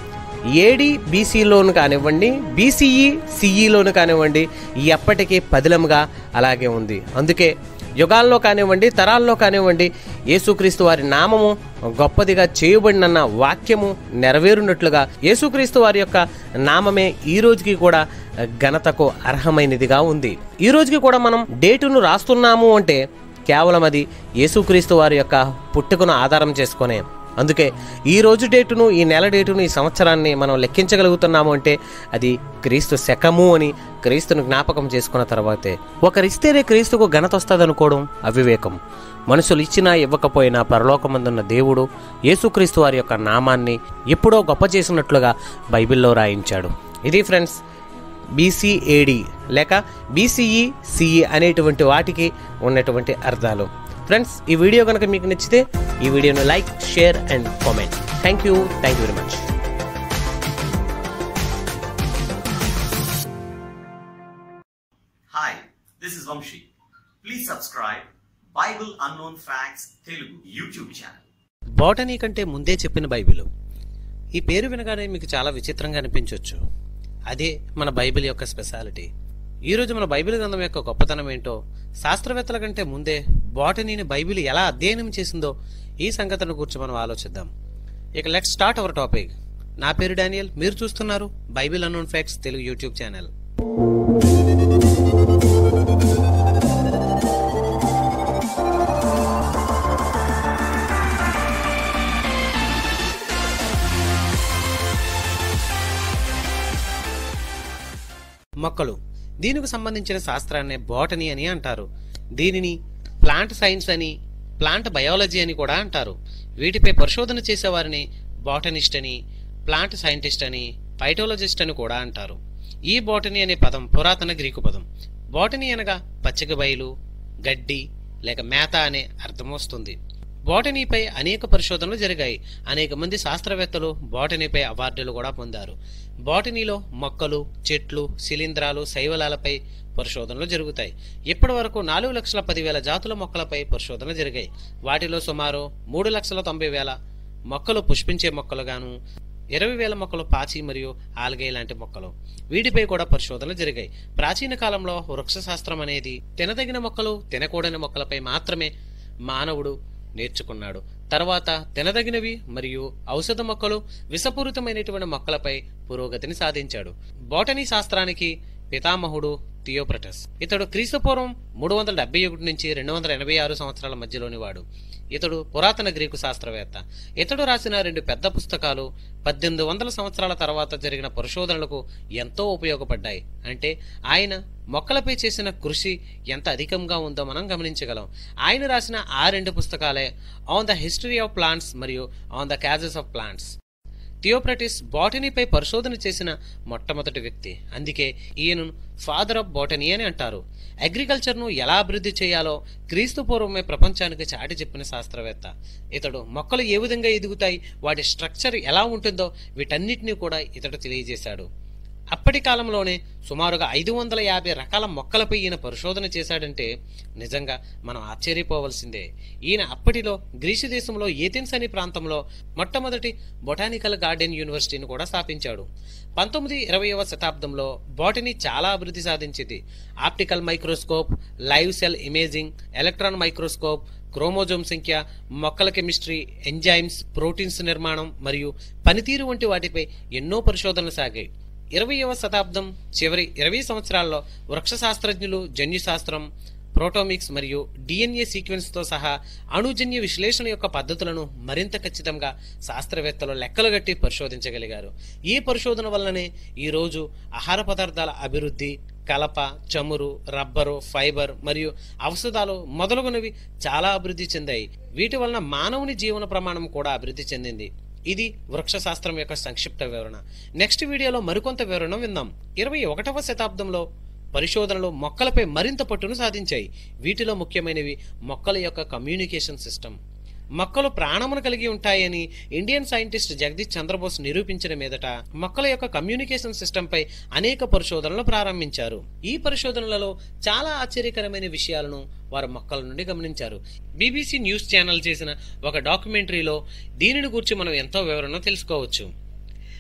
ఏడి బీసీలోను కానివ్వండి బీసీఈ సిఈలోను కానివ్వండి ఎప్పటికీ పదిలంగా అలాగే ఉంది అందుకే యుగాల్లో కానివ్వండి తరాల్లో కానివ్వండి యేసుక్రీస్తు వారి నామము గొప్పదిగా చేయబడినన్న వాక్యము నెరవేరునట్లుగా యేసుక్రీస్తు వారి యొక్క నామమే ఈ రోజుకి కూడా ఘనతకు అర్హమైనదిగా ఉంది ఈ రోజుకి కూడా మనం డేటును రాస్తున్నాము అంటే కేవలం అది యేసుక్రీస్తు వారి యొక్క పుట్టుకను ఆధారం చేసుకునే అందుకే ఈ రోజు డేటును ఈ నెల డేటును ఈ సంవత్సరాన్ని మనం లెక్కించగలుగుతున్నాము అంటే అది క్రీస్తు శకము అని క్రీస్తును జ్ఞాపకం చేసుకున్న తర్వాతే ఒకరిస్తేనే క్రీస్తుకు ఘనత వస్తుంది అనుకోవడం అవివేకం మనుషులు ఇచ్చినా ఇవ్వకపోయినా పరలోకమందున్న దేవుడు యేసుక్రీస్తు వారి యొక్క నామాన్ని ఎప్పుడో గొప్ప చేసినట్లుగా బైబిల్లో రాయించాడు ఇది ఫ్రెండ్స్ బీసీఏడి లేక బీసీఈ సిఈ అనేటువంటి వాటికి ఉన్నటువంటి అర్థాలు ఫ్రెండ్స్ ఈ వీడియో కనుక మీకు నచ్చితే ఈ వీడియోను like share and comment thank you thank you very much Hi, this is Vamshi. Please subscribe Bible Unknown Facts Telugu YouTube channel. Botany కంటే ముందే చెప్పిన బైబిల్ ఈ పేరు వినగానే మీకు చాలా విచిత్రంగా అనిపించవచ్చు అదే మన బైబిల్ యొక్క స్పెషాలిటీ ఈ రోజు మన బైబిల్ గ్రంథం యొక్క గొప్పతనం ఏంటో శాస్త్రవేత్తల కంటే ముందే బోటనీని బైబిల్ ఎలా అధ్యయనం చేసిందో ఈ సంగతిని గురించి మనం ఆలోచిద్దాం ఇక లెట్ స్టార్ట్ అవర్ టాపిక్ నా పేరు డానియల్ మీరు చూస్తున్నారు Bible unknown facts Telugu YouTube channel మొక్కలు దీనికి సంబంధించిన శాస్త్రాన్నే బోటనీ అని అంటారు దీనిని ప్లాంట్ సైన్స్ అని ప్లాంట్ బయాలజీ అని కూడా అంటారు వీటిపై పరిశోధన చేసేవారిని బాటనిస్ట్ అని ప్లాంట్ సైంటిస్ట్ అని పైటోలజిస్ట్ అని కూడా అంటారు ఈ బోటనీ అనే పదం పురాతన గ్రీకు పదం బోటనీ అనగా పచ్చిక బయలు గడ్డి లేక మేత అనే అర్థం వస్తుంది బోటనీపై అనేక పరిశోధనలు జరిగాయి అనేక మంది శాస్త్రవేత్తలు బోటనీపై అవార్డులు కూడా పొందారు బోటనీలో మొక్కలు చెట్లు శిలీంధ్రాలు శైవలాలపై పరిశోధనలు జరుగుతాయి ఇప్పటి వరకు నాలుగు లక్షల పదివేల జాతుల మొక్కలపై పరిశోధనలు జరిగాయి వాటిలో సుమారు మూడు లక్షల తొంభై వేల మొక్కలు పుష్పించే మొక్కలుగాను ఇరవై వేల మొక్కలు పాచి మరియు ఆల్గే లాంటి మొక్కలు వీటిపై కూడా పరిశోధనలు జరిగాయి ప్రాచీన కాలంలో వృక్షశాస్త్రం అనేది తినదగిన మొక్కలు తినకూడని మొక్కలపై మాత్రమే మానవుడు నేర్చుకున్నాడు తర్వాత తినదగినవి మరియు ఔషధ మొక్కలు విషపూరితమైనటువంటి మొక్కలపై పురోగతిని సాధించాడు బోటనీ శాస్త్రానికి పితామహుడు థియోప్రటస్ ఇతడు క్రీస్తుపూర్వం మూడు వందల డెబ్బై ఒకటి నుంచి రెండు వందల ఎనభై ఆరు సంవత్సరాల మధ్యలోని వాడు ఇతడు పురాతన గ్రీకు శాస్త్రవేత్త ఇతడు రాసిన రెండు పెద్ద పుస్తకాలు పద్దెనిమిది వందల సంవత్సరాల తర్వాత జరిగిన పరిశోధనలకు ఎంతో ఉపయోగపడ్డాయి అంటే ఆయన మొక్కలపై చేసిన కృషి ఎంత అధికంగా ఉందో మనం గమనించగలం ఆయన రాసిన ఆ రెండు పుస్తకాలే on the history of plants మరియు on the causes of plants Theophrastus బాటనీపై పరిశోధన చేసిన మొట్టమొదటి వ్యక్తి అందుకే ఈయనను ఫాదర్ ఆఫ్ బాటనీ అని అంటారు అగ్రికల్చర్ను ఎలా అభివృద్ధి చేయాలో క్రీస్తు పూర్వమే ప్రపంచానికి చాటి చెప్పిన శాస్త్రవేత్త ఇతడు మొక్కలు ఏ విధంగా ఎదుగుతాయి వాటి స్ట్రక్చర్ ఎలా ఉంటుందో వీటన్నిటినీ కూడా ఇతడు తెలియజేశాడు అప్పటి కాలంలోనే సుమారుగా ఐదు వందల యాభై రకాల మొక్కలపై ఈయన పరిశోధన చేశాడంటే నిజంగా మనం ఆశ్చర్యపోవలసిందే ఈయన అప్పటిలో గ్రీసు దేశంలో ఏథెన్స్ అనే ప్రాంతంలో మొట్టమొదటి బొటానికల్ గార్డెన్ యూనివర్సిటీని కూడా స్థాపించాడు పంతొమ్మిది ఇరవైవ శతాబ్దంలో బాటనీ చాలా అభివృద్ధి సాధించింది optical microscope live cell imaging electron microscope chromosome సంఖ్య మొక్కల కెమిస్ట్రీ ఎంజైమ్స్ ప్రోటీన్స్ నిర్మాణం మరియు పనితీరు వంటి వాటిపై ఎన్నో పరిశోధనలు సాగాయి ఇరవయవ శతాబ్దం చివరి ఇరవై సంవత్సరాల్లో వృక్ష శాస్త్రజ్ఞులు జన్యుశాస్త్రం ప్రోటోమిక్స్ మరియు డిఎన్ఏ సీక్వెన్స్తో సహా అణుజన్య విశ్లేషణ యొక్క పద్ధతులను మరింత ఖచ్చితంగా శాస్త్రవేత్తలు లెక్కలుగట్టి పరిశోధించగలిగారు ఈ పరిశోధన వల్లనే ఈ రోజు ఆహార పదార్థాల అభివృద్ధి కలప చమురు రబ్బరు ఫైబర్ మరియు ఔషధాలు మొదలగునవి చాలా అభివృద్ధి చెందాయి వీటి వలన మానవుని జీవన ప్రమాణం కూడా అభివృద్ధి చెందింది ఇది వృక్షశాస్త్రం యొక్క సంక్షిప్త వివరణ నెక్స్ట్ వీడియోలో మరికొంత వివరణ విందాం ఇరవై ఒకటవ శతాబ్దంలో పరిశోధనలు మొక్కలపై మరింత పట్టును సాధించాయి వీటిలో ముఖ్యమైనవి మొక్కల యొక్క కమ్యూనికేషన్ సిస్టమ్ మొక్కలు ప్రాణమును కలిగి ఉంటాయని ఇండియన్ సైంటిస్ట్ జగదీష్ చంద్రబోస్ నిరూపించిన మీదట మొక్కల యొక్క కమ్యూనికేషన్ సిస్టమ్ పై అనేక పరిశోధనలు ప్రారంభించారు ఈ పరిశోధనలలో చాలా ఆశ్చర్యకరమైన విషయాలను వారు మొక్కల నుండి గమనించారు బీబీసీ న్యూస్ ఛానల్ చేసిన ఒక డాక్యుమెంటరీలో దీనిని గురించి మనం ఎంతో వివరణ తెలుసుకోవచ్చు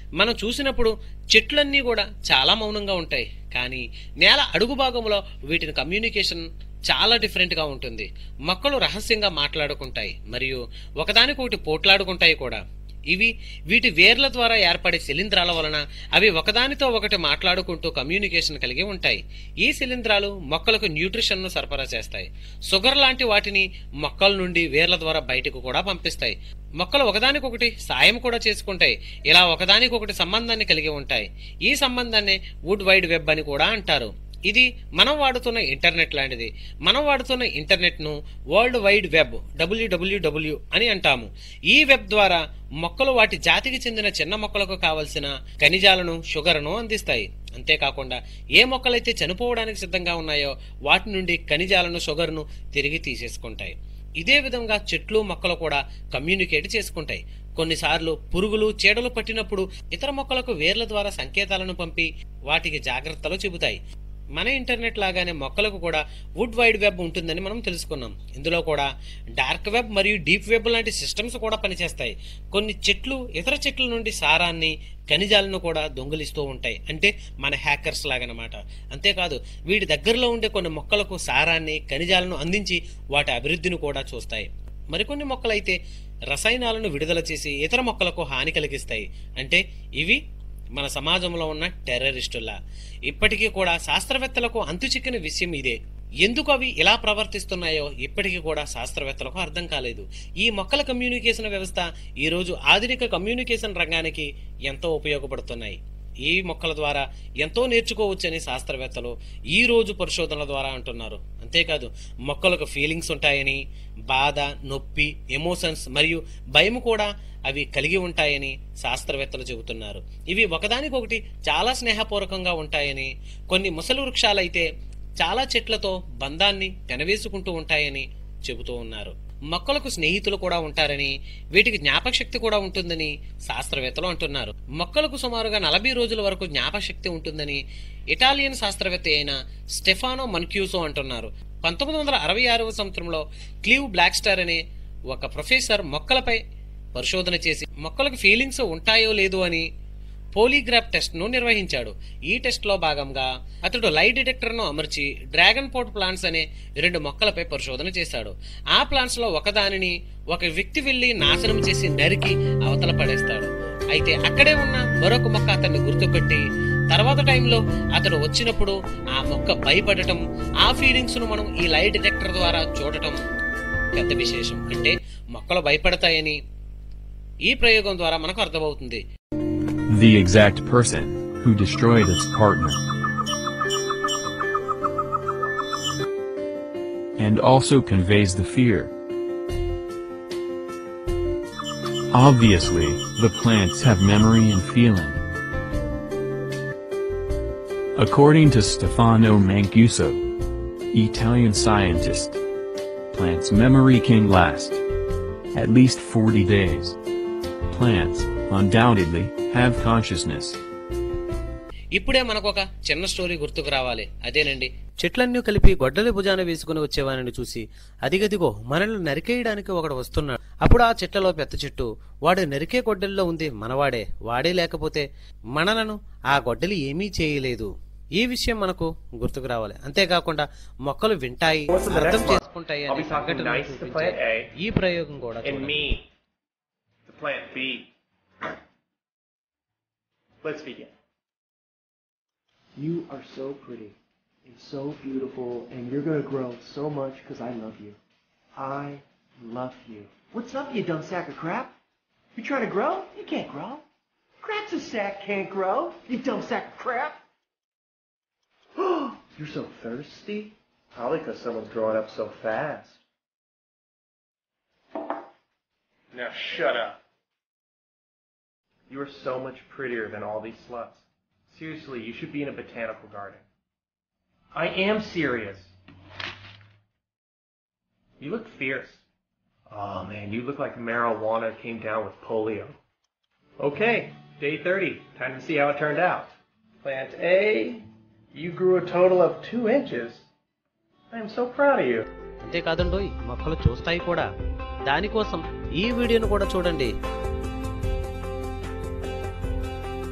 మనం చూసినప్పుడు చెట్లన్నీ కూడా చాలా మౌనంగా ఉంటాయి కానీ నేల అడుగు భాగంలో వీటిని కమ్యూనికేషన్ చాలా డిఫరెంట్గా ఉంటుంది మొక్కలు రహస్యంగా మాట్లాడుకుంటాయి మరియు ఒకదానికొకటి పోట్లాడుకుంటాయి కూడా ఇవి వీటి వేర్ల ద్వారా ఏర్పడే శిలీంధ్రాల వలన అవి ఒకదానితో ఒకటి మాట్లాడుకుంటూ కమ్యూనికేషన్ కలిగి ఉంటాయి ఈ శిలీంధ్రాలు మొక్కలకు న్యూట్రిషన్ ను సరఫరా చేస్తాయి షుగర్ లాంటి వాటిని మొక్కల నుండి వేర్ల ద్వారా బయటకు కూడా పంపిస్తాయి మొక్కలు ఒకదానికొకటి సాయం కూడా చేసుకుంటాయి ఇలా ఒకదానికొకటి సంబంధాన్ని కలిగి ఉంటాయి ఈ సంబంధాన్ని వుడ్ వైడ్ వెబ్ అని కూడా అంటారు ఇది మనం వాడుతున్న ఇంటర్నెట్ లాంటిది మనం వాడుతున్న ఇంటర్నెట్ ను వరల్డ్ వైడ్ వెబ్ డబ్ల్యూడబ్ల్యూడబ్ల్యూ అని అంటాము ఈ వెబ్ ద్వారా మొక్కలు వాటి జాతికి చెందిన చిన్న మొక్కలకు కావలసిన ఖనిజాలను షుగర్ను అందిస్తాయి అంతేకాకుండా ఏ మొక్కలైతే చనిపోవడానికి సిద్ధంగా ఉన్నాయో వాటి నుండి ఖనిజాలను షుగర్ను తిరిగి తీసేసుకుంటాయి ఇదే విధంగా చెట్లు మొక్కలు కూడా కమ్యూనికేట్ చేసుకుంటాయి కొన్నిసార్లు పురుగులు చీడలు పట్టినప్పుడు ఇతర మొక్కలకు వేర్ల ద్వారా సంకేతాలను పంపి వాటికి జాగ్రత్తలు చెబుతాయి మన ఇంటర్నెట్ లాగానే మొక్కలకు కూడా వుడ్ వైడ్ వెబ్ ఉంటుందని మనం తెలుసుకున్నాం ఇందులో కూడా డార్క్ వెబ్ మరియు డీప్ వెబ్ లాంటి సిస్టమ్స్ కూడా పనిచేస్తాయి కొన్ని చెట్లు ఇతర చెట్ల నుండి సారాన్ని ఖనిజాలను కూడా దొంగిలిస్తూ ఉంటాయి అంటే మన హ్యాకర్స్ లాగనమాట అంతేకాదు వీటి దగ్గరలో ఉండే కొన్ని మొక్కలకు సారాన్ని ఖనిజాలను అందించి వాటి అభివృద్ధిని కూడా చూస్తాయి మరికొన్ని మొక్కలైతే రసాయనాలను విడుదల చేసి ఇతర మొక్కలకు హాని కలిగిస్తాయి అంటే ఇవి మన సమాజంలో ఉన్న టెర్రరిస్టుల్లా ఇప్పటికీ కూడా శాస్త్రవేత్తలకు అంతుచిక్కిన విషయం ఇదే ఎందుకు అవి ఇలా ప్రవర్తిస్తున్నాయో ఇప్పటికీ కూడా శాస్త్రవేత్తలకు అర్థం కాలేదు ఈ మొక్కల కమ్యూనికేషన్ వ్యవస్థ ఈ రోజు ఆధునిక కమ్యూనికేషన్ రంగానికి ఎంతో ఉపయోగపడుతున్నాయి ఈ మొక్కల ద్వారా ఎంతో నేర్చుకోవచ్చని శాస్త్రవేత్తలు ఈ రోజు పరిశోధనల ద్వారా అంటున్నారు అంతేకాదు మొక్కలకు ఫీలింగ్స్ ఉంటాయని బాధ నొప్పి ఎమోషన్స్ మరియు భయం కూడా అవి కలిగి ఉంటాయని శాస్త్రవేత్తలు చెబుతున్నారు ఇవి ఒకదానికొకటి చాలా స్నేహపూర్వకంగా ఉంటాయని కొన్ని ముసలి వృక్షాలైతే చాలా చెట్లతో బంధాన్ని పెనవేసుకుంటూ ఉంటాయని చెబుతూ ఉన్నారు మొక్కలకు స్నేహితులు కూడా ఉంటారని వీటికి జ్ఞాపకశక్తి కూడా ఉంటుందని శాస్త్రవేత్తలు అంటున్నారు మొక్కలకు సుమారుగా నలభై రోజుల వరకు జ్ఞాపకశక్తి ఉంటుందని ఇటాలియన్ శాస్త్రవేత్త అయిన స్టెఫానో మన్క్యూసో అంటున్నారు పంతొమ్మిది వందల అరవై ఆరవ సంవత్సరంలో క్లీవ్ బ్లాక్ స్టార్ అనే ఒక ప్రొఫెసర్ మొక్కలపై పరిశోధన చేసి మొక్కలకు ఫీలింగ్స్ ఉంటాయో లేదో అని పోలీగ్రాఫ్ టెస్ట్ ను నిర్వహించాడు ఈ టెస్ట్ లో భాగంగా అతడు లై డిటెక్టర్ ను అమర్చి డ్రాగన్ పోర్ట్ ప్లాంట్స్ అనే రెండు మొక్కలపై పరిశోధన చేశాడు ఆ ప్లాంట్స్ లో ఒకదానిని ఒక వ్యక్తి వెళ్లి నాశనం చేసి నరికి అవతల పడేస్తాడు అయితే అక్కడే ఉన్న మరొక మొక్క అతన్ని గుర్తుపెట్టి తర్వాత టైంలో అతడు వచ్చినప్పుడు ఆ మొక్క భయపడటం ఆ ఫీలింగ్స్ ను మనం ఈ లై డిటెక్టర్ ద్వారా చూడటం పెద్ద విశేషం అంటే మొక్కలు భయపడతాయని ఈ ప్రయోగం ద్వారా మనకు అర్థమవుతుంది The exact person who destroyed its partner. And also conveys the fear. Obviously, the plants have memory and feeling. According to Stefano Mancuso, Italian scientist, plants' memory can last at least 40 days. Plants, undoubtedly, have consciousness. ఇప్పుడే మనకు ఒక చిన్న story గుర్తుకు రావాలి అదేనండి చెట్లన్నీ కలిపి గొడ్డలి భుజాన వేసుకుని వచ్చేవాడిని చూసి అదిగదిగో మనల్ని నరికేయడానికి ఒకడు వస్తున్నాడు అప్పుడు ఆ చెట్లలో పెద్ద చెట్టు వాడు నరికే గొడ్డలిలో ఉంది మనవాడే వాడే లేకపోతే మనలను ఆ గొడ్డలి ఏమీ చేయలేదు ఈ విషయం మనకు గుర్తుకు రావాలి అంతేకాకుండా మొక్కలు వింటాయి What's the అర్థం next one? చేసుకుంటాయి I'll అనే be talking సంఘటనలు nice to చూపించే plant A ఈ ప్రయోగం కూడా and చూడండి. me to plant B. Let's begin. You are so pretty and so beautiful, and you're going to grow so much because I love you. I love you. What's up, you dumb sack of crap? You trying to grow? You can't grow. Crap's a sack can't grow. You dumb sack of crap. You're so thirsty? Probably because someone's growing up so fast. Now shut up. You are so much prettier than all these sluts. Seriously, you should be in a botanical garden. I am serious. You look fierce. Oh man, you look like marijuana came down with polio. Okay, day 30. Time to see how it turned out. Plant A, you grew a total of two inches. I am so proud of you. అంతేకాదండోయ్ మొక్కలు చూస్తాయి కూడా దానికోసం ఈ వీడియోను కూడా చూడండి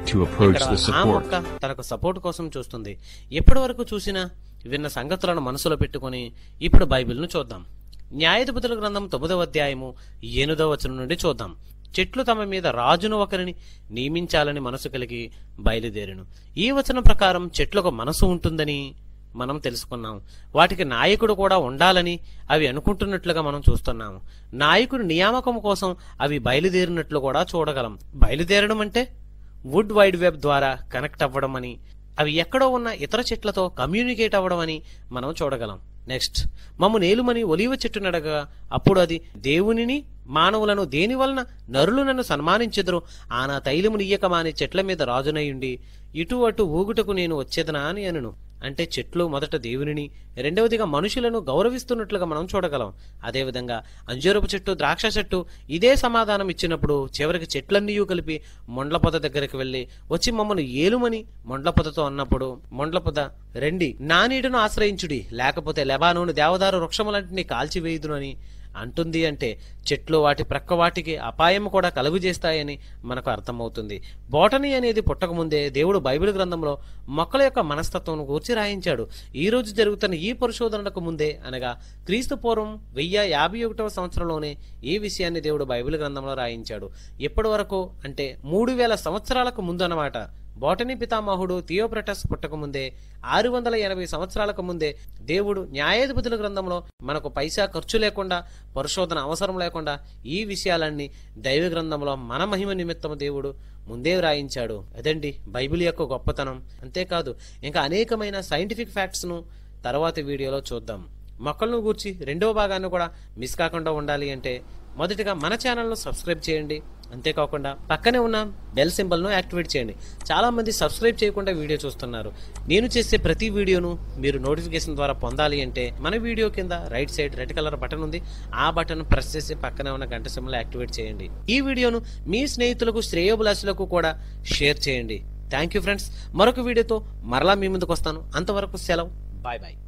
to approach ఇక్కడ the ఆ support. మొక్క తనకు సపోర్ట్ కోసం చూస్తుంది ఎప్పటి వరకు చూసినా విన్న సంగతులను మనసులో పెట్టుకొని ఇప్పుడు బైబిల్ను చూద్దాం న్యాయాధిపతుల గ్రంథం తొమ్మిదవ అధ్యాయము ఎనిమిదవ వచనం నుండి చూద్దాం చెట్లు తమ మీద రాజును ఒకరిని నియమించాలని మనసు కలిగి బయలుదేరును ఈ వచనం ప్రకారం చెట్లకు మనసు ఉంటుందని మనం తెలుసుకున్నాం వాటికి నాయకుడు కూడా ఉండాలని అవి అనుకుంటున్నట్లుగా మనం చూస్తున్నాము నాయకుడి నియామకం కోసం అవి బయలుదేరినట్లు కూడా చూడగలం బయలుదేరడం అంటే వుడ్ వైడ్ వెబ్ ద్వారా కనెక్ట్ అవ్వడం అని అవి ఎక్కడో ఉన్న ఇతర చెట్లతో కమ్యూనికేట్ అవ్వడం అని మనం చూడగలం నెక్స్ట్ మమ్ము నేలుమని ఒలివ చెట్టు నడగా అప్పుడు అది దేవునిని మానవులను దేని వలన నరులు నన్ను సన్మానించెదరు ఆ నా తైలము నియ్యకమాని చెట్ల మీద రాజునయుండి ఇటు అటు ఊగుటకు నేను వచ్చేదనా అని అనును అంటే చెట్లు మొదట దేవునిని రెండవదిగా మనుషులను గౌరవిస్తున్నట్లుగా మనం చూడగలం అదేవిధంగా అంజూరపు చెట్టు ద్రాక్ష చెట్టు ఇదే సమాధానం ఇచ్చినప్పుడు చివరికి చెట్లన్నీ కలిపి మొండ్ల పొద దగ్గరికి వెళ్లి వచ్చి మమ్మల్ని ఏలుమని మొండ్ల పొదతో అన్నప్పుడు మొండ్ల పొద రెండి నా నీడను ఆశ్రయించుడి లేకపోతే లెబానోను దేవదారు వృక్షములంటిని కాల్చివేయుదును అని అంటుంది అంటే చెట్లు వాటి ప్రక్క వాటికి అపాయం కూడా కలుగు చేస్తాయని మనకు అర్థమవుతుంది బోటనీ అనేది పుట్టకముందే దేవుడు బైబిల్ గ్రంథంలో మొక్కల యొక్క మనస్తత్వం గూర్చి రాయించాడు ఈ రోజు జరుగుతున్న ఈ పరిశోధనలకు ముందే అనగా క్రీస్తు పూర్వం వెయ్యి యాభై ఒకటవ సంవత్సరంలోనే ఈ విషయాన్ని దేవుడు బైబిల్ గ్రంథంలో రాయించాడు ఎప్పటి వరకు అంటే మూడు వేల సంవత్సరాలకు ముందు అన్నమాట బోటనీ పితామహుడు థియోప్రటస్ పుట్టకముందే ఆరు వందల ఎనభై సంవత్సరాలకు ముందే దేవుడు న్యాయాధిపతుల గ్రంథంలో మనకు పైసా ఖర్చు లేకుండా పరిశోధన అవసరం లేకుండా ఈ విషయాలన్నీ దైవ గ్రంథంలో మన మహిమ నిమిత్తం దేవుడు ముందే వ్రాయించాడు అదండి బైబిల్ యొక్క గొప్పతనం అంతేకాదు ఇంకా అనేకమైన సైంటిఫిక్ ఫ్యాక్ట్స్ ను తర్వాతి వీడియోలో చూద్దాం మొక్కలను గూర్చి రెండవ భాగాన్ని కూడా మిస్ కాకుండా ఉండాలి అంటే మొదటిగా మన ఛానల్ను సబ్స్క్రైబ్ చేయండి అంతేకాకుండా పక్కనే ఉన్న బెల్ సింబల్ను యాక్టివేట్ చేయండి చాలా మంది సబ్స్క్రైబ్ చేయకుండా వీడియో చూస్తున్నారు నేను చేసే ప్రతి వీడియోను మీరు నోటిఫికేషన్ ద్వారా పొందాలి అంటే మన వీడియో కింద right side red colour button ఉంది ఆ బటన్ ప్రెస్ చేసి పక్కనే ఉన్న గంట సింబల్ యాక్టివేట్ చేయండి ఈ వీడియోను మీ స్నేహితులకు శ్రేయోభిలాషులకు కూడా షేర్ చేయండి థ్యాంక్ యూ ఫ్రెండ్స్ మరొక వీడియోతో మరలా మీ ముందుకు వస్తాను అంతవరకు సెలవు బాయ్ బాయ్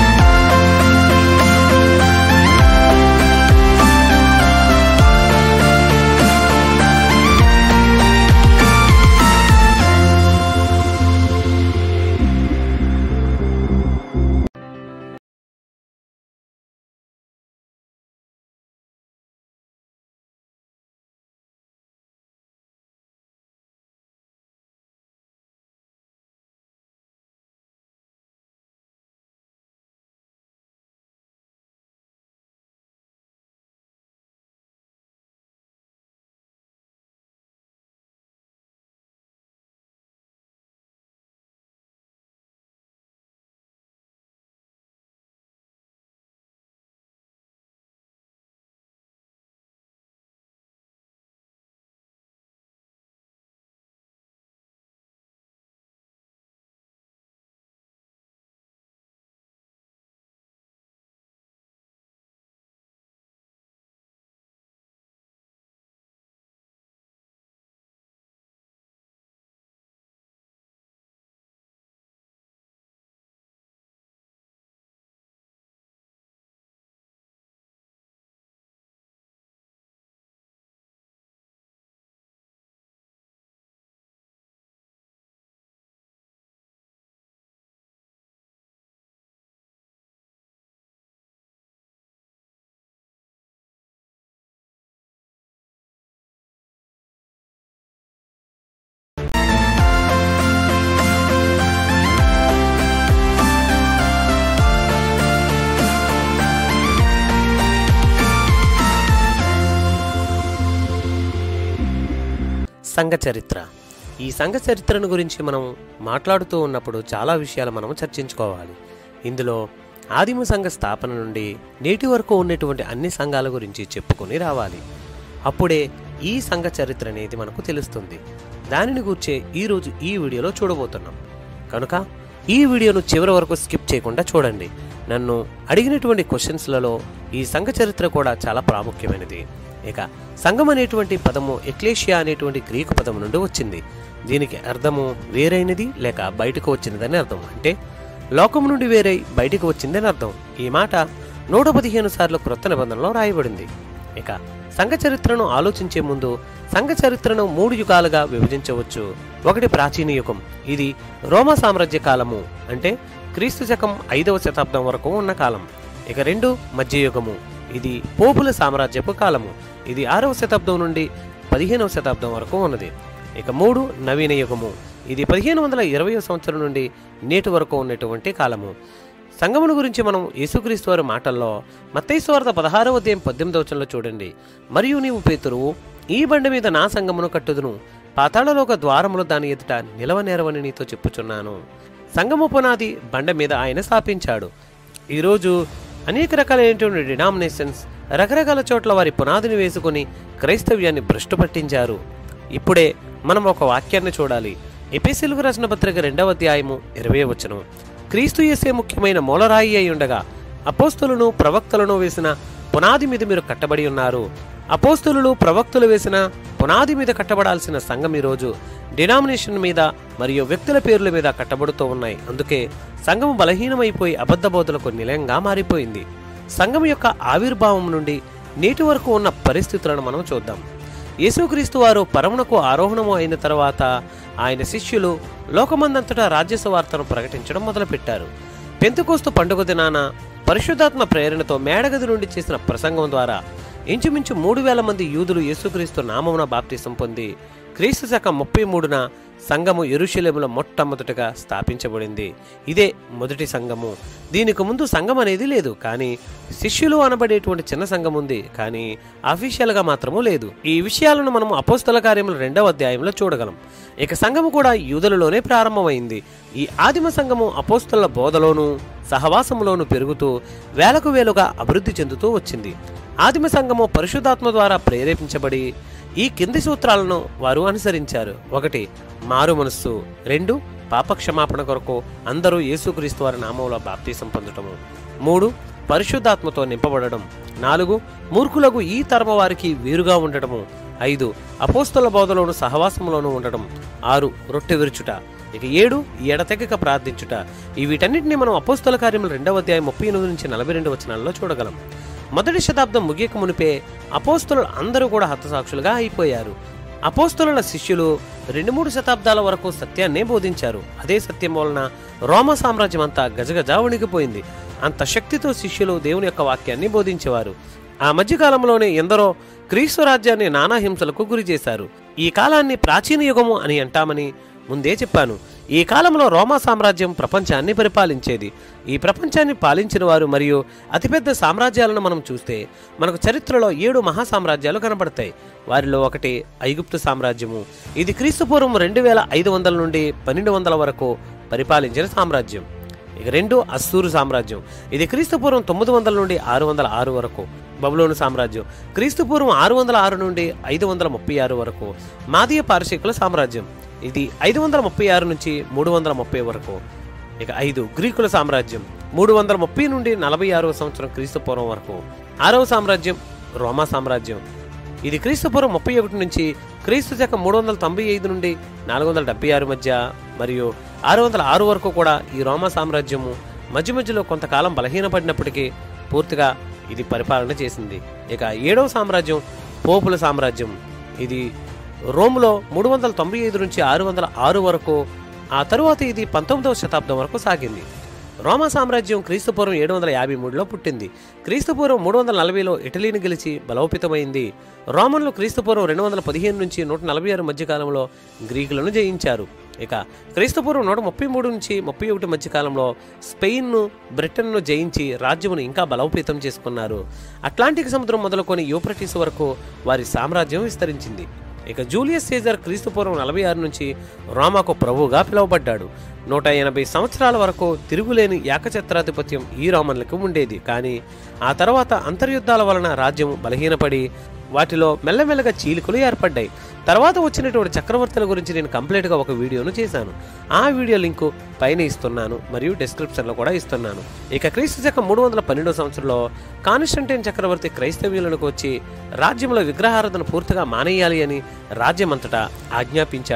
సంఘ చరిత్ర ఈ సంఘ చరిత్రను గురించి మనం మాట్లాడుతూ ఉన్నప్పుడు చాలా విషయాలు మనం చర్చించుకోవాలి ఇందులో ఆదిమ సంఘ స్థాపన నుండి నేటి వరకు ఉన్నటువంటి అన్ని సంఘాల గురించి చెప్పుకొని రావాలి అప్పుడే ఈ సంఘ చరిత్ర అనేది మనకు తెలుస్తుంది దానిని గుర్చే ఈరోజు ఈ వీడియోలో చూడబోతున్నాం కనుక ఈ వీడియోను చివరి వరకు స్కిప్ చేయకుండా చూడండి నన్ను అడిగినటువంటి క్వశ్చన్స్లలో ఈ సంఘ చరిత్ర కూడా చాలా ప్రాముఖ్యమైనది ఇక సంఘం అనేటువంటి పదము ఎక్లేషియా అనేటువంటి గ్రీకు పదం నుండి వచ్చింది దీనికి అర్థము వేరైనది లేక బయటకు వచ్చినదని అర్థం అంటే లోకం నుండి వేరై బయటకు వచ్చిందని అర్థం ఈ మాట నూట పదిహేను సార్లు క్రొత్త నిబంధనలో రాయబడింది ఇక సంఘ చరిత్రను ఆలోచించే ముందు సంఘ చరిత్రను మూడు యుగాలుగా విభజించవచ్చు ఒకటి ప్రాచీన యుగం ఇది రోమా సామ్రాజ్య కాలము అంటే క్రీస్తు శకం ఐదవ శతాబ్దం వరకు ఉన్న కాలం ఇక రెండు మధ్యయుగము ఇది పోపుల సామ్రాజ్యపు కాలము ఇది ఆరవ శతాబ్దం నుండి పదిహేనవ శతాబ్దం వరకు ఉన్నది ఇక మూడు నవీన యుగము ఇది పదిహేను వందల ఇరవై సంవత్సరం నుండి నేటి వరకు ఉన్నటువంటి కాలము సంగమును గురించి మనం యేసుక్రీస్తు వారి మాటల్లో మత్తైస్వార్త పదహారవ అధ్యాయం పద్దెనిమిదవ వచనంలో చూడండి మరియు నీవు పేతురువు ఈ బండ మీద నా సంగమును కట్టుదును పాతాళలోక ద్వారములు దాని ఎదుట నిలవనేరవని నీతో చెప్పుచున్నాను సంగము పునాది బండ మీద ఆయన స్థాపించాడు ఈరోజు అనేక రకాలైనటువంటి డినామినేషన్స్ రకరకాల చోట్ల వారి పునాదిని వేసుకుని క్రైస్తవ్యాన్ని భ్రష్టు పట్టించారు ఇప్పుడే మనం ఒక వాక్యాన్ని చూడాలి ఎపిసిల్కు రాసిన పత్రిక రెండవ అధ్యాయము ఇరవై వచనం క్రీస్తు యేసే ముఖ్యమైన మూలరాయి అయి ఉండగా అపోస్తులను ప్రవక్తలను వేసిన పునాది మీద మీరు కట్టబడి ఉన్నారు అపోస్తులు ప్రవక్తలు వేసిన పునాది మీద కట్టబడాల్సిన సంఘం ఈరోజు డినామినేషన్ మీద మరియు వ్యక్తుల పేర్ల మీద కట్టబడుతూ ఉన్నాయి అందుకే సంఘం బలహీనమైపోయి అబద్ధ బోధలకు నిలయంగా మారిపోయింది సంఘం యొక్క ఆవిర్భావం నుండి నేటి వరకు ఉన్న పరిస్థితులను మనం చూద్దాం యేసుక్రీస్తు వారు పరమునకు ఆరోహణము అయిన తర్వాత ఆయన శిష్యులు లోకమందంతటా రాజ్యస వార్తను ప్రకటించడం మొదలుపెట్టారు పెంతుకోస్తు పండుగ దినాన పరిశుద్ధాత్మ ప్రేరణతో మేడగది నుండి చేసిన ప్రసంగం ద్వారా ఇంచుమించు మూడు వేల మంది యూదులు యేసుక్రీస్తు నామమున బాప్తిసం పొంది క్రీస్తు శకం ముప్పై మూడున సంఘము ఎరుషలేములో మొట్టమొదటగా స్థాపించబడింది ఇదే మొదటి సంఘము దీనికి ముందు సంఘం అనేది లేదు కానీ శిష్యులు అనబడేటువంటి చిన్న సంఘం ఉంది కానీ అఫీషియల్గా మాత్రము లేదు ఈ విషయాలను మనం అపోస్తల కార్యముల రెండవ అధ్యాయంలో చూడగలం ఇక సంఘము కూడా యూదులలోనే ప్రారంభమైంది ఈ ఆదిమ సంఘము అపోస్తల బోధలోను సహవాసములోను పెరుగుతూ వేలకు వేలుగా అభివృద్ధి చెందుతూ వచ్చింది ఆదిమ సంఘము పరిశుద్ధాత్మ ద్వారా ప్రేరేపించబడి ఈ కింది సూత్రాలను వారు అనుసరించారు ఒకటి మారు మనస్సు రెండు పాపక్షమాపణ కొరకు అందరూ యేసుక్రీస్తు వారి నామంలో బాప్తీసం పొందటము మూడు పరిశుద్ధాత్మతో నింపబడడం నాలుగు మూర్ఖులకు ఈ తరమ వారికి వీరుగా ఉండటము ఐదు అపోస్తల బోధలోను సహవాసంలోనూ ఉండటం ఆరు రొట్టె విరుచుట ఇక ఏడు ఎడతెగక ప్రార్థించుట ఈ వీటన్నిటిని మనం అపోస్తల కార్యములు రెండవ అధ్యాయం ముప్పై ఎనిమిది నుంచి నలభై రెండు వచనాల్లో చూడగలం మొదటి శతాబ్దం ముగియక మునిపే అపోస్తులు అందరూ కూడా హతసాక్షులుగా అయిపోయారు అపోస్తుల శిష్యులు రెండు మూడు శతాబ్దాల వరకు సత్యాన్నే బోధించారు అదే సత్యం వలన రోమ సామ్రాజ్యం అంతా గజగజ వణికిపోయింది అంత శక్తితో శిష్యులు దేవుని యొక్క వాక్యాన్ని బోధించేవారు ఆ మధ్యకాలంలోనే ఎందరో క్రీస్తు రాజ్యాన్ని నానా హింసలకు గురి చేశారు ఈ కాలాన్ని ప్రాచీన యుగము అని అంటామని ముందే చెప్పాను ఈ కాలంలో రోమా సామ్రాజ్యం ప్రపంచాన్ని పరిపాలించేది ఈ ప్రపంచాన్ని పాలించిన వారు మరియు అతిపెద్ద సామ్రాజ్యాలను మనం చూస్తే మనకు చరిత్రలో ఏడు మహా సామ్రాజ్యాలు కనబడతాయి వారిలో ఒకటి ఐగుప్తు సామ్రాజ్యము ఇది క్రీస్తుపూర్వం రెండు వేల ఐదు వందల నుండి పన్నెండు వందల వరకు పరిపాలించిన సామ్రాజ్యం ఇక రెండు అస్సూరు సామ్రాజ్యం ఇది క్రీస్తుపూర్వం తొమ్మిది వందల నుండి ఆరు వందల ఆరు వరకు బబులోను సామ్రాజ్యం క్రీస్తుపూర్వం ఆరు వందల ఆరు నుండి ఐదు వందల ముప్పై ఆరు వరకు మాదీయ పారసీకుల సామ్రాజ్యం ఇది ఐదు వందల ముప్పై ఆరు నుంచి మూడు వందల ముప్పై వరకు ఇక ఐదు గ్రీకుల సామ్రాజ్యం మూడు వందల ముప్పై నుండి నలభై ఆరవ సంవత్సరం క్రీస్తుపూర్వం వరకు ఆరవ సామ్రాజ్యం రోమా సామ్రాజ్యం ఇది క్రీస్తుపూర్వం ముప్పై ఒకటి నుంచి క్రీస్తు శకం మూడు వందల తొంభై ఐదు నుండి నాలుగు వందల డెబ్బై ఆరు మధ్య మరియు ఆరు వందల ఆరు వరకు కూడా ఈ రోమా సామ్రాజ్యము మధ్య మధ్యలో కొంతకాలం బలహీనపడినప్పటికీ పూర్తిగా ఇది పరిపాలన చేసింది ఇక ఏడవ సామ్రాజ్యం పోపుల సామ్రాజ్యం ఇది రోమ్లో మూడు వందల తొంభై ఐదు నుంచి ఆరు వందల ఆరు వరకు ఆ తరువాత ఇది పంతొమ్మిదవ శతాబ్దం వరకు సాగింది రోమా సామ్రాజ్యం క్రీస్తుపూర్వం ఏడు వందల యాభై మూడులో పుట్టింది క్రీస్తుపూర్వం మూడు వందల నలభైలో ఇటలీని గెలిచి బలోపేతమైంది రోమన్లు క్రీస్తుపూర్వం రెండు వందల పదిహేను నుంచి నూట నలభై ఆరు మధ్యకాలంలో గ్రీకులను జయించారు ఇక క్రీస్తుపూర్వం నూట ముప్పై మూడు నుంచి ముప్పై ఒకటి మధ్యకాలంలో స్పెయిన్ను బ్రిటన్ను జయించి రాజ్యమును ఇంకా బలోపేతం చేసుకున్నారు అట్లాంటిక్ సముద్రం మొదలుకొని యూప్రటిస్ వరకు వారి సామ్రాజ్యం విస్తరించింది ఇక జూలియస్ సీజర్ క్రీస్తుపూర్వం నలభై ఆరు నుంచి రోమాకు ప్రభువుగా పిలువబడ్డాడు నూట ఎనభై సంవత్సరాల వరకు తిరుగులేని ఏకఛత్రాధిపత్యం ఈ రోమన్లకు ఉండేది కానీ ఆ తర్వాత అంతర్యుద్ధాల వలన రాజ్యం బలహీనపడి వాటిలో మెల్లమెల్లగా చీలికలు ఏర్పడ్డాయి తర్వాత వచ్చినటువంటి చక్రవర్తుల గురించి నేను కంప్లీట్గా ఒక వీడియోను చేశాను ఆ వీడియో లింకు పైన ఇస్తున్నాను మరియు డిస్క్రిప్షన్లో కూడా ఇస్తున్నాను ఇక క్రీస్తు శకం మూడు వందల పన్నెండో సంవత్సరంలో కాన్స్టంటైన్ చక్రవర్తి క్రైస్తవ్యులకు వచ్చి రాజ్యంలో విగ్రహారాధన పూర్తిగా మానేయాలి అని రాజ్యమంతటా ఆజ్ఞాపించాడు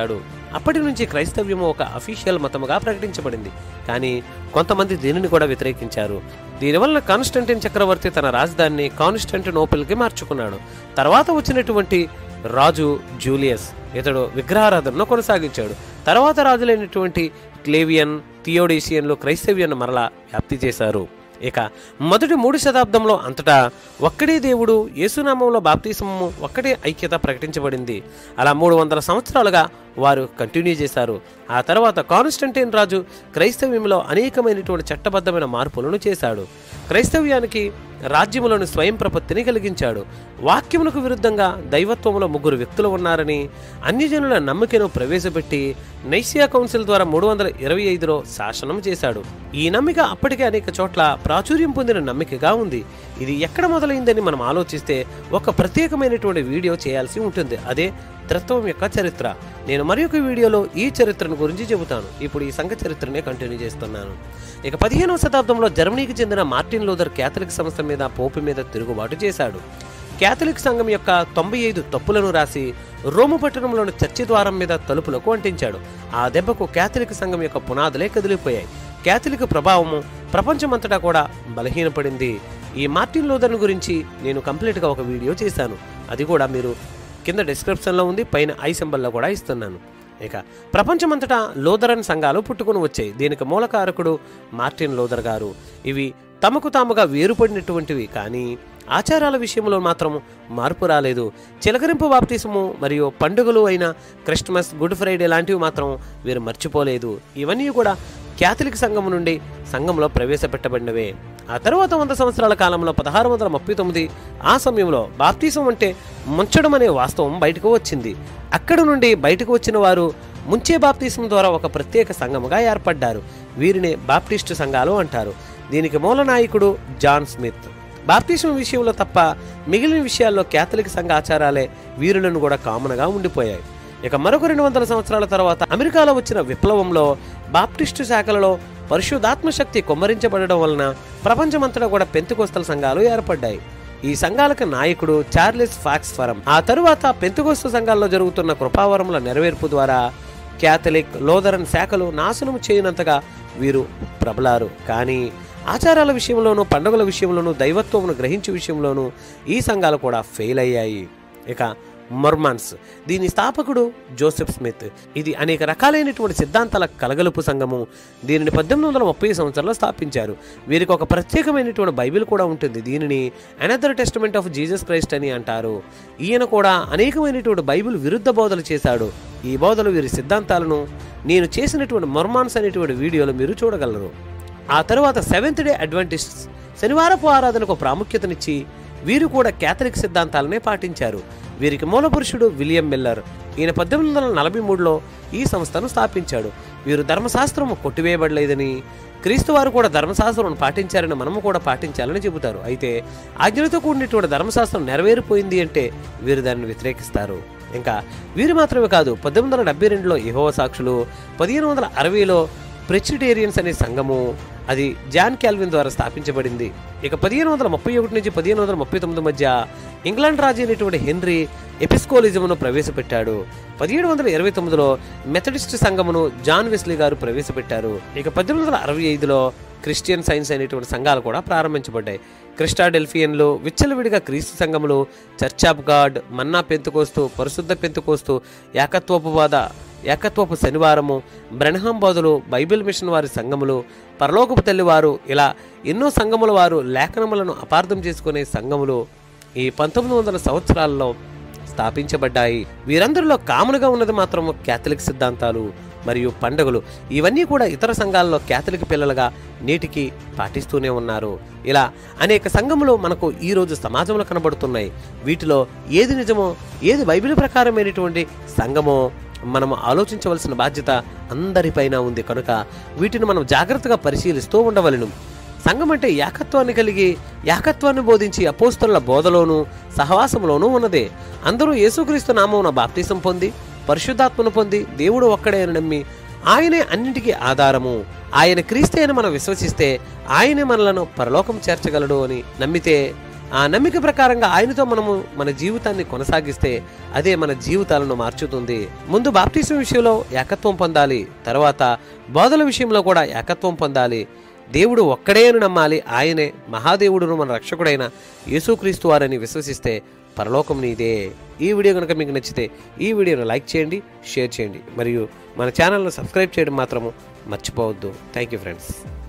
అప్పటి నుంచి క్రైస్తవ్యము ఒక అఫీషియల్ మతముగా ప్రకటించబడింది కానీ కొంతమంది దీనిని కూడా వ్యతిరేకించారు దీనివల్ల కాన్స్టంటిన్ చక్రవర్తి తన రాజధానిని కాన్స్టంటినోపిల్కి మార్చుకున్నాడు తర్వాత వచ్చినటువంటి రాజు జూలియస్ ఇతడు విగ్రహారాధనను కొనసాగించాడు తర్వాత రాజులైనటువంటి క్లేవియన్ థియోడేసియన్లు క్రైస్తవ్యాన్ని మరలా వ్యాప్తి చేశారు ఇక మొదటి మూడు శతాబ్దంలో అంతటా ఒక్కడే దేవుడు యేసునామంలో బాప్తిసము ఒక్కటే ఐక్యత ప్రకటించబడింది అలా మూడు వందల సంవత్సరాలుగా వారు కంటిన్యూ చేశారు ఆ తర్వాత కాన్స్టంటైన్ రాజు క్రైస్తవ్యంలో అనేకమైనటువంటి చట్టబద్ధమైన మార్పులను చేశాడు క్రైస్తవ్యానికి రాజ్యములను స్వయం ప్రపత్తిని కలిగించాడు వాక్యమునకు విరుద్ధంగా దైవత్వములో ముగ్గురు వ్యక్తులు ఉన్నారని అన్యజనుల నమ్మికను ప్రవేశపెట్టి నైసియా కౌన్సిల్ ద్వారా మూడు వందల ఇరవై ఐదులో శాసనం చేశాడు ఈ నమ్మిక అప్పటికే అనేక చోట్ల ప్రాచుర్యం పొందిన నమ్మికగా ఉంది ఇది ఎక్కడ మొదలైందని మనం ఆలోచిస్తే ఒక ప్రత్యేకమైనటువంటి వీడియో చేయాల్సి ఉంటుంది అదే త్రిత్వం యొక్క చరిత్ర నేను మరి ఒక వీడియోలో ఈ చరిత్రను గురించి చెబుతాను ఇప్పుడు ఈ సంఘ చరిత్రనే కంటిన్యూ చేస్తున్నాను ఇక పదిహేనవ శతాబ్దంలో జర్మనీకి చెందిన మార్టిన్ లూథర్ క్యాథలిక్ సంస్థ మీద పోపు మీద తిరుగుబాటు చేశాడు క్యాథలిక్ సంఘం యొక్క తొంభై ఐదు తప్పులను రాసి రోము పట్టణంలోని చర్చి ద్వారం మీద తలుపులకు అంటించాడు ఆ దెబ్బకు క్యాథలిక్ సంఘం యొక్క పునాదులే కదిలిపోయాయి క్యాథలిక్ ప్రభావము ప్రపంచమంతటా కూడా బలహీనపడింది ఈ మార్టిన్ లూథర్ను గురించి నేను కంప్లీట్గా ఒక వీడియో చేశాను అది కూడా మీరు కింద డిస్క్రిప్షన్లో ఉంది పైన ఐ సింబల్లో కూడా ఇస్తున్నాను ఇక ప్రపంచమంతటా లోదరన్ సంఘాలు పుట్టుకుని వచ్చాయి దీనికి మూలకారకుడు మార్టిన్ లోదర్ గారు ఇవి తమకు తాముగా వేరుపడినటువంటివి కానీ ఆచారాల విషయంలో మాత్రం మార్పు రాలేదు చిలకరింపు బాప్తిసము మరియు పండుగలు అయిన క్రిస్మస్ గుడ్ ఫ్రైడే లాంటివి మాత్రం వీరు మర్చిపోలేదు ఇవన్నీ కూడా క్యాథలిక్ సంఘం నుండి సంఘంలో ప్రవేశపెట్టబడినవే ఆ తర్వాత వంద సంవత్సరాల కాలంలో పదహారు వందల ముప్పై తొమ్మిది ఆ సమయంలో బాప్తిసం అంటే ముంచడం అనే వాస్తవం బయటకు వచ్చింది అక్కడ నుండి బయటకు వచ్చిన వారు ముంచే బాప్తిసం ద్వారా ఒక ప్రత్యేక సంఘముగా ఏర్పడ్డారు వీరిని బాప్టిస్టు సంఘాలు అంటారు దీనికి మూల నాయకుడు జాన్ స్మిత్ బాప్తిసం విషయంలో తప్ప మిగిలిన విషయాల్లో క్యాథలిక్ సంఘ ఆచారాలే వీరులను కూడా కామన్గా ఉండిపోయాయి ఇక మరొక రెండు వందల సంవత్సరాల తర్వాత అమెరికాలో వచ్చిన విప్లవంలో బాప్టిస్టు శాఖలలో పరిశుద్ధాత్మ శక్తి కొమ్మరించబడడం వలన ప్రపంచమంతటా కూడా పెంతుకోస్తల సంఘాలు ఏర్పడ్డాయి ఈ సంఘాలకు నాయకుడు చార్లెస్ ఫాక్స్ ఫరం ఆ తరువాత పెంతుకోస్తు సంఘాల్లో జరుగుతున్న కృపావరముల నెరవేర్పు ద్వారా క్యాథలిక్ లోదరన్ శాఖలు నాశనం చేయనంతగా వీరు ప్రబలారు కానీ ఆచారాల విషయంలోనూ పండుగల విషయంలోనూ దైవత్వమును గ్రహించే విషయంలోనూ ఈ సంఘాలు కూడా ఫెయిల్ అయ్యాయి ఇక మొర్మాన్స్ దీని స్థాపకుడు జోసెఫ్ స్మిత్ ఇది అనేక రకాలైనటువంటి సిద్ధాంతాల కలగలుపు సంఘము దీనిని పద్దెనిమిది వందల ముప్పై సంవత్సరంలో స్థాపించారు వీరికి ఒక ప్రత్యేకమైనటువంటి బైబిల్ కూడా ఉంటుంది దీనిని another testament of Jesus Christ అని అంటారు ఈయన కూడా అనేకమైనటువంటి బైబిల్ విరుద్ధ బోధలు చేశాడు ఈ బోధలు వీరి సిద్ధాంతాలను నేను చేసినటువంటి మొర్మాన్స్ అనేటువంటి వీడియోలు మీరు చూడగలరు ఆ తర్వాత సెవెంత్ డే అడ్వెంటిస్ట్స్ శనివారపు ఆరాధనకు ప్రాముఖ్యతనిచ్చి వీరు కూడా క్యాథలిక్ సిద్ధాంతాలనే పాటించారు వీరికి మూలపురుషుడు విలియం మిల్లర్ ఈయన పద్దెనిమిది వందల నలభై మూడులో ఈ సంస్థను స్థాపించాడు వీరు ధర్మశాస్త్రము కొట్టివేయబడలేదని క్రీస్తు వారు కూడా ధర్మశాస్త్రం పాటించారని మనము కూడా పాటించాలని చెబుతారు అయితే ఆజ్ఞలతో కూడినటువంటి ధర్మశాస్త్రం నెరవేరిపోయింది అంటే వీరు దానిని వ్యతిరేకిస్తారు ఇంకా వీరు మాత్రమే కాదు పద్దెనిమిది వందల డెబ్బై రెండులో యెహోవా సాక్షులు పదిహేను వందల అరవైలో ప్రెసిటేరియన్స్ అనే సంఘము అది జాన్ క్యాల్విన్ ద్వారా స్థాపించబడింది ఇక పదిహేను వందల ముప్పై ఒకటి నుంచి పదిహేను వందల ముప్పై తొమ్మిది మధ్య ఇంగ్లాండ్ రాజు అయినటువంటి హెన్రీ ఎపిస్కోలిజమును ప్రవేశపెట్టాడు పదిహేడు వందల ఇరవై తొమ్మిదిలో మెథడిస్ట్ సంఘమును జాన్ వెస్లీ గారు ప్రవేశపెట్టారు ఇక పద్దెనిమిది వందల అరవై ఐదులో క్రిస్టియన్ సైన్స్ అనేటువంటి సంఘాలు కూడా ప్రారంభించబడ్డాయి క్రిస్టాడెల్ఫియన్లు విచ్చలవిడిగా క్రీస్తు సంఘములు చర్చ్ ఆఫ్ గాడ్ మన్నా పెంతుకోస్తూ పరిశుద్ధ పెంతుకోస్తూ ఏకత్వోపవాద ఏకత్వపు శనివారము బ్రహ్మం బోధులు బైబిల్ మిషన్ వారి సంఘములు పరలోకపు తల్లి వారు ఇలా ఎన్నో సంఘముల వారు లేఖనములను అపార్థం చేసుకునే సంఘములు ఈ పంతొమ్మిది వందల సంవత్సరాల్లో స్థాపించబడ్డాయి వీరందరిలో కామన్గా ఉన్నది మాత్రం క్యాథలిక్ సిద్ధాంతాలు మరియు పండుగలు ఇవన్నీ కూడా ఇతర సంఘాల్లో క్యాథలిక్ పిల్లలుగా నేటికి పాటిస్తూనే ఉన్నారు ఇలా అనేక సంఘములు మనకు ఈ రోజు సమాజంలో కనబడుతున్నాయి వీటిలో ఏది నిజమో ఏది బైబిల్ ప్రకారమైనటువంటి సంఘమో మనం ఆలోచించవలసిన బాధ్యత అందరిపైన ఉంది కనుక వీటిని మనం జాగ్రత్తగా పరిశీలిస్తూ ఉండవలను సంఘం అంటే ఏకత్వాన్ని కలిగి ఏకత్వాన్ని బోధించి అపోస్తల బోధలోను సహవాసంలోనూ ఉన్నదే అందరూ యేసుక్రీస్తు నామమున బాప్తిసం పొంది పరిశుద్ధాత్మను పొంది దేవుడు ఒక్కడే అని నమ్మి ఆయనే అన్నింటికీ ఆధారము ఆయన క్రీస్తే అని మనం విశ్వసిస్తే ఆయనే మనలను పరలోకం చేర్చగలడు అని నమ్మితే ఆ నమ్మిక ప్రకారంగా ఆయనతో మనము మన జీవితాన్ని కొనసాగిస్తే అదే మన జీవితాలను మార్చుతుంది ముందు బాప్టిజం విషయంలో ఏకత్వం పొందాలి తర్వాత బోధల విషయంలో కూడా ఏకత్వం పొందాలి దేవుడు ఒక్కడే అని నమ్మాలి ఆయనే మహాదేవుడును మన రక్షకుడైన యేసుక్రీస్తు వారని విశ్వసిస్తే పరలోకం నీదే ఈ వీడియో కనుక మీకు నచ్చితే ఈ వీడియోను లైక్ చేయండి షేర్ చేయండి మరియు మన ఛానల్ను సబ్స్క్రైబ్ చేయడం మాత్రము మర్చిపోవద్దు థ్యాంక్ యూ ఫ్రెండ్స్